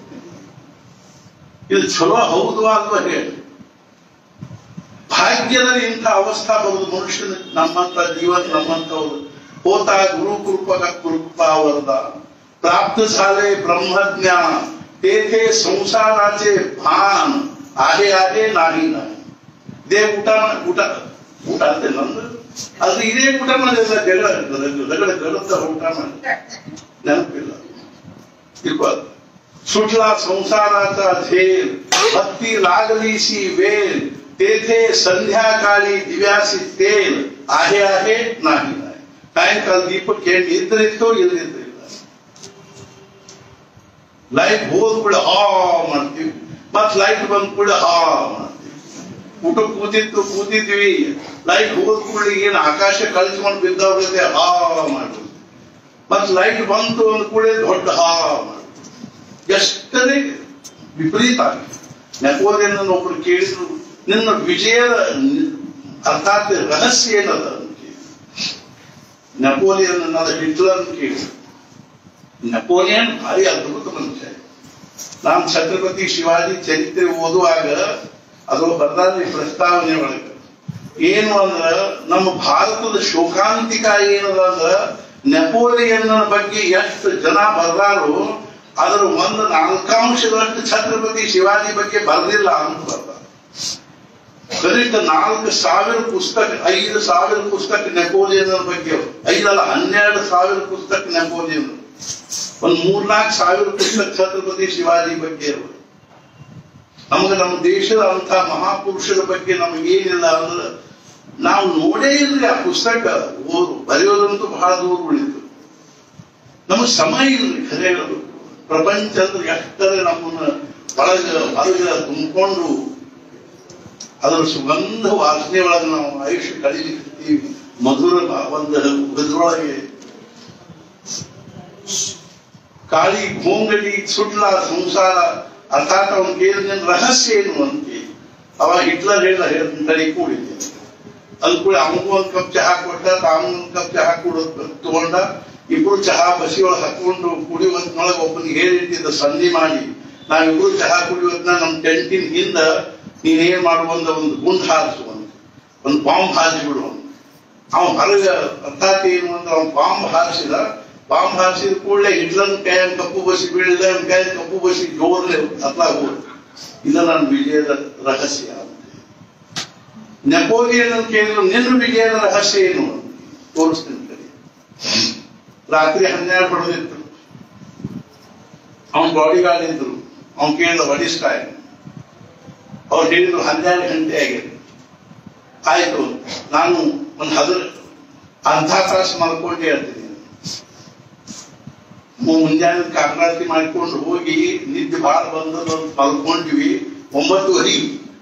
ಇದು ಚಲೋ ಹೌದು ಅಲ್ವಾ ಹೇಳಿ ಭಾಗ್ಯದಲ್ಲಿ ಇಂಥ ಅವಸ್ಥಾ ಬರುವುದು ಮನುಷ್ಯನ ನಮ್ಮಂತ ಜೀವನ ನಮ್ಮಂತವ್ರು ಹೋತಾ ಗುರು ಕೃಪಕ ಕೃಪಾ ವರದ प्राप्त झाले ब्रह्मज्ञान तेथे संसाराचे भान आहे आहे नाही नाही देव ಊಟ ಊಟ ಊಟ ಅಂತೆ ನಂದು ಅದು ಇದೇ ಊಟ ಮಾಡಿಲ್ಲ ಜಗಳ ಜಗಳ ಗಡದ ಊಟ ಮಾಡಿ ನೆನಪಿಲ್ಲ ಇರ್ಬೋದು सुटला संसाराचा झेल भक्ती लागलीशी वेल तेथे संध्याकाळी दिव्यासी तेल आहे आहे नाही नाही ಸಾಯಂಕಾಲ ದೀಪಕ್ಕೆ ನಿದ್ರಿತ್ತು ಇಲ್ಲದಿತ್ತು ಇಲ್ಲ ಲೈಟ್ ಹೋದ್ ಕೂಡ ಹಾ ಮಾಡ್ತೀವಿ ಮತ್ ಲೈಟ್ ಬಂದ್ ಕೂಡ ಹಾ ಮಾಡ್ತೀವಿ ಊಟ ಕೂತಿತ್ತು ಕೂತಿದ್ವಿ ಲೈಟ್ ಹೋದ್ ಕೂಡ ಏನ್ ಆಕಾಶ ಕಳಿಸ್ಕೊಂಡು ಬಿದ್ದವ್ರಿಗೆ ಹಾ ಮಾಡುದು ಮತ್ ಲೈಟ್ ಬಂತು ಅಂದ ಕೂಡ ದೊಡ್ಡ ಹಾ ಮಾಡುದು ಎಷ್ಟನೇ ವಿಪರೀತ ಆಗಿದೆ ನೆಪೋಲಿಯನ್ ಒಬ್ರು ಕೇಳಿದ್ರು ನಿನ್ನ ವಿಜಯದ ಅರ್ಥಾತ್ ರಹಸ್ಯ ಏನದ ಅಂತ ಕೇಳಿದ್ರು. ನೆಪೋಲಿಯನ್ ಅನ್ನೋದು ಹಿಟ್ಲರ್ ಕೇಳಿದ್ರು ನೆಪೋಲಿಯನ್ ಭಾರಿ ಅದ್ಭುತ ಮನುಷ್ಯ ನಾನು ಛತ್ರಪತಿ ಶಿವಾಜಿ ಚರಿತ್ರೆ ಓದುವಾಗ ಅದು ಬರ್ದಾರ ಪ್ರಸ್ತಾವನೆ ಒಳಗೆ ಏನು ಅಂದ್ರ ನಮ್ಮ ಭಾರತದ ಶೋಕಾಂತಿಕ ಏನದ ಅಂದ್ರ ನೆಪೋಲಿಯನ್ ಬಗ್ಗೆ ಎಷ್ಟು ಜನ ಬರ್ದಾರೋ ಅದರ ಒಂದು ನಾಲ್ಕಾಂಶದಷ್ಟು ಛತ್ರಪತಿ ಶಿವಾಜಿ ಬಗ್ಗೆ ಬರಲಿಲ್ಲ ಅಂತ ಬರ್ತಾರೆ ಕನಿಷ್ಠ ನಾಲ್ಕು ಸಾವಿರ ಪುಸ್ತಕ ಐದು ಸಾವಿರ ಪುಸ್ತಕ ನೆಪೋಲಿಯನ್ ಬಗ್ಗೆ ಐದಲ್ಲ ಹನ್ನೆರಡು ಸಾವಿರ ಪುಸ್ತಕ ನೆಪೋಲಿಯನ್ ಒಂದ್ ಮೂರ್ನಾಲ್ಕು ಸಾವಿರ ಪುಸ್ತಕ ಛತ್ರಪತಿ ಶಿವಾಜಿ ಬಗ್ಗೆ ಇರುವ ನಮಗೆ ನಮ್ಮ ದೇಶದ ಅಂತ ಮಹಾಪುರುಷರ ಬಗ್ಗೆ ನಮಗೆ ಏನಿಲ್ಲ ಅಂದ್ರೆ ನಾವು ನೋಡೇ ಇಲ್ರಿ ಆ ಪುಸ್ತಕ ಓದು ಬರೆಯೋದಂತೂ ಬಹಳ ದೂರ ಉಳಿತು ನಮಗೆ ಸಮಯ ಇಲ್ರಿ ಖರೆ ಹೇಳೋದು ಪ್ರಪಂಚ ಅಂದ್ರೆ ಎಷ್ಟರೆ ನಮ್ಮನ್ನ ಒಳಗ ಹೊರಗ ತುಂಬಿಕೊಂಡು ಅದರ ಸುಗಂಧ ವಾಸನೆ ಒಳಗೆ ನಾವು ಆಯುಷ್ಯ ಕಳೀಲಿಕ್ಕೆ ಮಧುರ ಭಾ- ಒಂದು ಇದ್ರೊಳಗೆ ಕಾಳಿ ಘೋಂಗಡಿ ಸುಟ್ಲ ಸಂಸಾರ ಅರ್ಥಾತ್ ಅವನು ಕೇಳಿದ ರಹಸ್ಯ ಏನು ಅಂತ ಅವ ಹಿಟ್ಲರ್ ಹೇಳ ತಡಿ ಕೂಡಿದ್ದೆ ಅದು ಕೂಡ ಅವನಿಗೂ ಒಂದು ಕಪ್ ಚಹಾ ಕೊಟ್ಟ ತಾನು ಒಂದು ಕಪ್ ಚಹಾ ಕೊಡೋದು ತಗೊಂಡ ಇಬ್ರು ಚಹಾ ಬಸಿಯೊಳಗೆ ಹಾಕೊಂಡು ಕುಡಿಯೋದ್ನೊಳಗೆ ಒಬ್ಬನಿಗೆ ಹೇಳಿಟ್ಟಿದ್ದ ಸಂಧಿ ಮಾಡಿ ನಾವಿಬ್ರು ಚಹಾ ಕುಡಿಯೋದ್ನ ನಮ್ಮ ಟೆಂಟಿನ ಹಿಂದ ನೀನೇನ್ ಮಾಡುವಂದ ಒಂದು ಗುಂಡ್ ಹಾರಿಸು ಒಂದು ಒಂದು ಬಾಂಬ್ ಹಾರಿಸ್ಬಿಡು ಅಂತ ಅವ ಹೊರಗ ಅರ್ಥಾತ್ ಏನು ಅಂದ್ರೆ ಅವ್ನು ಬಾಂಬ್ ಹಾರಿಸಿದ ಬಾಂಬ್ ಹಾರಿಸಿದ ಕೂಡಲೇ ಹಿಟ್ಲನ್ ಕೈಯ ಕಪ್ಪು ಬಸಿ ಬೀಳಿದ ಅವ್ನ ಕೈಯ ಕಪ್ಪು ಬಸಿ ಜೋರ್ಲೆ ಹತ್ಲಾ ಹೋದ ಇದು ನನ್ನ ವಿಜಯದ ರಹಸ್ಯ ಅಂತ ನೆಪೋಲಿಯನ್ ಅಂತ ಕೇಳಿದ್ರು ನಿನ್ನ ವಿಜಯದ ರಹಸ್ಯ ಏನು ಅಂತ ತೋರಿಸ್ತೀನಿ ಕಡೆ ರಾತ್ರಿ ಹನ್ನೆರಡು ಹೊಡೆದಿತ್ತು ಅವನ್ ಬಾಡಿ ಗಾರ್ಡ್ ಇದ್ರು ಅವ್ನು ಕೇಳಿದ ವಡಿಸ್ತಾ ಅವ್ರು ಹೇಳಿದ್ರು ಹನ್ನೆರಡು ಗಂಟೆ ಆಗಿದೆ ಆಯ್ತು ನಾನು ಒಂದು ಹದ್ರ ಅರ್ಧ ತಾಸು ಮಲ್ಕೊಂಡೆ ಹೇಳ್ತೀನಿ ಮುಂಜಾನೆ ಕಾಕರಾತಿ ಮಾಡ್ಕೊಂಡು ಹೋಗಿ ನಿದ್ದೆ ಬಹಳ ಬಂದದ ಅಂತ ಮಲ್ಕೊಂಡ್ವಿ ಒಂಬತ್ತುವರೆ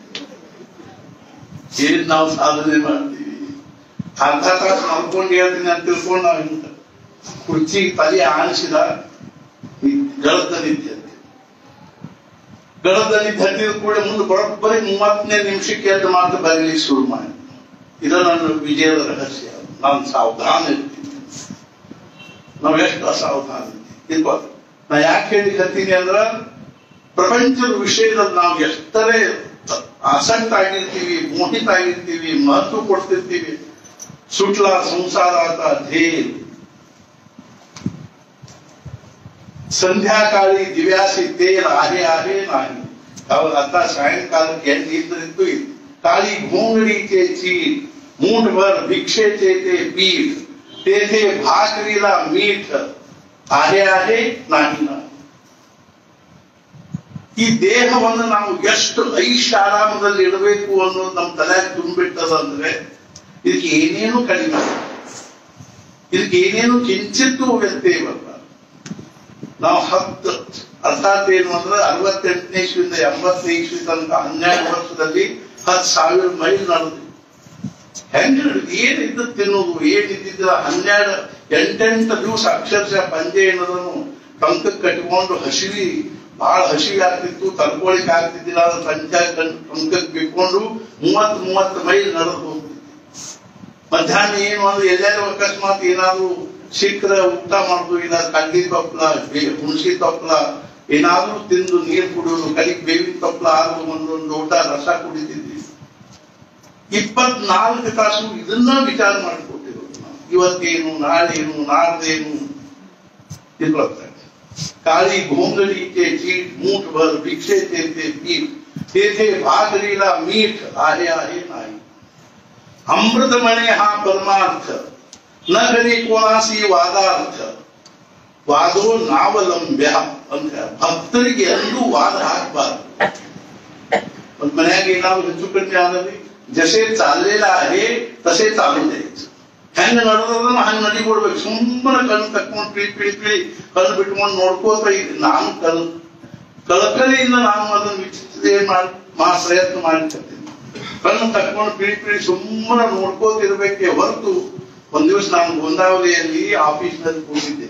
ಏನ್ ನಾವು ಸಾಧನೆ ಮಾಡ್ತೀವಿ ಅರ್ಧ ತಾಸು ಮಲ್ಕೊಂಡು ಹೇಳ್ತೀನಿ ಅಂತ ತಿಳ್ಕೊಂಡು ನಾವು ಹಿಂಗ ಕುರ್ಚಿಗೆ ತಲೆ ಆಣಿಸಿದ ಗಳದ ನಿದ್ದೆ ಅಂತ ಗಳದ ನಿದ್ದೆ ಹತ್ತಿದ ಕೂಡ ಮುಂದೆ ಬರೋಬ್ಬರಿ ಮೂವತ್ತನೇ ನಿಮಿಷಕ್ಕೆ ಎದ್ದು ಮಾತ್ರ ಬರೀಲಿಕ್ಕೆ ಶುರು ಮಾಡಿ ಇದು ನನ್ನ ವಿಜಯದ ರಹಸ್ಯ ನಾನು ಸಾವಧಾನ ಇರ್ತೀನಿ ನಾವು ಎಷ್ಟು ಅಸಾವಧಾನ ಇರ್ತೀವಿ ಇಲ್ವಾ ನಾ ಯಾಕೆ ಹೇಳಿಕತ್ತೀನಿ ಅಂದ್ರ ಪ್ರಪಂಚದ ವಿಷಯದಲ್ಲಿ ನಾವು ಎಷ್ಟರೇ ಆಸಕ್ತ ಆಗಿರ್ತೀವಿ ಮೋಹಿತ ಆಗಿರ್ತೀವಿ ಮಹತ್ವ ಕೊಡ್ತಿರ್ತೀವಿ ಸುಟ್ಲ ಸಂಸಾರ ಆತ ಧ್ಯೇಯ संध्याकाळी दिव्यासी तेल आहे आहे नाही त्यावर आता सायंकाल यांनी इतरित काळी घोंगडीचे चीट मूठभर भिक्षेचे ते पीठ तेथे भाकरीला मीठ आहे आहे नाही ना ಈ ದೇಹವನ್ನು ನಾವು ಎಷ್ಟು ಐಷ್ ಆರಾಮದಲ್ಲಿ ಇಡಬೇಕು ಅನ್ನೋದು ನಮ್ಮ ತಲೆಯಾಗ ತುಂಬಿಟ್ಟದಂದ್ರೆ ಇದಕ್ಕೆ ಏನೇನು ಕಡಿಮೆ ಇಲ್ಲ. ಇದಕ್ಕೆ ಏನೇನು ಕಿಂಚಿತ್ತೂ ವ್ಯತ್ಯಯ ಬರಲ್ಲ ನಾವು ಹತ್ತು ಅರ್ಥಾತ್ ಏನು ಅಂದ್ರೆ ಅರವತ್ತೆಂಟನೇ ಇಸ್ವಿಯಿಂದ ಎಂಬತ್ತನೇ ಇಸ್ವಿ ತನಕ ಹನ್ನೆರಡು ವರ್ಷದಲ್ಲಿ ಹತ್ತು ಸಾವಿರ ಮೈಲ್ ನಡೆದ್ವಿ ಹೆಂಗ್ ನಡೆದ್ವಿ ಏನ್ ಇದ್ದು ತಿನ್ನೋದು ಏನ್ ಇದ್ದಿದ್ದಿಲ್ಲ ಹನ್ನೆರಡು ಎಂಟೆಂಟು ದಿವಸ ಅಕ್ಷರಶಃ ಪಂಜೆ ಏನದನ್ನು ಟಂಕಕ್ಕೆ ಕಟ್ಕೊಂಡು ಹಸಿವಿ ಬಹಳ ಹಸಿವಿ ಆಗ್ತಿತ್ತು ತಡ್ಕೊಳಿಕ್ ಆಗ್ತಿದ್ದಿಲ್ಲ ಅದು ಪಂಚ ಟಂಕಕ್ಕೆ ಬಿಟ್ಕೊಂಡು ಮೂವತ್ ಮೂವತ್ತು ಮೈಲ್ ನಡೆದು ಹೋಗ್ತಿತ್ತು ಮಧ್ಯಾಹ್ನ ಏನು ಅಂದ್ರೆ ಎಲ್ಲಾರು ಅಕಸ್ಮಾತ್ ಏನಾದ್ರು ಸಿಕ್ಕರೆ ಊಟ ಮಾಡುದು ಇಲ್ಲ ಕಡ್ಲಿ ತೊಪ್ಪಲ ಬೇ- ಹುಣಸಿ ತೊಪ್ಪಲ ಏನಾದ್ರೂ ತಿಂದು ನೀರು ಕುಡಿಯೋದು ಕಲಿಗೆ ಬೇವಿನ ತೊಪ್ಪಲ ಆದ್ರೂ ಒಂದೊಂದು ಊಟ ರಸ ಕುಡಿತಿದ್ವಿ ಇಪ್ಪತ್ನಾಲ್ಕು ತಾಸು ಇದನ್ನ ವಿಚಾರ ಮಾಡಿಕೊಟ್ಟಿರೋದು ನಾವು ಇವತ್ತೇನು ನಾಳೇನು ನಾಡ್ದೇನು ಇರ್ಬರ್ತಾರೆ काळी घोंगडीचे चीट मूठ भर भिक्षेचे ते पीठ तेथे भागरीला मीठ आहे आहे नाही अमृतमणे हा परमार्थ न करी कोणासी ವಾದಾರ್ಥ ವಾದೋ ನಾವಲಂಬ್ಯ ಅಂತ ಭಕ್ತರಿಗೆ ಎಂದೂ ವಾದ ಹಾಕಬಾರ್ದು ಒಂದ್ ಮನ್ಯಾಗ ಏನಾದ್ರು ಹೆಚ್ಚು ಕಡಿಮೆ ಆದಲ್ಲಿ ಜಸೆ ಚಾललेला आहे तसे चालू द्यायचं ಹೆಂಗ ನಡೆದದನ್ನ ಹಂಗ ನಡಿಕೊಡ್ಬೇಕು ಸುಮ್ಮನೆ ಕಣ್ ತಕ್ಕೊಂಡು ಪಿಳಿ ಪಿಳಿ ಪಿಳಿ ಕಣ್ ಬಿಟ್ಕೊಂಡು ನೋಡ್ಕೋತ ಇದ್- ನಾನು ಕಲ್ ಕಳಕಳಿಯಿಂದ ನಾನು ಅದನ್ನ ವೀಕ್ಷಿಸದೆ ಮಾಡಿ ಮಾ ಪ್ರಯತ್ನ ಮಾಡಿರ್ತೀನಿ ಕಣ್ಣು ತಕ್ಕೊಂಡು ಪಿಳಿ ಪಿಳಿ ಸುಮ್ಮನೆ ನೋಡ್ಕೋತಿರ್ಬೇಕೆ ಹೊರತು ಒಂದ್ ದಿವಸ ನಾನು ಗೊಂದಾವಲಿಯಲ್ಲಿ ಆಫೀಸ್ ನಲ್ಲಿ ಕೂತಿದ್ದೆ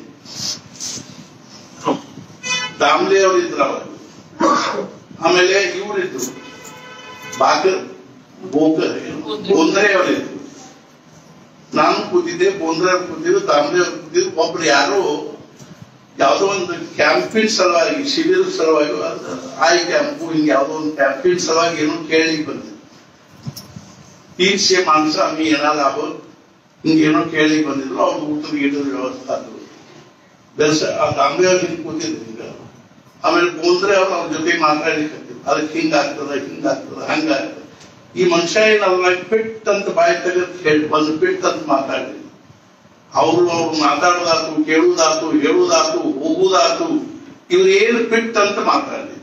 ದಾಮ್ಲೆ ಅವರು ಇದ್ರು ಅವಾಗ ಆಮೇಲೆ ಇವರಿದ್ರು ಬಾಕರ್ ಬೋಕರ್ ಗೊಂದ್ರೆ ಅವರಿದ್ರು ನಾನು ಕೂತಿದ್ದೆ ಬೋಂದ್ರೆ ಅವ್ರು ಕೂತಿದ್ರು ದಾಮ್ಲೆ ಅವ್ರು ಕೂತಿದ್ರು ಒಬ್ರು ಯಾರೋ ಯಾವ್ದೋ ಒಂದು ಕ್ಯಾಂಪಿನ್ ಸಲುವಾಗಿ ಶಿಬಿರ ಸಲುವಾಗಿ ಅದು ಆಯ್ ಕ್ಯಾಂಪು ಹಿಂಗೆ ಯಾವ್ದೋ ಒಂದು ಕ್ಯಾಂಪಿನ್ ಸಲುವಾಗಿ ಏನೋ ಕೇಳಿ ಬಂದಿದ್ದು तीनशे माणसं आम्ही येणार आहोत ಹಿಂಗೇನೋ ಕೇಳಿ ಬಂದಿದ್ರು ಅವ್ರು ಊಟದ ಗೀಟದ ವ್ಯವಸ್ಥೆ ಆದ್ರು ಬೆಲ್ಸ ಆ ದಾಂಬೆಯವ್ರು ಹಿಂಗ್ ಕೂತಿದ್ರು ಹಿಂಗ ಆಮೇಲೆ ಬೋಂದ್ರೆ ಅವ್ರು ಅವ್ರ ಜೊತೆ ಮಾತಾಡಿಕತ್ತಿದ್ರು ಅದಕ್ಕೆ ಹಿಂಗಾಗ್ತದ ಹಿಂಗಾಗ್ತದ ಹಂಗಾಗ್ತದ ಈ ಮನುಷ್ಯ ಏನಲ್ಲ ಪಿಟ್ ಅಂತ ಬಾಯಿ ತೆಗೆದು ಹೇಳಿ ಒಂದು ಪಿಟ್ ಅಂತ ಮಾತಾಡಿದ್ರು ಅವರು ಅವ್ರು ಮಾತಾಡೋದಾತು ಕೇಳುವುದಾತು ಹೇಳುವುದಾತು ಹೋಗುವುದಾತು ಇವ್ರು ಏನು ಪಿಟ್ ಅಂತ ಮಾತಾಡಿದ್ರು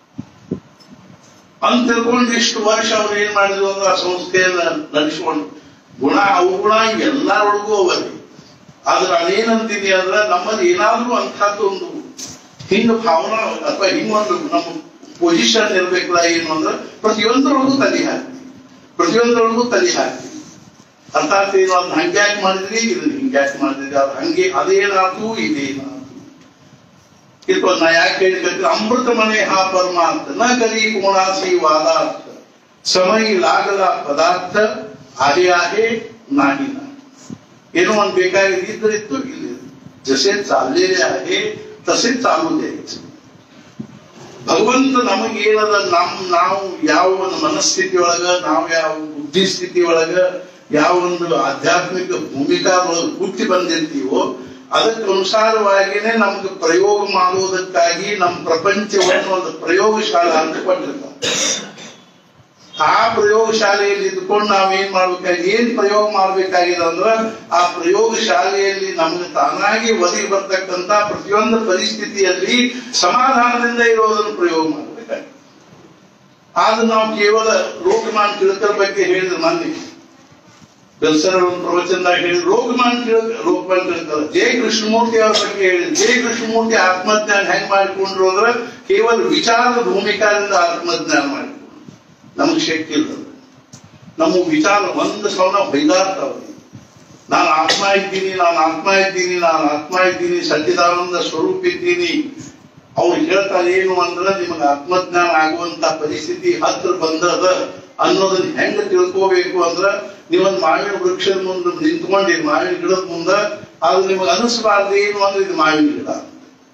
ಅಂತ ತಿಳ್ಕೊಂಡು ಇಷ್ಟು ವರ್ಷ ಅವ್ರು ಏನ್ ಮಾಡಿದ್ರು ಅಂದ್ರೆ ಆ ಸಂಸ್ಥೆಯನ್ನ ನಡೆಸ್ಕೊಂಡು ಗುಣ ಅವಗುಣ ಎಲ್ಲರೊಳಗೂ ಅವರಿ ಆದ್ರೆ ಅದೇನಂತೀನಿ ಅಂದ್ರೆ ನಮ್ಮಲ್ಲಿ ಏನಾದ್ರೂ ಅಂಥದ್ದು ಒಂದು ಹಿಂಗ ಭಾವನಾ ಅಥವಾ ಹಿಂಗೊಂದು ನಮ್ಮ ಪೊಸಿಷನ್ ಇರ್ಬೇಕಲ್ಲ ಏನು ಅಂದ್ರೆ ಪ್ರತಿಯೊಂದರೊಳಗೂ ತಲೆ ಹಾಕ್ತೀವಿ ಪ್ರತಿಯೊಂದರೊಳಗೂ ತಲೆ ಹಾಕ್ತೀವಿ ಅರ್ಥಾತ್ ಏನು ಅದನ್ನ ಹಂಗ್ಯಾಕ್ ಮಾಡಿದ್ರಿ ಇದನ್ನ ಹಿಂಗ್ಯಾಕ್ ಮಾಡಿದ್ರಿ ಅದು ಹಂಗೆ ಅದೇನಾಯ್ತು ಇದೇನಾಯ್ತು ಇದು ನಾ ಯಾಕೆ ಹೇಳಿದ್ರೆ ಅಮೃತಮನೆ ಹಾ ಪರಮಾರ್ಥ ನ ಕರಿ ಕೋಣಾಸಿ ವಾದಾರ್ಥ ಸಮಯ लागला ಪದಾರ್ಥ आहे आहे नाही नाही ಏನೋ ಒಂದು ಬೇಕಾಗಿದೆ ಇದ್ರಿತ್ತು ಇಲ್ಲಿ ಜಸೆ चाललेले आहे तसे चालू द्यायचे ಭಗವಂತ ನಮಗೇನದ ನಮ್ ನಾವು ಯಾವ ಒಂದು ಮನಸ್ಥಿತಿ ಒಳಗ ನಾವು ಯಾವ ಬುದ್ಧಿ ಸ್ಥಿತಿ ಒಳಗ ಯಾವ ಒಂದು ಆಧ್ಯಾತ್ಮಿಕ ಭೂಮಿಕಾ ಒಳಗ ಹುಟ್ಟಿ ಬಂದಿರ್ತೀವೋ ಅದಕ್ಕೆ ಅನುಸಾರವಾಗಿನೇ ನಮ್ಗೆ ಪ್ರಯೋಗ ಮಾಡುವುದಕ್ಕಾಗಿ ನಮ್ಮ ಪ್ರಪಂಚವನ್ನು ಒಂದು ಪ್ರಯೋಗಶಾಲಾ ಅಂತ ಕೊಟ್ಟಿರ್ತಾರೆ ಆ ಪ್ರಯೋಗಶಾಲೆಯಲ್ಲಿ ಇದ್ಕೊಂಡು ನಾವೇನ್ ಮಾಡ್ಬೇಕಾಗಿ ಏನ್ ಪ್ರಯೋಗ ಮಾಡ್ಬೇಕಾಗಿದೆ ಅಂದ್ರ ಆ ಪ್ರಯೋಗಶಾಲೆಯಲ್ಲಿ ನಮ್ಗೆ ತಾನಾಗಿ ಒದಗಿ ಬರ್ತಕ್ಕಂತ ಪ್ರತಿಯೊಂದು ಪರಿಸ್ಥಿತಿಯಲ್ಲಿ ಸಮಾಧಾನದಿಂದ ಇರೋದನ್ನು ಪ್ರಯೋಗ ಮಾಡ್ಬೇಕಾಗಿದೆ ಆದ್ರೆ ನಾವು ಕೇವಲ ಲೋಕಮಾನ್ ತಿಳಕರ ಬಗ್ಗೆ ಹೇಳಿದ್ರೆ ಮೊನ್ನೆ ಬೆಲ್ಸರ್ ಒಂದು ಪ್ರವಚನದಾಗ ಹೇಳಿ ಲೋಕಮಾನ್ ತಿಳಕ ಲೋಕಮಾನ್ ತಿಳಕರ ಜಯ ಕೃಷ್ಣಮೂರ್ತಿ ಅವ್ರ ಬಗ್ಗೆ ಹೇಳಿ ಜಯ ಕೃಷ್ಣಮೂರ್ತಿ ಆತ್ಮಜ್ಞಾನ ಹೆಂಗ್ ಮಾಡಿಕೊಂಡ್ರು ಅಂದ್ರೆ ಕೇವಲ ವಿಚಾರದ ಭೂಮಿಕಾದಿಂದ ಆತ್ಮಜ್ಞಾನ ಮಾಡಿಕೊಂಡ್ರು ನಮಗೆ ಶಕ್ತಿ ಇಲ್ಲ ನಮ್ಮ ವಿಚಾರ ಒಂದು ಸವನ ಬೈದಾಡ್ತಾವ್ರಿ ನಾನು ಆತ್ಮ ಇದ್ದೀನಿ ನಾನು ಆತ್ಮ ಇದ್ದೀನಿ ನಾನು ಆತ್ಮ ಇದ್ದೀನಿ ಸಚ್ಚಿದಾನಂದ ಸ್ವರೂಪ ಇದ್ದೀನಿ ಅವ್ರು ಹೇಳ್ತಾರೆ ಏನು ಅಂದ್ರೆ ನಿಮಗೆ ಆತ್ಮಜ್ಞಾನ ಆಗುವಂತ ಪರಿಸ್ಥಿತಿ ಹತ್ರ ಬಂದದ ಅನ್ನೋದನ್ನ ಹೆಂಗ ತಿಳ್ಕೋಬೇಕು ಅಂದ್ರ ನೀವೊಂದು ಮಾವಿನ ವೃಕ್ಷದ ಮುಂದೆ ನಿಂತ್ಕೊಂಡಿರಿ ಮಾವಿನ ಗಿಡದ ಮುಂದ ಅದು ನಿಮಗೆ ಅನಿಸ್ಬಾರ್ದು ಏನು ಅಂದ್ರೆ ಇದು ಮಾವಿನ ಗಿಡ ಅಂತ.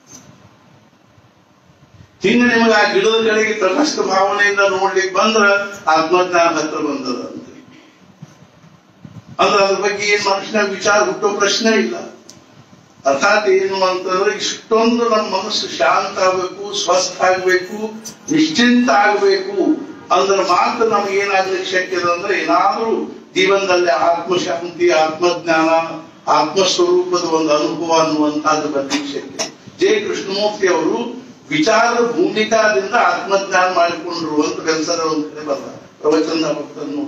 ಹಿಂಗ ನಿಮಗೆ ಆ ಗಿಡದ ಕಡೆಗೆ ತಟಸ್ಥ ಭಾವನೆಯಿಂದ ನೋಡ್ಲಿಕ್ಕೆ ಬಂದ್ರ ಆತ್ಮಜ್ಞಾನ ಹತ್ರ ಬಂದದ ಅಂತ ಅಂದ್ರೆ ಅದ್ರ ಬಗ್ಗೆ ಏನ್ ಮನುಷ್ಯನ ವಿಚಾರ ಹುಟ್ಟೋ ಪ್ರಶ್ನೆ ಇಲ್ಲ ಅರ್ಥಾತ್ ಏನು ಅಂತಂದ್ರೆ ಇಷ್ಟೊಂದು ನಮ್ಮ ಮನಸ್ಸು ಶಾಂತ ಆಗ್ಬೇಕು ಸ್ವಸ್ಥ ಆಗ್ಬೇಕು ನಿಶ್ಚಿಂತ ಆಗ್ಬೇಕು ಅಂದ್ರೆ ಮಾತ್ರ ನಮ್ಗೆ ಏನಾಗ್ಲಿಕ್ಕೆ ಶಕ್ಯ ಇದೆ ಅಂದ್ರೆ ಏನಾದ್ರೂ ಜೀವನದಲ್ಲಿ ಆತ್ಮಶಾಂತಿ ಆತ್ಮಜ್ಞಾನ ಆತ್ಮಸ್ವರೂಪದ ಒಂದು ಅನುಭವ ಅನ್ನುವಂತಹದ್ದು ಬರ್ಲಿಕ್ಕೆ ಶಕ್ಯ ಜೆ ಕೃಷ್ಣಮೂರ್ತಿ ಅವರು ವಿಚಾರದ ಭೂಮಿಕಾದಿಂದ ಆತ್ಮಜ್ಞಾನ ಮಾಡಿಕೊಂಡ್ರು ಅಂತ ಕೆಲಸದ ಒಂದು ಕಡೆ ಬರ್ತಾರೆ ಪ್ರವಚನ ಭಕ್ತನ್ನು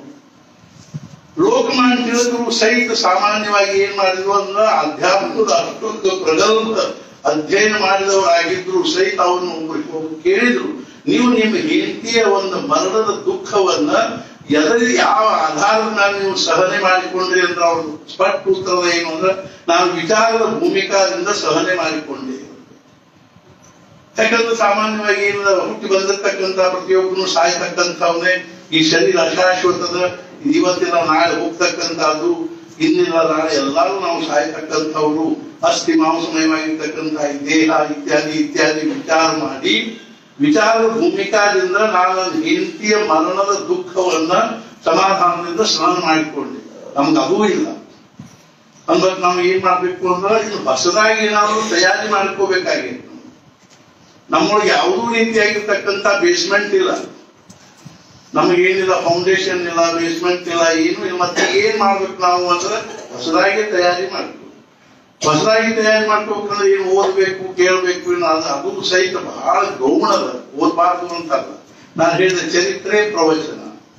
ಲೋಕಮಾನ್ಯ ತಿಲಕರು ಸಹಿತ ಸಾಮಾನ್ಯವಾಗಿ ಏನ್ ಮಾಡಿದ್ರು ಅಂದ್ರೆ ಅಧ್ಯಾತ್ಮದ ಅಷ್ಟೊಂದು ಪ್ರಗಲ್ಭ ಅಧ್ಯಯನ ಮಾಡಿದವರಾಗಿದ್ರು ಸಹಿತ ಅವನು ಒಬ್ರಿಗೆ ಒಬ್ರು ಕೇಳಿದ್ರು ನೀವು ನಿಮ್ಮ ಹೆಂಡತಿಯ ಒಂದು ಮರಣದ ದುಃಖವನ್ನ ಎದರಿ ಯಾವ ಆಧಾರದ ಮೇಲೆ ನೀವು ಸಹನೆ ಮಾಡಿಕೊಂಡ್ರಿ ಅಂದ್ರೆ ಅವ್ರು ಸ್ಪಷ್ಟ ಉತ್ತರದ ಏನು ಅಂದ್ರೆ ನಾನು ವಿಚಾರದ ಭೂಮಿಕಾದಿಂದ ಸಹನೆ ಮಾಡಿಕೊಂಡೆ ಯಾಕಂದ್ರೆ ಸಾಮಾನ್ಯವಾಗಿ ಏನಿಲ್ಲ ಹುಟ್ಟಿ ಬಂದಿರ್ತಕ್ಕಂಥ ಪ್ರತಿಯೊಬ್ಬನು ಸಾಯ್ತಕ್ಕಂಥವನೇ ಈ ಶರೀರ ಅಶಾಶ್ವತದ ಇವತ್ತಿನ ನಾಳೆ ಹೋಗ್ತಕ್ಕಂಥದ್ದು ಇನ್ನಿಲ್ಲ ನಾಳೆ ಎಲ್ಲರೂ ನಾವು ಸಾಯ್ತಕ್ಕಂಥವ್ರು ಅಸ್ಥಿ ಮಾಂಸಮಯವಾಗಿರ್ತಕ್ಕಂಥ ಈ ದೇಹ ಇತ್ಯಾದಿ ಇತ್ಯಾದಿ ವಿಚಾರ ಮಾಡಿ ವಿಚಾರದ ಭೂಮಿಕಾದಿಂದ ನಾನು ನನ್ನ ಹೆಂಡತಿಯ ಮರಣದ ದುಃಖವನ್ನ ಸಮಾಧಾನದಿಂದ ಸ್ನಾನ ಮಾಡಿಕೊಂಡೆ ನಮ್ಗೆ ಅದೂ ಇಲ್ಲ ಅಂದಾಗ ನಾವು ಏನ್ ಮಾಡ್ಬೇಕು ಅಂದ್ರೆ ಇನ್ನು ಹೊಸದಾಗಿ ಏನಾದ್ರು ತಯಾರಿ ಮಾಡ್ಕೋಬೇಕಾಗಿತ್ತು ನಮ್ಮೊಳಗೆ ಯಾವುದೂ ರೀತಿಯಾಗಿರ್ತಕ್ಕಂಥ ಬೇಸ್ಮೆಂಟ್ ಇಲ್ಲ ನಮಗೇನಿಲ್ಲ ಫೌಂಡೇಶನ್ ಇಲ್ಲ ಬೇಸ್ಮೆಂಟ್ ಇಲ್ಲ ಏನು ಇಲ್ಲ ಮತ್ತೆ ಏನ್ ಮಾಡ್ಬೇಕು ನಾವು ಅಂದ್ರೆ ಹೊಸದಾಗಿ ತಯಾರಿ ಮಾಡ್ಬೇಕು ಹೊಸದಾಗಿ ತಯಾರಿ ಮಾಡ್ಕೋಬೇಕಂದ್ರೆ ಏನು ಓದ್ಬೇಕು ಕೇಳಬೇಕು ಏನು ಅದು ಅದು ಸಹಿತ ಬಹಳ ಗೌಣದ ಓದ್ಬಾರ್ದು ಅಂತಲ್ಲ ನಾನು ಹೇಳಿದ ಚರಿತ್ರೆ ಪ್ರವಚನ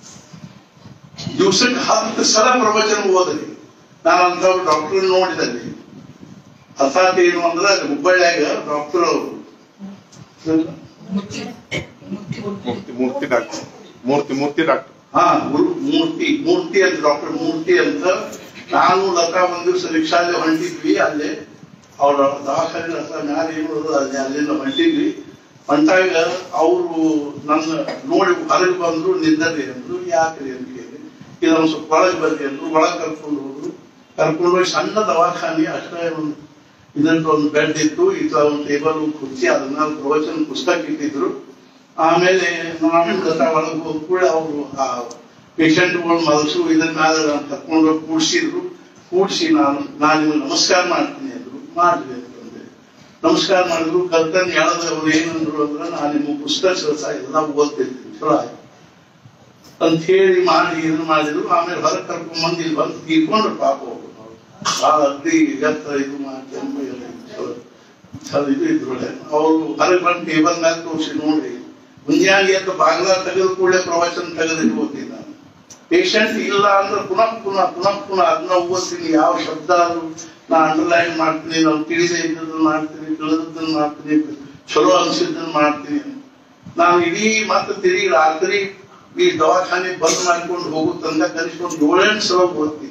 ದಿವಸಕ್ಕೆ ಹತ್ತು ಸಲ ಪ್ರವಚನ ಓದಲಿ ನಾನು ಅಂತ ಡಾಕ್ಟರ್ ನೋಡಿದಲ್ಲಿ ಅರ್ಥಾತ್ ಏನು ಅಂದ್ರೆ ಹುಬ್ಬಳ್ಳಿಯಾಗ ಡಾಕ್ಟರ್ ಅವರು ಮೂರ್ತಿ ಮೂರ್ತಿ ಡಾಕ್ಟರ್ ಮೂರ್ತಿ ಮೂರ್ತಿ ಡಾಕ್ಟರ್ ಹಾ ಗುರು ಮೂರ್ತಿ ಮೂರ್ತಿ ಅಂತ ಡಾಕ್ಟರ್ ಮೂರ್ತಿ ಅಂತ ನಾನು ಲತಾ ಒಂದ್ ದಿವಸ ರಿಕ್ಷಾದಲ್ಲಿ ಹೊಂಟಿದ್ವಿ ಅಲ್ಲೇ ಅವ್ರ ದವಾಖಾನೆ ಹತ್ರ ಮ್ಯಾಲ ಏನು ಇರೋದು ಅಲ್ಲಿ ಅಲ್ಲಿಂದ ಹೊಂಟಿದ್ವಿ ಹೊಂಟಾಗ ಅವರು ನನ್ನ ನೋಡಿ ಹೊರಗೆ ಬಂದ್ರು ನಿಂದರಿ ಅಂದ್ರು ಯಾಕ್ರಿ ಅಂತ ಕೇಳಿ ಇದೊಂದು ಸ್ವಲ್ಪ ಒಳಗೆ ಬರ್ರಿ ಅಂದ್ರು ಒಳಗೆ ಕರ್ಕೊಂಡು ಹೋದ್ರು ಕರ್ಕೊಂಡು ಹೋಗಿ ಸಣ್ಣ ದವಾಖಾನೆ ಅಷ್ಟೇ ಒಂದು ಇದ್ರದ್ದು ಒಂದು ಬೆಡ್ ಇತ್ತು ಇದು ಒಂದು ಟೇಬಲ್ ಕುರ್ಚಿ ಅದನ್ನ ಪ್ರವಚನ ಪುಸ್ತಕ ಇಟ್ಟಿದ್ರು ಆಮೇಲೆ ನಾನು ಗತಾ ಒಳಗೆ ಹೋದ ಕೂಡ ಅವರು ಆ ಪೇಷಂಟ್ಗಳು ಮಲಸು ಇದನ್ನ ಮೇಲೆ ಕರ್ಕೊಂಡು ಹೋಗಿ ಕೂಡಿಸಿದ್ರು ಕೂಡಿಸಿ ನಾನು ನಾನು ನಿಮಗೆ ನಮಸ್ಕಾರ ಮಾಡ್ತೀನಿ ಅಂದ್ರು ಮಾಡ್ರಿ ಅಂತಂದೆ ನಮಸ್ಕಾರ ಮಾಡಿದ್ರು ಕರ್ತನ್ ಹೇಳದವ್ರು ಏನಂದ್ರು ಅಂದ್ರೆ ನಾನು ನಿಮ್ಮ ಪುಸ್ತಕ ಸಹ ಎಲ್ಲ ಓದ್ತಿರ್ತೀನಿ ಚಲೋ ಆಯ್ತು ಅಂತ ಹೇಳಿ ಮಾಡಿ ಇದನ್ನ ಮಾಡಿದ್ರು ಆಮೇಲೆ ಹೊರಗೆ ಕರ್ಕೊಂಡ್ ಬಂದು ಇಲ್ಲಿ ಬಂದು ತೀರ್ಕೊಂಡ್ರು ಪಾಪ ಅವರು ಭಾಳ ಅಗ್ದಿ ಎತ್ತರ ಇದು ಮಾಡಿ ಕೆಂಪು ಎಲ್ಲ ಇತ್ತು. ಚಲೋ ಚಲೋ ಇದು ಇದ್ರೊಳಗೆ ಅವರು ಹೊರಗೆ ಬಂದು ಟೇಬಲ್ ಮೇಲೆ ತೋರಿಸಿ ನೋಡ್ರಿ ಮುಂಜಾನೆ ಎದ್ದು ಬಾಗ್ಲ ತೆಗೆದು ಕೂಡಲೇ ಪ್ರವಚನ ತೆಗೆದಿಟ್ಟು ಓದ್ತೀನಿ ನಾನು ಪೇಷಂಟ್ ಇಲ್ಲ ಅಂದ್ರೆ ಪುನಃ ಪುನಃ ಪುನಃ ಪುನಃ ಅದನ್ನ ಓದ್ತೀನಿ ಯಾವ ಶಬ್ದ ಅದು ನಾ ಅಂಡರ್ಲೈನ್ ಮಾಡ್ತೀನಿ ನಾವು ತಿಳಿದೇ ಇದ್ದದನ್ನ ಮಾಡ್ತೀನಿ ತಿಳಿದದ್ದನ್ನ ಮಾಡ್ತೀನಿ ಚಲೋ ಅನ್ಸಿದ್ದನ್ನ ಮಾಡ್ತೀನಿ ನಾನು ಇಡೀ ಮತ್ತೆ ತಿರುಗಿ ರಾತ್ರಿ ಈ ದವಾಖಾನೆ ಬಂದ್ ಮಾಡ್ಕೊಂಡು ಹೋಗೋ ತನಕ ಕನಿಷ್ಠ ಒಂದು ಏಳೆಂಟು ಸಲ ಓದ್ತೀನಿ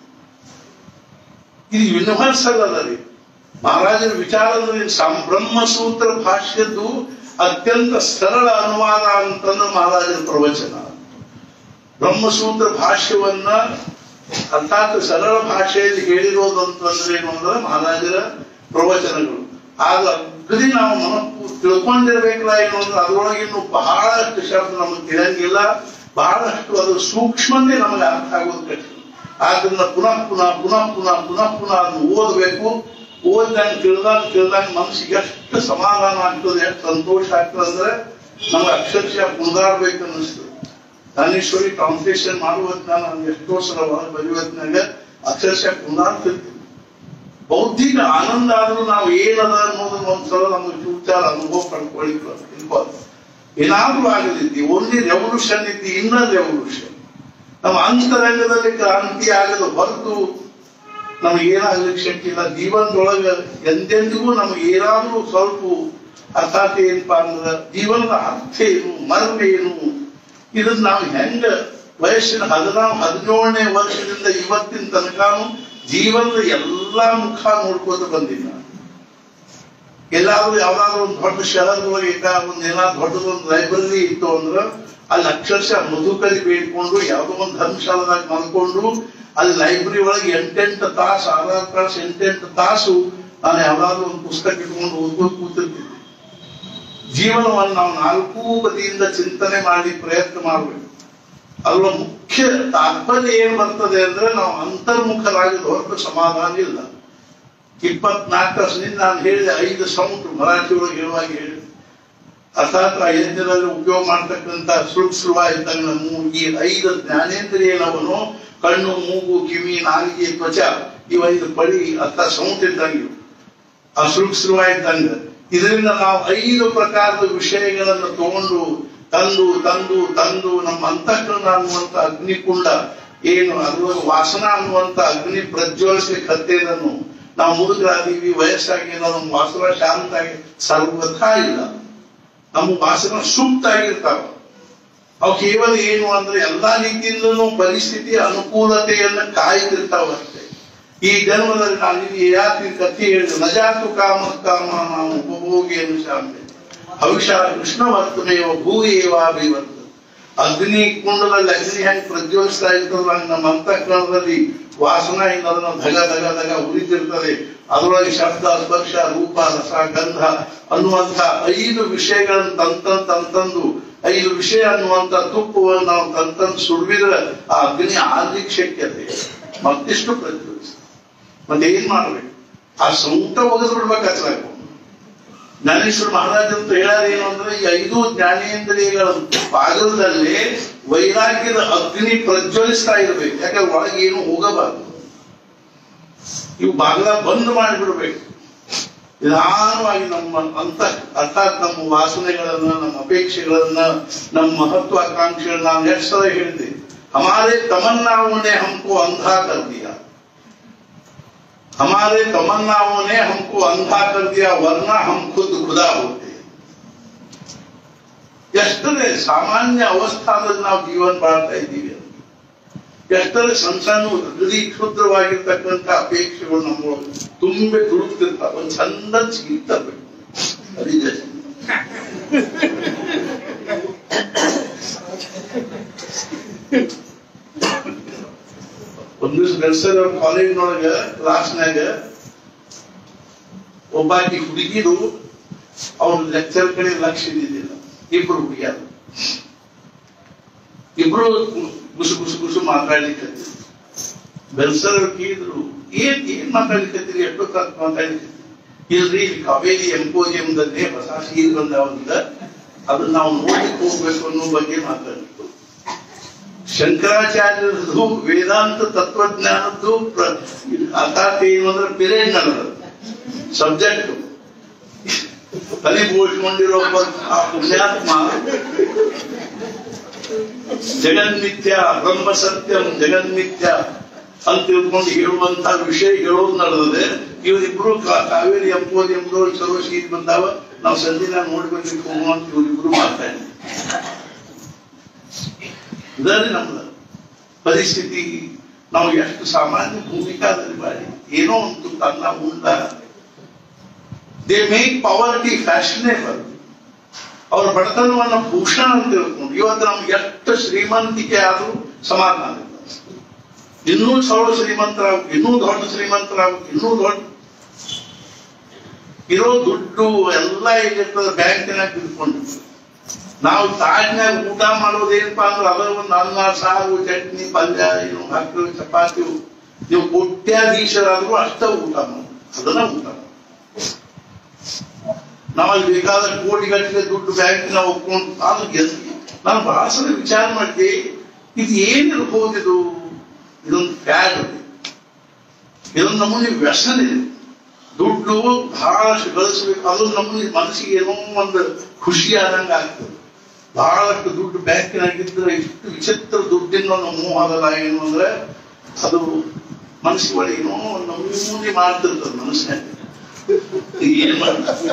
ಇದು ಯೂನಿವರ್ಸಲ್ ಅದ ರೀ ಮಹಾರಾಜರ ವಿಚಾರದಲ್ಲಿ ಸಂ- ಬ್ರಹ್ಮಸೂತ್ರ ಭಾಷ್ಯದ್ದು ಅತ್ಯಂತ ಸರಳ ಅನುವಾದ ಅಂತಂದ್ರೆ ಮಹಾರಾಜರ ಪ್ರವಚನ ಬ್ರಹ್ಮಸೂತ್ರ ಭಾಷ್ಯವನ್ನ ಅರ್ಥಾತ್ ಸರಳ ಭಾಷೆಯಲ್ಲಿ ಹೇಳಿರೋದು ಅಂತಂದ್ರೆ ಏನು ಅಂದ್ರೆ ಮಹಾರಾಜರ ಪ್ರವಚನಗಳು ಆಗ ಅಗದಿ ನಾವು ಮನಪ್ಪು ತಿಳ್ಕೊಂಡಿರ್ಬೇಕಲ್ಲ ಏನು ಅಂದ್ರೆ ಅದ್ರೊಳಗೆ ಇನ್ನು ಬಹಳಷ್ಟು ಶಬ್ದ ನಮಗೆ ತಿಳಿಯಂಗಿಲ್ಲ ಬಹಳಷ್ಟು ಅದು ಸೂಕ್ಷ್ಮತೆ ನಮಗೆ ಅರ್ಥ ಆಗೋದು ಕಷ್ಟ ಆದ್ರಿಂದ ಪುನಃ ಪುನಃ ಪುನಃ ಪುನಃ ಪುನಃ ಪುನಃ ಅದನ್ನು ಓದಬೇಕು ಓದ್ದಂಗೆ ತಿಳಿದಾಗ ತಿಳಿದಾಗ ಮನಸ್ಸಿಗೆ ಎಷ್ಟು ಸಮಾಧಾನ ಆಗ್ತದೆ ಎಷ್ಟು ಸಂತೋಷ ಆಗ್ತದೆ ಅಂದ್ರೆ ನಮ್ಗೆ ಅಕ್ಷರಶಃ ಕುಣಿದಾಡ್ಬೇಕು ಅನ್ನಿಸ್ತದೆ ದಾನೇಶ್ವರಿ ಟ್ರಾನ್ಸ್ಲೇಷನ್ ಮಾಡುವಾಗ ನಾನು ಎಷ್ಟೋ ಸಲ ಒಳಗೆ ಬರೆಯುವತ್ನಾಗ ಅಕ್ಷರಶಃ ಕುಣಿದಾಡ್ತಿರ್ತೀನಿ ಬೌದ್ಧಿಕ ಆನಂದ ಆದ್ರೂ ನಾವು ಏನದ ಅನ್ನೋದನ್ನ ಒಂದ್ಸಲ ನಮಗೆ ಚೂಚಾರ ಅನುಭವ ಪಡ್ಕೊಳ್ಳಿ ತಿಳ್ಕೋದು ಏನಾದ್ರೂ ಆಗಲಿದ್ದಿ ಓನ್ಲಿ ರೆವಲ್ಯೂಷನ್ ಇದ್ದಿ ಇನ್ನರ್ ರೆವಲ್ಯೂಷನ್ ನಮ್ಮ ಅಂತರಂಗದಲ್ಲಿ ಕ್ರಾಂತಿ ಆಗದ ಹೊರತು ನಮಗೆ ಏನಾಗ್ಲಿಕ್ಕೆ ಶಕ್ತಿ ಇಲ್ಲ ಜೀವನದೊಳಗ ಎಂದೆಂದಿಗೂ ನಮಗೆ ಏನಾದ್ರೂ ಸ್ವಲ್ಪ ಅರ್ಥಾತ್ ಏನಪ್ಪಾ ಅಂದ್ರೆ ಜೀವನದ ಅರ್ಥ ಏನು ಮರ್ಮ ಏನು ಇದನ್ನ ನಾವು ಹೆಂಗ ವಯಸ್ಸಿನ ಹದಿನಾರು ಹದಿನೇಳನೇ ವರ್ಷದಿಂದ ಇವತ್ತಿನ ತನಕನು ಜೀವನದ ಎಲ್ಲಾ ಮುಖ ನೋಡ್ಕೋತ ಬಂದಿಲ್ಲ ಎಲ್ಲಾದ್ರೂ ಯಾವ್ದಾದ್ರು ಒಂದು ದೊಡ್ಡ ಶಹರದೊಳಗೆ ಈಗ ಒಂದ್ ಏನಾದ್ರು ದೊಡ್ಡದೊಂದು ಲೈಬ್ರರಿ ಇತ್ತು ಅಂದ್ರ ಅಲ್ಲಿ ಅಕ್ಷರಶಃ ಮಧುಕರಿ ಬೇಡ್ಕೊಂಡು ಯಾವುದೋ ಒಂದು ಧರ್ಮಶಾಲದಾಗ ಮಲ್ಕೊಂಡು ಅಲ್ಲಿ ಲೈಬ್ರರಿ ಒಳಗೆ ಎಂಟೆಂಟು ತಾಸು ಆರಾರು ತಾಸು ಎಂಟೆಂಟು ತಾಸು ನಾನು ಯಾವ್ದಾದ್ರು ಒಂದು ಪುಸ್ತಕ ಇಟ್ಕೊಂಡು ಓದ್ಕೊಂಡು ಕೂತಿರ್ತಿದ್ದೆ ಜೀವನವನ್ನು ನಾವು ನಾಲ್ಕೂ ಬದಿಯಿಂದ ಚಿಂತನೆ ಮಾಡಿ ಪ್ರಯತ್ನ ಮಾಡಬೇಕು ಅದರ ಮುಖ್ಯ ತಾತ್ಪರ್ಯ ಏನ್ ಬರ್ತದೆ ಅಂದ್ರೆ ನಾವು ಅಂತರ್ಮುಖರಾಗಿದ ಹೊರತು ಸಮಾಧಾನ ಇಲ್ಲ ಇಪ್ಪತ್ನಾಲ್ಕು ವರ್ಷದಿಂದ ನಾನು ಹೇಳಿದೆ ಐದು ಸೌಂಡ್ ಮರಾಠಿ ಒಳಗೆ ಹೇಳುವಾಗ ಹೇಳಿದೆ ಅರ್ಥಾತ್ ಆ ಯಜ್ಞದಲ್ಲಿ ಉಪಯೋಗ ಮಾಡ್ತಕ್ಕಂಥ ಸುಳ್ಳು ಸುಳುವ ಇದ್ದಂಗ ನಮ್ಮ ಈ ಐದು ಜ್ಞಾನೇಂದ್ರಿಯ ಏನವನು ಕಣ್ಣು ಮೂಗು ಕಿವಿ ನಾಲಿಗೆ ತ್ವಚ ಇವ ಐದು ಪಡಿ ಅರ್ಥ ಸೌಂಡ್ ಇದ್ದಂಗೆ ಇವು. ಆ ಸುಳ್ಳು ಸುಳುವ ಇದ್ದಂಗ ಇದರಿಂದ ನಾವು ಐದು ಪ್ರಕಾರದ ವಿಷಯಗಳನ್ನು ತಗೊಂಡು ತಂದು ತಂದು ತಂದು ನಮ್ಮ ಅಂತಃಕರಣ ಅನ್ನುವಂತ ಅಗ್ನಿಕುಂಡ ಏನು ಅದರ ವಾಸನ ಅನ್ನುವಂತ ಅಗ್ನಿ ಪ್ರಜ್ವಲಿಸ್ಲಿಕ್ಕೆ ಹತ್ತೇನನ್ನು ನಾವು ಮುದುಕರಾದೀವಿ ವಯಸ್ಸಾಗಿ ನಮ್ಮ ವಾಸನ ಶಾಂತ ಆಗಿ ಸರ್ವಥಾ ಇಲ್ಲ ನಮ್ಮ ವಾಸನ ಸೂಕ್ತ ಆಗಿರ್ತಾವ ಅವು ಕೇವಲ ಏನು ಅಂದ್ರೆ ಎಲ್ಲಾ ರೀತಿಯಿಂದಲೂ ಪರಿಸ್ಥಿತಿ ಅನುಕೂಲತೆಯನ್ನ ಕಾಯ್ತಿರ್ತಾವ ಅಷ್ಟೇ ಈ ಜನ್ಮದಲ್ಲಿ ನಾನು ಇಲ್ಲಿ ಯಾಕೆ ಕಥೆ ಹೇಳಿದೆ ನಜಾತು ಕಾಮ ಕಾಮ ನಾವು ಉಪಭೋಗಿಯನ್ನು ಶಾಂತಿ ಭವಿಷ್ಯ ಕೃಷ್ಣ ವರ್ತನೆಯೋ ಭೂಯೇವಾಭಿವರ್ತ ಅಗ್ನಿ ಕುಂಡದಲ್ಲಿ ಅಗ್ನಿ ಹೆಂಗ್ ಪ್ರಜ್ವಲಿಸ್ತಾ ಇರ್ತದ ಹಂಗ್ ನಮ್ಮ ಅಂತಃಕರಣದಲ್ಲಿ ವಾಸನ ಇಂದ ಅದನ್ನ ಧಗ ಧಗ ಧಗ ಉರಿತಿರ್ತದೆ ಅದರೊಳಗೆ ಶಬ್ದ ಸ್ಪರ್ಶ ರೂಪ ರಸ ಗಂಧ ಅನ್ನುವಂಥ ಐದು ವಿಷಯಗಳನ್ನು ತಂತಂದ್ ತಂತಂದು ಐದು ವಿಷಯ ಅನ್ನುವಂಥ ತುಪ್ಪವನ್ನು ನಾವು ತಂತಂದು ಸುಡ್ಬಿದ್ರೆ ಆ ಅಗ್ನಿ ಆರ್ಲಿಕ್ಕೆ ಶಕ್ಯತೆ ಮತ್ತಿಷ್ಟು ಪ್ರಜ್ವಲಿಸ್ತದೆ ಮತ್ತೆ ಏನ್ ಮಾಡ್ಬೇಕು ಆ ಸೌಂಟ ಒಗೆದು ಬಿಡ್ಬೇಕಾಗ್ತದೆ ಜ್ಞಾನೇಶ್ವರ ಮಹಾರಾಜ್ ಅಂತ ಹೇಳೋದು ಏನು ಅಂದ್ರೆ ಈ ಐದು ಜ್ಞಾನೇಂದ್ರಿಯಗಳ ಬಾಗಲದಲ್ಲಿ ವೈರಾಗ್ಯದ ಅಗ್ನಿ ಪ್ರಜ್ವಲಿಸ್ತಾ ಇರ್ಬೇಕು ಯಾಕಂದ್ರೆ ಒಳಗೆ ಏನು ಹೋಗಬಾರದು ಇವು ಬಾಗಲ ಬಂದ್ ಮಾಡಿಬಿಡ್ಬೇಕು ನಿಧಾನವಾಗಿ ನಮ್ಮ ಅಂತ ಅರ್ಥಾತ್ ನಮ್ಮ ವಾಸನೆಗಳನ್ನ ನಮ್ಮ ಅಪೇಕ್ಷೆಗಳನ್ನ ನಮ್ಮ ಮಹತ್ವಾಕಾಂಕ್ಷೆಗಳನ್ನ ನಾನು ಎಷ್ಟು ಸಲ ಹೇಳಿದೆ ಹಮಾರೆ ತಮನ್ನಾओं ने हमको अंधा कर दिया हमारे तमन्नाओं ने हमको अंधा कर दिया वरना हम खुद खुदा होते ಎಷ್ಟರೇ ಸಾಮಾನ್ಯ ಅವಸ್ಥಾದಲ್ಲಿ ನಾವು ಜೀವನ ಮಾಡ್ತಾ ಇದ್ದೀವಿ ಎಷ್ಟರೇ ಸಣ್ಣ ಸಣ್ಣ ಹೃದಯ ಕ್ಷುದ್ರವಾಗಿರ್ತಕ್ಕಂಥ ಅಪೇಕ್ಷೆಗಳು ನಮ್ಮ ತುಂಬೆ ತುಳುಕ್ತಿರ್ತಾವ ಒಂದ್ ಚಂದ ಸಿಗ್ತಬೇಕು ಅದಿದೆ ಒಂದ್ ದಿವಸ ನರ್ಸರಿ ಅವ್ರ ಕಾಲೇಜ್ನೊಳಗ ಕ್ಲಾಸ್ನಾಗ ಒಬ್ಬಾಕಿ ಹುಡುಗಿರು ಅವ್ರ ಲೆಕ್ಚರ್ ಕಡೆ ಲಕ್ಷ್ಯ ಇದ್ದಿದ್ದಿಲ್ಲ ಇಬ್ರು ಹುಡುಗಿಯರು ಇಬ್ರು ಗುಸು ಗುಸು ಗುಸು ಮಾತಾಡ್ಲಿಕ್ಕೆ ಬೆಲ್ಸರ್ ಅವ್ರು ಕೇಳಿದ್ರು ಏನ್ ಏನ್ ಮಾತಾಡ್ಲಿಕ್ಕತ್ತೀರಿ ಎಷ್ಟೋ ತಕ್ಕ ಮಾತಾಡ್ಲಿಕ್ಕೆ ಇಲ್ರಿ ಇಲ್ಲಿ ಕಾವೇರಿ ಎಂಪೋಜಿಯಂದಲ್ಲಿ ಹೊಸ ಸೀರೆ ಬಂದಾವಂತ ಅದನ್ನ ನಾವು ನೋಡ್ಲಿಕ್ಕೆ ಹೋಗ್ಬೇಕು ಅನ್ನೋ ಬಗ್ಗೆ ಮಾತಾಡ್ಲಿಕ್ಕೆ ಶಂಕರಾಚಾರ್ಯರದು ವೇದಾಂತ ತತ್ವಜ್ಞಾನದ್ದು ಪ್ರ- ಅರ್ಥಾತ್ ಏನು ಅಂದ್ರೆ ಪಿರಿಯಡ್ ನಡೆದ ಸಬ್ಜೆಕ್ಟ್ ತಲೆ ಬೋಳ್ಕೊಂಡಿರೋ ಒಬ್ಬ ಆ ಪುಣ್ಯಾತ್ಮ ಜಗನ್ಮಿಥ್ಯ ಬ್ರಹ್ಮ ಸತ್ಯಂ ಜಗನ್ಮಿಥ್ಯ ಅಂತ ತಿಳ್ಕೊಂಡು ಹೇಳುವಂತ ವಿಷಯ ಹೇಳೋದು ನಡೆದಿದೆ ಇವರಿಬ್ರು ಕಾ- ಕಾವೇರಿ ಎಂಬುದು ಎಂಬುದು ಚಲೋ ಶೀತ್ ಬಂದಾವ ನಾವು ಸಂಧಿನ ನೋಡ್ಬೇಕು ಹೋಗುವಂತ ಇವರಿಬ್ರು ಮಾತಾಡಿ ಇದರಲ್ಲಿ ನಮ್ದು ಪರಿಸ್ಥಿತಿ ನಾವು ಎಷ್ಟು ಸಾಮಾನ್ಯ ಭೂಮಿಕಾದಲ್ಲಿ ಮಾಡಿ ಏನೋ ಒಂದು ತನ್ನ ಉಂಡ ದೇ ಮೇಕ್ ಪಾವರ್ಟಿ ಫ್ಯಾಷನೇಬಲ್ ಅವ್ರ ಬಡತನವನ್ನ ಭೂಷಣ ಅಂತ ತಿಳ್ಕೊಂಡು ಇವತ್ತು ನಮ್ಗೆ ಎಷ್ಟು ಶ್ರೀಮಂತಿಕೆ ಆದ್ರೂ ಸಮಾಧಾನ ಇಲ್ಲ ಇನ್ನೂ ಸೌಳ ಶ್ರೀಮಂತರಾಗ ಇನ್ನೂ ದೊಡ್ಡ ಶ್ರೀಮಂತರಾಗ ಇನ್ನೂ ದೊಡ್ಡ ಇರೋ ದುಡ್ಡು ಎಲ್ಲ ಇಲ್ಲಿರ್ತದೆ ಬ್ಯಾಂಕಿನಾಗ ಬಿದ್ಕೊಂಡಿರ್ತದೆ ನಾವು ತಾಜ್ನಾಗ ಊಟ ಮಾಡೋದೇನಪ್ಪಾ ಅಂದ್ರೆ ಅದರ ಒಂದು ಅನ್ನ ಸಾರು ಚಟ್ನಿ ಪಲ್ಯ ಏನು ಮಕ್ಕಳು ಚಪಾತಿ ನೀವು ಕೋಟ್ಯಾಧೀಶರಾದ್ರೂ ಅಷ್ಟ ಊಟ ಮಾಡಿ ಅದನ್ನ ಊಟ ಮಾಡಿ ನಾವಲ್ಲಿ ಬೇಕಾದಷ್ಟು ಕೋಟಿಗಟ್ಟಲೆ ದುಡ್ಡು ಬ್ಯಾಂಕಿನ ಒಪ್ಕೊಂಡು ನಾನು ಎಲ್- ನಾನು ಬಹಳ ಸಲ ವಿಚಾರ ಮಾಡಿದೆ ಇದು ಏನಿರ್ಬೋದು ಇದು ಇದೊಂದು ಫ್ಯಾಡ್ ಇದೊಂದು ನಮೂನಿ ವ್ಯಸನ ಇದೆ ದುಡ್ಡು ಬಹಳಷ್ಟು ಗಳಿಸ್ಬೇಕು ಅದೊಂದು ನಮೂನಿ ಮನಸ್ಸಿಗೆ ಏನೋ ಒಂದು ಖುಷಿ ಆದಂಗ ಆಗ್ತದೆ ಬಹಳಷ್ಟು ದುಡ್ಡು ಬ್ಯಾಂಕಿನಾಗಿದ್ರೆ ಇಷ್ಟು ವಿಚಿತ್ರ ದುಡ್ಡಿನ ಒಂದು ಮೋಹದಲ್ಲ ಏನು ಅಂದ್ರೆ ಅದು ಮನಸ್ಸಿಗೆ ಒಳಗೆ ಏನೋ ಒಂದು ನಮೂನಿ ಮಾಡ್ತಿರ್ತದೆ ಮನಸ್ಸಿನಾಗ ಏನ್ ಮಾಡ್ತಾರೆ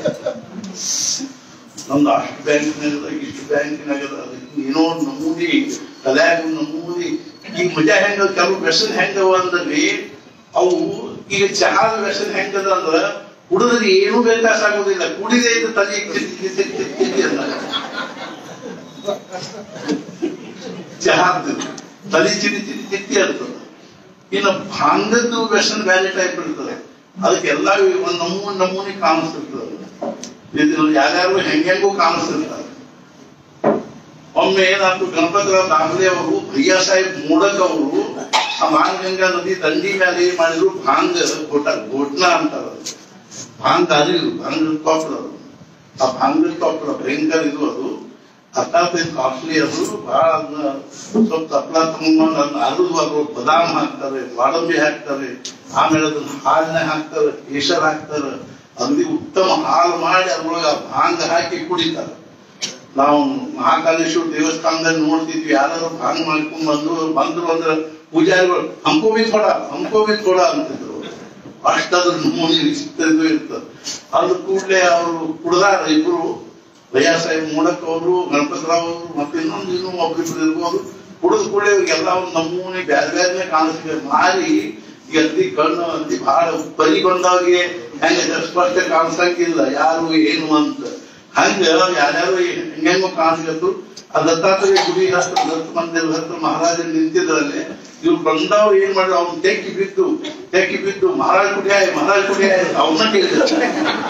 ನಮ್ದು ಅಷ್ಟು ಬ್ಯಾಂಕಿನಾಗದ ಇಷ್ಟು ಬ್ಯಾಂಕಿನಾಗದ ಅದಕ್ಕೆ ಏನೋ ಒಂದ್ ನಮೂನಿ ತಲ್ಯಾಗ ಒಂದ್ ನಮೂನಿ ಈಗ ಮಜಾ ಹೆಂಗ ಕೆಲವು ವ್ಯಸನ ಹೆಂಗವ ಅಂದ್ರೆ ಅವು ಈಗ ಚಹಾದ ವ್ಯಸನ ಹೆಂಗದ ಅಂದ್ರ ಕುಡಿದ್ರೆ ಏನೂ ವ್ಯತ್ಯಾಸ ಆಗೋದಿಲ್ಲ ಕುಡಿದೇ ಇದ್ದು ತಲೆ ಕಿತ್ತಿ ಕಿತ್ತಿ ಕಿತ್ತಿ ಕಿತ್ತಿ ಅಂದಾಗ ಚಹಾದ್ದು ತಲೆ ಚಿಟಿ ಚಿಟಿ ಚಿಟ್ಟಿ ಇರ್ತದೆ ಇನ್ನು ಭಾಂಗದ್ದು ವ್ಯಸನ ಬೇರೆ ಟೈಪ್ ಇರ್ತದೆ ಅದಕ್ಕೆಲ್ಲ ಒಂದ್ ನಮೂನಿ ನಮೂನಿ ಕಾಣಿಸ್ತಿರ್ತದೆ ಇದು ಯಾರ್ಯಾರು ಹೆಂಗೆಂಗೂ ಕಾಣಿಸ್ತಿರ್ತಾರೆ ಒಮ್ಮೆ ಏನಾಯ್ತು ಗಣಪತಿರಾವ್ ದಾಖಲೆ ಅವರು ಭಯ್ಯ ಸಾಹೇಬ್ ಮೂಡಕ್ ಅವರು ಆ ಮಾನಗಂಗಾ ನದಿ ದಂಡಿ ಮೇಲೆ ಏನ್ ಮಾಡಿದ್ರು ಭಾಂಗ ಘೋಟ ಘೋಟ್ನ ಅಂತಾರ ಅದು. ಭಾಂಗ ಅರಿವು ಭಾಂಗ ಕಾಪುರ ಅದು ಆ ಭಾಂಗ ಕಾಪುರ ಭಯಂಕರ ಇದು ಅದು ಅರ್ಥಾತ್ ಕಾಸ್ಟ್ಲಿ ಅದು ಬಹಳ ಅದನ್ನ ಸ್ವಲ್ಪ ತಪ್ಪಲ ತಗೊಂಡು ಅದನ್ನ ಅರಿದು ಅದ್ರ ಬದಾಮ್ ಹಾಕ್ತಾರೆ ಗೋಡಂಬಿ ಹಾಕ್ತಾರೆ ಆಮೇಲೆ ಅದನ್ನ ಹಾಲಿನ ಹಾಕ್ತಾರೆ ಕೇಸರ್ ಹಾಕ್ತಾರೆ ಅಲ್ಲಿ ಉತ್ತಮ ಹಾಲು ಮಾಡಿ ಅದ್ರೊಳಗೆ ಆ ಭಾಂಗ ಹಾಕಿ ಕುಡಿತಾರೆ ನಾವು ಮಹಾಕಾಲೇಶ್ವರ ದೇವಸ್ಥಾನದಲ್ಲಿ ನೋಡ್ತಿದ್ವಿ ಯಾರು ಭಾಂಗ್ ಮಾಡ್ಕೊಂಡ್ ಬಂದು ಬಂದ್ರು ಅಂದ್ರೆ ಪೂಜಾರಿಗಳು ಹಂಕೋ ಬಿ ಕೊಡ ಹಂಕೋ ಬಿ ಕೊಡ ಅಂತಿದ್ರು ಅಷ್ಟಾದ್ರೂ ನಮೂನಿ ವಿಚಿತ್ರ ಇದು ಇರ್ತದೆ ಅದು ಕೂಡಲೇ ಅವರು ಕುಡ್ದಾರ ಇಬ್ರು ಭಯ್ಯ ಸಾಹೇಬ್ ಮೂಡಕ್ ಅವರು ಗಣಪತರಾವ್ ಅವರು ಮತ್ತೆ ಇನ್ನೊಂದು ಇನ್ನೂ ಒಬ್ರಿಬ್ರು ಇರ್ಬೋದು ಕುಡಿದ ಕೂಡಲೇ ಇವ್ರಿಗೆಲ್ಲ ಒಂದು ನಮೂನಿ ಬ್ಯಾರೆ ಬ್ಯಾರೆ ಕಾಣಿಸ್ತದೆ ಮಾರಿ ಎದ್ದಿ ಕಣ್ಣು ಅಂದಿ ಬಹಳ ಬರಿ ಬಂದವ್ರಿಗೆ ಹೆಂಗ ಸ್ಪಷ್ಟ ಕಾಣಿಸಂಗಿಲ್ಲ ಯಾರು ಏನು ಅಂತ ಹಂಗ ಯಾರ್ಯಾರು ಹೆಂಗೆಂಗೋ ಕಾಣಿಸ್ಕತ್ತು ಆ ದತ್ತಾತ್ರೇಯ ಗುಡಿ ಹತ್ರ ದತ್ತ ಮಂದಿರ ಹತ್ರ ಮಹಾರಾಜರು ನಿಂತಿದ್ರಲ್ಲಿ ಇವ್ರು ಬಂದವ್ರು ಏನ್ ಮಾಡಿದ್ರು ಅವ್ನು ತೆಕ್ಕಿ ಬಿದ್ದು ತೆಕ್ಕಿ ಬಿದ್ದು ಮಹಾರಾಜ್ ಕುಡಿಯಾಯ ಮಹಾರಾಜ್ ಕುಡಿಯಾಯ ಅವನ್ನ ಕೇಳಿದ್ರು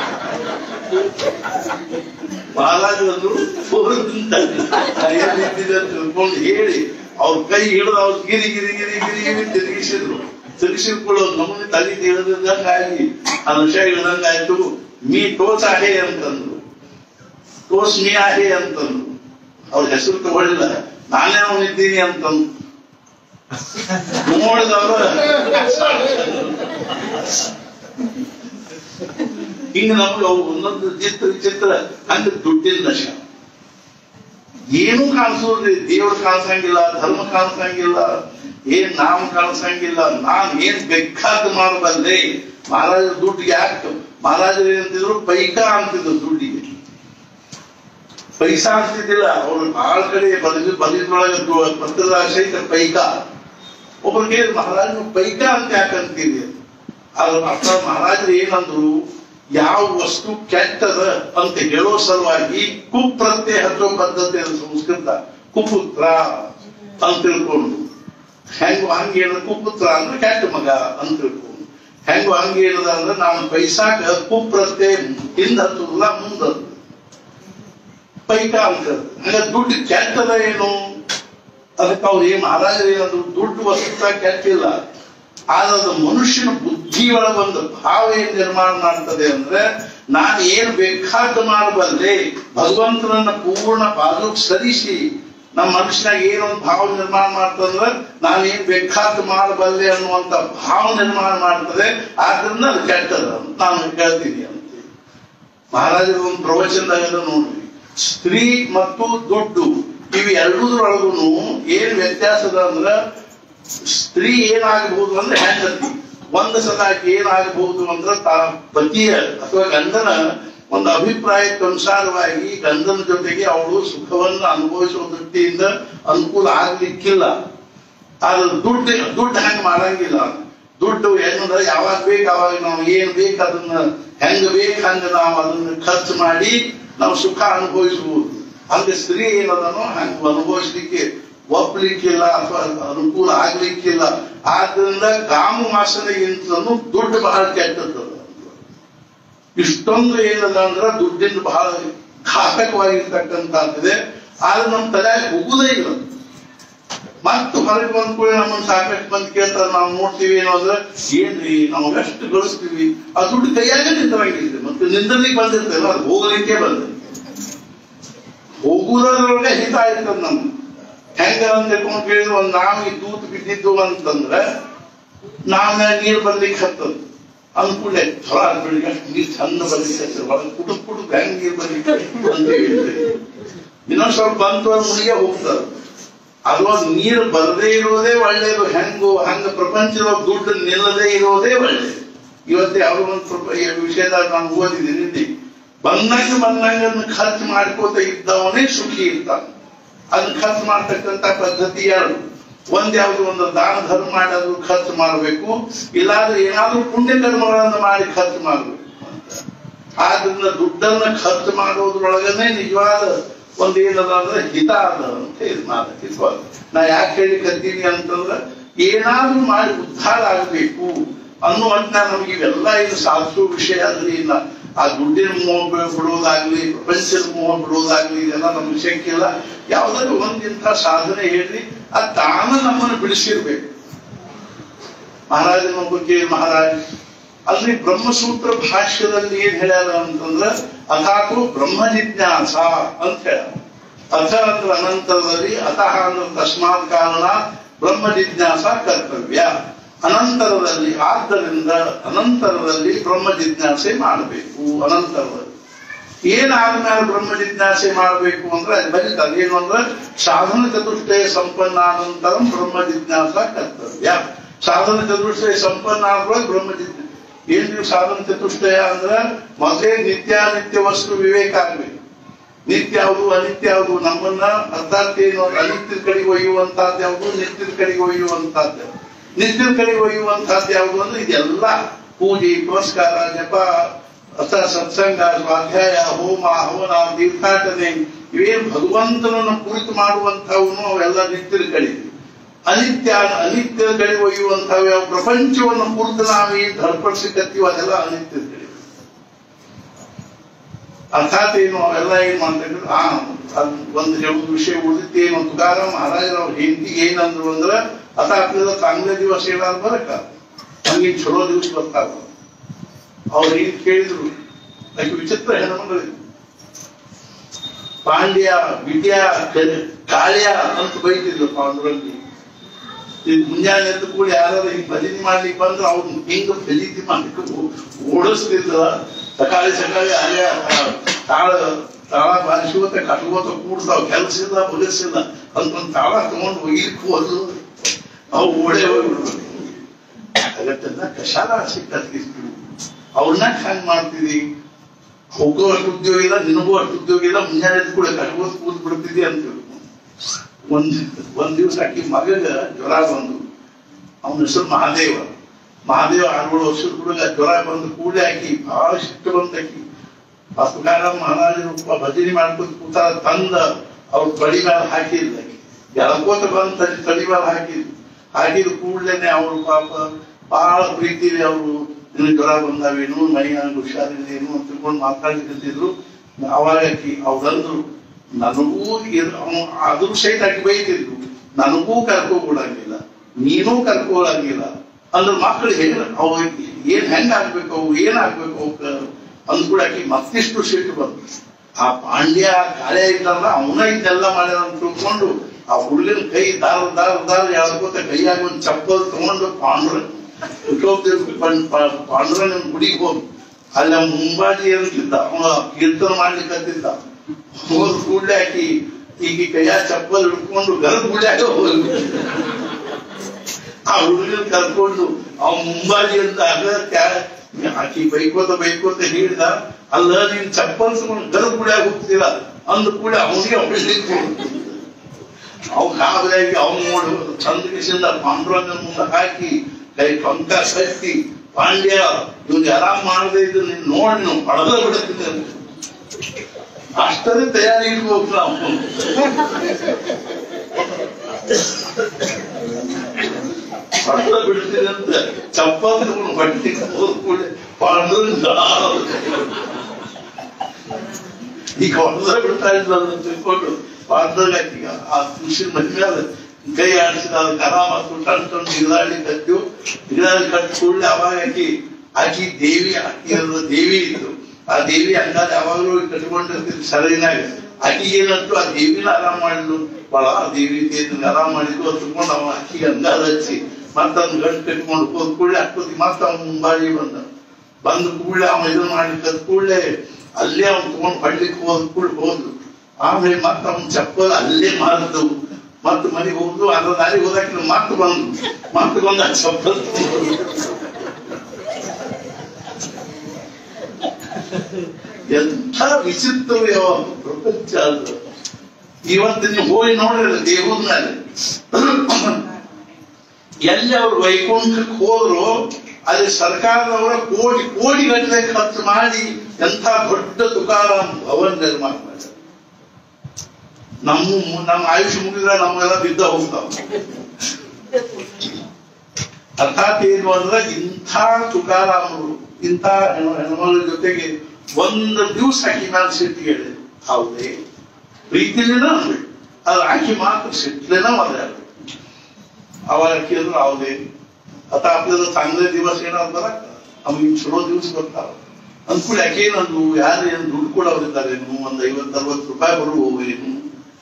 ಮಹಾರಾಜ ಅಂದ್ರು ತಿಳ್ಕೊಂಡು ಹೇಳಿ ಅವ್ರ ಕೈ ಹಿಡಿದು ಅವ್ರು ಗಿರಿ ಗಿರಿ ಗಿರಿ ಗಿರಿ ಗಿರಿ ತಿರುಗಿಸಿದ್ರು ತಿರುಗಿಸಿಕೊಳ್ಳೋ ನಮ್ಮನೆ ತಲೆ ತಿಳಿದಂಗ ಆಗಿ ಆ ವಿಷಯ ಇಳ್ದಂಗ ಆಯ್ತು ಮೀ ಟೋಸ್ ಆಹೆ ಅಂತಂದ್ರು ಟೋಸ್ ಮೀ ಆಹೆ ಅಂತಂದ್ರು ಅವ್ರ ಹೆಸರು ತಗೊಳ್ಳಿಲ್ಲ ನಾನೇ ಅವನಿದ್ದೀನಿ ಅಂತಂದು ನೋಡಿದವ್ರು ಹಿಂಗ ನಮ್ಗೆ ಅವು ಒಂದೊಂದು ಚಿತ್ರ ಚಿತ್ರ ಹಂಗ ದುಡ್ಡಿನ ನಶ ಏನು ಕಾಣಿಸೋದ್ರಿ ದೇವ್ರು ಕಾಣಿಸಂಗಿಲ್ಲ ಧರ್ಮ ಕಾಣಿಸಂಗಿಲ್ಲ ಏನ್ ನಾಮ ಕಾಣಿಸಂಗಿಲ್ಲ ನಾನ್ ಏನ್ ಬೇಕಾದ ಮಾಡಬಲ್ಲೆ ಮಹಾರಾಜ ದುಡ್ಡು ಯಾಕೆ ಮಹಾರಾಜರು ಏನಂತಿದ್ರು ಪೈಕಾ ಅಂತಿದ್ರು ದುಡ್ಡಿಗೆ ಪೈಸಾ ಅಂತಿದ್ದಿಲ್ಲ ಅವ್ರು ಬಹಳ ಕಡೆ ಬದಲಿ ಬದಲಿದ್ರೊಳಗೆ ಪತ್ರದ ಸಹಿತ ಪೈಕಾ ಒಬ್ಬರಿಗೆ ಮಹಾರಾಜರು ಪೈಕಾ ಅಂತ ಯಾಕಂತೀವಿ ಅದ್ರ ಅರ್ಥ ಮಹಾರಾಜರು ಏನಂದ್ರು ಯಾವ ವಸ್ತು ಕೆಟ್ಟದ ಅಂತ ಹೇಳೋ ಸಲುವಾಗಿ ಕುಪ್ರತ್ಯಯ ಹಚ್ಚೋ ಪದ್ಧತಿ ಅದು ಸಂಸ್ಕೃತ ಕುಪುತ್ರ ಅಂತ ತಿಳ್ಕೊಂಡು ಹೆಂಗ ಹಂಗ ಹೇಳಿದ ಕುಪುತ್ರ ಅಂದ್ರೆ ಕೆಟ್ಟ ಮಗ ಅಂತ ತಿಳ್ಕೊಂಡು ಹೆಂಗ ಹಂಗ ಹೇಳಿದ ಅಂದ್ರೆ ನಾನು ಪೈಸಾಕ ಕುಪ್ರತ್ಯಯ ಹಿಂದ ಹತ್ತುದಿಲ್ಲ ಮುಂದ ಪೈಕ ಅಂತ ಹಂಗ ದುಡ್ಡು ಕೆಟ್ಟದ ಏನು ಅದಕ್ಕೆ ಅವ್ರು ಏನ್ ಮಹಾರಾಜರು ಏನಂದ್ರು ದುಡ್ಡು ವಸ್ತು ಕೆಟ್ಟಿಲ್ಲ ಆದ್ರೆ ಅದು ಮನುಷ್ಯನ ಬುದ್ಧಿ ಒಳಗೆ ಒಂದು ಭಾವ ಏನ್ ನಿರ್ಮಾಣ ಮಾಡ್ತದೆ ಅಂದ್ರೆ ನಾನು ಏನ್ ಬೇಕಾದ ಮಾಡಬಲ್ಲೆ ಭಗವಂತನನ್ನ ಪೂರ್ಣ ಬಾಜುಕ್ ಸರಿಸಿ ನಮ್ಮ ಮನುಷ್ಯನಾಗ ಏನೊಂದು ಭಾವ ನಿರ್ಮಾಣ ಮಾಡ್ತಂದ್ರೆ ನಾನು ಏನ್ ಬೇಕಾದ ಮಾಡಬಲ್ಲೆ ಅನ್ನುವಂತ ಭಾವ ನಿರ್ಮಾಣ ಮಾಡ್ತದೆ ಆದ್ರಿಂದ ಅದು ಕೆಟ್ಟದ ಅಂತ ನಾನು ಹೇಳ್ತೀನಿ ಅಂತ ಮಹಾರಾಜರ ಒಂದು ಪ್ರವಚನದಾಗ ನೋಡ್ರಿ ಸ್ತ್ರೀ ಮತ್ತು ದುಡ್ಡು ಇವು ಎರಡೂದ್ರೊಳಗೂ ಏನ್ ವ್ಯತ್ಯಾಸದ ಅಂದ್ರ ಸ್ತ್ರೀ ಏನಾಗಬಹುದು ಅಂದ್ರೆ ಹೆಂಡತಿ ಒಂದು ಸಲ ಆಕೆ ಏನಾಗಬಹುದು ಅಂದ್ರೆ ತಾ ಪತಿಯ ಅಥವಾ ಗಂಡನ ಒಂದು ಅಭಿಪ್ರಾಯಕ್ಕೆ ಅನುಸಾರವಾಗಿ ಗಂಡನ ಜೊತೆಗೆ ಅವಳು ಸುಖವನ್ನು ಅನುಭವಿಸುವ ದೃಷ್ಟಿಯಿಂದ ಅನುಕೂಲ ಆಗ್ಲಿಕ್ಕಿಲ್ಲ ಆದ್ರೆ ದುಡ್ಡು ದುಡ್ಡು ಹಂಗ ಮಾಡಂಗಿಲ್ಲ ದುಡ್ಡು ಹೆಂಗಂದ್ರೆ ಯಾವಾಗ ಬೇಕು ಅವಾಗ ನಾವು ಏನ್ ಬೇಕು ಅದನ್ನ ಹೆಂಗ ಬೇಕು ಹಂಗ ನಾವು ಅದನ್ನ ಖರ್ಚು ಮಾಡಿ ನಾವು ಸುಖ ಅನುಭವಿಸಬಹುದು ಹಂಗ ಸ್ತ್ರೀ ಏನದನೋ ಹಂಗ ಅನುಭವಿಸ್ಲಿಕ್ಕೆ ಒಪ್ಲಿಕ್ಕಿಲ್ಲ ಅಥವಾ ಅನುಕೂಲ ಆಗ್ಲಿಕ್ಕಿಲ್ಲ ಆದ್ರಿಂದ ಕಾಮು ವಾಸನೆಗಿಂತಲೂ ದುಡ್ಡು ಬಹಳ ಕೆಟ್ಟದ್ದು ಇಷ್ಟೊಂದು ಏನದ ಅಂದ್ರ ದುಡ್ಡಿಂದ ಬಹಳ ಘಾತಕವಾಗಿರ್ತಕ್ಕಂಥದ್ದಿದೆ ಆದ್ರೆ ನಮ್ ತಲೆ ಹೋಗುದೇ ಇಲ್ಲ ಮತ್ತು ಹೊರಗೆ ಬಂದ ಕೂಡ ನಮ್ಮನ್ನ ಸಾಕಷ್ಟು ಮಂದಿ ಕೇಳ್ತಾರೆ ನಾವು ನೋಡ್ತೀವಿ ಏನೋ ಅಂದ್ರೆ ಏನ್ರಿ ನಾವು ಎಷ್ಟು ಗಳಿಸ್ತೀವಿ ಆ ದುಡ್ಡು ಕೈಯಾಗ ನಿಂತರಂಗಿಲ್ಲ ಮತ್ತೆ ನಿಂದಲಿಕ್ಕೆ ಬಂದಿರ್ತೇವೆ ಅದು ಹೋಗ್ಲಿಕ್ಕೆ ಬಂದಿರ್ತದೆ ಹೋಗುವುದರೊಳಗೆ ಹಿತ ಇರ್ತದೆ ನಮ್ಗೆ ಹೆಂಗ ಅಂತ ತಿಳ್ಕೊಂಡು ಕೇಳಿದ್ರು ಒಂದ್ ನಾವ್ ಈ ತೂತು ಬಿದ್ದಿದ್ದು ಅಂತಂದ್ರ ನಾವ್ ನೀರ್ ಬರ್ಲಿಕ್ಕೆ ಹತ್ತದ ಅಂದ್ಕೂಡ್ಲೆ ಹೊರ ಬೆಳಿಗ್ಗೆ ಅಷ್ಟು ನೀರ್ ಚಂದ ಬರ್ಲಿಕ್ಕೆ ಹತ್ತದ ಒಳಗೆ ಕುಟುಂಬ ಕುಟುಂಬ ಹೆಂಗ್ ನೀರ್ ಬರ್ಲಿಕ್ಕೆ ಅಂತ ಹೇಳ್ತೀವಿ ಇನ್ನೊಂದ್ ಸ್ವಲ್ಪ ಬಂತು ಅಂದ್ರೆ ಮುನಿಗೆ ಹೋಗ್ತದ ಅದು ನೀರು ಬರದೇ ಇರೋದೇ ಒಳ್ಳೇದು ಹೆಂಗು ಹಂಗ ಪ್ರಪಂಚದ ದುಡ್ಡು ನಿಲ್ಲದೇ ಇರೋದೇ ಒಳ್ಳೇದು ಇವತ್ತೇ ಅವ್ರ ಒಂದು ಪ್ರಪ- ಈ ವಿಷಯದಾಗ ನಾನು ಓದಿದ್ದೀನಿ ಇಲ್ಲಿ ಬಂದಂಗ ಬಂದಂಗ ಅದನ್ನ ಖರ್ಚು ಮಾಡ್ಕೋತ ಇದ್ದವನೇ ಸುಖಿ ಇರ್ತಾನೆ ಅದನ್ನ ಖರ್ಚು ಮಾಡ್ತಕ್ಕಂತ ಪದ್ಧತಿ ಎರಡು ಒಂದ್ ಯಾವ್ದು ಒಂದು ದಾನ ಧರ್ಮ ಮಾಡೋದು ಖರ್ಚು ಮಾಡಬೇಕು ಇಲ್ಲಾಂದ್ರೆ ಏನಾದ್ರೂ ಪುಣ್ಯ ಕರ್ಮಗಳನ್ನು ಮಾಡಿ ಖರ್ಚು ಮಾಡಬೇಕು ಆದ್ರಿಂದ ದುಡ್ಡನ್ನ ಖರ್ಚು ಮಾಡೋದ್ರೊಳಗನೆ ನಿಜವಾದ ಒಂದ್ ಏನದ ಅಂದ್ರೆ ಹಿತ ಅದ ಅಂತ ಹೇಳಿ ಮಾತಾಡ್ತಿದ್ವ ನಾ ಯಾಕೆ ಹೇಳಿಕತ್ತೀನಿ ಅಂತಂದ್ರ ಏನಾದ್ರೂ ಮಾಡಿ ಉದ್ಧಾರ ಆಗಬೇಕು ಅನ್ನುವಂತ ನಮ್ಗೆ ಇವೆಲ್ಲ ಇದು ಸಾಧಿಸುವ ವಿಷಯ ಅಂದ್ರೆ ಇಲ್ಲ ಆ ದುಡ್ಡಿನ ಮೋಹ ಬಿ- ಬಿಡುವುದಾಗ್ಲಿ ಪ್ರಪಂಚದ ಮೋಹ ಬಿಡುವುದಾಗ್ಲಿ ಇದೆಲ್ಲ ನಮ್ಗೆ ಶಕ್ಯ ಇಲ್ಲ ಯಾವ್ದಾದ್ರು ಒಂದಿಂಥ ಸಾಧನೆ ಹೇಳಿ ಆ ತಾನ ನಮ್ಮನ್ನು ಬಿಡಿಸಿರ್ಬೇಕು ಮಹಾರಾಜನ ಬಗ್ಗೆ ಮಹಾರಾಜ್ ಅಲ್ಲಿ ಬ್ರಹ್ಮಸೂತ್ರ ಭಾಷ್ಯದಲ್ಲಿ ಏನ್ ಹೇಳ್ಯಾರ ಅಂತಂದ್ರ ಅಥಾಕು ಬ್ರಹ್ಮ ಜಿಜ್ಞಾಸ ಅಂತ ಹೇಳ ಅಥ ಅಂದ್ರೆ ಅನಂತರದಲ್ಲಿ ಅತಃ ಅಂದ್ರೆ ತಸ್ಮಾತ್ ಕಾರಣ ಬ್ರಹ್ಮ ಜಿಜ್ಞಾಸ ಕರ್ತವ್ಯ ಅನಂತರದಲ್ಲಿ ಆದ್ದರಿಂದ ಅನಂತರದಲ್ಲಿ ಬ್ರಹ್ಮ ಜಿಜ್ಞಾಸೆ ಮಾಡಬೇಕು ಅನಂತರದಲ್ಲಿ ಏನಾದ್ಮೇಲೆ ಬ್ರಹ್ಮ ಜಿಜ್ಞಾಸೆ ಮಾಡಬೇಕು ಅಂದ್ರೆ ಅದು ಬರೀತಾರೆ ಏನು ಅಂದ್ರೆ ಸಾಧನ ಚತುಷ್ಟಯ ಸಂಪನ್ನ ಅನಂತರಂ ಬ್ರಹ್ಮ ಜಿಜ್ಞಾಸ ಕರ್ತವ್ಯ ಸಾಧನ ಚತುಷ್ಟಯ ಸಂಪನ್ನ ಆದ್ಮೇಲೆ ಬ್ರಹ್ಮ ಜಿಜ್ಞಾಸ ಏನ್ ನೀವು ಸಾಧನ ಚತುಷ್ಟಯ ಅಂದ್ರೆ ಮೊದಲೇ ನಿತ್ಯಾನಿತ್ಯ ವಸ್ತು ವಿವೇಕ ಆಗ್ಬೇಕು ನಿತ್ಯ ಯಾವುದು ಅನಿತ್ಯ ಯಾವುದು ನಮ್ಮನ್ನ ಅರ್ಥಾತ್ ಏನು ಅಂದ್ರೆ ಅನಿತ್ಯದ ಕಡೆಗೆ ಒಯ್ಯುವಂತಹದ್ದು ಯಾವುದು ನಿತ್ಯದ ಕಡೆಗೆ ಒಯ್ಯುವಂತಹದ್ದು ಯಾವುದು? ನಿತ್ಯದ ಕಡೆಗೆ ಒಯ್ಯುವಂತಹದ್ದು ಯಾವುದು ಅಂದ್ರೆ ಇದೆಲ್ಲ ಪೂಜೆ ಪುರಸ್ಕಾರ ಜಪ ಅಥ ಸತ್ಸಂಗ ಸ್ವಾಧ್ಯಾಯ ಹೋಮ ಹವನ ತೀರ್ಥಾಟನೆ ಇವೇನು ಭಗವಂತನನ್ನು ಕುರಿತು ಮಾಡುವಂತಹವನು ಅವೆಲ್ಲ ನಿತ್ಯದ ಕಡೆಗೆ ಅನಿತ್ಯ ಅನಿತ್ಯದ ಕಡೆ ಒಯ್ಯುವಂತಹ ಯಾವ ಪ್ರಪಂಚವನ್ನು ಕುರಿತು ನಾವೇನು ಧರ್ಪಡಿಸಿಕತ್ತೀವೋ ಅದೆಲ್ಲ ಅನಿತ್ಯದ ಕಡೆ ಅರ್ಥಾತ್ ಏನು ಅವೆಲ್ಲ ಏನ್ ಮಾಡ್ತಾರೆ ಆ ಅದ್ ಒಂದು ಹೇಳುದು ವಿಷಯ ಉಳಿದಿತ್ತೇನು ತುಕಾರ ಮಹಾರಾಜರ ಅವ್ರ ಹೆಂಡತಿಗೆ ಏನಂದ್ರು ಅಂದ್ರ ಅಥ आपल्याला चांगले दिवस येणार बरं का ಹಂಗೆ ಚಲೋ ದಿವಸ ಬರ್ತಾವ ಅವ್ರು ಏನ್ ಕೇಳಿದ್ರು ಅದಕ್ಕೆ ವಿಚಿತ್ರ ಹೆಣ್ಮಗಳು ಪಾಂಡ್ಯ ವಿದ್ಯ ಕಾಳ್ಯ ಅಂತ ಬೈತಿದ್ರು ಪಾಂಡುರಂಗಿ ಈಗ ಮುಂಜಾನೆ ಎದ್ದು ಕೂಡ ಯಾರು ಹಿಂಗ್ ಭಜನೆ ಮಾಡ್ಲಿಕ್ಕೆ ಬಂದ್ರೆ ಅವ್ನು ಹಿಂಗ ಭಜನೆ ಮಾಡ್ಲಿಕ್ಕೆ ಓಡಿಸ್ತಿದ್ರ ಸಕಾಳಿ ಸಕಾಳಿ ಅಲ್ಲೇ ತಾಳ ತಾಳ ಬಾರಿಸ್ಕೋತ ಕಟ್ಕೋತ ಕೂಡ್ತಾವ್ ಕೆಲಸ ಇಲ್ಲ ಬಗಸಿಲ್ಲ ಅದಕ್ಕೊಂದು ತಾಳ ತಗೊಂಡು ಒಯ್ಲಿಕ್ಕೆ ಹೋದ್ರು ಅವು ಓಡೇ ಹೋಗ್ಬಿಡ್ಬೇಕು ಅಗತ್ಯದ ಕಷಾಲ ಸಿಕ್ಕತ್ತಿದ್ರು ಅವ್ರನ್ನ ಹ್ಯಾಂಗ್ ಮಾಡ್ತಿದಿ ಹೋಗೋ ಅಷ್ಟು ಉದ್ಯೋಗ ಇಲ್ಲ ನಿನಗೂ ಅಷ್ಟು ಉದ್ಯೋಗ ಇಲ್ಲ ಮುಂಜಾನೆ ಎದ್ದು ಕೂಡ ಕಟ್ಕೋತ ಕೂತ್ ಬಿಡ್ತಿದಿ ಅಂತ ಒಂದ್ ಒಂದ್ ದಿವಸ ಆಕಿ ಮಗಗ ಜ್ವರ ಬಂದು ಅವನ ಹೆಸರು ಮಹಾದೇವ ಮಹಾದೇವ ಆರು ವರ್ಷದ ಹುಡುಗ ಜ್ವರ ಬಂದು ಕೂಡಲೇ ಆಕಿ ಬಹಳ ಸಿಟ್ಟು ಬಂದ ಆಕಿ ಪುಕಾರ ಮಹಾರಾಜರು ಪ- ಭಜನೆ ಮಾಡ್ಕೊಂಡು ಕೂತಾರ ತಂದ ಅವ್ರ ತಡಿ ಮೇಲೆ ಹಾಕಿಲ್ಲ ಆಕಿ ಎಳ್ಕೋತ ಬಂದ ತಡಿ ತಡಿ ಮೇಲೆ ಹಾಕಿದ್ರು ಹಾಕಿದ ಕೂಡಲೇನೆ ಅವರು ಪಾಪ ಬಹಳ ಪ್ರೀತಿಲಿ ಅವರು ನಿನಗೆ ಜ್ವರ ಬಂದಾವೇನು ಮೈ ಹಂಗ ಹುಷಾರಿಲ್ಲೇನು ಅಂತ ತಿಳ್ಕೊಂಡು ಮಾತಾಡ್ಲಿಕ್ಕಂತಿದ್ರು ಅವಾಗ ಆಕಿ ಅವ್ರಂದ್ರು ನನಗೂ ಇರ್- ಅವ್ನು ಅದ್ರ ಸಹಿತ ಆಕಿ ಬೈತಿದ್ರು ನನಗೂ ಕರ್ಕೋಬಿಡಂಗಿಲ್ಲ ನೀನೂ ಕರ್ಕೋಳಂಗಿಲ್ಲ ಅಂದ್ರೆ ಮಕ್ಕಳು ಹೆಂಗ ಅವು ಏನ್ ಹೆಂಗ್ ಆಗ್ಬೇಕು ಅವು ಏನ್ ಆಗ್ಬೇಕು ಅವಕ್ಕ ಅಂದ್ಕೂಡ ಆಕಿ ಮತ್ತಿಷ್ಟು ಸಿಟ್ಟು ಬಂತು ಆ ಪಾಂಡ್ಯ ಕಾಳೆ ಇದ್ದಲ್ಲ ಅವನ ಇದೆಲ್ಲ ಮಾಡ್ಯಾರ ಅಂತ ತಿಳ್ಕೊಂಡು ಆ ಹುಡುಗನ ಕೈ ದಾರ ದಾರ ದಾರ ಎಳ್ಕೋತ ಕೈಯಾಗ ಒಂದು ಚಪ್ಪಲ್ ತಗೊಂಡು ಪಾಂಡ್ರ ಪಾಂಡ್ರನ ಗುಡಿಗೆ ಹೋಗಿ ಅಲ್ಲಿ ಅವ್ನ ಮುಂಬಾಜಿ ಅಂತಿದ್ದ ಅವ ಕೀರ್ತನ ಮಾಡ್ಲಿಕ್ಕತ್ತಿದ್ದ ಹೋದ್ ಕೂಡಲೇ ಹಾಕಿ ಈಗ ಕೈಯ ಚಪ್ಪಲ್ ಹಿಡ್ಕೊಂಡು ಗರ್ಭ ಗುಡ್ಯಾಗ ಹೋಗಿ ಆ ಹುಡುಗನ ಕರ್ಕೊಂಡು ಅವ ಮುಂಬಾಜಿ ಅಂತ ಅದ ಕ್ಯಾ- ಆಕಿ ಬೈಕೋತ ಬೈಕೋತ ಹೇಳಿದ ಅಲ್ಲ ನೀನ್ ಚಪ್ಪಲ್ ತಗೊಂಡು ಗರ್ಭ ಗುಡ್ಯಾಗ ಹೋಗ್ತೀರ ಅಂದ ಕೂಡ ಅವನಿಗೆ ಹೊಡ್ಲಿಕ್ಕೆ ಅವ್ ಕಾಬರಾಗಿ ಅವ್ನು ನೋಡು ಚಂದ ಕಿಸಿಂದ ಪಾಂಡುರಂಗನ ಮುಂದೆ ಹಾಕಿ ಕೈ ಟೊಂಕ ಕಟ್ಟಿ ಪಾಂಡ್ಯ ಇವ್ನಿಗೆ ಆರಾಮ್ ಮಾಡದೆ ಇದು ನೀನ್ ನೋಡಿ ನಾವು ಪಡೆದ ಬಿಡುತ್ತೀನಿ ಅಂತ. ಅಷ್ಟರೇ ತಯಾರಿ ಇರ್ಬೇಕು ನಾವು ಪಡೆದ ಬಿಡ್ತೀನಿ ಅಂತ ಚಪ್ಪಲ್ ತಗೊಂಡು ಬಟ್ಟೆ ಹೋದ್ಕೂಡೆ ಪಾಂಡುರಂಗ ಈಗ ಹೊಡೆದ ಬಿಡ್ತಾ ಇದ್ದ ತಿಳ್ಕೊಂಡು ಪಾಂಡುರಂಗ ಆ ಕೃಷಿ ಮೇಲೆ ಕೈ ಆಡಿಸಿದ ಅದು ಕರ ಮತ್ತು ಟನ್ ಟನ್ ಗಿಡಾಡಿ ಕಟ್ಟು ಗಿಡಾಡಿ ಕಟ್ಟು ಕೂಡಲೇ ಅವಾಗ ಆಕಿ ಆಕಿ ದೇವಿ ಆಕಿ ಅನ್ನೋ ದೇವಿ ಇತ್ತು ಆ ದೇವಿ ಅಂದಾಜ್ ಯಾವಾಗಲೂ ಕಟ್ಕೊಂಡಿರ್ತಿದ್ರು ಸರಳಿನಾಗ ಆಕಿಗೆ ಏನಂತು ಆ ದೇವಿನ ಆರಾಮ್ ಮಾಡಿದ್ಲು ಬಹಳ ಆ ದೇವಿ ದೇವಿನ ಆರಾಮ್ ಮಾಡಿದ್ಲು ಅದು ತಗೊಂಡು ಅವ ಆಕಿಗೆ ಅಂದಾಜ್ ಹಚ್ಚಿ ಮತ್ತೊಂದು ಗಂಟು ಕಟ್ಕೊಂಡು ಹೋದ್ ಕೂಡಲೇ ಅಷ್ಟೊತ್ತಿಗೆ ಮತ್ತೆ ಅವ್ನ ಮುಂಬಾಗಿ ಬಂದ ಬಂದ ಕೂಡಲೇ ಅವ ಇದನ್ನ ಮಾಡಿದ ಕೂಡಲೇ ಅಲ್ಲೇ ಅವ್ನು ತಗೊಂಡು ಪಡ್ಲಿಕ್ಕೆ ಹೋದ ಕೂಡ ಹೋದ್ರು ಆಮೇಲೆ ಮತ್ತೆ ಅವ್ನ ಚಪ್ಪಲ್ ಅಲ್ಲೇ ಮಾರಿದ್ದು ಮತ್ತೆ ಮನೆಗೆ ಹೋಗುದು ಅದ್ರ ದಾರಿ ಹೋದಾಕಿನ ಮತ್ತೆ ಬಂದು ಮತ್ತೆ ಬಂದ ಆ ಚಪ್ಪಲ್ ತಗೊಂಡು ಎಂಥ ವಿಚಿತ್ರವೇ ಪ್ರಪಂಚ ಅದು ಇವತ್ತು ನೀವು ಹೋಗಿ ನೋಡ್ರಿ ದೇವ್ರ ಮೇಲೆ ಎಲ್ಲಿ ಅವ್ರು ವೈಕುಂಠಕ್ಕೆ ಹೋದ್ರು ಅಲ್ಲಿ ಸರ್ಕಾರದವರ ಕೋಟಿ ಕೋಟಿ ಗಟ್ಟಲೆ ಖರ್ಚು ಮಾಡಿ ಎಂಥ ದೊಡ್ಡ ತುಕಾರಾಮ್ ಭವನ್ ನಿರ್ಮಾಣ ಮಾಡಿದ್ರು ನಮ್ಮ ನಮ್ಮ ಆಯುಷ್ಯ ಮುಗಿದ್ರೆ ನಮ್ಗೆಲ್ಲ ಬಿದ್ದ ಹೋಗ್ತಾವ ಅರ್ಥಾತ್ ಏನು ಅಂದ್ರೆ ಇಂಥ ತುಕಾರಾಮರು ಇಂಥ ಹೆಣ್ಣು ಹೆಣ್ಮಗಳ ಜೊತೆಗೆ ಒಂದು ದಿವಸ ಆಕಿ ಮೇಲೆ ಸಿಟ್ಟಿಗೆ ಹೇಳಿದ್ರು ಹೌದೇ ಪ್ರೀತಿಲೇನ ಅನ್ಬೇಕು ಅದು ಆಕಿ ಮಾತ್ರ ಸಿಟ್ಲೇನ ಮಾತಾಡ್ಬೇಕು ಅವಾಗ ಕೇಳಿದ್ರು ಹೌದೇ आता आपल्याला चांगले दिवस येणार बरं का ಆಮೇಲೆ ಚಲೋ ದಿವಸ ಬರ್ತಾವ ಅಂದ್ಕೂಡಿ ಯಾಕೇನಂದು ಯಾರು ಏನು ದುಡ್ಡು ಕೊಡೋರಿದ್ದಾರೇನು ಒಂದ್ ಐವತ್ತು ಅರವತ್ತು ರೂಪಾಯಿ ಬರುವವು ಏನು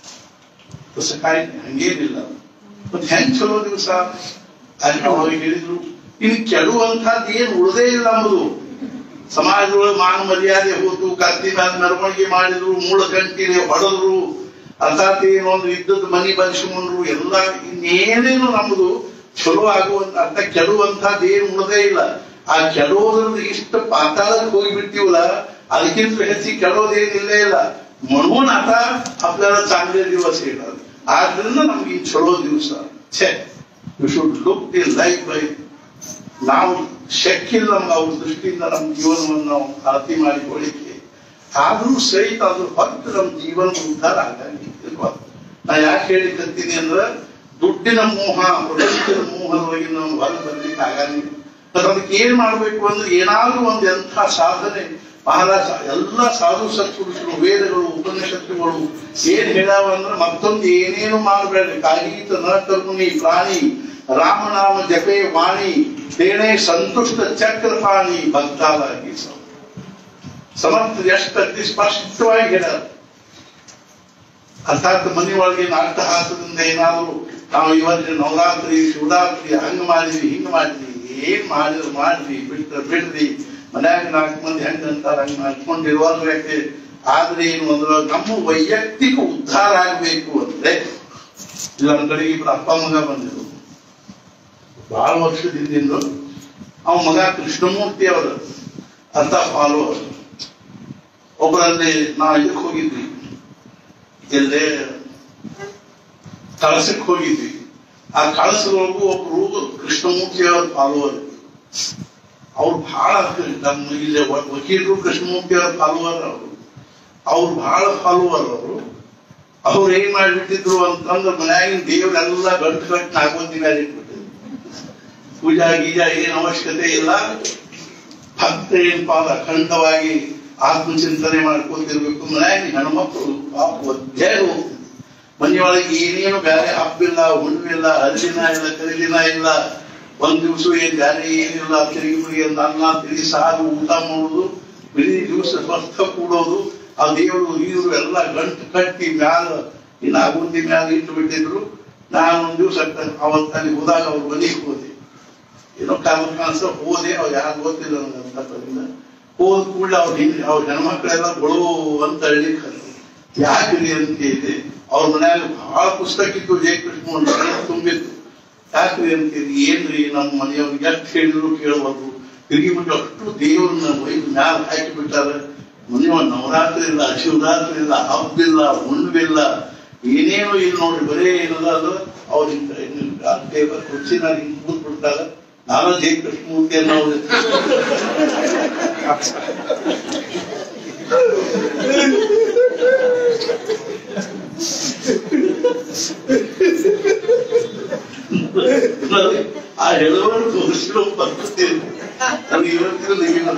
ತಸ ಕಾಯಿ ಹಂಗೇನಿಲ್ಲ ಮತ್ ಹೆಂಗ್ ಚಲೋ ದಿವಸ ಅಲ್ಲಿ ಅವಾಗ ಹೇಳಿದ್ರು ಇನ್ನು ಕೆಡುವಂತಹದ್ದು ಏನು ಉಳದೇ ಇಲ್ಲ ಅಂಬುದು ಸಮಾಜದೊಳಗೆ ಮಾನ ಮರ್ಯಾದೆ ಹೋತು ಕತ್ತಿ ಮ್ಯಾಲ ಮೆರವಣಿಗೆ ಮಾಡಿದ್ರು ಮೂಳ ಗಂಟಿಗೆ ಹೊಡೆದ್ರು ಅರ್ಥಾತ್ ಏನು ಒಂದು ಇದ್ದದ್ದು ಮನಿ ಬಲಿಸ್ಕೊಂಡ್ರು ಎಲ್ಲ ಇನ್ನೇನೇನು ನಮ್ದು ಚಲೋ ಆಗುವಂತ ಅರ್ಥ ಕೆಡುವಂತಹದ್ದು ಏನು ಉಳದೇ ಇಲ್ಲ ಆ ಕೆಡೋದ್ರಲ್ಲಿ ಇಷ್ಟು ಪಾತಾಳಕ್ಕೆ ಹೋಗಿಬಿಡ್ತೀವಲ್ಲ ಅದಕ್ಕಿಂತ ಹೆಚ್ಚಿ ಕೆಡೋದೇನಿಲ್ಲೇ ಇಲ್ಲ म्हणून आता आपल्याला चांगले दिवस येणार ಆದ್ರಿಂದ ನಮ್ಗೆ ಈ ಚಲೋ ದಿವಸ ಛೆ you should look the life by ನಾವು ಶಕ್ಯ ಇಲ್ಲ ನಮ್ಗೆ ಅವ್ರ ದೃಷ್ಟಿಯಿಂದ ನಮ್ಮ ಜೀವನವನ್ನು ನಾವು ಅಳತಿ ಮಾಡಿಕೊಳ್ಳಿಕ್ಕೆ ಆದ್ರೂ ಸಹಿತ ಅದ್ರ ಹೊತ್ತು ನಮ್ಮ ಜೀವನ ಉದ್ಧಾರ ಆಗಂಗಿಲ್ವಾ ನಾ ಯಾಕೆ ಹೇಳಿಕತ್ತೀನಿ ಅಂದ್ರೆ ದುಡ್ಡಿನ ಮೋಹ ಪ್ರಪಂಚದ ಮೋಹದೊಳಗೆ ನಾವು ಹೊರಗೆ ಬರ್ಲಿಕ್ಕೆ ಆಗಂಗಿಲ್ಲ ಮತ್ತೆ ಅದಕ್ಕೆ ಏನ್ ಮಾಡ್ಬೇಕು ಅಂದ್ರೆ ಏನಾದ್ರೂ ಒಂದು ಎಂಥ ಸಾಧನೆ ಮಹಾರಾಜ ಎಲ್ಲ ಸಾಧು ಸತ್ಪುರುಷರು ವೇದಗಳು ಉಪನಿಷತ್ತುಗಳು ಏನ್ ಹೇಳಾವ ಅಂದ್ರೆ ಮತ್ತೊಂದು ಏನೇನು ಮಾಡಬೇಡ್ರಿ ಕಾಗೀತ ನ ಕರುಣಿ ಪ್ರಾಣಿ ರಾಮನಾಮ ಜಪೆ ವಾಣಿ ತೇಣೆ ಸಂತುಷ್ಟ ಚಕ್ರಪಾಣಿ ಭಕ್ತಾಲಾಗಿ ಸಮರ್ಥ ಎಷ್ಟು ಅತಿ ಸ್ಪಷ್ಟವಾಗಿ ಹೇಳ್ಯಾರ ಅರ್ಥಾತ್ ಮನೆ ಒಳಗೆ ನಾಟಹಾಸದಿಂದ ಏನಾದ್ರು ನಾವು ಇವತ್ತು ನವರಾತ್ರಿ ಶಿವರಾತ್ರಿ ಹಂಗ ಮಾಡಿದ್ವಿ ಹಿಂಗ ಮಾಡಿದ್ವಿ ಏನ್ ಮಾಡಿದ್ರು ಮಾಡ್ರಿ ಬಿಟ್ರ ಬಿಡ್ರಿ ಮನ್ಯಾಗ ನಾಲ್ಕು ಮಂದಿ ಹೆಂಗ ಅಂತಾರ ಹಂಗ ಮಾಡ್ಕೊಂಡಿರುವಾಗ ಯಾಕೆ ಆದ್ರೆ ಏನು ಅಂದ್ರೆ ನಮ್ಮ ವೈಯಕ್ತಿಕ ಉದ್ಧಾರ ಆಗ್ಬೇಕು ಅಂದ್ರೆ ಇಲ್ಲ ನಮ್ಮ ಕಡೆಗೆ ಇಬ್ರು ಅಪ್ಪ ಮಗ ಬಂದಿದ್ರು ಬಹಳ ವರ್ಷದಿಂದ ಅವ ಮಗ ಕೃಷ್ಣಮೂರ್ತಿ ಅವರು ಅಂತ ಫಾಲೋವರ್ ಒಬ್ಬರಲ್ಲಿ ನಾ ಇದಕ್ಕೆ ಹೋಗಿದ್ವಿ ಎಲ್ಲೇ ಕಳಸಕ್ಕೆ ಹೋಗಿದ್ವಿ ಆ ಕಳಸದೊಳಗೂ ಒಬ್ರು ಕೃಷ್ಣಮೂರ್ತಿ ಅವರ ಫಾಲೋವರ್ ಅವ್ರು ಬಹಳ ನಮ್ಮ ಇಲ್ಲಿ ವ- ವಕೀಲರು ಕೃಷ್ಣಮೂರ್ತಿ ಅವರ ಫಾಲೋವರ್ ಅವರು ಅವ್ರು ಬಹಳ ಫಾಲೋವರ್ ಅವರು ಅವ್ರು ಏನ್ ಮಾಡ್ಬಿಟ್ಟಿದ್ರು ಅಂತಂದ್ರೆ ಮನ್ಯಾಗಿನ ದೇವರೆಲ್ಲ ಗಂಟು ಗಂಟು ನಾಲ್ಕೊಂದಿ ಮೇಲೆ ಇಟ್ಬಿಟ್ಟಿದ್ರು ಪೂಜಾ ಗೀಜಾ ಏನ್ ಅವಶ್ಯಕತೆ ಇಲ್ಲ ಭಕ್ತ ಏನ್ ಪಾದ ಅಖಂಡವಾಗಿ ಆತ್ಮಚಿಂತನೆ ಮಾಡ್ಕೊತಿರ್ಬೇಕು ಮನ್ಯಾಗ ಹೆಣ್ಮಕ್ಳು ಪಾಪ ಒದ್ದೇರು ಮನೆಯೊಳಗೆ ಏನೇನು ಬೇರೆ ಹಬ್ಬಿಲ್ಲ ಹುಣ್ಣಿಲ್ಲ ಹರಿದಿನ ಇಲ್ಲ ಕರಿದಿನ ಇಲ್ಲ ಒಂದ್ ದಿವಸ ಏನ್ ಬೇರೆ ಏನಿಲ್ಲ ತಿರುಗಿ ಮುರುಗಿ ಅಂತ ಅನ್ನ ತಿರುಗಿ ಸಾರು ಊಟ ಮಾಡುದು ಇಡೀ ದಿವಸ ಸ್ವಸ್ಥ ಕೂಡೋದು ಆ ದೇವರು ಇವರು ಎಲ್ಲ ಗಂಟು ಕಟ್ಟಿ ಮ್ಯಾಲ ಇನ್ನು ಆಗುಂದಿ ಮ್ಯಾಲ ಇಟ್ಟು ಬಿಟ್ಟಿದ್ರು ನಾನು ಒಂದ್ ದಿವಸ ಅವತ್ತು ಅಲ್ಲಿ ಹೋದಾಗ ಅವ್ರ ಮನೆಗೆ ಹೋದೆ ಏನೋ ಕಾಲ ಕಾಣಿಸ ಹೋದೆ ಅವ್ರು ಯಾರು ಗೊತ್ತಿಲ್ಲ ನನಗಂತ ಹೋದ ಕೂಡಲೇ ಅವ್ರ ಹಿಂದೆ ಅವ್ರ ಹೆಣ್ಮಕ್ಳೆಲ್ಲ ಗೊಳು ಅಂತ ಹೇಳಿಕ್ ಯಾಕ್ರಿ ಅಂತ ಕೇಳಿದೆ ಅವ್ರ ಮನ್ಯಾಗ ಬಹಳ ಪುಸ್ತಕ ಇತ್ತು ಜಯಕೃಷ್ಣ ಒಂದು ತುಂಬಿತ್ತು ಯಾಕ್ರಿ ಅಂತ ಕೇಳಿ ಏನ್ರಿ ನಮ್ಮ ಮನೆಯವ್ರಿಗೆ ಎಷ್ಟು ಹೇಳಿದ್ರು ಕೇಳಬಾರ್ದು ತಿರುಗಿ ಬಿಟ್ಟು ಅಷ್ಟು ದೇವ್ರನ್ನ ಒಯ್ದು ಮ್ಯಾಲ ಹಾಕಿ ಬಿಟ್ಟಾರ ಮನೆಯೊಳಗೆ ನವರಾತ್ರಿ ಇಲ್ಲ ಶಿವರಾತ್ರಿ ಇಲ್ಲ ಹಬ್ಬಿಲ್ಲ ಹುಣ್ಣಿಲ್ಲ ಏನೇನು ಇಲ್ಲ ನೋಡಿ ಬರೇ ಏನದ ಅದು ಅವ್ರ ಟೇಬಲ್ ಕುರ್ಚಿ ನಾನು ಹಿಂಗ್ ಕೂತ್ ಬಿಡ್ತಾರ ನಾನು ಜೈ ಕೃಷ್ಣಮೂರ್ತಿ ಅನ್ನೋ ಆ ಹೇಳುವರು ತೋರಿಸಿರೋ ಪದ್ಧತಿ ನನಗೆ ಇವತ್ತಿನ ನೀವು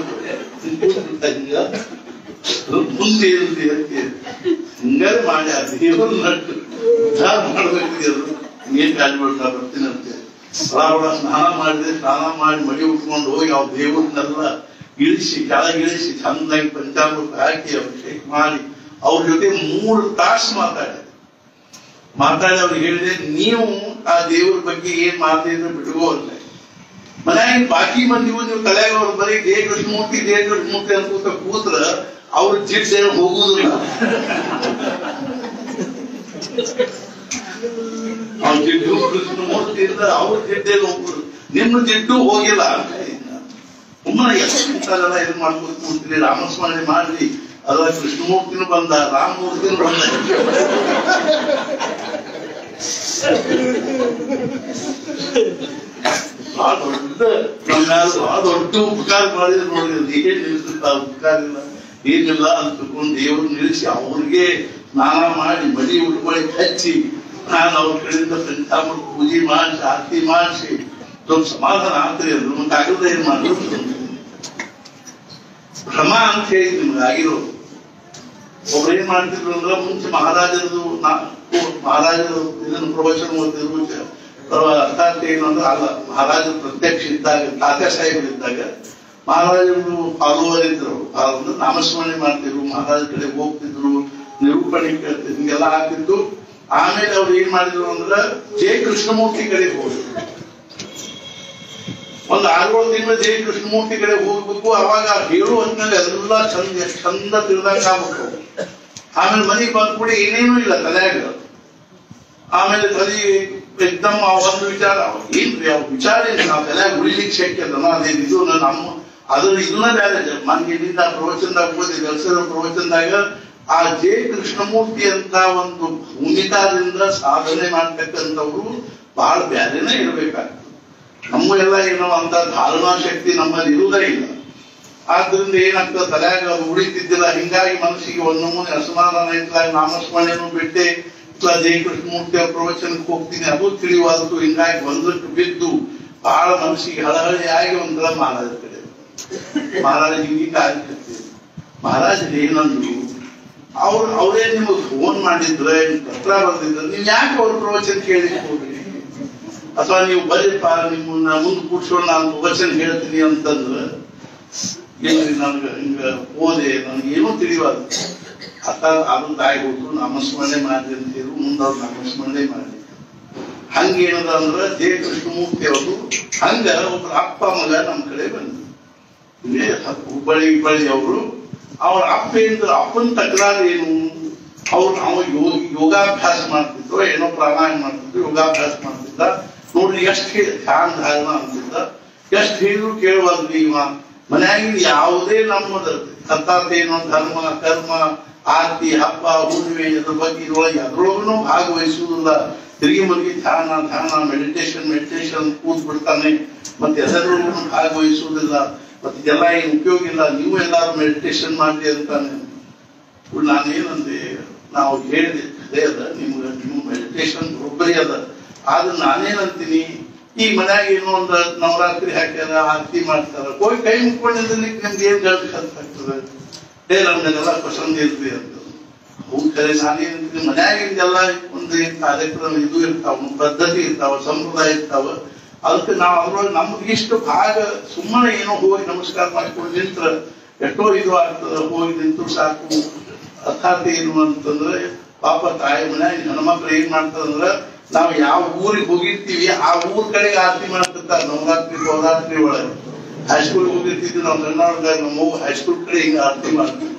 ಮುಂದೆ ಇರುತ್ತೆ ಅದಕ್ಕೆ ಹಿಂಗಾರೆ ಮಾಡಿ ಆ ದೇವರು ನಟ್ಟು ಉದ್ಧಾರ ಮಾಡ್ಬೇಕು ಅದು ಏನ್ ಕಾಜಿ ಮಾಡ್ತಾ ಬರ್ತೀನಂತೆ ಒಳ ಸ್ನಾನ ಮಾಡಿದೆ ಸ್ನಾನ ಮಾಡಿ ಮಡಿ ಉಟ್ಕೊಂಡು ಹೋಗಿ ಅವ್ರ ದೇವ್ರನ್ನೆಲ್ಲ ಇಳಿಸಿ ಕೆಳಗೆ ಇಳಿಸಿ ಚಂದಾಗಿ ಪಂಚಾಮೃತ ಹಾಕಿ ಅಭಿಷೇಕ ಮಾಡಿ ಅವ್ರ ಜೊತೆ ಮೂರು ತಾಸು ಮಾತಾಡಿದೆ ಮಾತಾಡಿ ಅವ್ರಿಗೆ ಹೇಳಿದೆ ನೀವು ಆ ದೇವ್ರ ಬಗ್ಗೆ ಏನ್ ಮಾತಾಡಿದ್ರೆ ಬಿಟ್ಕೋಲ್ಲ ಮನ್ಯಾಗ ಬಾಕಿ ಮಂದಿಗೂ ನೀವು ತಲೆಯಾಗ ಅವ್ರು ಬರೀ ದೇಹ ಕೃಷ್ಣಮೂರ್ತಿ ದೇಹ ಕೃಷ್ಣಮೂರ್ತಿ ಅನ್ಕೋತ ಕೂತ್ರ ಅವ್ರ ಜಿಡ್ ಏನು ಹೋಗುವುದಿಲ್ಲ ಅವ್ರ ಜಿಡ್ಡು ಕೃಷ್ಣಮೂರ್ತಿ ಇಲ್ಲ ಅವ್ರ ಜಿಡ್ಡೇನು ಹೋಗುದು ನಿಮ್ಮ ಜಿಡ್ಡು ಹೋಗಿಲ್ಲ ಅಂತ ಒಮ್ಮೆ ಎಲ್ಲ ಇದು ಮಾಡ್ಕೊತ ಕೂಡ್ತೀರಿ ರಾಮಸ್ಮರಣೆ ಮಾಡ್ರಿ ಅದ ಕೃಷ್ಣಮೂರ್ತಿನೂ ಬಂದ ರಾಮಮೂರ್ತಿನೂ ಬಂದ ಬಹಳ ದೊಡ್ಡ ನಮ್ಮ ಮ್ಯಾಲ ಬಹಳ ದೊಡ್ಡ ಉಪಕಾರ ಮಾಡಿದ್ರೆ ನೋಡಿ ಅದು ಏನ್ ನಿಲ್ಸುತ್ತ ಉಪಕಾರ ಇಲ್ಲ ಏನಿಲ್ಲ ಅಂತ ತಿಳ್ಕೊಂಡು ದೇವ್ರು ನಿಲ್ಲಿಸಿ ಅವ್ರಿಗೆ ಸ್ನಾನ ಮಾಡಿ ಮಡಿ ಉಟ್ಕೊಳ್ಳಿ ಹಚ್ಚಿ ನಾನು ಅವ್ರ ಕಡೆಯಿಂದ ಪಂಚಾಮೃತ ಪೂಜೆ ಮಾಡಿಸಿ ಆರತಿ ಮಾಡಿಸಿ ಸ್ವಲ್ಪ ಸಮಾಧಾನ ಆಗ್ತದೆ ಅದು ಮತ್ತೆ ಆಗದ ಏನ್ ಮಾಡೋದು ಭ್ರಮ ಅಂತ ಹೇಳಿ ನಿಮ್ಗೆ ಆಗಿರೋದು ಒಬ್ರು ಏನ್ ಮಾಡ್ತಿದ್ರು ಅಂದ್ರೆ ಮುಂಚೆ ಮಹಾರಾಜರದು ನಾ- ಮಹಾರಾಜರು ಇದನ್ನು ಪ್ರವಚನ ಓದ್ತಿದ್ರು ಅರ್ಥಾತ್ ಏನು ಅಂದ್ರೆ ಅಲ್ಲ ಮಹಾರಾಜರು ಪ್ರತ್ಯಕ್ಷ ಇದ್ದಾಗ ತಾತ್ಯ ಸಾಹೇಬರು ಇದ್ದಾಗ ಮಹಾರಾಜರು ಫಾಲೋವರ್ ಇದ್ರು ಅಂದ್ರೆ ನಾಮಸ್ಮರಣೆ ಮಾಡ್ತಿದ್ರು ಮಹಾರಾಜ ಕಡೆ ಹೋಗ್ತಿದ್ರು ನಿರೂಪಣೆ ಕೇಳ್ತಿದ್ರು ಹಿಂಗೆಲ್ಲ ಆಗ್ತಿತ್ತು ಆಮೇಲೆ ಅವ್ರು ಏನ್ ಮಾಡಿದ್ರು ಅಂದ್ರೆ ಜೆ ಕೃಷ್ಣಮೂರ್ತಿ ಕಡೆ ಹೋದ್ರು ಒಂದು ಆರೇಳು ತಿಂಗಳು ಜೆ ಕೃಷ್ಣಮೂರ್ತಿ ಕಡೆ ಹೋಗ್ಬೇಕು ಅವಾಗ ಹೇಳು ಹೊತ್ತಿನಲ್ಲಿ ಎಲ್ಲ ಚಂದ ಚಂದ ತಿಳ್ದಂಗ ಆಗ್ಬೇಕು ಆಮೇಲೆ ಮನೆಗೆ ಬಂದ್ಬಿಡಿ ಏನೇನೂ ಇಲ್ಲ ತಲೆಯಾಗ ಆಮೇಲೆ ತಲೆ ಎಕ್ದಮ್ ಆ ಒಂದು ವಿಚಾರ ಏನ್ರಿ ಅವ್ರ ವಿಚಾರ ಏನು ನಾವು ತಲೆಯಾಗ ಉಳಿಲಿಕ್ಕೆ ಶಕ್ಯ ಅಲ್ಲ ಅದೇನು ಇದು ನಮ್ಮ ಅದ್ರ ಇದನ್ನ ಬೇರೆ ಮನ್ಗಿನಿಂದ ಪ್ರವಚನದಾಗ ಓದಿ ಕೆಲಸದ ಪ್ರವಚನದಾಗ ಆ ಜೆ ಕೃಷ್ಣಮೂರ್ತಿ ಅಂತ ಒಂದು ಭೂಮಿಕಾದಿಂದ ಸಾಧನೆ ಮಾಡ್ತಕ್ಕಂಥವ್ರು ಬಹಳ ಬ್ಯಾರೇನೆ ಇರ್ಬೇಕಾಗ್ತದೆ ನಮ್ಮ ಎಲ್ಲ ಏನೋ ಅಂತ ಧಾರಣಾ ಶಕ್ತಿ ನಮ್ಮಲ್ಲಿ ಇರುವುದೇ ಇಲ್ಲ ಆದ್ರಿಂದ ಏನಾಗ್ತದೆ ತಲೆಯಾಗ ಅದು ಉಳಿತಿದ್ದಿಲ್ಲ ಹಿಂಗಾಗಿ ಮನಸ್ಸಿಗೆ ಒಂದು ನಮೂನೆ ಅಸಮಾಧಾನ ಇತ್ತಲಾಗ ನಾಮಸ್ಮರಣೆನೂ ಬಿಟ್ಟೆ ಇಲ್ಲ ಜಯ ಕೃಷ್ಣಮೂರ್ತಿ ಅವ್ರ ಪ್ರವಚನಕ್ಕೆ ಹೋಗ್ತೀನಿ ಅದು ತಿಳಿವಾದದ್ದು ಹಿಂಗಾಗಿ ಒಂದಕ್ಕೆ ಬಿದ್ದು ಬಹಳ ಮನಸ್ಸಿಗೆ ಹಳಹಳಿ ಆಗಿ ಒಂಥರ ಮಹಾರಾಜ ಕಡೆ ಮಹಾರಾಜ ಹಿಂಗೆ ಕಾರ್ಯಕರ್ತಿ ಮಹಾರಾಜರು ಏನಂದ್ರು ಅವ್ರು ಅವರೇ ನಿಮಗೆ ಫೋನ್ ಮಾಡಿದ್ರೆ ಪತ್ರ ಬರ್ದಿದ್ರೆ ನೀವು ಯಾಕೆ ಅವ್ರ ಪ್ರವಚನ ಕೇಳಿಕ್ ಹೋಗ್ರಿ ಅಥವಾ ನೀವು ಬರೀಪ್ಪ ನಿಮ್ಮನ್ನ ಮುಂದೆ ಕೂಡ್ಸ್ಕೊಂಡು ನಾನು ವಚನ ಹೇಳ್ತೀನಿ ಅಂತಂದ್ರೆ ಏನ್ರಿ ನನ್ಗೆ ಹಿಂಗ ಓದೆ ನನಗೆ ಏನೂ ತಿಳಿವಾದ ಅತ್ತ ಅದು ತಾಯಿ ಹೋದ್ರು ನಾಮಸ್ಮರಣೆ ಮಾಡಿರಿ ಅಂತ ಹೇಳಿ ಮುಂದೆ ಅವ್ರು ನಾಮಸ್ಮರಣೆ ಮಾಡಿ ಹಂಗೇನದ ಅಂದ್ರೆ ಜೆ ಕೃಷ್ಣಮೂರ್ತಿ ಅವರು ಹಂಗ ಒಬ್ರ ಅಪ್ಪ ಮಗ ನಮ್ಮ ಕಡೆ ಬಂದ್ರು ಇಲ್ಲೇ ಹುಬ್ಬಳ್ಳಿ ಹುಬ್ಬಳ್ಳಿ ಅವರು ಅವ್ರ ಅಪ್ಪ ಏನ್ರ ಅಪ್ಪನ ತಕರಾರು ಏನು ಅವ್ರು ನಾವು ಯೋಗ ಯೋಗಾಭ್ಯಾಸ ಮಾಡ್ತಿದ್ರು ಏನೋ ಪ್ರಾಣಾಯಾಮ ಮಾಡ್ತಿದ್ರು ಯೋಗಾಭ್ಯಾಸ ಮಾಡ್ತಿದ್ದ ನೋಡ್ರಿ ಎಷ್ಟು ಧ್ಯಾನ ಧಾರಣ ಅಂತಿದ್ದ ಎಷ್ಟು ಹೇಳಿದ್ರು ಕೇಳುವಲ್ರಿ ಇವ ಮನ್ಯಾಗಿನ ಯಾವುದೇ ನಮ್ಮದ ಕರ್ತಾತೇನೋ ಧರ್ಮ ಕರ್ಮ ಆರತಿ ಹಬ್ಬ ಹುಣ್ಣಿಮೆ ಇದ್ರ ಬಗ್ಗೆ ಇದ್ರೊಳಗೆ ಅದ್ರೊಳಗೂ ಭಾಗವಹಿಸುವುದಿಲ್ಲ ತಿರುಗಿ ಮರುಗಿ ಧ್ಯಾನ ಧ್ಯಾನ ಮೆಡಿಟೇಷನ್ ಮೆಡಿಟೇಷನ್ ಕೂತ್ ಬಿಡ್ತಾನೆ ಮತ್ತೆ ಎಲ್ಲರೊಳಗೂ ಭಾಗವಹಿಸುವುದಿಲ್ಲ ಮತ್ತೆ ಇದೆಲ್ಲ ಏನು ಉಪಯೋಗ ಇಲ್ಲ ನೀವು ಎಲ್ಲಾರು ಮೆಡಿಟೇಷನ್ ಮಾಡ್ರಿ ಅಂತಾನೆ ನಾನು ಏನಂದೆ ನಾವು ಹೇಳಿದೆ ಅದೇ ಅದ ನಿಮ್ಗೆ ನೀವು ಮೆಡಿಟೇಷನ್ ಒಬ್ಬರಿ ಅದ ಆದ್ರೆ ನಾನೇನಂತೀನಿ ಈ ಮನ್ಯಾಗ ಏನೋ ಒಂದು ನವರಾತ್ರಿ ಹಾಕ್ಯಾರ ಆರತಿ ಮಾಡ್ತಾರ ಹೋಗಿ ಕೈ ಮುಕ್ಕೊಂಡಿದ್ರೆ ನಿಮ್ಗೆ ಏನ್ ಆಗ್ತದೆ ಏ ನಮ್ಗೆಲ್ಲ ಪಸಂದ್ ಇರ್ಲಿ ಅಂತ ಹೌದು ಕರೆ ನಾನೇನಂತೀನಿ ಮನ್ಯಾಗಿಂದೆಲ್ಲ ಒಂದು ಏನ್ ಕಾರ್ಯಕ್ರಮ ಇದು ಇರ್ತಾವ ಪದ್ಧತಿ ಇರ್ತಾವ ಸಂಪ್ರದಾಯ ಇರ್ತಾವ ಅದಕ್ಕೆ ನಾವು ಅದ್ರೊಳಗೆ ನಮ್ಗೆ ಇಷ್ಟು ಭಾಗ ಸುಮ್ಮನೆ ಏನೋ ಹೋಗಿ ನಮಸ್ಕಾರ ಮಾಡ್ಕೊಂಡು ನಿಂತ್ರ ಎಷ್ಟೋ ಇದು ಆಗ್ತದ ಹೋಗಿ ನಿಂತು ಸಾಕು ಅರ್ಥಾತ್ ಏನು ಅಂತಂದ್ರೆ ಪಾಪ ತಾಯಿ ಮನ್ಯಾಗ ಹೆಣ್ಮಕ್ಳು ಏನ್ ಮಾಡ್ತಾರಂದ್ರ ನಾವು ಯಾವ ಊರಿಗೆ ಹೋಗಿರ್ತೀವಿ ಆ ಊರ್ ಕಡೆಗೆ ಆರತಿ ಮಾಡ್ತಿರ್ತಾರೆ ನವರಾತ್ರಿ ನವರಾತ್ರಿ ಒಳಗೆ ಹೈಸ್ಕೂಲ್ ಹೋಗಿರ್ತಿದ್ವಿ ನಾವು ಕನ್ನಡ ನಮ್ಮ ಹೈಸ್ಕೂಲ್ ಕಡೆ ಹಿಂಗ ಆರತಿ ಮಾಡ್ತೀವಿ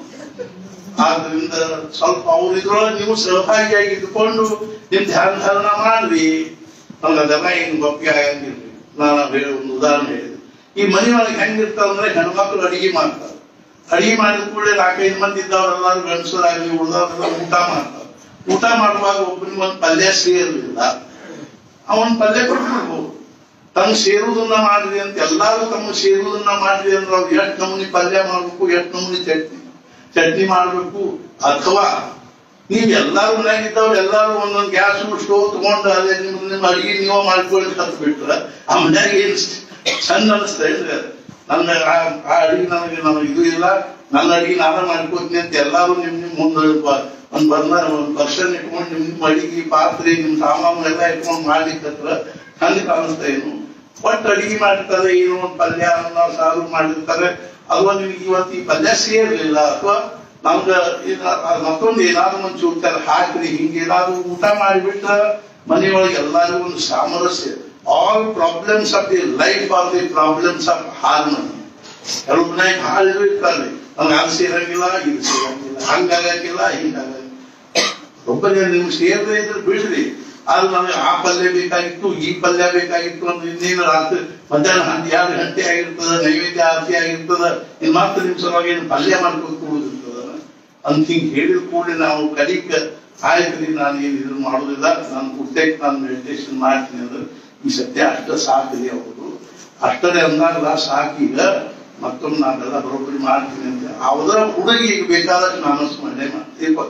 ಆದ್ರಿಂದ ಸ್ವಲ್ಪ ಅವ್ರ ಇದ್ರೊಳಗೆ ನೀವು ಸಹಭಾಗಿಯಾಗಿ ಇದ್ಕೊಂಡು ನಿಮ್ ಧ್ಯಾನ ಧಾರಣ ಮಾಡ್ರಿ ನಮ್ಗೆ ಅದೆಲ್ಲ ಹಿಂಗ್ ಒಪ್ಪಿಗೆ ಆಗಂಗಿಲ್ರಿ ನಾನು ಹೇಳಿ ಒಂದು ಉದಾಹರಣೆ ಹೇಳಿದೆ ಈ ಮನೆ ಒಳಗೆ ಹೆಂಗಿರ್ತಾವಂದ್ರೆ ಹೆಣ್ಮಕ್ಳು ಅಡಿಗೆ ಮಾಡ್ತಾರೆ ಅಡಿಗೆ ಮಾಡಿದ ಕೂಡಲೇ ನಾಲ್ಕೈದು ಮಂದಿ ಇದ್ದವರೆಲ್ಲರೂ ಗಂಡಸರಾಗಲಿ ಉಳಿದವರೆಲ್ಲ ಊಟ ಮಾಡ್ತಾರೆ ಊಟ ಮಾಡುವಾಗ ಒಬ್ಬನಿಗೆ ಒಂದು ಪಲ್ಯ ಸೇರಲಿಲ್ಲ ಅವನ್ ಪಲ್ಯ ಕೊಟ್ಬಿಡ್ಬೋದು ತಮ್ಮ ಸೇರುವುದನ್ನ ಮಾಡ್ರಿ ಅಂತ ಎಲ್ಲಾರು ತಮ್ಮ ಸೇರುವುದನ್ನ ಮಾಡ್ರಿ ಅಂದ್ರೆ ಅವ್ರು ಎಷ್ಟ್ ನಮೂನಿ ಪಲ್ಯ ಮಾಡ್ಬೇಕು ಎಷ್ಟ್ ನಮೂನಿ ಚಟ್ನಿ ಚಟ್ನಿ ಮಾಡ್ಬೇಕು ಅಥವಾ ನೀವ್ ಎಲ್ಲಾರು ಮನ್ಯಾಗ ಇದ್ದವ್ರು ಎಲ್ಲಾರು ಒಂದೊಂದ್ ಗ್ಯಾಸ್ ಸ್ಟೋವ್ ತಗೊಂಡು ಅದೇ ನಿಮ್ ನಿಮ್ ಅಡಿಗೆ ನೀವ ಮಾಡ್ಕೊಳ್ಳಿ ಕತ್ ಬಿಟ್ರ ಆ ಮನ್ಯಾಗ ಏನ್ ಚಂದ ಅನಿಸ್ತಾ ಇದ್ರೆ ನನ್ನ ಆ- ಆ ಅಡಿಗೆ ನನಗೆ ನನಗೆ ಇದು ಇಲ್ಲ ನನ್ನ ಅಡಿಗೆ ನಾನೇ ಮಾಡ್ಕೋತೀನಿ ಅಂತ ಎಲ್ಲಾರು ನಿಮ್ ನಿಮ್ ಮುಂದೆ ಬ- ಒಂದ್ ಬರ್ನ ಒಂದ್ ಪರ್ಸನ್ ಇಟ್ಕೊಂಡು ನಿಮ್ ನಿಮ್ ಅಡಿಗೆ ಪಾತ್ರೆ ನಿಮ್ ಸಾಮಾನು ಎಲ್ಲ ಇಟ್ಕೊಂಡು ಮಾಡ್ಲಿಕ್ಕತ್ರ ಚಂದ ಕಾಣಿಸ್ತಾ ಏನು ಒಟ್ಟು ಅಡಿಗೆ ಮಾಡಿರ್ತಾರೆ ಏನೋ ಒಂದು ಪಲ್ಯ ಅನ್ನ ಸಾರು ಮಾಡಿರ್ತಾರೆ ಅಥವಾ ನಿಮ್ಗೆ ಇವತ್ತು ಈ ಪಲ್ಯ ಸೇರ್ಲಿಲ್ಲ ಅಥವಾ ನಮ್ಗ ಏನ- ಮತ್ತೊಂದು ಏನಾದ್ರು ಒಂದು ಚೂರ್ತಾರ ಹಾಕ್ರಿ ಹಿಂಗೆ ಏನಾದ್ರು ಊಟ ಮಾಡಿಬಿಟ್ರ ಮನೆಯೊಳಗೆ ಎಲ್ಲರಿಗೂ ಒಂದು ಸಾಮರಸ್ಯ all problems of the life are the problems of harmony ಕೆಲವು ಮನ್ಯಾಗ ಹಾಳು ಇರ್ತಾರೆ ನಮ್ಗೆ ಅದು ಸೇರಂಗಿಲ್ಲ ಇದು ಸೇರಂಗಿಲ್ಲ ಹಂಗಾಗಂಗಿಲ್ಲ ಹಿಂಗಾಗಂಗಿಲ್ಲ ಒಬ್ಬರಿಗೆ ನೀವು ಸೇರದೆ ಇದ್ರೆ ಬಿಡ್ರಿ ಆದ್ರೆ ನನಗೆ ಆ ಪಲ್ಯ ಬೇಕಾಗಿತ್ತು ಈ ಪಲ್ಯ ಬೇಕಾಗಿತ್ತು ಅಂದ್ರೆ ಇನ್ನೇನು ರಾತ್ರಿ ಮಧ್ಯಾಹ್ನ ಹಂತ ಎರಡು ಗಂಟೆ ಆಗಿರ್ತದ ನೈವೇದ್ಯ ಆರತಿ ಆಗಿರ್ತದ ಇನ್ ಮಾತ್ರ ನಿಮ್ ಸಲುವಾಗಿ ಏನು ಪಲ್ಯ ಮಾಡ್ಕೊಂಡು ಕೂಡುದಿರ್ತದ ಅಂತ ಹಿಂಗ್ ಹೇಳಿದ ಕೂಡಲೇ ನಾವು ಕಲಿಕ ಆಯ್ತು ನಾನು ಏನು ಇದನ್ನ ಮಾಡೋದಿಲ್ಲ ನಾನು ಕುರ್ತೇಕ್ ನಾನು ಮೆಡಿಟೇಷನ್ ಮಾಡ್ತೀನಿ ಅಂದ್ರೆ ಈ ಸದ್ಯ ಅಷ್ಟ ಸಾಕಿದೆ ಅವರು ಅಷ್ಟನೇ ಅಂದಾಗ ಸಾಕೀಗ ಮತ್ತೊಮ್ಮೆ ನಾನೆಲ್ಲ ಬರೋಬ್ಬರಿ ಮಾಡ್ತೀನಿ ಅಂತ ಅವರ ಹುಡುಗಿಗೆ ಬೇಕಾದಷ್ಟು ನಾನು ಸ್ಮರಣೆ ಮಾಡ್ತೀನಿ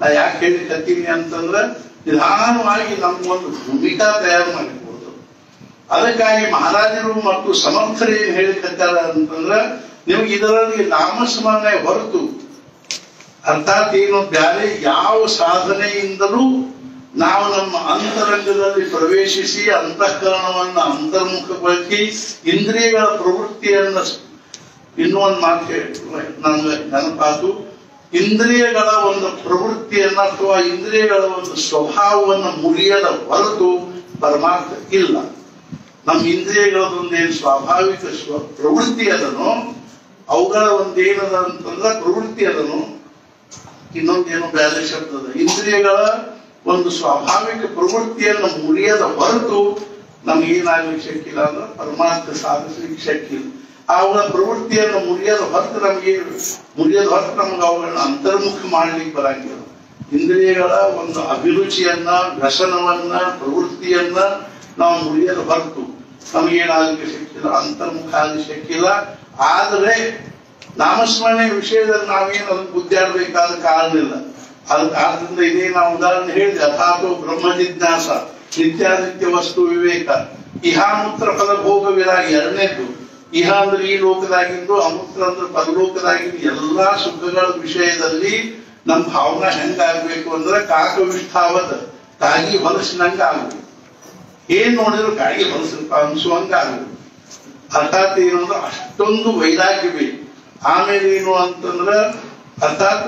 ನಾ ಯಾಕೆ ಹೇಳಿಕತ್ತೀನಿ ಅಂತಂದ್ರ ನಿಧಾನವಾಗಿ ನಮ್ಗೊಂದು ಭೂಮಿಕಾ ತಯಾರು ಮಾಡಿಕೊಡ್ತು ಅದಕ್ಕಾಗಿ ಮಹಾರಾಜರು ಮತ್ತು ಸಮರ್ಥರು ಏನ್ ಹೇಳಿಕತ್ತಾರ ಅಂತಂದ್ರ ನಿಮ್ಗೆ ಇದರಲ್ಲಿ ನಾಮಸ್ಮರಣೆ ಹೊರತು ಅರ್ಥಾತ್ ಏನು ಬ್ಯಾರೆ ಯಾವ ಸಾಧನೆಯಿಂದಲೂ ನಾವು ನಮ್ಮ ಅಂತರಂಗದಲ್ಲಿ ಪ್ರವೇಶಿಸಿ ಅಂತಃಕರಣವನ್ನ ಅಂತರ್ಮುಖಗೊಳಿಸಿ ಇಂದ್ರಿಯಗಳ ಪ್ರವೃತ್ತಿಯನ್ನ ಇನ್ನೂ ಒಂದು ಮಾತು ಹೇಳಿ ನಮ್ಗೆ ನೆನಪಾತು ಇಂದ್ರಿಯಗಳ ಒಂದು ಪ್ರವೃತ್ತಿಯನ್ನ ಅಥವಾ ಇಂದ್ರಿಯಗಳ ಒಂದು ಸ್ವಭಾವವನ್ನು ಮುರಿಯದ ಹೊರತು ಪರಮಾರ್ಥ ಇಲ್ಲ ನಮ್ಮ ಇಂದ್ರಿಯಗಳದೊಂದು ಏನು ಸ್ವಾಭಾವಿಕ ಸ್ವ ಪ್ರವೃತ್ತಿ ಅದನೋ ಅವುಗಳ ಒಂದೇನದ ಅಂತಂದ್ರೆ ಪ್ರವೃತ್ತಿ ಅದನು ಇನ್ನೊಂದೇನು ಬೇರೆ ಶಬ್ದ ಅದ ಇಂದ್ರಿಯಗಳ ಒಂದು ಸ್ವಾಭಾವಿಕ ಪ್ರವೃತ್ತಿಯನ್ನು ಮುರಿಯದ ಹೊರತು ನಮಗೇನಾಗ್ಲಿಕ್ಕೆ ಶಕ್ತಿಲ್ಲ ಅಂದ್ರೆ ಪರಮಾರ್ಥ ಸಾಧಿಸ್ಲಿಕ್ಕೆ ಶಕ್ತಿ ಇಲ್ಲ ಅವುಗಳ ಪ್ರವೃತ್ತಿಯನ್ನು ಮುರಿಯದ ಹೊರತು ನಮಗೆ ಮುರಿಯದ ಹೊರತು ನಮಗೆ ಅವುಗಳನ್ನ ಅಂತರ್ಮುಖ ಮಾಡ್ಲಿಕ್ಕೆ ಬರಂಗಿಲ್ಲ ಇಂದ್ರಿಯಗಳ ಒಂದು ಅಭಿರುಚಿಯನ್ನ ವ್ಯಸನವನ್ನ ಪ್ರವೃತ್ತಿಯನ್ನ ನಾವು ಮುರಿಯದ ಹೊರತು ನಮಗೇನಾಗಲಿಕ್ಕೆ ಶಕ್ತಿಲ್ಲ ಅಂತರ್ಮುಖ ಆಗಲಿಕ್ಕೆ ಶಕ್ತಿಲ್ಲ ಆದರೆ ನಾಮಸ್ಮರಣೆ ವಿಷಯದಲ್ಲಿ ನಾವೇನು ಅದನ್ನು ಗುದ್ದಾಡಬೇಕಾದ ಕಾರಣ ಇಲ್ಲ ಅದಕ್ಕೆ ಆದ್ರಿಂದ ಇದೇ ನಾವು ಉದಾಹರಣೆ ಹೇಳಿದೆ ಅಥಾತೋ ಬ್ರಹ್ಮ ಜಿಜ್ಞಾಸ ನಿತ್ಯಾನಿತ್ಯ ವಸ್ತು ವಿವೇಕ ಇಹಾಮೂತ್ರ ಫಲ ಭೋಗ ವಿರಾಗ ಎರಡನೇದು ಇಹ ಅಂದ್ರೆ ಈ ಲೋಕದಾಗಿಂದು ಅಮೂತ್ರ ಅಂದ್ರೆ ಪರಲೋಕದಾಗಿಂದು ಎಲ್ಲಾ ಸುಖಗಳ ವಿಷಯದಲ್ಲಿ ನಮ್ಮ ಭಾವನಾ ಹೆಂಗಾಗ್ಬೇಕು ಅಂದ್ರೆ ಕಾಕವಿಷ್ಠಾವತ್ ಕಾಗಿ ಹೊಲಸಿನಂಗ ಆಗ್ಬೇಕು ಏನ್ ನೋಡಿದ್ರು ಕಾಗಿ ಹೊಲಸ ಅನ್ಸುವಂಗ ಆಗ್ಬೇಕು ಅರ್ಥಾತ್ ಏನು ಅಂದ್ರೆ ಅಷ್ಟೊಂದು ವೈರಾಗ್ಯ ಬೇಕು ಆಮೇಲೆ ಏನು ಅಂತಂದ್ರ ಅರ್ಥಾತ್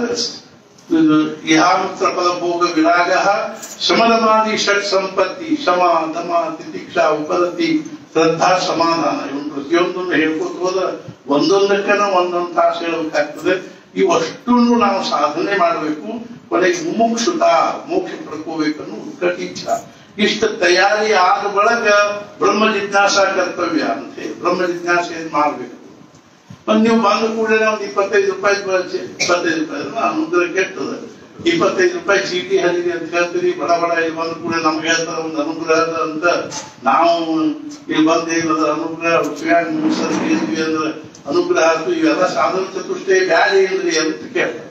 ಇಹಾಮೂತ್ರ ಫಲ ಭೋಗ ವಿರಾಗ ಶಮದಮಾದಿ ಷಟ್ ಸಂಪತ್ತಿ ಶಮ ದಮ ತಿತಿಕ್ಷಾ ಉಪರತಿ ಶ್ರದ್ಧಾ ಸಮಾಧಾನ ಇವನು ಪ್ರತಿಯೊಂದನ್ನು ಹೇಳ್ಕೊತ ಹೋದ ಒಂದೊಂದಕ್ಕನ ಒಂದೊಂದು ತಾಸು ಹೇಳ್ಬೇಕಾಗ್ತದೆ ಇವಷ್ಟನ್ನು ನಾವು ಸಾಧನೆ ಮಾಡಬೇಕು ಕೊನೆಗೆ ಮುಮುಕ್ಷುತ ಮೋಕ್ಷ ಪಡ್ಕೋಬೇಕನ್ನು ಉತ್ಕಟ ಇಚ್ಛಾ ಇಷ್ಟ ತಯಾರಿ ಆದ ಬಳಿಕ ಬ್ರಹ್ಮ ಜಿಜ್ಞಾಸ ಕರ್ತವ್ಯ ಅಂತ ಹೇಳಿ ಬ್ರಹ್ಮ ಜಿಜ್ಞಾಸೆ ಮಾಡ್ಬೇಕು ಮತ್ ನೀವು ಬಂದ ಕೂಡಲೇ ಒಂದು ಇಪ್ಪತ್ತೈದು ರೂಪಾಯಿ ಬ- ಇಪ್ಪತ್ತೈದು ರೂಪಾಯಿ ಅಂದ್ರೆ ಅನುಗ್ರಹ ಕೆಟ್ಟದ ಇಪ್ಪತ್ತೈದು ರೂಪಾಯಿ ಚೀಟಿ ಹರಿದೆ ಅಂತ ಹೇಳ್ತೀರಿ ಬಡ ಬಡ ಇಲ್ಲಿ ಬಂದ ಕೂಡಲೇ ನಮ್ಗೆ ಹೇಳ್ತಾರ ಒಂದು ಅನುಗ್ರಹ ಅದ ಅಂತ ನಾವು ಇಲ್ಲಿ ಬಂದ ಏನದ ಅನುಗ್ರಹ ಶಿವ್ಯಾಗ ಮುಗಿಸೋದು ಹೇಳಿದ್ವಿ ಅಂದ್ರೆ ಅನುಗ್ರಹ ಆಯ್ತು ಇವೆಲ್ಲ ಸಾಧನ ಚತುಷ್ಟಯ ಬ್ಯಾರೆ ಏನ್ರಿ ಅಂತ ಕೇಳ್ತಾರೆ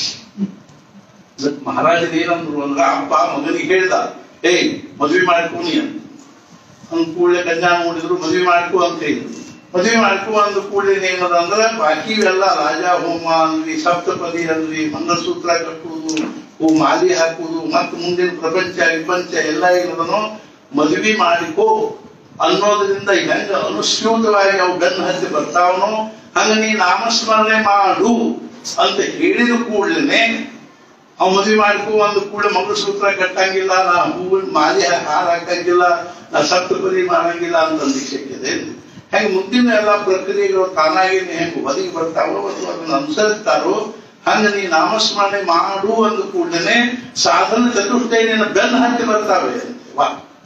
ಅದಕ್ಕೆ ಮಹಾರಾಜರು ಏನಂದ್ರು ಅಂದ್ರೆ ಅಪ್ಪ ಮಗನಿಗೆ ಹೇಳ್ದ ಏಯ್ ಮದ್ವೆ ಮಾಡ್ಕೊನಿ ಅಂತ ಅಂದ ಕೂಡಲೇ ಕನ್ಯಾ ನೋಡಿದ್ರು ಮದ್ವೆ ಮಾಡ್ಕೊ ಅಂತ ಹೇಳಿದ್ರು ಮದ್ವೆ ಮಾಡ್ಕೊ ಅಂದ ಕೂಡಲೇ ಏನದ ಅಂದ್ರೆ ಬಾಕಿ ಇವೆಲ್ಲ ರಾಜ ಹೋಮ ಅಂದ್ರಿ ಸಪ್ತಪದಿ ಅಂದ್ರಿ ಮಂಗಲಸೂತ್ರ ಕಟ್ಟುವುದು ಹೂ ಮಾಲಿ ಹಾಕುವುದು ಮತ್ತು ಮುಂದಿನ ಪ್ರಪಂಚ ವಿಪಂಚ ಎಲ್ಲ ಏನದನೋ ಮದ್ವೆ ಮಾಡಿಕೋ ಅನ್ನೋದ್ರಿಂದ ಹೆಂಗ ಅನುಸ್ಯೂತವಾಗಿ ಅವು ಬೆನ್ನು ಹತ್ತಿ ಬರ್ತಾವನೋ ಹಂಗ ನೀ ನಾಮಸ್ಮರಣೆ ಮಾಡು ಅಂತ ಹೇಳಿದ ಕೂಡಲೇ ಅವ್ ಮದ್ವೆ ಮಾಡ್ಕೊ ಒಂದು ಕೂಡ ಮಂಗಲಸೂತ್ರ ಕಟ್ಟಂಗಿಲ್ಲ ನಾ ಹೂವಿನ ಮಾಲಿ ಹಾಕ್- ಹಾರ ಹಾಕಂಗಿಲ್ಲ ನಾ ಸಪ್ತಪದಿ ಮಾಡಂಗಿಲ್ಲ ಅಂತ ಅಂದಿಕ್ಕಿದೆ ಹೆಂಗ್ ಮುಂದಿನ ಎಲ್ಲಾ ಪ್ರಕ್ರಿಯೆಗಳು ತಾನಾಗಿ ಹೆಂಗ್ ಒದಗಿ ಬರ್ತಾವೋ ಅಥವಾ ಅದನ್ನ ಅನುಸರಿಸ್ತಾರೋ ಹಂಗ ನೀ ನಾಮಸ್ಮರಣೆ ಮಾಡು ಅಂದ ಕೂಡಲೇ ಸಾಧನ ಚತುಷ್ಟಯ ನಿನ್ನ ಬೆನ್ನ ಹತ್ತಿ ಬರ್ತಾವೆ ಅಂತೆ. ವಾ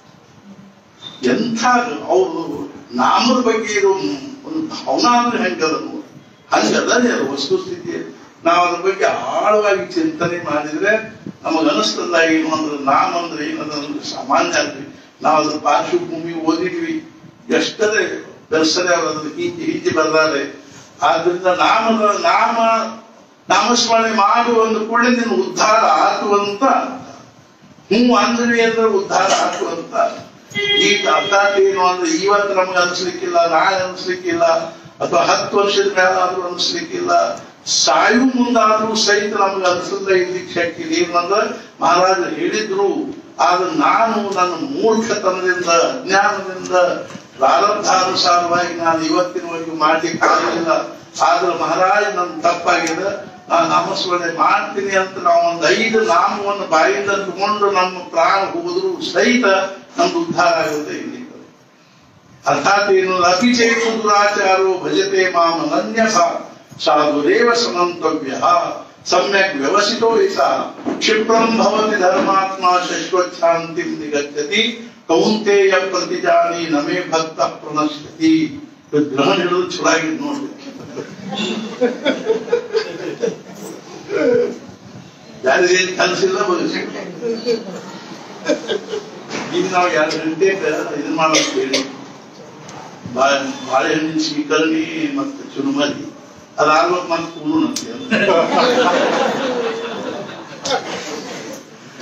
ಎಂಥ ಅವರು ನಾಮದ ಬಗ್ಗೆ ಇರೋ ಒಂದು ಭಾವನಾ ಅಂದ್ರೆ ಹೆಂಗದ ನೋಡಿ ಹಂಗದ ಅದು ವಸ್ತುಸ್ಥಿತಿ ನಾವು ಅದ್ರ ಬಗ್ಗೆ ಆಳವಾಗಿ ಚಿಂತನೆ ಮಾಡಿದ್ರೆ ನಮಗ ಅನಿಸ್ತದ ಏನು ಅಂದ್ರೆ ನಾಮ ಅಂದ್ರೆ ಏನದ ಅಂದ್ರೆ ಸಾಮಾನ್ಯ ಅಲ್ರಿ ನಾವು ಅದ್ರ ಪಾರ್ಶ್ವಭೂಮಿ ಓದಿದ್ವಿ ಎಷ್ಟರೇ ದರ್ಶನ ಅದ್ರ ಹಿಂದಿ ಹಿಂದಿ ಬರ್ದಾರೆ ಆದ್ರಿಂದ ನಾಮದ ನಾಮ ನಾಮಸ್ಮರಣೆ ಮಾಡು ಒಂದು ಕೂಡಲೇ ನಿನ್ನ ಉದ್ಧಾರ ಆತು ಅಂತ ಹ್ಞೂ ಅಂದ್ರಿ ಅಂದ್ರೆ ಉದ್ಧಾರ ಆತು ಅಂತ ಈ ಅರ್ಥಾತ್ ಏನು ಅಂದ್ರೆ ಇವತ್ತು ನಮ್ಗೆ ಅನ್ಸ್ಲಿಕ್ಕಿಲ್ಲ ನಾಳೆ ಅನ್ಸ್ಲಿಕ್ಕಿಲ್ಲ ಅಥವಾ ಹತ್ತು ವರ್ಷದ ಮೇಲಾದ್ರೂ ಅನ್ಸ್ಲಿಕ್ಕಿಲ್ಲ ಸಾಯು ಮುಂದಾದ್ರೂ ಸಹಿತ ನಮ್ಗೆ ಅನ್ಸಲ್ಲ ಇರ್ಲಿಕ್ಕೆ ಶಕ್ತಿ ಇಲ್ಲ ಏನಂದ್ರೆ ಮಹಾರಾಜರು ಹೇಳಿದ್ರು ಆದ್ರೆ ನಾನು ನನ್ನ ಮೂರ್ಖತನದಿಂದ ಅಜ್ಞಾನದಿಂದ ಪ್ರಾರಬ್ಧಾನುಸಾರವಾಗಿ ನಾನು ಇವತ್ತಿನವರೆಗೂ ಮಾಡ್ಲಿಕ್ಕೆ ಆಗಲಿಲ್ಲ ಆದ್ರೆ ಮಹಾರಾಜ್ ನನ್ ತಪ್ಪಾಗಿದೆ ನಾನು ನಾಮಸ್ಮರಣೆ ಮಾಡ್ತೀನಿ ಅಂತ ನಾವು ಒಂದು ಐದು ನಾಮವನ್ನು ಬಾಯಿಂದ ತಗೊಂಡು ನಮ್ಮ ಪ್ರಾಣ ಹೋದ್ರು ಸಹಿತ ನಮ್ದು ಉದ್ಧಾರ ಆಗುತ್ತೆ ಇಲ್ಲಿ ಅರ್ಥಾತ್ ಏನು ಅತಿಚೇತು ದುರಾಚಾರೋ ಭಜತೆ ಮಾಮ ಅನ್ಯಥ ಸಾಧುರೇವ ಸಮಂತವ್ಯ ಸಮ್ಯಕ್ ವ್ಯವಸಿತೋ ಹಿತ ಕ್ಷಿಪ್ರಂ ಭವತಿ ಧರ್ಮಾತ್ಮ ಶಶ್ವಚ್ಛಾಂತಿಂ ನಿಗಚ್ಚತಿ ಕೌಂತೆಯ ಪ್ರತಿಜಾನಿ ನಮೇ ಭಕ್ತ ಪ್ರಣಶ್ಯತಿ ಗ್ರಹಣ ಹಿಡಿದು ಚುಳಾಗಿ ನೋಡಿ ಯಾರಿಗೆ ಕನಸಿಲ್ಲ ಬದುಕಿಲ್ಲ ಈಗ ನಾವು ಎರಡು ಗಂಟೆಗೆ ಇದು ಮಾಡೋದು ಹೇಳಿ ಬಾ- ಬಾಳೆಹಣ್ಣಿನ ಸ್ವೀಕರಣೆ ಮತ್ತು ಚುರುಮರಿ ಅದಾಗ್ಬೇಕು ಮತ್ತೆ ಕೂಡು ನಂತೆ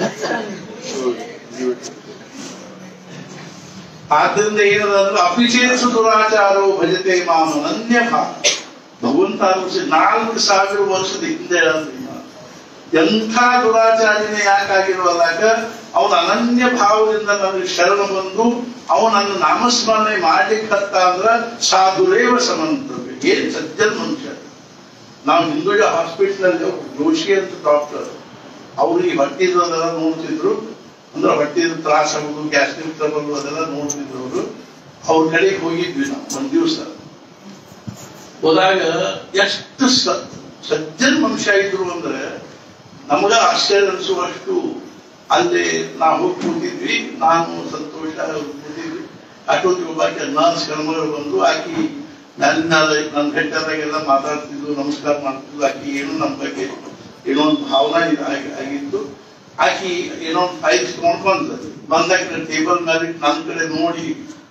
ಆದ್ದರಿಂದ ಏನದಂದ್ರೆ ಅಪಿಚೇತು ದುರಾಚಾರೋ ಭಜತೆ ಮಾಮ ಅನನ್ಯ ಭಾವ ಭಗವಂತ ಅನ್ಸಿ ನಾಲ್ಕು ಸಾವಿರ ವರ್ಷದ ಹಿಂದೆ ಹೇಳಿದ್ರಿಂದ ಎಂಥ ದುರಾಚಾರ್ಯನೇ ಯಾಕಾಗಿರುವಲ್ಲಾಗ ಅವನ ಅನನ್ಯ ಭಾವದಿಂದ ನನಗೆ ಶರಣ ಬಂದು ಅವನನ್ನು ನಾಮಸ್ಮರಣೆ ಮಾಡ್ಲಿಕ್ಕತ್ತ ಅಂದ್ರ ಸಾಧುರೇವ ಸಮಂತವ್ಯ ಏನ್ ಸಜ್ಜನ್ ಮನುಷ್ಯ ನಾವು ಹಿಂದುಳಿದ ಹಾಸ್ಪಿಟಲ್ ಅಲ್ಲಿ ಜೋಶಿ ಅಂತ ಡಾಕ್ಟರ್ ಅವ್ರಿಗೆ ಹೊಟ್ಟಿದ್ದೆಲ್ಲ ನೋಡ್ತಿದ್ರು ಅಂದ್ರೆ ಹೊಟ್ಟಿದ ತ್ರಾಸ ಆಗೋದು ಗ್ಯಾಸ್ಟ್ರಿಕ್ ಟ್ರಬಲ್ ಅದೆಲ್ಲ ನೋಡ್ತಿದ್ರು ಅವರು ಅವ್ರ ಕಡೆಗೆ ಹೋಗಿದ್ವಿ ನಾವು ಒಂದ್ ದಿವಸ ಹೋದಾಗ ಎಷ್ಟು ಸ- ಸಜ್ಜನ್ ಮನುಷ್ಯ ಇದ್ರು ಅಂದ್ರೆ ನಮಗ ಆಶ್ಚರ್ಯ ಅನಿಸುವಷ್ಟು ಅಲ್ಲಿ ನಾವು ಹೋಗಿ ಕೂತಿದ್ವಿ ನಾನು ಸಂತೋಷ ಕೂತಿದ್ವಿ ಅಷ್ಟೊತ್ತಿಗೆ ಒಬ್ಬಾಕೆ ನರ್ಸ್ ಹೆಣ್ಮಗಳು ಬಂದು ಆಕಿ ನನ್ನ ನನ್ನ ಬೆಟ್ಟದಾಗೆಲ್ಲ ಮಾತಾಡ್ತಿದ್ಲು ನಮಸ್ಕಾರ ಮಾಡ್ತಿದ್ಲು ಆಕಿ ಏನು ನಮ್ಮ ಬಗ್ಗೆ ಏನೋ ಒಂದು ಭಾವನಾ ಇದ್- ಆಗಿ- ಆಗಿತ್ತು ಆಕಿ ಏನೋ ಒಂದು ಫೈಲ್ ನೋಡ್ಕೊಂತ ಬಂದಾಗ ಟೇಬಲ್ ಮೇಲೆ ಇಟ್ಟು ನನ್ನ ಕಡೆ ನೋಡಿ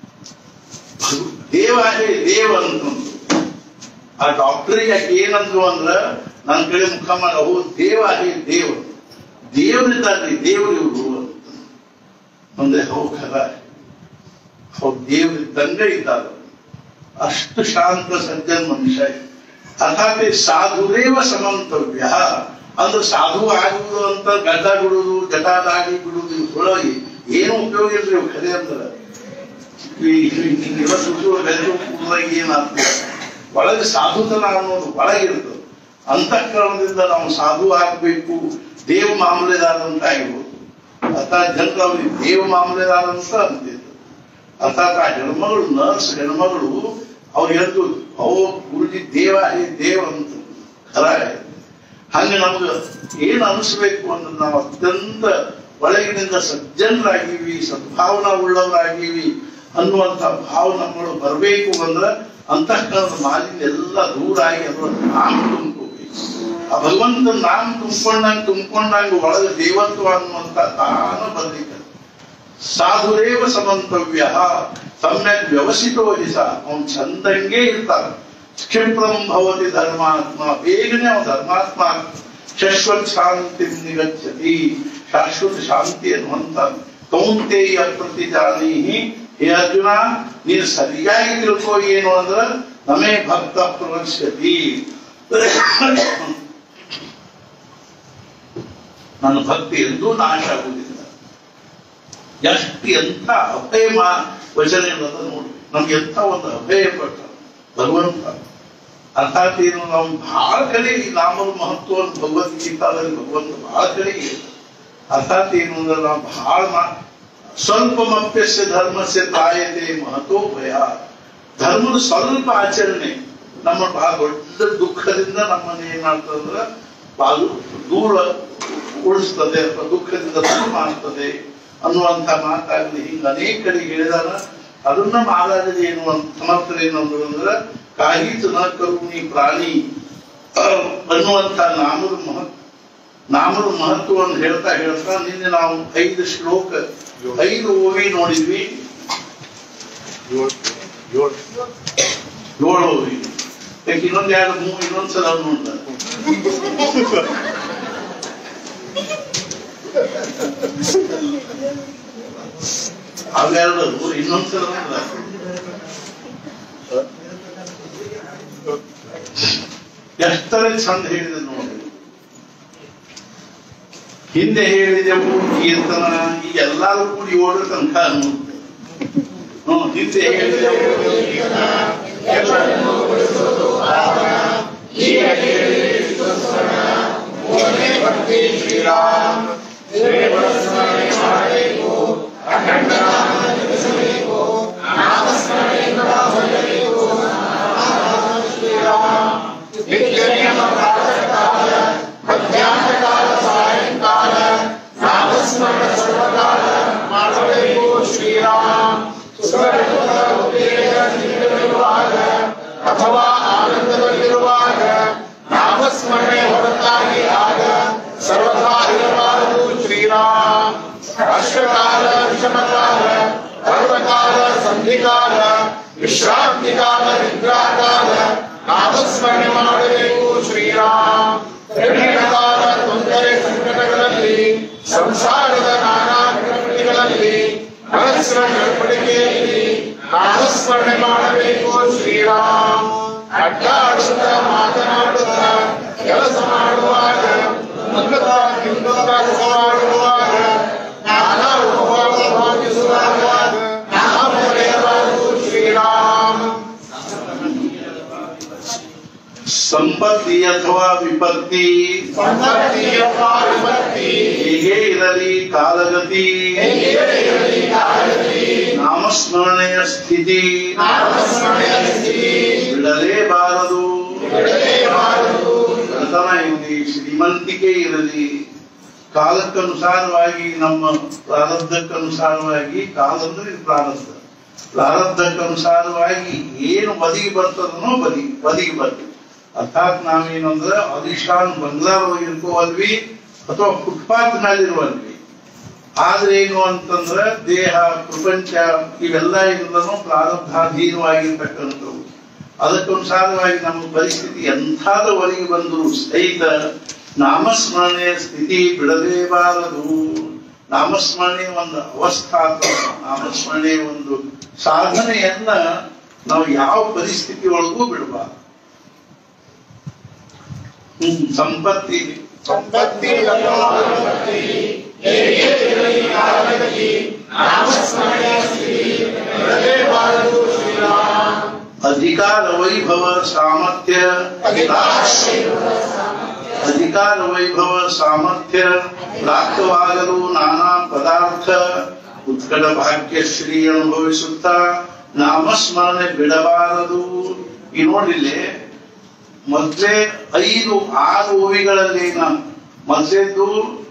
ದೇವ ಹೇ ದೇವ ಅಂತಂದ್ರು ಆ ಡಾಕ್ಟರಿಗೆ ಆಕೆ ಏನಂದ್ರು ಅಂದ್ರ ನನ್ನ ಕಡೆ ಮುಖ ಮಾಡಿ ಅವು ದೇವ ಹೇ ದೇವ ದೇವರಿದ್ದಾರೆ ದೇವರು ಇವರು ಅಂತ ಅಂದ್ರೆ ಹೌ ಖರ ಅವ್ರು ದೇವರಿದ್ದಂಗೆ ಇದ್ದಾರೆ ಅಷ್ಟು ಶಾಂತ ಸಜ್ಜನ್ ಮನುಷ್ಯ ಅರ್ಥಾತ್ ಸಾಧುರೇವ ಸಮಂತವ್ಯ ಅಂದ್ರೆ ಸಾಧು ಆಗುವುದು ಅಂತ ಗಡ್ಡ ಬಿಡುವುದು ಜಟಾದಾಗಿ ಬಿಡುವುದು ಇವುಗಳೊಳಗೆ ಏನು ಉಪಯೋಗ ಇಲ್ರಿ ಇವು ಖರೆ ಅಂದ್ರೆ ಈ ಇವತ್ತು ಬೆಳೆದು ಕೂದಾಗ ಏನಾಗ್ತದೆ ಒಳಗೆ ಸಾಧುತನ ಅನ್ನೋದು ಒಳಗಿರ್ತದೆ ಅಂತಃಕರಣದಿಂದ ನಾವು ಸಾಧು ಆಗ್ಬೇಕು ದೇವ ಮಾಮೂಲೆದಾರ ಅಂತ ಆಗಿರ್ಬೋದು ಅರ್ಥಾತ್ ಜನರು ಅವ್ರಿಗೆ ದೇವ ಮಾಮೂಲೆದಾರ ಅಂತ ಅಂತಿದ್ರು ಅರ್ಥಾತ್ ಆ ಹೆಣ್ಮಗಳು ನರ್ಸ್ ಹೆಣ್ಮಗಳು ಅವ್ರು ಹೇಳಿದ್ರು ಅವು ಗುರುಜಿ ದೇವ ಹೇ ದೇವ ಅಂತ ಖರ ಹಂಗ ನಮ್ಗ ಏನ್ ಅನಿಸ್ಬೇಕು ಅಂದ್ರೆ ನಾವು ಅತ್ಯಂತ ಒಳಗಿನಿಂದ ಸಜ್ಜನರಾಗಿವಿ ಸದ್ಭಾವನಾ ಉಳ್ಳವರಾಗಿವಿ ಅನ್ನುವಂತ ಭಾವ ನಮ್ಮಳು ಬರಬೇಕು ಅಂದ್ರ ಅಂತಃಕರಣದ ಮಾಲಿನ್ಯ ಎಲ್ಲ ದೂರ ಆಗಿ ಅದನ್ನು ನಾಮ ತುಂಬ್ಕೋಬೇಕು ಆ ಭಗವಂತ ನಾಮ ತುಂಬ್ಕೊಂಡಂಗ ತುಂಬ್ಕೊಂಡಂಗ ಒಳಗೆ ದೇವತ್ವ ಅನ್ನುವಂತ ತಾನ ಬರ್ಲಿಕ್ಕೆ ಸಾಧುರೇವ ಸಮಂತವ್ಯ ಸಮ್ಯಕ್ ವ್ಯವಸ್ಥಿತೋ ದಿಸ ಅವನ್ ಚಂದಂಗೆ ಇರ್ತಾನ ಕ್ಷಿಪ್ರಂ ಭವತಿ ಧರ್ಮಾತ್ಮ ಬೇಗನೆ ಅವನು ಧರ್ಮಾತ್ಮ ಶಾಶ್ವತ ಶಾಂತಿ ನಿಗಚ್ಚತಿ ಶಾಶ್ವತ ಶಾಂತಿಯನ್ನು ಹೊಂತ ಕೌಂತೆಯ ಪ್ರತಿಜಾನೀಹಿ ಹೇ ಅರ್ಜುನ ನೀನು ಸರಿಯಾಗಿ ತಿಳ್ಕೋ ಏನು ಅಂದ್ರ ನಮೇ ಭಕ್ತ ಪ್ರವಶ್ಯತಿ ನನ್ನ ಭಕ್ತಿ ಎಂದೂ ನಾಶ ಆಗುವುದಿಲ್ಲ ಎಷ್ಟು ಎಂಥ ಅಭಯ ಮಾ ವಚನ ಇರೋದ ನೋಡಿ ನಮ್ಗೆ ಎಂಥ ಒಂದು ಅಭಯ ಪಟ್ಟ ಭಗವಂತ ಅರ್ಥಾತ್ ಏನು ನಾವು ಬಹಳ ಕಡೆ ಈ ನಾಮದ ಮಹತ್ವವನ್ನು ಭಗವದ್ಗೀತಾದಲ್ಲಿ ಭಗವಂತ ಬಹಳ ಕಡೆ ಇದೆ ಅರ್ಥಾತ್ ಏನು ಅಂದ್ರೆ ನಾವು ಬಹಳ ಮಾ- ಸ್ವಲ್ಪ ಮಪ್ಯಸ್ಯ ಧರ್ಮಸ್ಯ ತಾಯತೆ ಮಹತೋ ಭಯ ಧರ್ಮದ ಸ್ವಲ್ಪ ಆಚರಣೆ ನಮ್ಮ ಬಹಳ ದೊಡ್ಡ ದುಃಖದಿಂದ ನಮ್ಮನ್ನ ಏನ್ ಮಾಡ್ತದಂದ್ರ ಬಹಳ ದೂರ ಉಳಿಸ್ತದೆ ಅಥವಾ ದುಃಖದಿಂದ ದೂರ ಮಾಡ್ತದೆ ಅನ್ನುವಂತ ಮಾತಾಗಲಿ ಹಿಂಗ ಅನೇಕ ಕಡೆ ಹೇಳಿದಾರ ಅದನ್ನ ಮಹಾರಾಜರು ಏನು ಅಂತ ಸಮರ್ಥರು ಏನು ಅಂದ್ರು ಅಂದ್ರೆ ಕಾಯಿತು ನ ಕರುಣಿ ಪ್ರಾಣಿ ಅಹ್, ಅನ್ನುವಂತ ನಾಮದ ಮಹತ್ ನಾಮದ ಮಹತ್ವವನ್ನು ಹೇಳ್ತಾ ಹೇಳ್ತಾ ನಿನ್ನೆ ನಾವು ಐದು ಶ್ಲೋಕ ಐದು ಓವಿ ನೋಡಿದ್ವಿ ಏಳು ಏಳು ಏಳು ಓವಿ ಯಾಕೆ ಇನ್ನೊಂದ್ ಎರಡು ಮೂರು ಇನ್ನೊಂದ್ಸಲ ನೋಡ್ತಾರೆ ಅವೆರಡು ಇನ್ನೊಂದ್ಸಲ ನೋಡ್ತಾರೆ ಎಷ್ಟರ ಚಂದ ಹೇಳಿದೆ ನೋಡಿ ಹಿಂದೆ ಹೇಳಿದೆವು ಕೀರ್ತನ ಈಗ ಎಲ್ಲಾರು ಕೂಡಿ ಓಡೋ ತನಕ ಅನ್ನುತ್ತೆ ಹ್ಮ್ ಹಿಂದೆ ಹೇಳಿದೆವು ನಿತ್ಯ ನಿಯಮ ಪ್ರಾತಃಕಾಲ ಮಧ್ಯಾಹ್ನಕಾಲ ಸಾಯಂಕಾಲ ನಾಮಸ್ಮರಣ ಸರ್ವಕಾಲ ಮಾಡಬೇಕು ಶ್ರೀರಾಮ್ ಸುಖ ಉದ್ವೇಗ ನೀಡಿರುವಾಗ ಅಥವಾ ಆನಂದದಲ್ಲಿರುವಾಗ ನಾಮಸ್ಮರಣೆ ಹೊರತಾಗಿ ಆಗ ಸರ್ವಥಾ ಇರಬಾರದು ಶ್ರೀರಾಮ್ ಅಷ್ಟಕಾಲ ವಿಷಮಕಾಲ ಪರ್ವಕಾಲ ಸಂಧಿಕಾಲ ವಿಶ್ರಾಂತಿಕಾಲ ನಿದ್ರಾಕಾಲ ನಾಮಸ್ಮರಣೆ ಮಾಡಬೇಕು ಶ್ರೀರಾಮ್ ಕಠಿಣಕಾಲ ತೊಂದರೆ ಸಂಕಟಗಳಲ್ಲಿ ಸಂಸಾರದ ನಾನಾ ಕ್ರಮಗಳಲ್ಲಿ ಮನಸ್ಸಿನ ನಡವಳಿಕೆಯಲ್ಲಿ ನಾಮಸ್ಮರಣೆ ಮಾಡಬೇಕು ಶ್ರೀರಾಮ್ ಅಡ್ಡಾಡುತ್ತಾ ಮಾತನಾಡುತ್ತಾ ಕೆಲಸ ಮಾಡುವಾಗ ಮುಖದ ಹಿಂದುತ್ತಾ ಮಾಡುವಾಗ ನಾನಾ ಉಪವಾಸ ಭಾವಿಸುವಾಗ ನಾಮ ಮರೆಯಬಾರದು ಶ್ರೀರಾಮ್ ಸಂಪತ್ತಿ ಅಥವಾ ವಿಪತ್ತಿ ಸಂಪತ್ತಿ ಅಥವಾ ವಿಪತ್ತಿ ಹೀಗೆ ಇರಲಿ ಕಾಲಗತಿ ಹೇಗೆ ಇರಲಿ ಕಾಲದಲ್ಲಿ ನಾಮಸ್ಮರಣೆಯ ಸ್ಥಿತಿ ನಾಮಸ್ಮರಣೆಯ ಸ್ಥಿತಿ ಬಿಡಲೇಬಾರದು ಬಿಡಲೇಬಾರದು ಬಡತನ ಇರಲಿ ಶ್ರೀಮಂತಿಕೆ ಇರಲಿ ಕಾಲಕ್ಕನುಸಾರವಾಗಿ ನಮ್ಮ ಪ್ರಾರಬ್ಧಕ್ಕನುಸಾರವಾಗಿ ಕಾಲ ಅಂದ್ರೆ ಇದು ಪ್ರಾರಬ್ಧ ಪ್ರಾರಬ್ಧಕ್ಕನುಸಾರವಾಗಿ ಏನು ಬದಿಗೆ ಬರ್ತದನೋ ಬದಿ ಬದಿಗೆ ಬರ್ತದೆ ಅರ್ಥಾತ್ ನಾವೇನಂದ್ರೆ ಅಲಿಶಾನ್ ಬಂಗ್ಲಾದೊಳಗೆ ಇರ್ಕೋವಲ್ವಿ ಅಥವಾ ಫುಟ್ಪಾತ್ ಮೇಲೆ ಇರುವಲ್ವಿ ಆದ್ರೆ ಏನು ಅಂತಂದ್ರೆ ದೇಹ ಪ್ರಪಂಚ ಇವೆಲ್ಲ ಇಂದನೂ ಪ್ರಾರಬ್ಧಾಧೀನವಾಗಿರ್ತಕ್ಕಂಥವು ಅದಕ್ಕನುಸಾರವಾಗಿ ನಮ್ಮ ಪರಿಸ್ಥಿತಿ ಎಂಥಾದವರೆಗೆ ಬಂದರೂ ಸಹಿತ ನಾಮಸ್ಮರಣೆಯ ಸ್ಥಿತಿ ಬಿಡಲೇಬಾರದು ನಾಮಸ್ಮರಣೆ ಒಂದು ಅವಸ್ಥಾ ಅಥವಾ ನಾಮಸ್ಮರಣೆ ಒಂದು ಸಾಧನೆಯನ್ನ ನಾವು ಯಾವ ಪರಿಸ್ಥಿತಿ ಒಳಗೂ ಬಿಡಬಾರದು ಹ್ಮ್, ಸಂಪತ್ತಿ ಸಂಪತ್ತಿ ಅಥವಾ ವಿಪತ್ತಿ ಹೇಗೆ ಇರಲಿ ಕಾಲದಲ್ಲಿ ನಾಮಸ್ಮರಣೆಯ ಸ್ಥಿತಿ ಬಿಡಲೇಬಾರದು ಶ್ರೀರಾಮ್ ಅಧಿಕಾರ ವೈಭವ ಸಾಮರ್ಥ್ಯ ಅಧಿಕಾರ ವೈಭವ ಸಾಮರ್ಥ್ಯ ಪ್ರಾಪ್ತವಾಗಲು ನಾನಾ ಪದಾರ್ಥ ಉತ್ಕಟ ಭಾಗ್ಯಶ್ರೀ ಅನುಭವಿಸುತ್ತಾ ನಾಮಸ್ಮರಣೆ ಬಿಡಬಾರದು ಈ ನೋಡಿಲ್ಲಿ ಮೊದಲೇ ಐದು ಆರು ಓವಿಗಳಲ್ಲಿ ಮೊದಲೇದ್ದು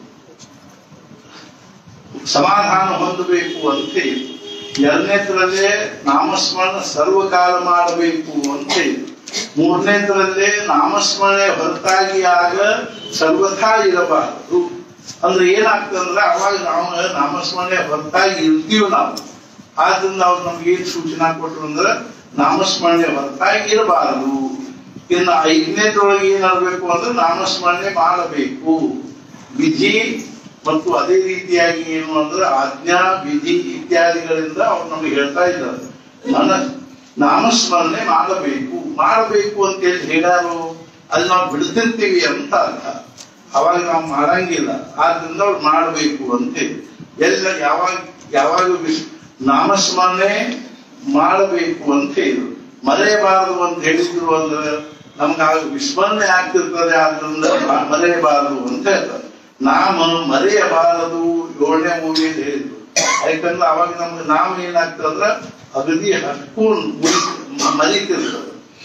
ಸಮಾಧಾನ ಹೊಂದಬೇಕು ಅಂತ ಇತ್ತು ಎರಡನೇದ್ರಲ್ಲೇ ನಾಮಸ್ಮರಣ ಸರ್ವಕಾಲ ಮಾಡಬೇಕು ಅಂತ ಇತ್ತು ಮೂರನೇದ್ರಲ್ಲೇ ನಾಮಸ್ಮರಣೆ ಹೊರತಾಗಿ ಆಗ ಸರ್ವಥಾ ಇರಬಾರದು ಅಂದ್ರೆ ಏನಾಗ್ತದಂದ್ರೆ ಅವಾಗ ನಾವು ನಾಮಸ್ಮರಣೆ ಹೊರತಾಗಿ ಇರ್ತೀವಿ ನಾವು ಆದ್ರಿಂದ ಅವ್ರು ನಮ್ಗೆ ಏನ್ ಸೂಚನಾ ಕೊಟ್ರು ಅಂದ್ರೆ ನಾಮಸ್ಮರಣೆ ಹೊರತಾಗಿ ಇರಬಾರದು ಇನ್ನು ಐದನೇದ್ರೊಳಗೆ ಏನಾಗಬೇಕು ಅಂದ್ರೆ ನಾಮಸ್ಮರಣೆ ಮಾಡಬೇಕು ವಿಧಿ ಮತ್ತು ಅದೇ ರೀತಿಯಾಗಿ ಏನು ಅಂದ್ರೆ ಆಜ್ಞಾ ವಿಧಿ ಇತ್ಯಾದಿಗಳಿಂದ ಅವ್ರು ನಮಗೆ ಹೇಳ್ತಾ ಇದ್ದಾರೆ ಮನ ನಾಮಸ್ಮರಣೆ ಮಾಡಬೇಕು ಮಾಡಬೇಕು ಅಂತ ಹೇಳಿ ಹೇಳಾರು ಅಲ್ಲಿ ನಾವು ಬಿಡ್ತಿರ್ತೀವಿ ಅಂತ ಅರ್ಥ ಅವಾಗ ನಾವು ಮಾಡಂಗಿಲ್ಲ ಆದ್ರಿಂದ ಅವ್ರು ಮಾಡಬೇಕು ಅಂತ ಹೇಳಿ. ಎಲ್ಲ ಯಾವಾಗ ಯಾವಾಗ ವಿಸ್- ನಾಮಸ್ಮರಣೆ ಮಾಡಬೇಕು ಅಂತ ಹೇಳಿದ್ರು ಮರೆಯಬಾರದು ಅಂತ ಹೇಳಿದ್ರು ಅಂದ್ರೆ ನಮ್ಗೆ ಆಗ ವಿಸ್ಮರಣೆ ಆಗ್ತಿರ್ತದೆ ಆದ್ರಿಂದ ಮ- ಮರೆಯಬಾರದು ಅಂತ ಹೇಳ್ತಾರೆ ನಾಮ ಮರೆಯಬಾರದು ಏಳನೇ ಮೂವಿಯಲ್ಲಿ ಹೇಳಿದ್ರು ಯಾಕಂದ್ರೆ ಅವಾಗ ನಮ್ಗೆ ನಾಮ ಏನಾಗ್ತದಂದ್ರ ಅಗದಿ ಹಕ್ಕೊಂಡು ಮರಿತಿರ್ತದೆ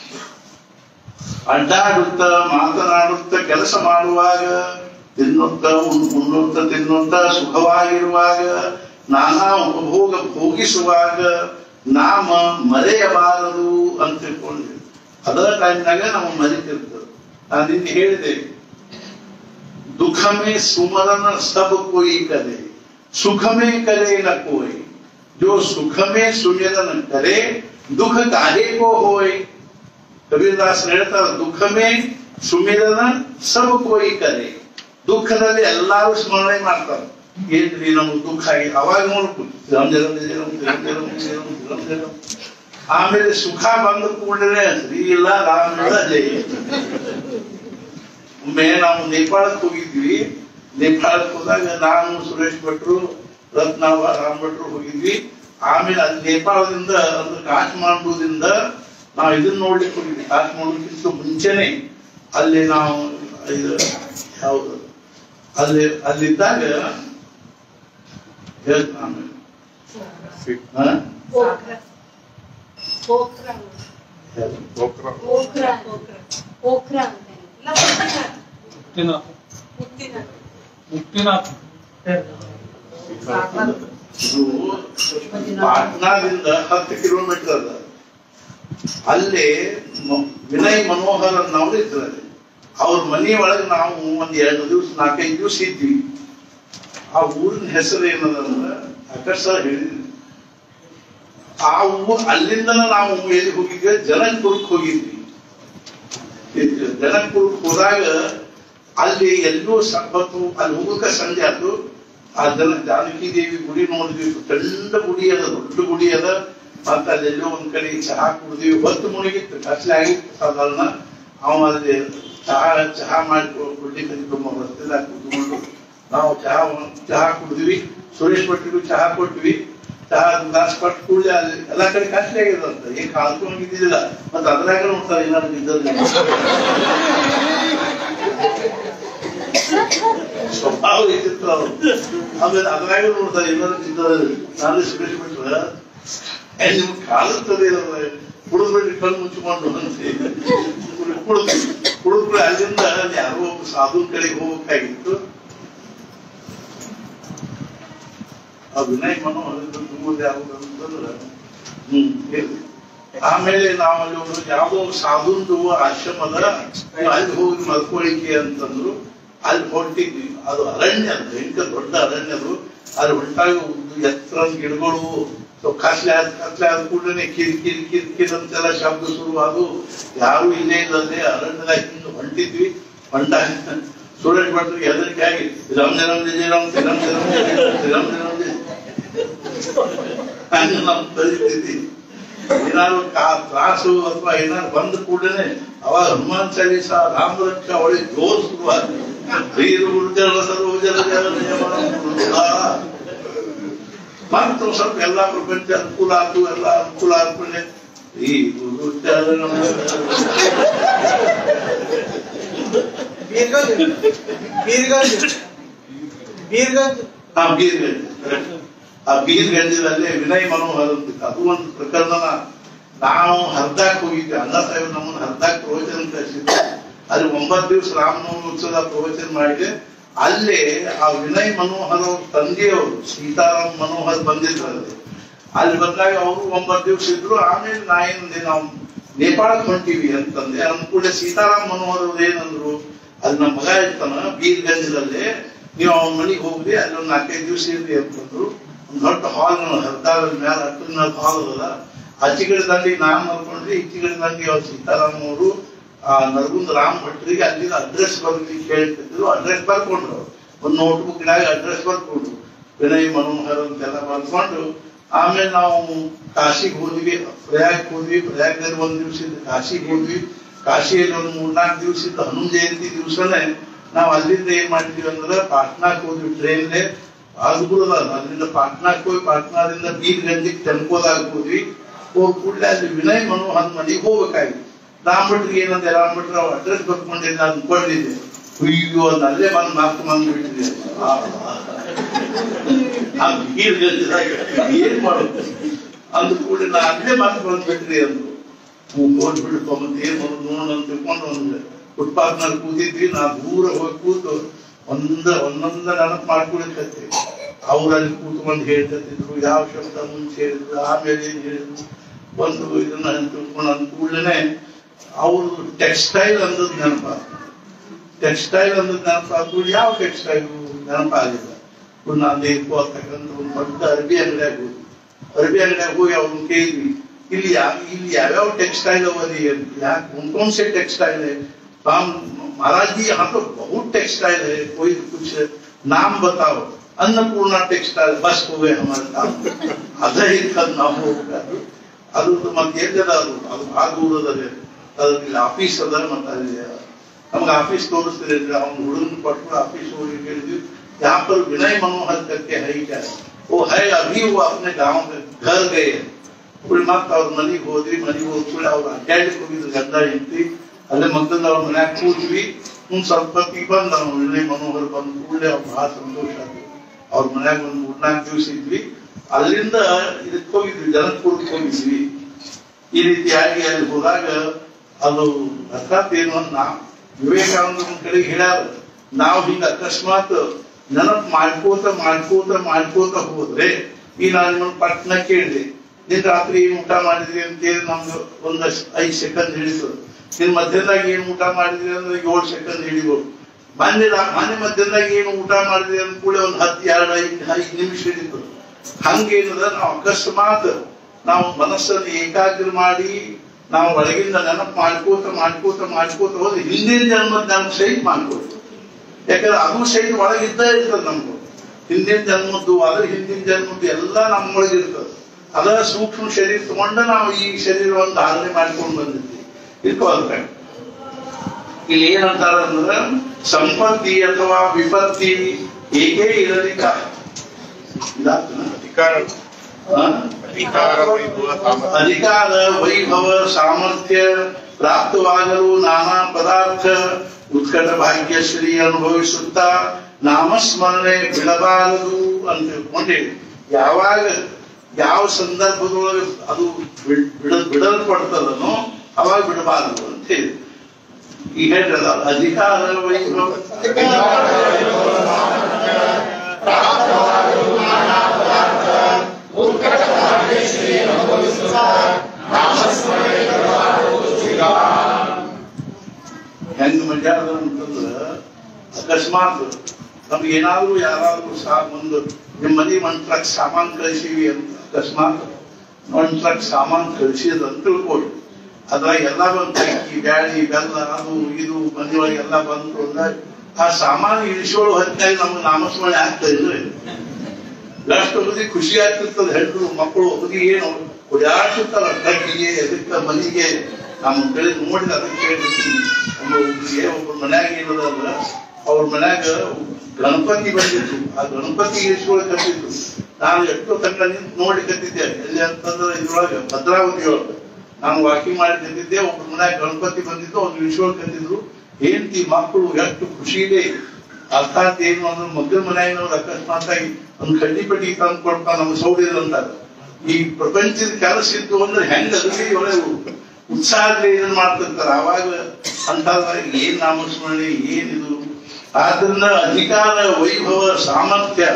ಅಡ್ಡಾಡುತ್ತ ಮಾತನಾಡುತ್ತ ಕೆಲಸ ಮಾಡುವಾಗ ತಿನ್ನುತ್ತ ಉಣ್- ಉಣ್ಣುತ್ತ ತಿನ್ನುತ್ತ ಸುಖವಾಗಿರುವಾಗ ನಾನಾ ಉಪಭೋಗ ಭೋಗಿಸುವಾಗ ನಾಮ ಮರೆಯಬಾರದು ಅಂತ ತಿಳ್ಕೊಂಡಿದ್ದೆ ಅದರ ಟೈಮ್ನಾಗ ನಾವು ಮರಿತಿರ್ತದೆ ನಾನು ನಿನ್ನೆ ಹೇಳಿದೆ दुख में सुमरन सब कोई करे सुख में करे न कोई जो सुख में सुमिरन करे दुख काहे को होए ಕಬೀರ್ದಾಸ್ ಹೇಳ್ತಾರೆ ದುಃಖ ಮೇ ಸುಮಿರನ ಸಬ್ ಕೋಯಿ ಕರೆ ದುಃಖದಲ್ಲಿ ಎಲ್ಲಾರು ಸ್ಮರಣೆ ಮಾಡ್ತಾರೆ ಏನ್ರಿ ನಮ್ಗೆ ದುಃಖ ಆಗಿ ಅವಾಗ ನೋಡ್ಬೇಕು ಜರಂ ಜರಂ ಜರಂ ಜರಂ ಜರಂ ಜರಂ ಜರಂ ಜರಂ. ಆಮೇಲೆ ಸುಖ ಬಂದ ಕೂಡಲೇ ಶ್ರೀ ಇಲ್ಲ ರಾಮ ಇಲ್ಲ ಜೈ ಒಮ್ಮೆ ನಾವು ನೇಪಾಳಕ್ಕೆ ಹೋಗಿದ್ವಿ ನೇಪಾಳಕ್ಕೆ ಹೋದಾಗ ನಾನು ಸುರೇಶ್ ಭಟ್ರು ರತ್ನಾವ ರಾಮ್ ಭಟ್ರು ಹೋಗಿದ್ವಿ ಆಮೇಲೆ ಅಲ್ಲಿ ನೇಪಾಳದಿಂದ ಅಂದ್ರೆ ಕಾಠ್ಮಾಂಡುದಿಂದ ನಾವು ಇದನ್ನ ನೋಡ್ಲಿಕ್ಕೆ ಹೋಗಿದ್ವಿ ಕಾಠ್ಮಾಂಡುಕ್ಕಿಂತ ಮುಂಚೆನೆ ಅಲ್ಲಿ ನಾವು ಇದು ಯಾವುದು ಅಲ್ಲಿ ಅಲ್ಲಿದ್ದಾಗ ಹೇಳ್ತೀನಿ ಆಮೇಲೆ. ಹಾ? Okra. Okra. ಹೇಳು. ಗೋಕ್ರ Okra. Okra ಅಂತಾನೆ. ಇಲ್ಲ ಮುತ್ತಿನ. ಮುಕ್ತಿನಾಥ್ ಮುತ್ತಿನ. ಇದು ಪಾಟ್ನಾದಿಂದ ಹತ್ತು ಕಿಲೋಮೀಟರ್ ಅದ ಅಲ್ಲಿ ಮ- ವಿನಯ್ ಮನೋಹರ್ ಅನ್ನೋರು ಇದ್ದಾರೆ ಅವ್ರ ಮನೆ ಒಳಗೆ ನಾವು ಒಂದ್ ಎರಡು ದಿವಸ ನಾಲ್ಕೈದು ದಿವಸ ಇದ್ವಿ ಆ ಊರಿನ ಹೆಸರು ಏನದಂದ್ರ ಆಕಾಶ್ ಸರ್ ಹೇಳಿದ್ವಿ ಆ ಊರ್ ಅಲ್ಲಿಂದ ನಾವು ಎಲ್ಲಿ ಹೋಗಿದ್ವಿ ಜನಕಪುರಕ್ಕೆ ಹೋಗಿದ್ವಿ ಜನಕಪುರಕ್ಕೆ ಹೋದಾಗ ಅಲ್ಲಿ ಎಲ್ಲೋ ಸಂಪತ್ತು ಅಲ್ಲಿ ಹೋಗಕ್ಕೆ ಸಂಜೆ ಆಯ್ತು ಆ ಜನ ಜಾನಕಿ ದೇವಿ ಗುಡಿ ನೋಡಿದ್ವಿ ದೊಡ್ಡ ಗುಡಿ ಅದ ದೊಡ್ಡ ಗುಡಿ ಅದ ಮತ್ತ ಅಲ್ಲೆಲ್ಲೋ ಒಂದ್ ಕಡೆ ಚಹಾ ಕುಡಿದ್ವಿ ಹೊತ್ತು ಮುಳುಗಿತ್ತು ಕತ್ಲೆ ಆಗಿತ್ತು ಸಾಧಾರಣ ಅವ ಅಲ್ಲಿ ಚಹಾ ಚಹಾ ಮಾಡಿ ಕುಡ್ಲಿಕ್ಕೆ ತುಂಬ ರಸ್ತೆದಾಗ ಕೂತ್ಕೊಂಡು ನಾವು ಚಹಾ ಚಹಾ ಕುಡಿದ್ವಿ ಸುರೇಶ್ ಭಟ್ರಿಗೂ ಚಹಾ ಕೊಟ್ವಿ ಚಹಾ ಗ್ಲಾಸ್ ಕೊಟ್ಟು ಕೂಡಲೇ ಅಲ್ಲಿ ಎಲ್ಲಾ ಕಡೆ ಕತ್ಲೆ ಆಗಿದಂತ ಏನ್ ಕಾಲ್ಕೊಂಡಿದ್ದಿಲ್ಲ ಮತ್ತೆ ಅದ್ರಾಗ ನೋಡ್ತಾರೆ ಏನಾದ್ರು ಇದ್ದಲ್ಲಿ ಸ್ವಭಾವ ಇದ್ದಿತ್ತು ಅವ್ರು ಆಮೇಲೆ ಅದ್ರಾಗ ನೋಡ್ತಾರೆ ಏನಾದ್ರು ತಿಂತಾರೆ ನಾನು ಸುರೇಶ್ ಭಟ್ರ ಏ, ನಿಮ್ ಕಾಲುತ್ತದೆ ಕುಡಿದ್ಬಿಟ್ಟು ಕಣ್ಣು ಮುಚ್ಚಿಕೊಂಡು ಅಂತೆ ಕುಡಿದು ಕುಡಿದ್ಬಿಟ್ಟು ಅಲ್ಲಿಂದ ಯಾರೋ ಒಬ್ಬ ಸಾಧು ಕಡೆಗೆ ಹೋಗ್ಬೇಕಾಗಿತ್ತು ಆ ವಿನಯ್ ಮನೋಹರ್ ತುಂಬುದು ಯಾವುದು ಅಂತಂದ್ರೆ ಹ್ಮ್ ಹೇಳಿ. ಆಮೇಲೆ ನಾವು ಅಲ್ಲಿ ಒಂದು ಯಾವುದೋ ಒಂದು ಸಾಧುಂದು ಆಶ್ರಮದ ನೀವು ಅಲ್ಲಿ ಹೋಗಿ ಮಲ್ಕೊಳ್ಳಿಕ್ಕೆ ಅಂತಂದ್ರು ಅಲ್ಲಿ ಹೊಂಟಿದ್ವಿ ಅದು ಅರಣ್ಯ ಅದು ಭಯಂಕರ ದೊಡ್ಡ ಅರಣ್ಯದು ಅಲ್ಲಿ ಹೊಂಟಾಗ ಒಂದು ಎತ್ತರ ಗಿಡಗಳು ಸೊ ಕತ್ಲೆ ಆದ ಕತ್ಲೆ ಆದ ಕೂಡಲೇ ಕಿರಿ ಕಿರಿ ಕಿರಿ ಕಿರಿ ಅಂತೆಲ್ಲ ಶಬ್ದ ಶುರುವಾದು ಯಾರು ಇಲ್ಲೇ ಇಲ್ಲದೆ ಅರಣ್ಯದಾಗ ಹಿಂದೆ ಹೊಂಟಿದ್ವಿ ಹೊಂಟಾಗ ಸುರೇಶ್ ಭಟ್ರು ಹೆದರಿಕೆ ಆಗಿ ರಮ್ ರಮ್ ಜಯ ರಮ್ ರಮ್ ರಮ್ ರಮ್ ರಮ್ ಹಂಗ ನಮ್ಮ ಪರಿಸ್ಥಿತಿ ಏನಾದ್ರು ಕಾ- ತ್ರಾಸು ಅಥವಾ ಏನಾದ್ರು ಬಂದ ಕೂಡಲೇ ಅವಾಗ ಹನುಮಾನ್ ಚಾಲೀಸ ರಾಮ ರಕ್ಷ ಒಳ್ಳೆ ಜೋರ್ ಶುರುವಾದ ವೀರು ಜಲ ಸರೋಜರ ಜಲ ಮತ್ತು ಸ್ವಲ್ಪ ಎಲ್ಲ ಪ್ರಪಂಚ ಅನುಕೂಲ ಆಯ್ತು ಎಲ್ಲ ಅನುಕೂಲ ಆದ್ಮೇಲೆ ಈ ಗುರು ಚರಣ ಬೀರ್ಗಂಜ್ ಬೀರ್ಗಂಜ್ ಬೀರ್ಗಂಜ್ ಆ ಬೀರ್ಗಂಜ್ correct. ಆ ಬೀರ್ಗಂಜದಲ್ಲಿ ವಿನಯ್ ಮನೋಹರ್ ಅಂತ ಅದು ಒಂದು ಪ್ರಕರಣ ನಾವು ಹರ್ದಾಕ್ ಹೋಗಿದ್ವಿ ಅಣ್ಣ ಸಾಹೇಬ್ ನಮ್ಮನ್ನ ಹರ್ದಾಕ್ ಪ್ರವಚನ ಕಳಿಸಿದ್ರು ಅಲ್ಲಿ ಒಂಬತ್ತು ದಿವಸ ರಾಮನವಮಿ ಉತ್ಸವದ ಪ್ರವಚನ ಮಾಡಿದೆ ಅಲ್ಲೇ ಆ ವಿನಯ್ ಮನೋಹರ್ ಅವ್ರ ತಂದೆಯವರು ಸೀತಾರಾಮ್ ಮನೋಹರ್ ಬಂದಿದ್ರು ಅಲ್ಲಿ ಅಲ್ಲಿ ಬಂದಾಗ ಅವರು ಒಂಬತ್ತು ದಿವಸ ಇದ್ರು ಆಮೇಲೆ ನಾ ಏನಂದೆ ನಾವು ನೇಪಾಳಕ್ಕೆ ಹೊಂಟಿವಿ ಅಂತಂದೆ ಅಂದ್ಕೂಡಲೇ ಸೀತಾರಾಮ್ ಮನೋಹರ್ ಅವ್ರು ಏನಂದ್ರು ಅಲ್ಲಿ ನಮ್ಮ ಮಗ ಇರ್ತಾನ ಬೀರ್ಗಂಜದಲ್ಲಿ ನೀವು ಅವನ ಮನೆಗೆ ಹೋಗ್ರಿ ಅಲ್ಲಿ ಒಂದು ನಾಲ್ಕೈದು ದಿವಸ ಇರ್ರಿ ಅಂತಂದ್ರು ಒಂದು ದೊಡ್ಡ ಹಾಲ್ ಹರ್ದಾದ ಮ್ಯಾಲ ಹತ್ತದ ಮ್ಯಾಲ ಹಾಲ್ ಅದಲ್ಲ ಆಚೆ ಕಡೆ ದಂಡಿ ನಾನ್ ಮಾಡ್ಕೊಂಡ್ರಿ ಈಚೆ ಕಡೆ ದಂಡಿ ಅವ್ರು ಸೀತಾರಾಮ್ ಅವರು ಆ ನರಗುಂದ ರಾಮ್ ಭಟ್ರಿಗೆ ಅಲ್ಲಿಂದ ಅಡ್ರೆಸ್ ಬರ್ಲಿಕ್ಕೆ ಹೇಳ್ತಿದ್ರು ಅಡ್ರೆಸ್ ಬರ್ಕೊಂಡ್ರು ಒಂದು ನೋಟ್ಬುಕ್ ಅಡ್ರೆಸ್ ಬರ್ಕೊಂಡ್ರು ವಿನಯ್ ಮನೋಹರ್ ಅಂತೆಲ್ಲ ಬರ್ಕೊಂಡು ಆಮೇಲೆ ನಾವು ಕಾಶಿಗೆ ಹೋದ್ವಿ ಪ್ರಯಾಗ್ ಹೋದ್ವಿ ಪ್ರಯಾಗದಲ್ಲಿ ಒಂದ್ ದಿವಸ ಇದ್ದು ಕಾಶಿಗೆ ಹೋದ್ವಿ ಕಾಶಿಯಲ್ಲಿ ಒಂದು ಮೂರ್ನಾಲ್ಕು ದಿವಸ ಇದ್ದು ಹನುಮ ಜಯಂತಿ ದಿವಸನೇ ನಾವು ಅಲ್ಲಿಂದ ಏನ್ ಮಾಡಿದ್ವಿ ಅಂದ್ರೆ ಪಾಟ್ನಾಕ್ ಹೋದ್ವಿ ಟ್ರೈನ್ಲೆ ಅದ್ಭುತ ಅಲ್ಲಿಂದ ಪಾಟ್ನಾಕ್ ಹೋಗಿ ಪಾಟ್ನಾದಿಂದ ಬೀರ್ಗಂಜಿಗೆ ತೆನ್ಕೋದಾಗ ಹೋದ್ವಿ ಹೋಗಿ ಕೂಡಲೇ ಅಲ್ಲಿ ವಿನಯ್ ಮನೋಹರ್ ಮನೆಗೆ ಹೋಗ್ಬೇಕಾಗಿತ್ತು ರಾಮ್ ಭಟ್ರಿಗೆ ಏನಂತೆ ರಾಮ್ ಭಟ್ರ ಅಡ್ರೆಸ್ ಬರ್ಕೊಂಡಿದ್ದ ಅದನ್ನ ಕೊಡ್ಲಿದ್ದೆ ಅಯ್ಯೋ ಅದ್ ಅಲ್ಲೇ ಬಂದು ಮಾರ್ಕ್ ಬಂದ್ಬಿಟ್ಟಿದೆ ಆ ಬೀರ್ಗಂಜದಾಗ ಏನ್ ಮಾಡೋದು ಅಂದ ಕೂಡ ನಾ ಅಲ್ಲೇ ಮಾತು ಬಂದ್ಬಿಟ್ರಿ ಅಂದ್ರು ನೋಡ್ಬಿಟ್ಟು ಮತ್ತೆ ಏನ್ ಮಾಡೋದು ನೋಡೋಣ ಅಂತ ತಿಳ್ಕೊಂಡು ಒಂದು ಫುಟ್ಪಾತ್ ನಲ್ಲಿ ಕೂತಿದ್ವಿ ನಾ ದೂರ ಹೋಗಿ ಕೂತು ಒಂದ ಒಂದೊಂದ ನೆನಪು ಮಾಡ್ಕೊಳಕತ್ತಿ ಅವ್ರಲ್ಲಿ ಕೂತ್ಕೊಂಡು ಹೇಳ್ತಿದ್ರು ಯಾವ ಶಬ್ದ ಮುಂಚೆ ಹೇಳಿದ್ರು ಆಮೇಲೆ ಏನ್ ಹೇಳಿದ್ರು ಒಂದು ಇದನ್ನ ತಿಳ್ಕೊಂಡು ಅಂದ ಕೂಡಲೇ ಅವ್ರದ್ದು ಟೆಕ್ಸ್ಟೈಲ್ ಅಂದದ್ ನೆನಪಾಗ ಟೆಕ್ಸ್ಟೈಲ್ ಅಂದದ್ ನೆನಪಾದ್ರು ಯಾವ ಟೆಕ್ಸ್ಟೈಲ್ ನೆನಪಾಗಿಲ್ಲ ನಾನು ಅಂತಕ್ಕಂಥ ಒಂದು ದೊಡ್ಡ ಅರಬಿ ಅಂಗಡಿಯಾಗ ಹೋಗಿ ಅರಬಿ ಅಂಗಡಿಯಾಗ ಹೋಗಿ ಅವ್ರನ್ನ ಕೇಳಿದ್ವಿ ಇಲ್ಲಿ ಯಾ ಇಲ್ಲಿ ಯಾವ್ಯಾವ टेक्सटाइल अवधि है यहाँ कौन कौन से टेक्सटाइल है तो हम महाराज जी यहाँ तो बहुत टेक्सटाइल है कोई कुछ नाम बताओ अन्नपूर्णा टेक्सटाइल बस हो गए हमारे काम ಅದೇ ಇರ್ತದ್ ನಾವು ಹೋಗ್ಬೇಕು ಅದು ಮತ್ತೆ ಎಲ್ಲದ ಅದು ಅದು ಭಾಳ ದೂರದಲ್ಲಿ ಅದ್ರಲ್ಲಿ ಆಫೀಸ್ ಅದ ಮತ್ತೆ ಅಲ್ಲಿ ನಮ್ಗೆ ಆಫೀಸ್ ತೋರಿಸ್ತಾರೆ ಅವ್ನ ಹುಡುಗನ ಕೊಟ್ಟು ಆಫೀಸ್ ಹೋಗಿ ಹೇಳಿದ್ವಿ यहाँ पर विनय मनोहर करके है ही क्या वो है अभी वो अपने गांव में घर गए ಉಳಿ ಮತ್ತ ಅವ್ರ ಮನೆಗೆ ಹೋದ್ವಿ ಮನೆಗೆ ಹೋದ್ ಕೂಡ ಅವ್ರು ಅಡ್ಡಾಡಕ್ ಹೋಗಿದ್ರು ಗಂಡ ಹೆಂಡತಿ ಅಲ್ಲೇ ಮಕ್ಕಳನ್ನ ಅವ್ರ ಮನ್ಯಾಗ ಕೂದ್ವಿ ಒಂದ್ ಸ್ವಲ್ಪ ಹೊತ್ತಿಗೆ ಬಂದ ಅವ್ನು ವಿನಯ್ ಮನೋಹರ್ ಬಂದ ಕೂಡಲೇ ಅವ್ರು ಬಹಳ ಸಂತೋಷ ಆಯ್ತು ಅವ್ರ ಮನ್ಯಾಗ ಒಂದ್ ಮೂರ್ನಾಲ್ಕು ದಿವಸ ಇದ್ವಿ ಅಲ್ಲಿಂದ ಇದಕ್ಕೆ ಹೋಗಿದ್ವಿ ಜನಕಪುರಕ್ಕೆ ಹೋಗಿದ್ವಿ ಈ ರೀತಿಯಾಗಿ ಅಲ್ಲಿ ಹೋದಾಗ ಅದು ಅರ್ಥಾತ್ ಏನು ಅಂತ ನಾ ವಿವೇಕಾನಂದ ಕಡೆಗೆ ಹೇಳ್ಯಾರ ನಾವು ಹಿಂಗ ಅಕಸ್ಮಾತ್ ನೆನಪು ಮಾಡ್ಕೋತ ಮಾಡ್ಕೋತ ಮಾಡ್ಕೋತ ಹೋದ್ರೆ ಈ ನಾನು ನಿಮ್ಮನ್ನ ಪಟ್ನ ಕೇಳಿದೆ ನಿನ್ ರಾತ್ರಿ ಏನ್ ಊಟ ಮಾಡಿದ್ರಿ ಅಂತ ಹೇಳಿ ನಮ್ಗೆ ಒಂದಷ್ಟು ಐದ್ ಸೆಕೆಂಡ್ ಹಿಡಿತು ನಿನ್ ಮಧ್ಯದಾಗ ಏನ್ ಊಟ ಮಾಡಿದ್ರಿ ಅಂದ್ರೆ ಏಳು ಸೆಕೆಂಡ್ ಹಿಡಿಬೋದು ಮೊನ್ನೆ ರಾ- ಮೊನ್ನೆ ಮಧ್ಯದಾಗ ಏನು ಊಟ ಮಾಡಿದ್ರಿ ಅಂದ ಕೂಡ ಒಂದ್ ಹತ್ತು ಎರಡು ಐದು ಐದು ನಿಮಿಷ ಹಿಡಿತು ಹಂಗೇನದ ನಾವು ಅಕಸ್ಮಾತ್ ನಾವು ಮನಸ್ಸನ್ನು ಏಕಾಗ್ರ ಮಾಡಿ ನಾವು ಒಳಗಿಂದ ನೆನಪು ಮಾಡ್ಕೋತ ಮಾಡ್ಕೋತ ಮಾಡ್ಕೋತ ಹೋದ್ರೆ ಹಿಂದಿನ ಜನ್ಮದ ನೆನಪು ಸಹಿತ ಮಾಡ್ಕೋತ ಯಾಕಂದ್ರೆ ಅದು ಸಹಿತ ಒಳಗಿದ್ದೇ ಇರ್ತದೆ ನಮ್ದು ಹಿಂದಿನ ಜನ್ಮದ್ದು ಅದ್ರ ಹಿಂದಿನ ಜನ್ಮದ್ದು ಎಲ್ಲ ನಮ್ಮೊಳಗೆ ಇರ್ತದೆ ಅದ ಸೂಕ್ಷ್ಮ ಶರೀರ ತಗೊಂಡ ನಾವು ಈ ಶರೀರವನ್ನು ಧಾರಣೆ ಮಾಡ್ಕೊಂಡು ಬಂದಿದ್ವಿ ಇಟ್ಕೋಬೇಕು ಇಲ್ಲಿ ಏನಂತಾರ ಅಂದ್ರೆ ಸಂಪತ್ತಿ ಅಥವಾ ವಿಪತ್ತಿ ಏಕೆ ಇರಲಿಕ್ಕ ಇದಾಗ್ತದ? ಅಧಿಕಾರ ಹಾ? ಅಧಿಕಾರ ವೈಭವ ಸಾಮರ್ಥ್ಯ ಅಧಿಕಾರ ವೈಭವ ಸಾಮರ್ಥ್ಯ ಪ್ರಾಪ್ತವಾಗಲು ನಾನಾ ಪದಾರ್ಥ ಉತ್ಕಟ ಭಾಗ್ಯಶ್ರೀ ಅನುಭವಿಸುತ್ತಾ ನಾಮಸ್ಮರಣೆ ಬಿಡಬಾರದು ಅಂತ ತಿಳ್ಕೊಂಡೇವಿ ಯಾವಾಗ ಯಾವ ಸಂದರ್ಭದೊಳಗೆ ಅದು ಬಿಡ್- ಬಿಡ ಬಿಡಲ್ಪಡ್ತದನೋ ಅವಾಗ ಬಿಡಬಾರದು ಅಂತ ಹೇಳಿ ಈಗ ಹೇಳ್ತದ ಅಧಿಕಾರ ವೈಭವ ಹೆಂಗ್ ಮಜಾ ಅದ ಅಂತಂದ್ರ ಅಕಸ್ಮಾತ್ ನಮ್ಗೆ ಏನಾದ್ರೂ ಯಾರಾದ್ರೂ ಸಾ ಒಂದು ನಿಮ್ಮ ಮನೆ ಒಂದ್ ಟ್ರಕ್ ಸಾಮಾನ್ ಕಳಿಸೀವಿ ಅಂತ ಅಕಸ್ಮಾತ್ ಒಂದ್ ಟ್ರಕ್ ಸಾಮಾನ್ ಕಳಿಸಿದ ಅಂತ ತಿಳ್ಕೊಳ್ಳಿ ಅದ್ರಾಗ ಎಲ್ಲ ಬಂದು ಅಕ್ಕಿ ಬ್ಯಾಳಿ ಬೆಲ್ಲ ಅದು ಇದು ಮನೆಯೊಳಗೆ ಎಲ್ಲ ಬಂತು ಅಂದಾಗ ಆ ಸಾಮಾನು ಇಳಿಸೋಳು ಹೊತ್ತಾಗಿ ನಮ್ಗೆ ನಾಮಸ್ಮರಣೆ ಆಗ್ತಾ ಇದ್ರೆ ಎಷ್ಟು ಮಂದಿ ಖುಷಿ ಆಗ್ತಿರ್ತದೆ ಹೆಣ್ಣು ಮಕ್ಕಳು ಹುಡುಗಿ ಏನು ಓಡಾಡ್ತಿರ್ತಾರ ಟ್ರಕ್ಕಿಗೆ ಅದಕ್ಕೆ ಮನೆಗೆ ನಮ್ಮ ಕಡೆ ನೋಡಿದ ಅದಕ್ಕೆ ಕೇಳಿರ್ತೀನಿ ನಮ್ಮ ಹುಡುಗಿಗೆ ಒಬ್ಬರ ಮನ್ಯಾಗ ಏನದಲ್ಲ ಅವ್ರ ಮನ್ಯಾಗ ಗಣಪತಿ ಬಂದಿತ್ತು ಆ ಗಣಪತಿ ಇಳಿಸ್ಕೊಳಕ್ ಕತ್ತಿತ್ತು ನಾನು ಎಷ್ಟೋ ತನಕ ನಿಂತು ನೋಡಿ ಕತ್ತಿದ್ದೆ ಎಲ್ಲಿ ಅಂತಂದ್ರೆ ಇದ್ರೊಳಗೆ ಭದ್ರಾವತಿ ಒಳಗೆ ನಾನು ವಾಕಿಂಗ್ ಮಾಡಿ ಕತ್ತಿದ್ದೆ ಒಬ್ಬರ ಮನ್ಯಾಗ ಗಣಪತಿ ಬಂದಿತ್ತು ಅವ್ರು ಇಳಿಸ್ಕೊಳಕ್ ಕತ್ತಿದ್ರು ಹೆಂಡತಿ ಮಕ್ಕಳು ಎಷ್ಟು ಖುಷಿಯಿದೆ ಅರ್ಥಾತ್ ಏನು ಅಂದ್ರೆ ಮಗ್ಗಲ ಮನೆಯವ್ರು ಅಕಸ್ಮಾತ್ ಆಗಿ ಒಂದು ಕಡ್ಡಿ ಪಟ್ಟಿ ತಂದು ಕೊಡ್ತಾ ನಮ್ಗೆ ಸೌಡಿದ್ರು ಅಂತಾರೆ ಈ ಪ್ರಪಂಚದ ಕೆಲಸ ಇತ್ತು ಅಂದ್ರೆ ಹೆಂಗ ಅದಕ್ಕೆ ಒಳ್ಳೆ ಉತ್ಸಾಹದಲ್ಲಿ ಇದನ್ನ ಮಾಡ್ತಿರ್ತಾರೆ ಅವಾಗ ಅಂತ ಏನ್ ನಾಮಸ್ಮರಣೆ ಏನಿದು ಆದ್ರಿಂದ ಅಧಿಕಾರ ವೈಭವ ಸಾಮರ್ಥ್ಯ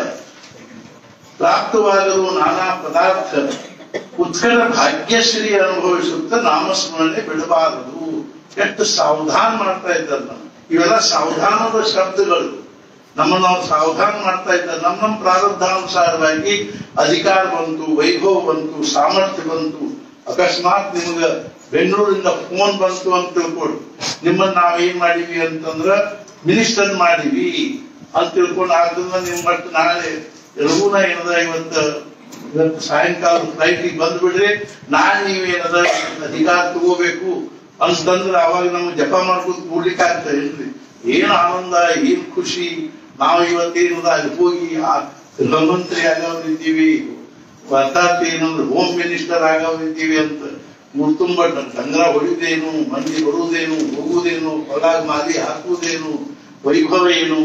ಪ್ರಾಪ್ತವಾಗಲು ನಾನಾ ಪದಾರ್ಥ ಉತ್ಕಟ ಭಾಗ್ಯಶ್ರೀ ಅನುಭವಿಸುತ್ತ ನಾಮಸ್ಮರಣೆ ಬಿಡಬಾರದು ಎಷ್ಟು ಸಾವಧಾನ ಮಾಡ್ತಾ ಇದ್ದಾರೆ ನಾವು ಇವೆಲ್ಲ ಸಾವಧಾನದ ಶಬ್ದಗಳು ನಮ್ಮನ್ನು ನಾವು ಸಾವಧಾನ ಮಾಡ್ತಾ ಇದ್ದಾರೆ ನಮ್ಮ ನಮ್ಮ ಪ್ರಾರಬ್ಧಾನುಸಾರವಾಗಿ ಅಧಿಕಾರ ಬಂತು ವೈಭವ ಬಂತು ಸಾಮರ್ಥ್ಯ ಬಂತು ಅಕಸ್ಮಾತ್ ನಿಮ್ಗ ಬೆಂಗಳೂರಿಂದ ಫೋನ್ ಬಂತು ಅಂತ ತಿಳ್ಕೊಡು ನಿಮ್ಮನ್ನ ನಾವ್ ಏನ್ ಮಾಡಿವಿ ಅಂತಂದ್ರ ಮಿನಿಸ್ಟರ್ ಮಾಡಿವಿ ಅಂತ ತಿಳ್ಕೊಂಡು ಆದ್ರಿಂದ ನಿಮ್ ಮಟ್ಟು ನಾಳೆ ರಘುನ ಏನದ ಇವತ್ತ ಇವತ್ತು ಸಾಯಂಕಾಲ ಫ್ಲೈಟಿಗೆ ಬಂದ್ಬಿಡ್ರಿ ನಾಳೆ ನೀವ್ ಏನದ ಅಧಿಕಾರ ತಗೋಬೇಕು ಅಂತಂದ್ರೆ ಅವಾಗ ನಮ್ಗೆ ಜಪ ಮಾಡ್ಕೊಂಡು ಕೂಡ್ಲಿಕ್ಕೆ ಆಗ್ತಾ ಇಲ್ರಿ ಏನ್ ಆನಂದ ಏನ್ ಖುಷಿ ನಾವು ಇವತ್ತೇನದ ಅಲ್ಲಿ ಹೋಗಿ ಆ ಗೃಹಮಂತ್ರಿ ಆಗೋರಿದ್ದೀವಿ ಅರ್ಥಾತ್ ಏನಂದ್ರೆ ಹೋಮ್ ಮಿನಿಸ್ಟರ್ ಆಗೋರಿದ್ದೀವಿ ಅಂತ ತುಂಬ ಡಂಗರ ಹೊಡಿದೇನು ಮಂದಿ ಬರುವುದೇನು ಹೋಗುವುದೇನು ಹೊಲಾಗ್ ಮಾಲಿ ಹಾಕುವುದೇನು ವೈಭವ ಏನು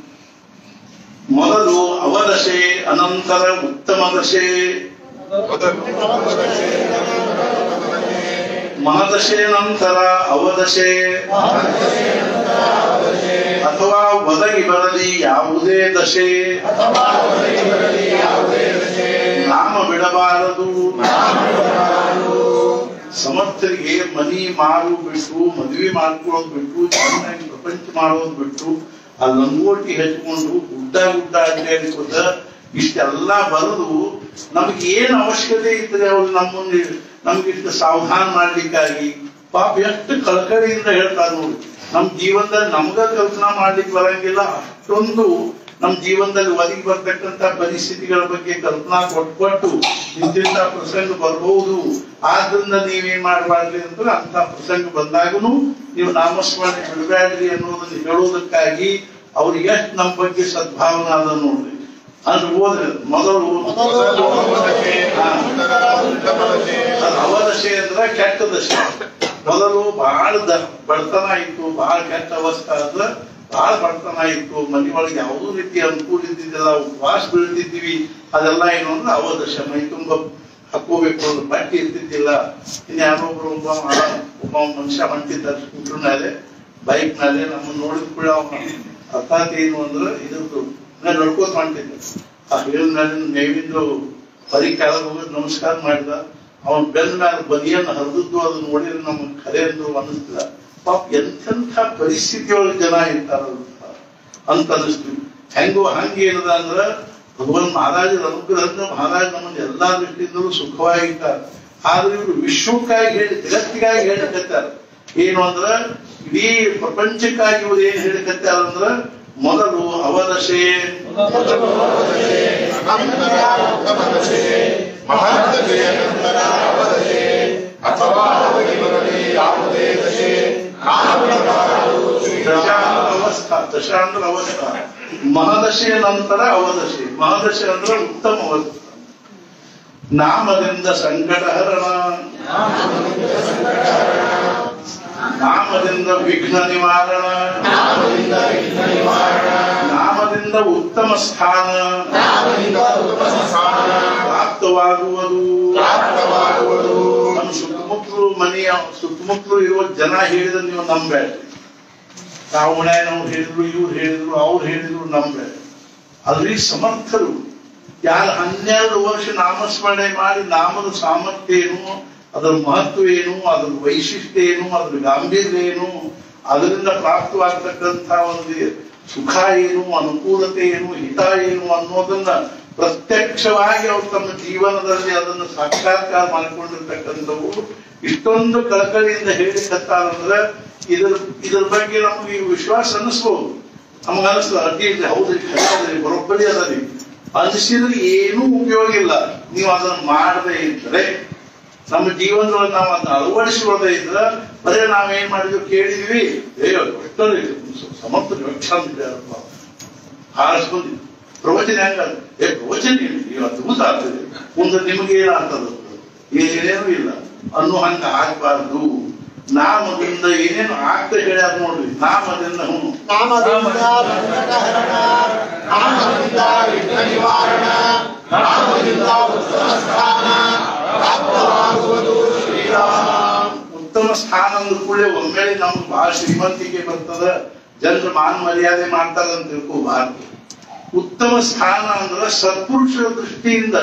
ಮೊದಲು ಅವದಶೆ ಅನಂತರ ಉತ್ತಮ ದಶೆ ಮಹದಶೆ ನಂತರ ಅವದಶೆ ಅಥವಾ ಒದಗಿ ಬರಲಿ ಯಾವುದೇ ದಶೆ ನಾಮ ಬಿಡಬಾರದು ಸಮರ್ಥರಿಗೆ ಮನಿ ಮಾರು ಬಿಟ್ಟು ಮದ್ವೆ ಮಾಡ್ಕೊಳ್ಳೋದು ಬಿಟ್ಟು ಚೆನ್ನಾಗಿ ಪ್ರಪಂಚ ಮಾಡೋದು ಬಿಟ್ಟು ಆ ಲಂಗೋಟಿ ಹಚ್ಕೊಂಡು ಗುಡ್ಡ ಗುಡ್ಡ ಅಡ್ಡಾಡಿಕೋತ ಇಷ್ಟೆಲ್ಲ ಬರೆದು ನಮ್ಗೆ ಏನ್ ಅವಶ್ಯಕತೆ ಇದ್ರೆ ಅವ್ರು ನಮ್ಮನ್ನ ನಮ್ಗೆ ಇಷ್ಟು ಸಾವಧಾನ ಮಾಡ್ಲಿಕ್ಕಾಗಿ ಪಾಪ ಎಷ್ಟು ಕಳಕಳಿಯಿಂದ ಹೇಳ್ತಾರೆ ನೋಡಿ ನಮ್ ಜೀವನದಲ್ಲಿ ನಮ್ಗ ಕಲ್ಪನಾ ಮಾಡ್ಲಿಕ್ಕೆ ಬರಂಗಿಲ್ಲ ಅಷ್ಟೊಂದು ನಮ್ ಜೀವನದಲ್ಲಿ ಒದಗಿ ಬರ್ತಕ್ಕಂತ ಪರಿಸ್ಥಿತಿಗಳ ಬಗ್ಗೆ ಕಲ್ಪನಾ ಕೊಟ್ಕೊಟ್ಟು ಇಂತಿಂತ ಪ್ರಸಂಗ ಬರ್ಬಹುದು ಆದ್ರಿಂದ ನೀವೇನ್ ಮಾಡಬಾರ್ದು ಅಂದ್ರೆ ಅಂತ ಪ್ರಸಂಗ ಬಂದಾಗನು ನೀವು ನಾಮಸ್ಮರಣೆ ಬಿಡಬೇಡ್ರಿ ಅನ್ನೋದನ್ನ ಹೇಳೋದಕ್ಕಾಗಿ ಅವ್ರಿಗೆ ಎಷ್ಟು ನಮ್ಮ ಬಗ್ಗೆ ಸದ್ಭಾವನೆ ಅದ ನೋಡ್ರಿ ಅಂದ್ರೆ ಹೋದ್ರೆ ಮೊದಲು ಹಾ. ಅದು ಅವದಶೆ ಅಂದ್ರೆ ಕೆಟ್ಟ ದಶೆ ಮೊದಲು ಬಹಳ ದ- ಬಡತನ ಇತ್ತು ಬಹಳ ಕೆಟ್ಟ ಅವಸ್ಥೆ ಅಂದ್ರೆ ಬಹಳ ಬಡತನ ಇತ್ತು ಮನೆಯೊಳಗೆ ಯಾವುದೂ ರೀತಿ ಅನುಕೂಲ ಇದ್ದಿದ್ದಿಲ್ಲ ಉಪವಾಸ ಬೀಳ್ತಿದ್ವಿ ಅದೆಲ್ಲ ಏನು ಅಂದ್ರೆ ಅವದಶ ಮೈ ತುಂಬ ಹಾಕೋಬೇಕು ಅಂದ್ರೆ ಬಟ್ಟೆ ಇರ್ತಿದ್ದಿಲ್ಲ ಇನ್ನು ಯಾರೊಬ್ರು ಒಬ್ಬ ಮ- ಒಬ್ಬ ಮನುಷ್ಯ ಹೊಂಟಿದ್ದ ಸ್ಕೂಟರ್ ಮೇಲೆ ಬೈಕ್ ಮೇಲೆ ನಮ್ಮನ್ನ ನೋಡಿದ ಕೂಡ ಅವನ ಅರ್ಥಾತ್ ಏನು ಅಂದ್ರೆ ಇದ್ರದ್ದು ನಾನು ನಡ್ಕೋತ ಹೊಂಟಿದ್ದೆ ಆ ಹೇಳಿದ ಮೇಲೆ ಮೇವಿಂದು ಹೊರಗೆ ಕೆಳಗೆ ಹೋಗಿ ನಮಸ್ಕಾರ ಮಾಡಿದ ಅವನ ಬೆನ್ನ ಮೇಲೆ ಬದಿಯನ್ನು ಹರಿದದ್ದು ಅದು ನೋಡಿದ್ರೆ ನಮ್ಗೆ ಖರೆ ಎಂದು ಅನ್ನಿಸ್ತಿಲ್ಲ ಪಾಪ ಎಂತೆಂಥ ಪರಿಸ್ಥಿತಿಯೊಳಗೆ ಜನ ಇರ್ತಾರಂತ ಅಂತ ಅನಿಸ್ತು ಹೆಂಗೋ ಹಂಗೆ ಏನದ ಅಂದ್ರ ಭಗವಾನ್ ಮಹಾರಾಜರ ಅನುಗ್ರಹದಿಂದ ಮಹಾರಾಜ ನಮ್ಮನ್ನ ಎಲ್ಲಾ ದೃಷ್ಟಿಯಿಂದಲೂ ಸುಖವಾಗಿಟ್ಟಾರ ಆದ್ರೆ ಇವರು ವಿಶ್ವಕ್ಕಾಗಿ ಹೇಳಿ ಜಗತ್ತಿಗಾಗಿ ಹೇಳಿಕತ್ತಾರ ಏನು ಅಂದ್ರ ಇಡೀ ಪ್ರಪಂಚಕ್ಕಾಗಿ ಇವ್ರು ಏನ್ ಹೇಳಿಕತ್ತಾರ ಅಂದ್ರ ಮೊದಲು ಅವದಶೆ ಅನಂತರ ಉತ್ತಮದಶೆ ಮಹದ್ದಶೆ ನಂತರ ಅವದಶೆ ಅಥವಾ ಅವಧಿ ಬರಲಿ ಯಾವುದೇ ದಶೆ ಕಾಲಪ್ರಕಾರವು ಶ್ರೀರಾಮ ದಶಾಂತರ ಅವಸ್ಥಾ ದಶಾಂತರ ಅವಸ್ಥಾ ಮಹದಶೆ ನಂತರ ಅವದಶೆ ಮಹದಶೆ ಅಂದ್ರೆ ಉತ್ತಮ ಅವಸ್ಥಾ ನಾಮದಿಂದ ಸಂಕಟಹರಣ ನಾಮದಿಂದ ವಿಘ್ನ ನಿವಾರಣ ನಾಮದಿಂದ ವಿಘ್ನ ನಿವಾರಣ ನಾಮದಿಂದ ಉತ್ತಮ ಸ್ಥಾನ ನಾಮದಿಂದ ಉತ್ತಮ ಸ್ಥಾನ ಪ್ರಾಪ್ತವಾಗುವುದು ಪ್ರಾಪ್ತವಾಗುವುದು ನಮ್ಮ ಸುತ್ತಮುತ್ತಲು ಮನೆಯ ಸುತ್ತಮುತ್ತಲು ಇರುವ ಜನ ಹೇಳಿದ್ರೆ ನೀವು ನಂಬೇಡ್ರಿ ನಾವು ನಾವು ಹೇಳಿದ್ರು ಇವ್ರು ಹೇಳಿದ್ರು ಅವ್ರು ಹೇಳಿದ್ರು ನಂಬೇಡ್ರಿ ಅದ್ರಿ ಸಮರ್ಥರು ಯಾರು ಹನ್ನೆರಡು ವರ್ಷ ನಾಮಸ್ಮರಣೆ ಮಾಡಿ ನಾಮದ ಸಾಮರ್ಥ್ಯ ಏನು ಅದರ ಮಹತ್ವ ಏನು ಅದರ ವೈಶಿಷ್ಟ್ಯ ಏನು ಅದರ ಗಾಂಭೀರ್ಯ ಏನು ಅದರಿಂದ ಪ್ರಾಪ್ತವಾಗ್ತಕ್ಕಂಥ ಒಂದು ಸುಖ ಏನು ಅನುಕೂಲತೆ ಏನು ಹಿತ ಏನು ಅನ್ನೋದನ್ನ ಪ್ರತ್ಯಕ್ಷವಾಗಿ ಅವ್ರು ತಮ್ಮ ಜೀವನದಲ್ಲಿ ಅದನ್ನು ಸಾಕ್ಷಾತ್ಕಾರ ಮಾಡಿಕೊಂಡಿರ್ತಕ್ಕಂಥವು ಇಷ್ಟೊಂದು ಕಳಕಳಿಯಿಂದ ಹೇಳಿಕತ್ತಾರಂದ್ರೆ ಇದ್ರ ಇದ್ರ ಬಗ್ಗೆ ನಮಗೆ ವಿಶ್ವಾಸ ಅನ್ನಿಸ್ಬೋದು ನಮ್ಗೆ ಅನಿಸ್ತದೆ ಅಡ್ಡಿ ಇದ್ರೆ ಹೌದ್ರಿ ಖರೆ ಅದರಿ ಬರೋಬ್ಬರಿ ಅದರಿ ಅನಿಸಿದ್ರೆ ಏನೂ ಉಪಯೋಗ ಇಲ್ಲ ನೀವು ಅದನ್ನ ಮಾಡದೇ ಇದ್ರೆ ನಮ್ಮ ಜೀವನದೊಳಗೆ ನಾವು ಅದನ್ನ ಅಳವಡಿಸಿಕೊಳ್ಳದೆ ಇದ್ರೆ ಬರೇ ನಾವೇನ್ ಮಾಡಿದ್ವಿ ಕೇಳಿದ್ವಿ ಅಯ್ಯೋ ಎಷ್ಟೊಂದು ಸಮರ್ಥ ವ್ಯಕ್ತ ಹಾರಿಸ್ಕೊಂಡಿದ್ವಿ ಪ್ರವಚನ ಹೆಂಗ ಏ ಪ್ರವಚನ ಏನು ನೀವು ಅದ್ಭುತ ಆಗ್ತದೆ ಮುಂದೆ ನಿಮಗೆ ಏನಾಗ್ತದ ಏನೇನೂ ಇಲ್ಲ ಅನ್ನೋ ಹಂಗ ಆಗ್ಬಾರ್ದು ನಾಮದಿಂದ ಏನೇನು ಆಗ್ತಾ ಹೇಳ್ಯಾರ ನೋಡ್ರಿ ನಾಮದಿಂದ ಹ್ಞೂ ನಾಮದಿಂದ ಸಂಕಟಹರಣ ನಾಮದಿಂದ ವಿಘ್ನ ನಿವಾರಣ ನಾಮದಿಂದ ಉತ್ತಮ ಸ್ಥಾನ ಪ್ರಾಪ್ತವಾಗುವುದು ಶ್ರೀರಾಮ ಉತ್ತಮ ಸ್ಥಾನ ಅಂದ ಕೂಡಲೇ ಒಮ್ಮೆಲೆ ನಮ್ಗೆ ಬಹಳ ಶ್ರೀಮಂತಿಕೆ ಬರ್ತದ ಜನರು ಮಾನ ಮರ್ಯಾದೆ ಮಾಡ್ತಾರ ಅಂತ ತಿಳ್ಕೋಬಾರ್ದು ಉತ್ತಮ ಸ್ಥಾನ ಅಂದ್ರೆ ಸತ್ಪುರುಷರ ದೃಷ್ಟಿಯಿಂದ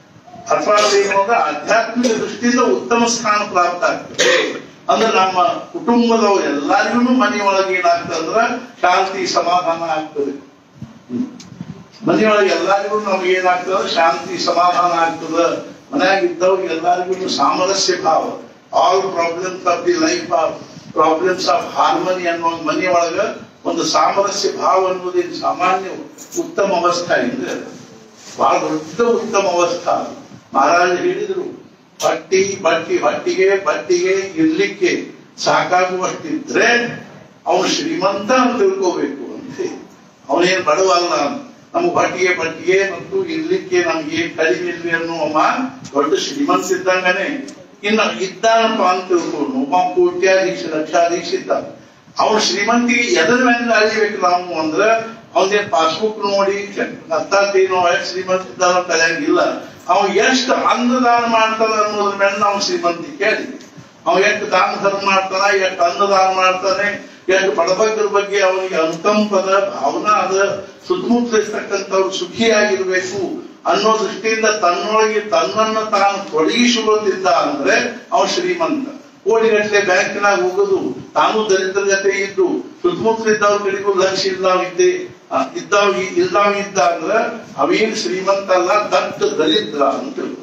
ಅಥವಾ ಏನು ಅಂದ್ರೆ ಆಧ್ಯಾತ್ಮಿಕ ದೃಷ್ಟಿಯಿಂದ ಉತ್ತಮ ಸ್ಥಾನ ಪ್ರಾಪ್ತ ಆಗ್ತದೆ ಅಂದ್ರೆ ನಮ್ಮ ಕುಟುಂಬದವ್ರು ಎಲ್ಲರಿಗೂ ಮನೆಯೊಳಗೆ ಏನಾಗ್ತದೆ ಅಂದ್ರೆ ಶಾಂತಿ ಸಮಾಧಾನ ಆಗ್ತದೆ ಹ್ಮ್. ಮನೆಯೊಳಗೆ ಎಲ್ಲರಿಗೂ ನಮ್ಗೆ ಏನಾಗ್ತದೆ ಶಾಂತಿ ಸಮಾಧಾನ ಆಗ್ತದ ಮನ್ಯಾಗ ಇದ್ದವ್ರಿಗೆ ಎಲ್ಲರಿಗೂ ಸಾಮರಸ್ಯ ಭಾವ all problems of the life of problems of harmony ಅನ್ನೋ ಮನೆಯೊಳಗ ಒಂದು ಸಾಮರಸ್ಯ ಭಾವ ಅನ್ನೋದೇನು ಸಾಮಾನ್ಯ ಉತ್ತಮ ಅವಸ್ಥಾ ಇದೆ ಬಹಳ ದೊಡ್ಡ ಉತ್ತಮ ಅವಸ್ಥಾ ಮಹಾರಾಜ ಹೇಳಿದ್ರು ಬಟ್ಟಿ ಬಟ್ಟಿ ಹೊಟ್ಟಿಗೆ ಬಟ್ಟಿಗೆ ಇರ್ಲಿಕ್ಕೆ ಸಾಕಾಗುವಷ್ಟಿದ್ರೆ ಅವನು ಶ್ರೀಮಂತ ಅಂತ ತಿಳ್ಕೋಬೇಕು ಅಂತ ಅವನೇನ್ ಬಡವ ಅಲ್ಲ ನಮ್ಗೆ ಬಟ್ಟಿಗೆ ಬಟ್ಟಿಗೆ ಮತ್ತು ಇರ್ಲಿಕ್ಕೆ ನಮ್ಗೆ ಏನ್ ಕಡಿಮೆ ಇರ್ಲಿ ಅನ್ನುವ ದೊಡ್ಡ ಶ್ರೀಮಂತ ಇದ್ದಂಗನೆ ಇನ್ನು ಇದ್ದಾನಪ್ಪ ಅಂತ ತಿಳ್ಕೊಂಡು ಒಬ್ಬ ಕೋಟ್ಯಾಧೀಶ ಲಕ್ಷಾಧೀಶ ಇದ್ದ ಅವನು ಶ್ರೀಮಂತಿಗೆ ಎದರ ಮೇಲೆ ಅಳಿಬೇಕು ನಾವು ಅಂದ್ರೆ ಅವನೇನ್ ಪಾಸ್ಬುಕ್ ನೋಡಿ ಅತ್ತಾತೇನೋ ಎಷ್ಟು ಶ್ರೀಮಂತ ಇದ್ದಾನ ಕಲಿಯಂಗಿಲ್ಲ ಅವ ಎಷ್ಟು ಅನ್ನದಾನ ಮಾಡ್ತಾನ ಅನ್ನೋದ್ರ ಮೇಲೆ ನಾವು ಶ್ರೀಮಂತಿ ಕೇಳಿ ಅವ ಎಷ್ಟು ದಾನ ಧರ್ಮ ಮಾಡ್ತಾನ ಎಷ್ಟು ಅನ್ನದಾನ ಮಾಡ್ತಾನೆ ಎಷ್ಟು ಬಡಬಗ್ಗರ ಬಗ್ಗೆ ಅವನಿಗೆ ಅನುಕಂಪದ ಭಾವನಾ ಅದ ಸುತ್ತಮುತ್ತ ಇರ್ತಕ್ಕಂಥವ್ರು ಸುಖಿಯಾಗಿರ್ಬೇಕು ಅನ್ನೋ ದೃಷ್ಟಿಯಿಂದ ತನ್ನೊಳಗೆ ತನ್ನನ್ನು ತಾನು ತೊಡಗಿಸಿಕೊಳ್ಳುತ್ತಿದ್ದ ಅಂದ್ರೆ ಅವ ಶ್ರೀಮಂತ ಕೋಟಿಗಟ್ಟಲೆ ಬ್ಯಾಂಕಿನಾಗ ಹೋಗೋದು ತಾನು ದರಿದ್ರ ಜೊತೆ ಇದ್ದು ಸುತ್ತಮುತ್ತ ಇದ್ದವ್ರ ಕಡೆಗೂ ಲಕ್ಷ್ಯ ಇದ್ದಾವ ಇದ್ದೆ ಆ, ಇದ್ದಾವ ಇಲ್ದಾವ ಇದ್ದ ಅಂದ್ರ ಅವೇನು ಶ್ರೀಮಂತ ಅಲ್ಲ ದಟ್ಟ ದರಿದ್ರ ಅಂತ ತಿಳ್ಕೊ.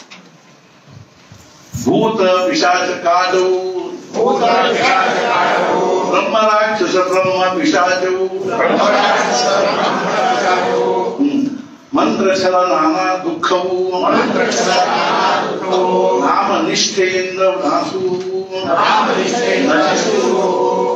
ಭೂತ ಪಿಶಾಚ ಕಾಡವು ಭೂತ ವಿರಾಜ ಕಾಲವು ಬ್ರಹ್ಮ ರಾಕ್ಷಸ ಬ್ರಹ್ಮ ಪಿಶಾಚವು ಬ್ರಹ್ಮರಾಕ್ಷಸ ಬ್ರಹ್ಮರಾಕ್ಷಸವು ಹ್ಮ್. ಮಂತ್ರಶಲ ನಾನಾ ದುಃಖವು ಮಂತ್ರಕ್ಷಸ ನಾನಾದುಃಖವು ನಾಮ ನಿಷ್ಠೆಯಿಂದ ನಾಸುವು ನಾಮನಿಷ್ಠೆಯಿಂದ ನಶಿಸುವು.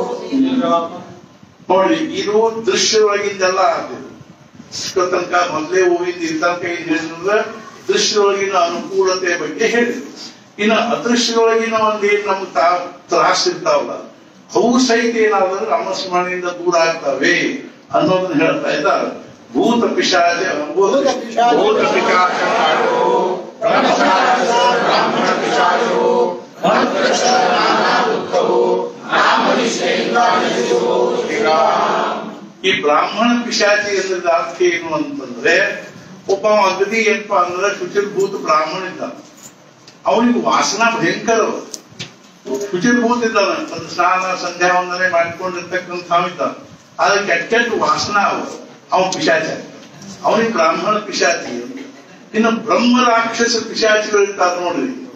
ನೋಡಿ ಇದು ದೃಶ್ಯೊಳಗಿಂದೆಲ್ಲ ಆಗ್ತದೆ ಇಷ್ಟೋ ತನಕ ಮೊದಲೇ ಹೋಗಿದ್ದು ಈ ತನಕ ಏನ್ ಹೇಳಿದ್ರೆ ದೃಶ್ಯದೊಳಗಿನ ಅನುಕೂಲತೆ ಬಗ್ಗೆ ಹೇಳಿದ್ರು ಇನ್ನು ಅದೃಶ್ಯದೊಳಗಿನ ಒಂದ್ ಏನ್ ನಮ್ಗೆ ತಾ ತ್ರಾಸ ಇರ್ತಾವಲ್ಲ ಅವು ಸಹಿತ ಏನಾದ್ರು ರಾಮಸ್ಮರಣೆಯಿಂದ ದೂರ ಆಗ್ತವೆ ಅನ್ನೋದನ್ನ ಹೇಳ್ತಾ ಇದ್ದಾರೆ ಭೂತ ಪಿಶಾಚ ಭೂತ ಪಿಶಾಚ ಭೂತ ಪಿಶಾಚ ಕಾಲವು ಬ್ರಹ್ಮರಾಕ್ಷಸ ಬ್ರಾಹ್ಮಣ ಪಿಶಾಚವು ಮಂತ್ರಕ್ಷಸ ನಾನಾದುಃಖವು ನಾಮನಿಷ್ಠೆಯಿಂದ ನಶಿಸುವು ಶ್ರೀರಾಮ ಈ ಬ್ರಾಹ್ಮಣ ಪಿಶಾಚಿ ಅನ್ನೋದ್ ಅರ್ಥ ಏನು ಅಂತಂದ್ರೆ ಒಬ್ಬ ಅಗದಿ ಏನಪ್ಪಾ ಅಂದ್ರೆ ಶುಚಿರ್ಭೂತ ಬ್ರಾಹ್ಮಣ ಇದ್ದಾನೆ ಅವನಿಗೆ ವಾಸನಾ ಭಯಂಕರ ಶುಚಿರ್ಭೂತ ಇದ್ದಾನೆ ಒಂದು ಸ್ನಾನ ಸಂಧ್ಯಾ ವಂದನೆ ಮಾಡಿಕೊಂಡಿರ್ತಕ್ಕಂಥ ಇದ್ದಾನೆ ಆದ್ರೆ ಕೆಟ್ಟ ಕೆಟ್ಟ ವಾಸನಾ ಅವ ಅವನ ಪಿಶಾಚ ಅವನಿಗೆ ಬ್ರಾಹ್ಮಣ ಪಿಶಾಚಿ ಅಂತ ಇನ್ನು ಬ್ರಹ್ಮ ರಾಕ್ಷಸ ಪಿಶಾಚಿಗಳು ಇರ್ತಾರೆ ನೋಡ್ರಿ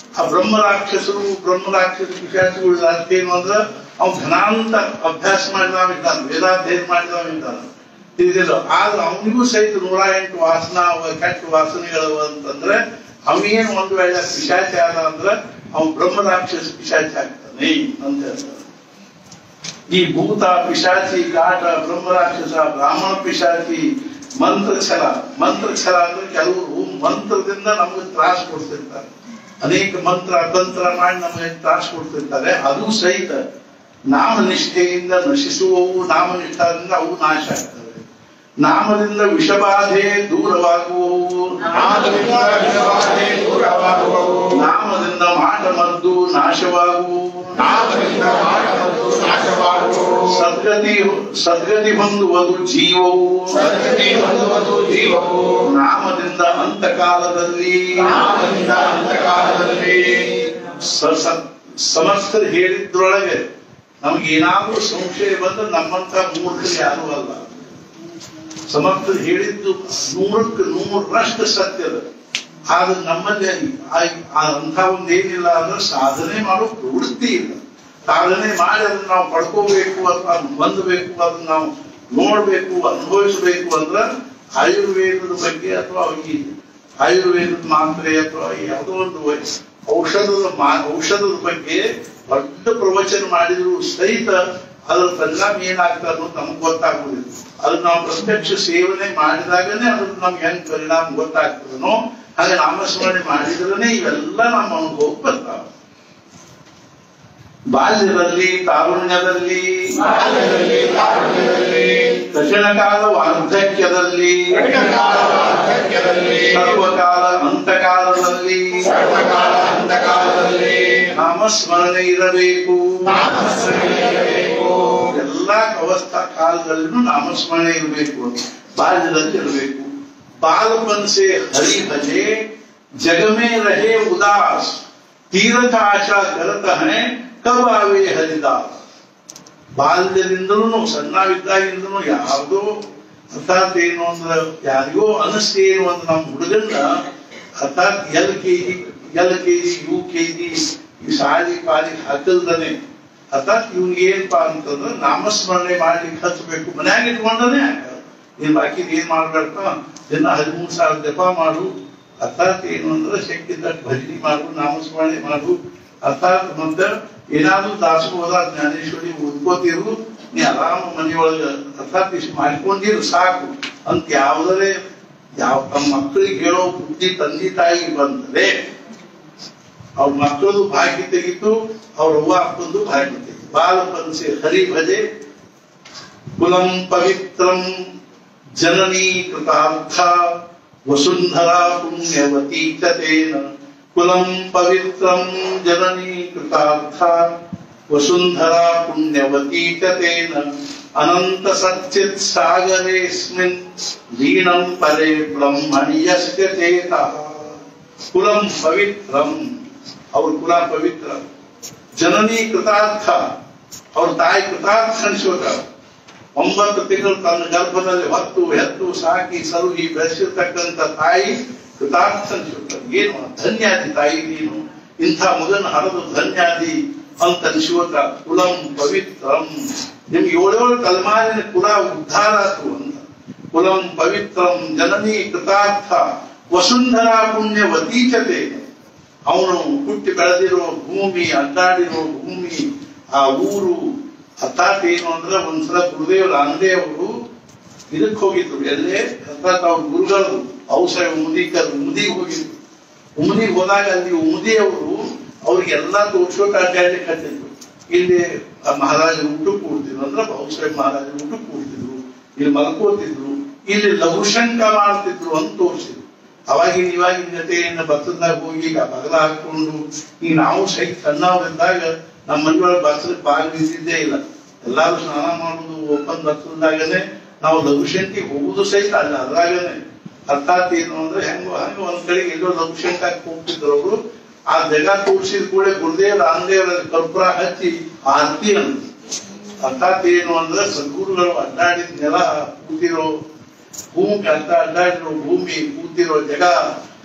ಆ ಬ್ರಹ್ಮ ರಾಕ್ಷಸರು ಬ್ರಹ್ಮ ರಾಕ್ಷಸ ಪಿಶಾಚಿಗಳು ಅರ್ಥ ಏನು ಅಂದ್ರೆ ಅವ್ನು ಘನಾಂತ ಅಭ್ಯಾಸ ಮಾಡಿದವ ಇದ್ದಾನೆ ವೇದಾಧ್ಯಯನ ಮಾಡಿದವ ಇದ್ದಾನೆ ತಿಳಿದಿಲ್ಲ ಆದ್ರೆ ಅವನಿಗೂ ಸಹಿತ ನೂರ ಎಂಟು ವಾಸನ ಅವ ಕೆಟ್ಟ ವಾಸನೆಗಳು ಅಂತಂದ್ರೆ ಅವನೇನು ಒಂದು ವೇಳೆ ಪಿಶಾಚಿ ಆದ ಅಂದ್ರೆ ಅವನು ಬ್ರಹ್ಮ ರಾಕ್ಷಸ ಪಿಶಾಚಿ ಆಗ್ತಾನೆ ಅಂತ ಹೇಳ್ತಾರೆ ಈ ಭೂತ ಪಿಶಾಚಿ ಕಾಟ ಬ್ರಹ್ಮ ರಾಕ್ಷಸ ಬ್ರಾಹ್ಮಣ ಪಿಶಾಚಿ ಮಂತ್ರಛಲ ಮಂತ್ರಛಲ ಅಂದ್ರೆ ಕೆಲವರು ಮಂತ್ರದಿಂದ ನಮಗೆ ತ್ರಾಸ ಕೊಡ್ತಿರ್ತಾರೆ ಅನೇಕ ಮಂತ್ರ ತಂತ್ರ ಮಾಡಿ ನಮಗೆ ತ್ರಾಸ ಕೊಡ್ತಿರ್ತಾರೆ ಅದು ಸಹಿತ ನಾಮನಿಷ್ಠೆಯಿಂದ ನಶಿಸುವವು ನಾಮನಿಷ್ಠದಿಂದ ಅವು ನಾಶ ಆಗ್ತವೆ ನಾಮದಿಂದ ವಿಷಬಾಧೆ ದೂರವಾಗುವವು ನಾಮದಿಂದ ವಿಷಬಾಧೆ ದೂರವಾಗುವವು ನಾಮದಿಂದ ಮಾಟ ಮದ್ದು ನಾಶವಾಗುವವು ನಾಮದಿಂದ ಮಾಟಮದ್ದು ನಾಶವಾಗುವವು ಸದ್ಗತಿ ಸದ್ಗತಿ ಹೊಂದುವುದು ಜೀವವು ಸದ್ಗತಿ ಹೊಂದುವುದು ಜೀವವು ನಾಮದಿಂದ ಅಂತಕಾಲದಲ್ಲಿ ನಾಮದಿಂದ ಅಂತಕಾಲದಲ್ಲಿ ಸ- ಸ- ಸಮರ್ಥರು ಹೇಳಿದ್ರೊಳಗೆ ನಮ್ಗೆ ಏನಾದ್ರೂ ಸಂಶಯ ಬಂದ್ರೆ ನಮ್ಮಂತ ಮೂರ್ಖರು ಯಾರು ಅಲ್ಲ ಸಮರ್ಥರು ಹೇಳಿದ್ದು ನೂರಕ್ಕೆ ನೂರರಷ್ಟು ಸತ್ಯದ ಆದ್ರೆ ನಮ್ಮಲ್ಲಿ ಆ- ಆ ಅಂಥ ಒಂದು ಏನಿಲ್ಲ ಅಂದ್ರೆ ಸಾಧನೆ ಮಾಡೋ ಪ್ರವೃತ್ತಿ ಇಲ್ಲ ಸಾಧನೆ ಮಾಡಿ ಅದನ್ನ ನಾವು ಪಡ್ಕೋಬೇಕು ಅಥವಾ ಅದನ್ನ ಹೊಂದಬೇಕು ಅದನ್ನ ನಾವು ನೋಡ್ಬೇಕು ಅನುಭವಿಸ್ಬೇಕು ಅಂದ್ರೆ ಆಯುರ್ವೇದದ ಬಗ್ಗೆ ಅಥವಾ ಈ ಆಯುರ್ವೇದದ ಮಾತ್ರೆ ಅಥವಾ ಯಾವುದೋ ಒಂದು ವೈ- ಔಷಧದ ಮಾ- ಔಷಧದ ಬಗ್ಗೆ ದೊಡ್ಡ ಪ್ರವಚನ ಮಾಡಿದ್ರು ಸಹಿತ ಅದರ ಪರಿಣಾಮ ಏನಾಗ್ತದೆ ಅನ್ನೋದು ನಮ್ಗೆ ಗೊತ್ತಾಗುದಿಲ್ಲ ಅದನ್ನ ನಾವು ಪ್ರತ್ಯಕ್ಷ ಸೇವನೆ ಮಾಡಿದಾಗನೇ ಅದ್ರ ನಮ್ಗೆ ಹೆಂಗ್ ಪರಿಣಾಮ ಗೊತ್ತಾಗ್ತದನೋ ಹಾಗೆ ನಾಮಸ್ಮರಣೆ ಮಾಡಿದ್ರೇ ಇವೆಲ್ಲ ನಮ್ಮ ಅನುಭವಕ್ಕೆ ಬರ್ತಾವ ಬಾಲ್ಯದಲ್ಲಿ ತಾರುಣ್ಯದಲ್ಲಿ ಬಾಲ್ಯದಲ್ಲಿ ತಾರುಣ್ಯದಲ್ಲಿ ದಕ್ಷಿಣ ಕಾಲ ವಾರ್ಧಕ್ಯದಲ್ಲಿ ಕಠಿಣಕಾಲ ವಾರ್ಧಕ್ಯದಲ್ಲಿ ಸರ್ವಕಾಲ ಅಂತಕಾಲದಲ್ಲಿ ಸರ್ವಕಾಲ ಅಂತಕಾಲದಲ್ಲಿ ನಾಮಸ್ಮರಣೆ ಇರಬೇಕು ನಾಮಸ್ಮರಣೆ ಇರಬೇಕು ಎಲ್ಲಾ ಅವಸ್ಥಾ ಕಾಲದಲ್ಲೂ ನಾಮಸ್ಮರಣೆ ಇರಬೇಕು ಬಾಲ್ಯದಲ್ಲಿ ಇರಬೇಕು बालपन से हरि भजे जग में रहे उदास तीर्थ आशा करत है कब आवे हरिदास ಬಾಲ್ಯದಿಂದಲೂ ಸಣ್ಣವಿದ್ದಾಗಿಂದಲೂ ಯಾವುದೋ ಅರ್ಥಾತ್ ಏನು ಅಂದ್ರೆ ಯಾರಿಗೋ ಅನಿಸ್ತು ಏನು ಅಂದ್ರೆ ನಮ್ಮ ಹುಡುಗನ್ನ ಅರ್ಥಾತ್ L K G L K G U K G ಈ ಶಾಲಿ ಪಾಲಿ ಹಾಕಲ್ದನೆ ಅರ್ಥಾತ್ ಇವ್ನಿಗೆ ಏನಪ್ಪಾ ಅಂತಂದ್ರೆ ನಾಮಸ್ಮರಣೆ ಮಾಡ್ಲಿಕ್ಕೆ ಹಚ್ಚಬೇಕು ಮನ್ಯಾಗ ಇಟ್ಕೊಂಡನೆ ನೀನ್ ಬಾಕಿ ಏನ್ ಮಾಡ್ಬೇಡಪ್ಪ ದಿನ ಹದಿಮೂರು ಸಾವಿರ ಜಪ ಮಾಡು ಅರ್ಥಾತ್ ಏನು ಅಂದ್ರೆ ಶಕ್ತಿದ್ದ ಭಜನೆ ಮಾಡು ನಾಮಸ್ಮರಣೆ ಮಾಡು ಅರ್ಥಾತ್ ಮತ್ತೆ ಏನಾದ್ರೂ ದಾಸೋಹ ಜ್ಞಾನೇಶ್ವರಿ ಓದ್ಕೋತಿರು ನೀ ಆರಾಮ ಮನೆಯೊಳಗ ಅರ್ಥಾತ್ ಇಷ್ಟು ಮಾಡ್ಕೊಂಡಿರು ಸಾಕು ಅಂತ ಯಾವುದರೇ ಯಾವ ತಮ್ಮ ಮಕ್ಕಳಿಗೆ ಹೇಳೋ ಬುದ್ಧಿ ತಂದೆ ತಾಯಿ ಬಂದರೆ ಅವ್ರ ಮಕ್ಕಳು ಭಾಗ್ಯ ತೆಗಿತು ಅವ್ರ ಅವ್ವ ಅಪ್ಪಂದು ಭಾಗ್ಯ ತೆಗಿತು ಬಾಲಪನ್ಸೆ ಹರಿ ಭಜೆ ಕುಲಂ ಪವಿತ್ರಂ ಜನನೀ ಕೃತಾರ್ಥ ವಸುಂಧರಾ ಪುಣ್ಯವತಿ ಚ ತೇನ ಕುಲಂ ಪವಿತ್ರಂ ಜನನೀ ಕೃತಾರ್ಥ ವಸುಂಧರಾ ಪುಣ್ಯವತಿ ಚ ತೇನ ಅನಂತ ಸಚ್ಚಿತ್ ಸಾಗರೇಸ್ಮಿನ್ ಲೀನಂ ಪರೇ ಬ್ರಹ್ಮಣಿ ಯಸ್ಯ ಚೇತಃ ಕುಲಂ ಪವಿತ್ರಂ ಅವ್ರ ಕುಲ ಪವಿತ್ರ ಜನನಿ ಕೃತಾರ್ಥ ಅವ್ರ ತಾಯಿ ಕೃತಾರ್ಥ ಅನ್ಸ್ಕೋತಾರ ಒಂಬತ್ತು ತಿಂಗಳು ತನ್ನ ಗರ್ಭದಲ್ಲಿ ಹೊತ್ತು ಹೆತ್ತು ಸಾಕಿ ಸರುಗಿ ಬೆಳೆಸಿರ್ತಕ್ಕಂಥ ತಾಯಿ ಕೃತಾರ್ಥ ಅನ್ಸ್ಕೋತಾರೆ ಏನು ಧನ್ಯಾದಿ ತಾಯಿ ನೀನು ಇಂಥ ಮಗನ ಹರದು ಧನ್ಯಾದಿ ಅಂತ ಅನ್ಸ್ಕೋತ ಕುಲಂ ಪವಿತ್ರಂ ನಿಮ್ಗೆ ಏಳೇಳು ತಲೆಮಾರಿನ ಕುಲ ಉದ್ಧಾರ ಆತು ಅಂತ ಕುಲಂ ಪವಿತ್ರಂ ಜನನಿ ಕೃತಾರ್ಥ ವಸುಂಧರಾ ಪುಣ್ಯ ವತೀಚತೆ ಅವನು ಹುಟ್ಟಿ ಬೆಳೆದಿರೋ ಭೂಮಿ ಅಡ್ಡಾಡಿರೋ ಭೂಮಿ ಆ ಊರು ಅರ್ಥಾತ್ ಏನು ಅಂದ್ರೆ ಒಂದ್ಸಲ ಗುರುದೇವ್ ರಾಮದೇವ್ ಅವರು ಇದಕ್ಕೆ ಹೋಗಿದ್ರು ಎಲ್ಲೇ ಅರ್ಥಾತ್ ಅವ್ರ ಗುರುಗಳು ಔಷಧ ಮುದಿಕರು ಮುದಿಗೆ ಹೋಗಿದ್ರು ಉಮದಿಗೆ ಹೋದಾಗ ಅಲ್ಲಿ ಉಮದಿ ಅವರು ಅವ್ರಿಗೆಲ್ಲ ತೋರ್ಸೋಕೆ ಅಡ್ಡಾಡ್ಲಿಕ್ಕೆ ಹತ್ತಿದ್ರು ಇಲ್ಲಿ ಆ ಮಹಾರಾಜರು ಊಟಕ್ಕೆ ಕೂಡ್ತಿದ್ರು ಅಂದ್ರೆ ಬಹುಶಃ ಮಹಾರಾಜರು ಊಟಕ್ಕೆ ಕೂಡ್ತಿದ್ರು ಇಲ್ಲಿ ಮಲ್ಕೋತಿದ್ರು ಇಲ್ಲಿ ಲಘುಶಂಕ ಮಾಡ್ತಿದ್ರು ಅಂತ ತೋರಿಸಿದ್ರು ಅವಾಗಿನ ಇವಾಗಿನ ಜೊತೆಯನ್ನು ಭತ್ತದಾಗ ಹೋಗಿ ಈಗ ಬಗಲ ಹಾಕೊಂಡು ಈಗ ನಾವು ಸಹಿತ ಸಣ್ಣವರಿದ್ದಾಗ ನಮ್ಮ ಮನೆಯೊಳಗೆ ಬಸ್ಸಕ್ಕೆ ಬಾಗಿಲು ಇದ್ದಿದ್ದೇ ಇಲ್ಲ ಎಲ್ಲಾರು ಸ್ನಾನ ಮಾಡುದು ಓಪನ್ ಬಸ್ಸದಾಗನೆ ನಾವು ಲಘುಶಂಕಿ ಹೋಗುದು ಸಹಿತ ಅಲ್ಲ ಅದ್ರಾಗನೆ ಅರ್ಥಾತ್ ಏನು ಅಂದ್ರೆ ಹೆಂಗ ಹಂಗ ಒಂದ್ ಕಡೆಗೆ ಎಲ್ಲೋ ಲಘುಶಂಕಕ್ಕೆ ಹೋಗ್ತಿದ್ರು ಅವರು ಆ ಜಗ ತೋರಿಸಿದ ಕೂಡ ಗುರುದೇವ್ ರಾಮದೇವರಲ್ಲಿ ಕರ್ಪೂರ ಹಚ್ಚಿ ಆರತಿ ಅಂತ ಅರ್ಥಾತ್ ಏನು ಅಂದ್ರೆ ಸದ್ಗುರುಗಳು ಅಡ್ಡಾಡಿದ ನೆಲ ಕೂತಿರೋ ಭೂಮಿ ಅಂತ ಅಡ್ಡಾಡಿರೋ ಭೂಮಿ ಕೂತಿರೋ ಜಗ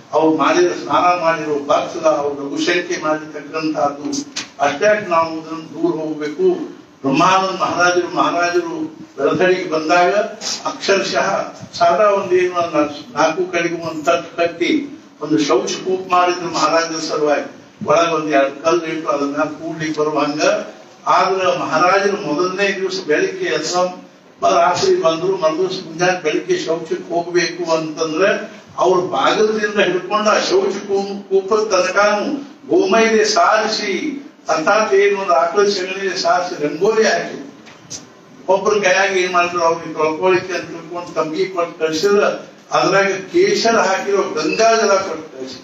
ಅವ್ರು ಮಾಡಿರೋ ಸ್ನಾನ ಮಾಡಿರೋ ಬಾಕ್ಸಲ ಅವ್ರು ಲಘುಶಂಕೆ ಮಾಡಿರ್ತಕ್ಕಂಥದ್ದು ಅಷ್ಟೇ ನಾವು ಅದನ್ನು ದೂರ ಹೋಗ್ಬೇಕು ಬ್ರಹ್ಮಾನಂದ ಮಹಾರಾಜರು ಮಹಾರಾಜರು ಬೆಳತಡಿಗೆ ಬಂದಾಗ ಅಕ್ಷರಶಃ ಸಾದಾ ಒಂದೇನು ಒಂದು ನಾಲ್ಕು ಕಡೆಗೂ ಒಂದು ತಟ್ಟು ಕಟ್ಟಿ ಒಂದು ಶೌಚ ಕೂಪ್ ಮಾಡಿದ್ರು ಮಹಾರಾಜರ ಸಲುವಾಗಿ ಒಳಗೆ ಒಂದ್ ಎರಡು ಕಲ್ಲು ಇಟ್ಟು ಅದನ್ನ ಕೂಡ್ಲಿಕ್ಕೆ ಬರುವಂಗ ಆದ್ರ ಮಹಾರಾಜರು ಮೊದಲನೇ ದಿವಸ ಬೆಳಿಗ್ಗೆ ಎದ್ದ ರಾತ್ರಿ ಬಂದ್ರು ಮರುದಿವಸ ಮುಂಜಾನೆ ಬೆಳಿಗ್ಗೆ ಶೌಚಕ್ಕೆ ಹೋಗ್ಬೇಕು ಅಂತಂದ್ರೆ ಅವ್ರ ಬಾಗಿಲದಿಂದ ಹಿಡ್ಕೊಂಡು ಆ ಶೌಚ ಕೂ- ಕೂಪದ ತನಕನು ಗೋಮೈದೆ ಸಾರಿಸಿ ಅರ್ಥಾತ್ ಏನು ಒಂದು ಆಕಳ ಸಗಣಿ ಸಾರಿಸಿ ರಂಗೋಲಿ ಹಾಕಿ ಒಬ್ರು ಕೈಯಾಗ ಏನ್ ಮಾಡಿದ್ರು ಅವ್ರಿಗೆ ತೊಳ್ಕೊಳಿಕ್ಕೆ ಅಂತ ತಿಳ್ಕೊಂಡು ತಂಗಿ ಕೊಟ್ಟು ಕಳ್ಸಿದ್ರ ಅದ್ರಾಗ ಕೇಶರ ಹಾಕಿರೋ ಗಂಗಾಜಲ ಕೊಟ್ಟು ಕಳ್ಸಿದ್ರು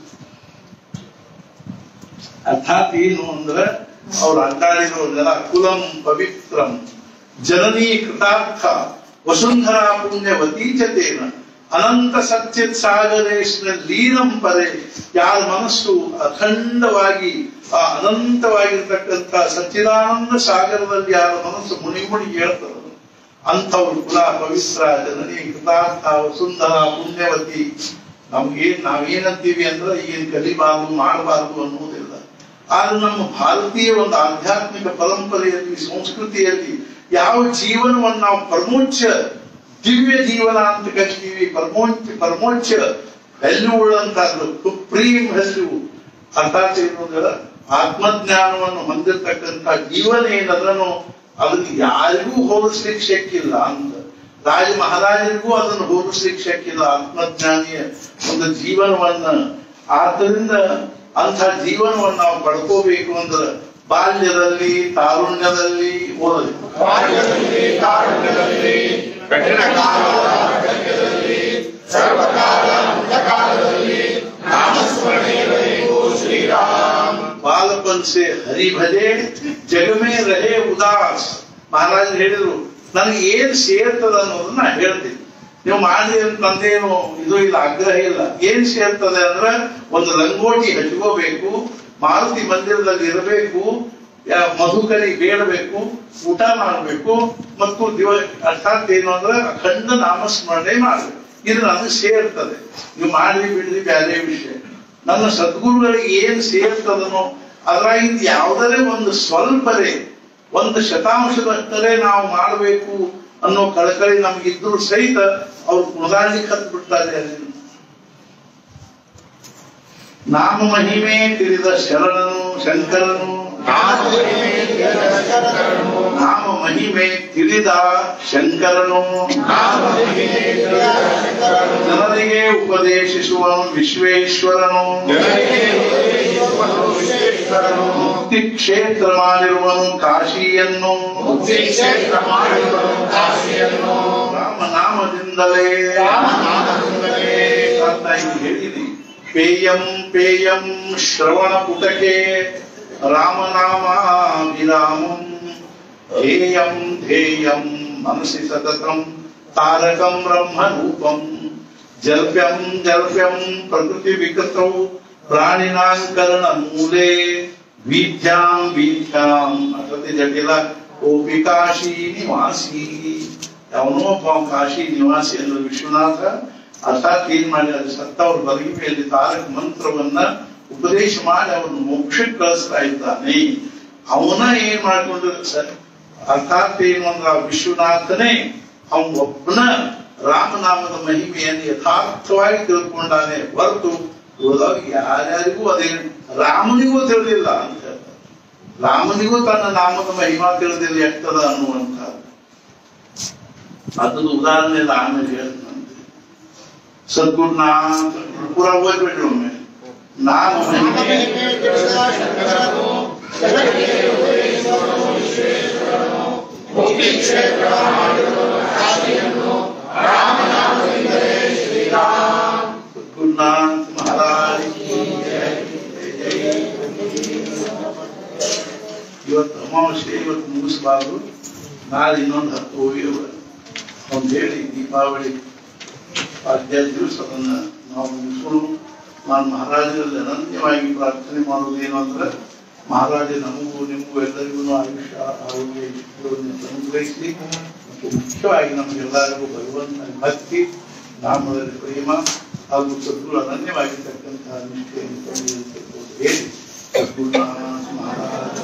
ಅರ್ಥಾತ್ ಏನು ಅಂದ್ರೆ ಅವ್ರು ಅಡ್ಡಾಡಿರೋ ನೆಲ ಕುಲಂ ಪವಿತ್ರಂ ಜನನೀ ಕೃತಾರ್ಥ ವಸುಂಧರಾ ಪುಣ್ಯವತೀ ಚತೇನ ಅನಂತ ಸತ್ಯತ್ ಸಾಗರೇಶ್ನ ಲೀನಂ ಪರೆ ಯಾರ ಮನಸ್ಸು ಅಖಂಡವಾಗಿ ಆ ಅನಂತವಾಗಿರ್ತಕ್ಕಂಥ ಸಚ್ಚಿದಾನಂದ ಸಾಗರದಲ್ಲಿ ಯಾರ ಮನಸ್ಸು ಮುಣಿ ಮುಣಿ ಹೇಳ್ತಾರೆ ಅಂಥವ್ರು ಕುಲ ಪವಿತ್ರ ಜನನಿ ಕೃತಾರ್ಥ ವಸುಂಧರ ಪುಣ್ಯವತಿ ನಮ್ಗೇನ್ ನಾವೇನಂತೀವಿ ಅಂದ್ರೆ ಏನ್ ಕಲಿಬಾರದು ಮಾಡಬಾರದು ಅನ್ನೋದಿಲ್ಲ ಆದ್ರೆ ನಮ್ಮ ಭಾರತೀಯ ಒಂದು ಆಧ್ಯಾತ್ಮಿಕ ಪರಂಪರೆಯಲ್ಲಿ ಸಂಸ್ಕೃತಿಯಲ್ಲಿ ಯಾವ ಜೀವನವನ್ನು ನಾವು ಪರಮೋಚ್ಚ ದಿವ್ಯ ಜೀವನ ಅಂತ ಕರಿತೀವಿ ಪರಮೋಚ್ಚ ಪರಮೋಚ್ಚ ವ್ಯಾಲ್ಯೂ ಉಳ್ಳಂತಹದ್ದು ಸುಪ್ರೀಂ ವ್ಯಾಲ್ಯೂ ಅರ್ಥಾತ್ ಏನು ಅಂದ್ರೆ ಆತ್ಮಜ್ಞಾನವನ್ನು ಹೊಂದಿರತಕ್ಕಂಥ ಜೀವನ ಏನದನ್ನು ಅದಕ್ಕೆ ಯಾರಿಗೂ ಹೋಲಿಸ್ಲಿಕ್ಕೆ ಶಕ್ಕಿಲ್ಲ ಅಂತ ರಾಜ ಮಹಾರಾಜರಿಗೂ ಅದನ್ನು ಹೋಲಿಸ್ಲಿಕ್ಕೆ ಶಕ್ಕಿಲ್ಲ ಆತ್ಮಜ್ಞಾನಿಯ ಒಂದು ಜೀವನವನ್ನ ಆದ್ದರಿಂದ ಅಂಥ ಜೀವನವನ್ನು ನಾವು ಪಡ್ಕೋಬೇಕು ಅಂದ್ರೆ ಬಾಲ್ಯದಲ್ಲಿ ತಾರುಣ್ಯದಲ್ಲಿ ಓದಬೇಕು ಬಾಲ್ಯದಲ್ಲಿ ಕಾರುಣ್ಯದಲ್ಲಿ ಕಠಿಣ ಕಾಲದ ವಾರ್ಧಕ್ಯದಲ್ಲಿ ಸರ್ವಕಾಲ ಅಂಧಕಾಲದಲ್ಲಿ ನಾಮಸ್ಮರಣೆ ಇರಬೇಕು ಶ್ರೀರಾಮ್ बालपन से हरि भजे जग में रहे ಉದಾಸ್ ಮಹಾರಾಜ ಹೇಳಿದ್ರು ನನಗೆ ಏನ್ ಸೇರ್ತದ ಅನ್ನೋದನ್ನ ಹೇಳ್ತೀನಿ ನೀವು ಮಾಡಿ ಅಂತ ನಂದೇನು ಇದು ಇಲ್ಲ ಆಗ್ರಹ ಇಲ್ಲ ಏನ್ ಸೇರ್ತದೆ ಅಂದ್ರೆ ಒಂದು ಲಂಗೋಟಿ ಹಚ್ಕೋಬೇಕು ಮಾರುತಿ ಮಂದಿರದಲ್ಲಿ ಇರಬೇಕು ಯಾ- ಮಧುಕರಿ ಬೇಡಬೇಕು ಊಟ ಮಾಡಬೇಕು ಮತ್ತು ದಿವ ಅರ್ಥಾತ್ ಏನು ಅಂದ್ರೆ ಅಖಂಡ ನಾಮಸ್ಮರಣೆ ಮಾಡಬೇಕು ಇದು ನನಗೆ ಸೇರ್ತದೆ ನೀವು ಮಾಡ್ರಿ ಬಿಡ್ರಿ ಬೇರೆ ವಿಷಯ ನನ್ನ ಸದ್ಗುರುಗಳಿಗೆ ಏನ್ ಸೇರ್ತದನೋ ಅದ್ರಾಗಿಂದ ಯಾವುದರೇ ಒಂದು ಸ್ವಲ್ಪರೇ ಒಂದು ಶತಾಂಶದಷ್ಟರೇ ನಾವು ಮಾಡಬೇಕು ಅನ್ನೋ ಕಳಕಳಿ ನಮಗಿದ್ರು ಸಹಿತ ಅವ್ರು ಕುಣದಾಡ್ಲಿಕ್ಕೆ ಹತ್ತು ಬಿಡ್ತಾರೆ ಅಲ್ಲಿ ನಾಮ ಮಹಿಮೆ ತಿಳಿದ ಶರಣನು ಶಂಕರನು ನಾಮ ಮಹಿಮೆ ತಿಳಿದ ಶಂಕರನು ಜನರಿಗೆ ಉಪದೇಶಿಸುವನು ವಿಶ್ವೇಶ್ವರನು ಮುಕ್ತಿ ಕ್ಷೇತ್ರ ಮಾಡಿರುವನು ಕಾಶಿಯನ್ನು ಮುಕ್ತಿ ಕ್ಷೇತ್ರ ಮಾಡಿರುವನು ಕಾಶಿಯನ್ನು ರಾಮನಾಮದಿಂದಲೇ ರಾಮನಾಮದಿಂದಲೇ ಅಂತ ಇಲ್ಲಿ ಹೇಳಿದಿ ಪೇಯಂ ಪೇಯಂ ಶ್ರವಣ ಪುಟಕೆ ರಾಮನಾಮಾಭಿರಾಮಂ ಧ್ಯೇಯಂ ಧ್ಯೇಯಂ ಮನಸಿ ಸತತಂ ತಾರಕಂ ಬ್ರಹ್ಮರೂಪಂ ಜಲ್ಪ್ಯಂ ಜಲ್ಪ್ಯಂ ಪ್ರಕೃತಿ ವಿಕೃತೌ ಪ್ರಾಣಿನಾಂಕರಣ ಮೂಲೆ ವೀಥ್ಯಾಂ ವೀಥ್ಯಾಂ ಅಸತಿ ಜಟಿಲ ಕೋಪಿ ಕಾಶಿ ನಿವಾಸಿ ಅವನೋ ಒಬ್ಬ ಕಾಶಿ ನಿವಾಸಿ ಅಂದ್ರೆ ವಿಶ್ವನಾಥ ಅರ್ಥಾತ್ ಏನ್ ಮಾಡಿ ಅದು ಸತ್ತವ್ರ ಬಲಗಿ ಮೇಲೆ ತಾರಕ ಮಂತ್ರವನ್ನ ಉಪದೇಶ ಮಾಡಿ ಅವನು ಮೋಕ್ಷಕ್ಕೆ ಕಳಿಸ್ತಾ ಇದ್ದಾನೆ ಅವನ ಏನ್ ಮಾಡ್ಕೊಂಡು ಸರ್ ಅರ್ಥಾತ್ ಏನು ಅಂದ್ರೆ ಆ ವಿಶ್ವನಾಥನೇ ಅವನ್ ಒಬ್ಬನ ರಾಮನಾಮದ ಮಹಿಮೆಯನ್ನು ಯಥಾರ್ಥವಾಗಿ ತಿಳ್ಕೊಂಡಾನೆ ಹೊರತು ಉಳಿದವ್ರು ಯಾರ್ಯಾರಿಗೂ ಅದೇ ರಾಮನಿಗೂ ತಿಳಿದಿಲ್ಲ ಅಂತ ಹೇಳ್ತಾರೆ ರಾಮನಿಗೂ ತನ್ನ ನಾಮದ ಮಹಿಮಾ ತಿಳಿದಿಲ್ಲ ಎಷ್ಟದ ಅನ್ನುವಂಥದ್ದು ಅದನ್ನು ಉದಾಹರಣೆ ಎಲ್ಲ ಆಮೇಲೆ ಹೇಳ್ತಂತೆ ಸದ್ಗುರುನಾಥ ಪೂರ ಓದ್ಬಿಟ್ರಿ ಒಮ್ಮೆ ನಾಮ ಮಹಿಮೆ ಮುಕ್ತಿ ಕ್ಷೇತ್ರ ಮಾಡಿರುವನು ಕಾಶಿಯನ್ನು ರಾಮನಾಮದಿಂದಲೇ ಶ್ರೀರಾಮ್ ಸದ್ಗುರುನಾಥ ಮಹಾರಾಜ್ ಕಿ ಜೈ. ಇವತ್ತು ಅಮಾವಾಸ್ಯೆ ಇವತ್ತು ಮುಗಿಸಬಾರ್ದು ನಾಳೆ ಇನ್ನೊಂದು ಹತ್ತು ಹೋಗಿ ಅವ್ನು ಹೇಳಿ ದೀಪಾವಳಿ ಹದಿನೈದು ದಿವಸ ಅದನ್ನ ನಾವು ಮುಗಿಸೋಣ ನಾನು ಮಹಾರಾಜರಲ್ಲಿ ಅನನ್ಯವಾಗಿ ಪ್ರಾರ್ಥನೆ ಮಾಡೋದೇನು ಅಂದ್ರೆ ಮಹಾರಾಜ ನಮಗೂ ನಿಮಗೂ ಎಲ್ಲರಿಗೂ ಆಯುಷ್ಯ ಆರೋಗ್ಯ ಇಷ್ಟಗಳನ್ನು ಅನುಗ್ರಹಿಸಿ ಮತ್ತು ಮುಖ್ಯವಾಗಿ ನಮಗೆಲ್ಲರಿಗೂ ಭಗವಂತನ ಭಕ್ತಿ ನಾಮದಲ್ಲಿ ಪ್ರೇಮ ಹಾಗೂ ಸದ್ಗುರು ಅನನ್ಯವಾಗಿರ್ತಕ್ಕಂತಹ ನಿಷ್ಠೆಯನ್ನು ತಂದು ಹೇಳಿ ಸದ್ಗುರುನಾಥ ಮಹಾರಾಜ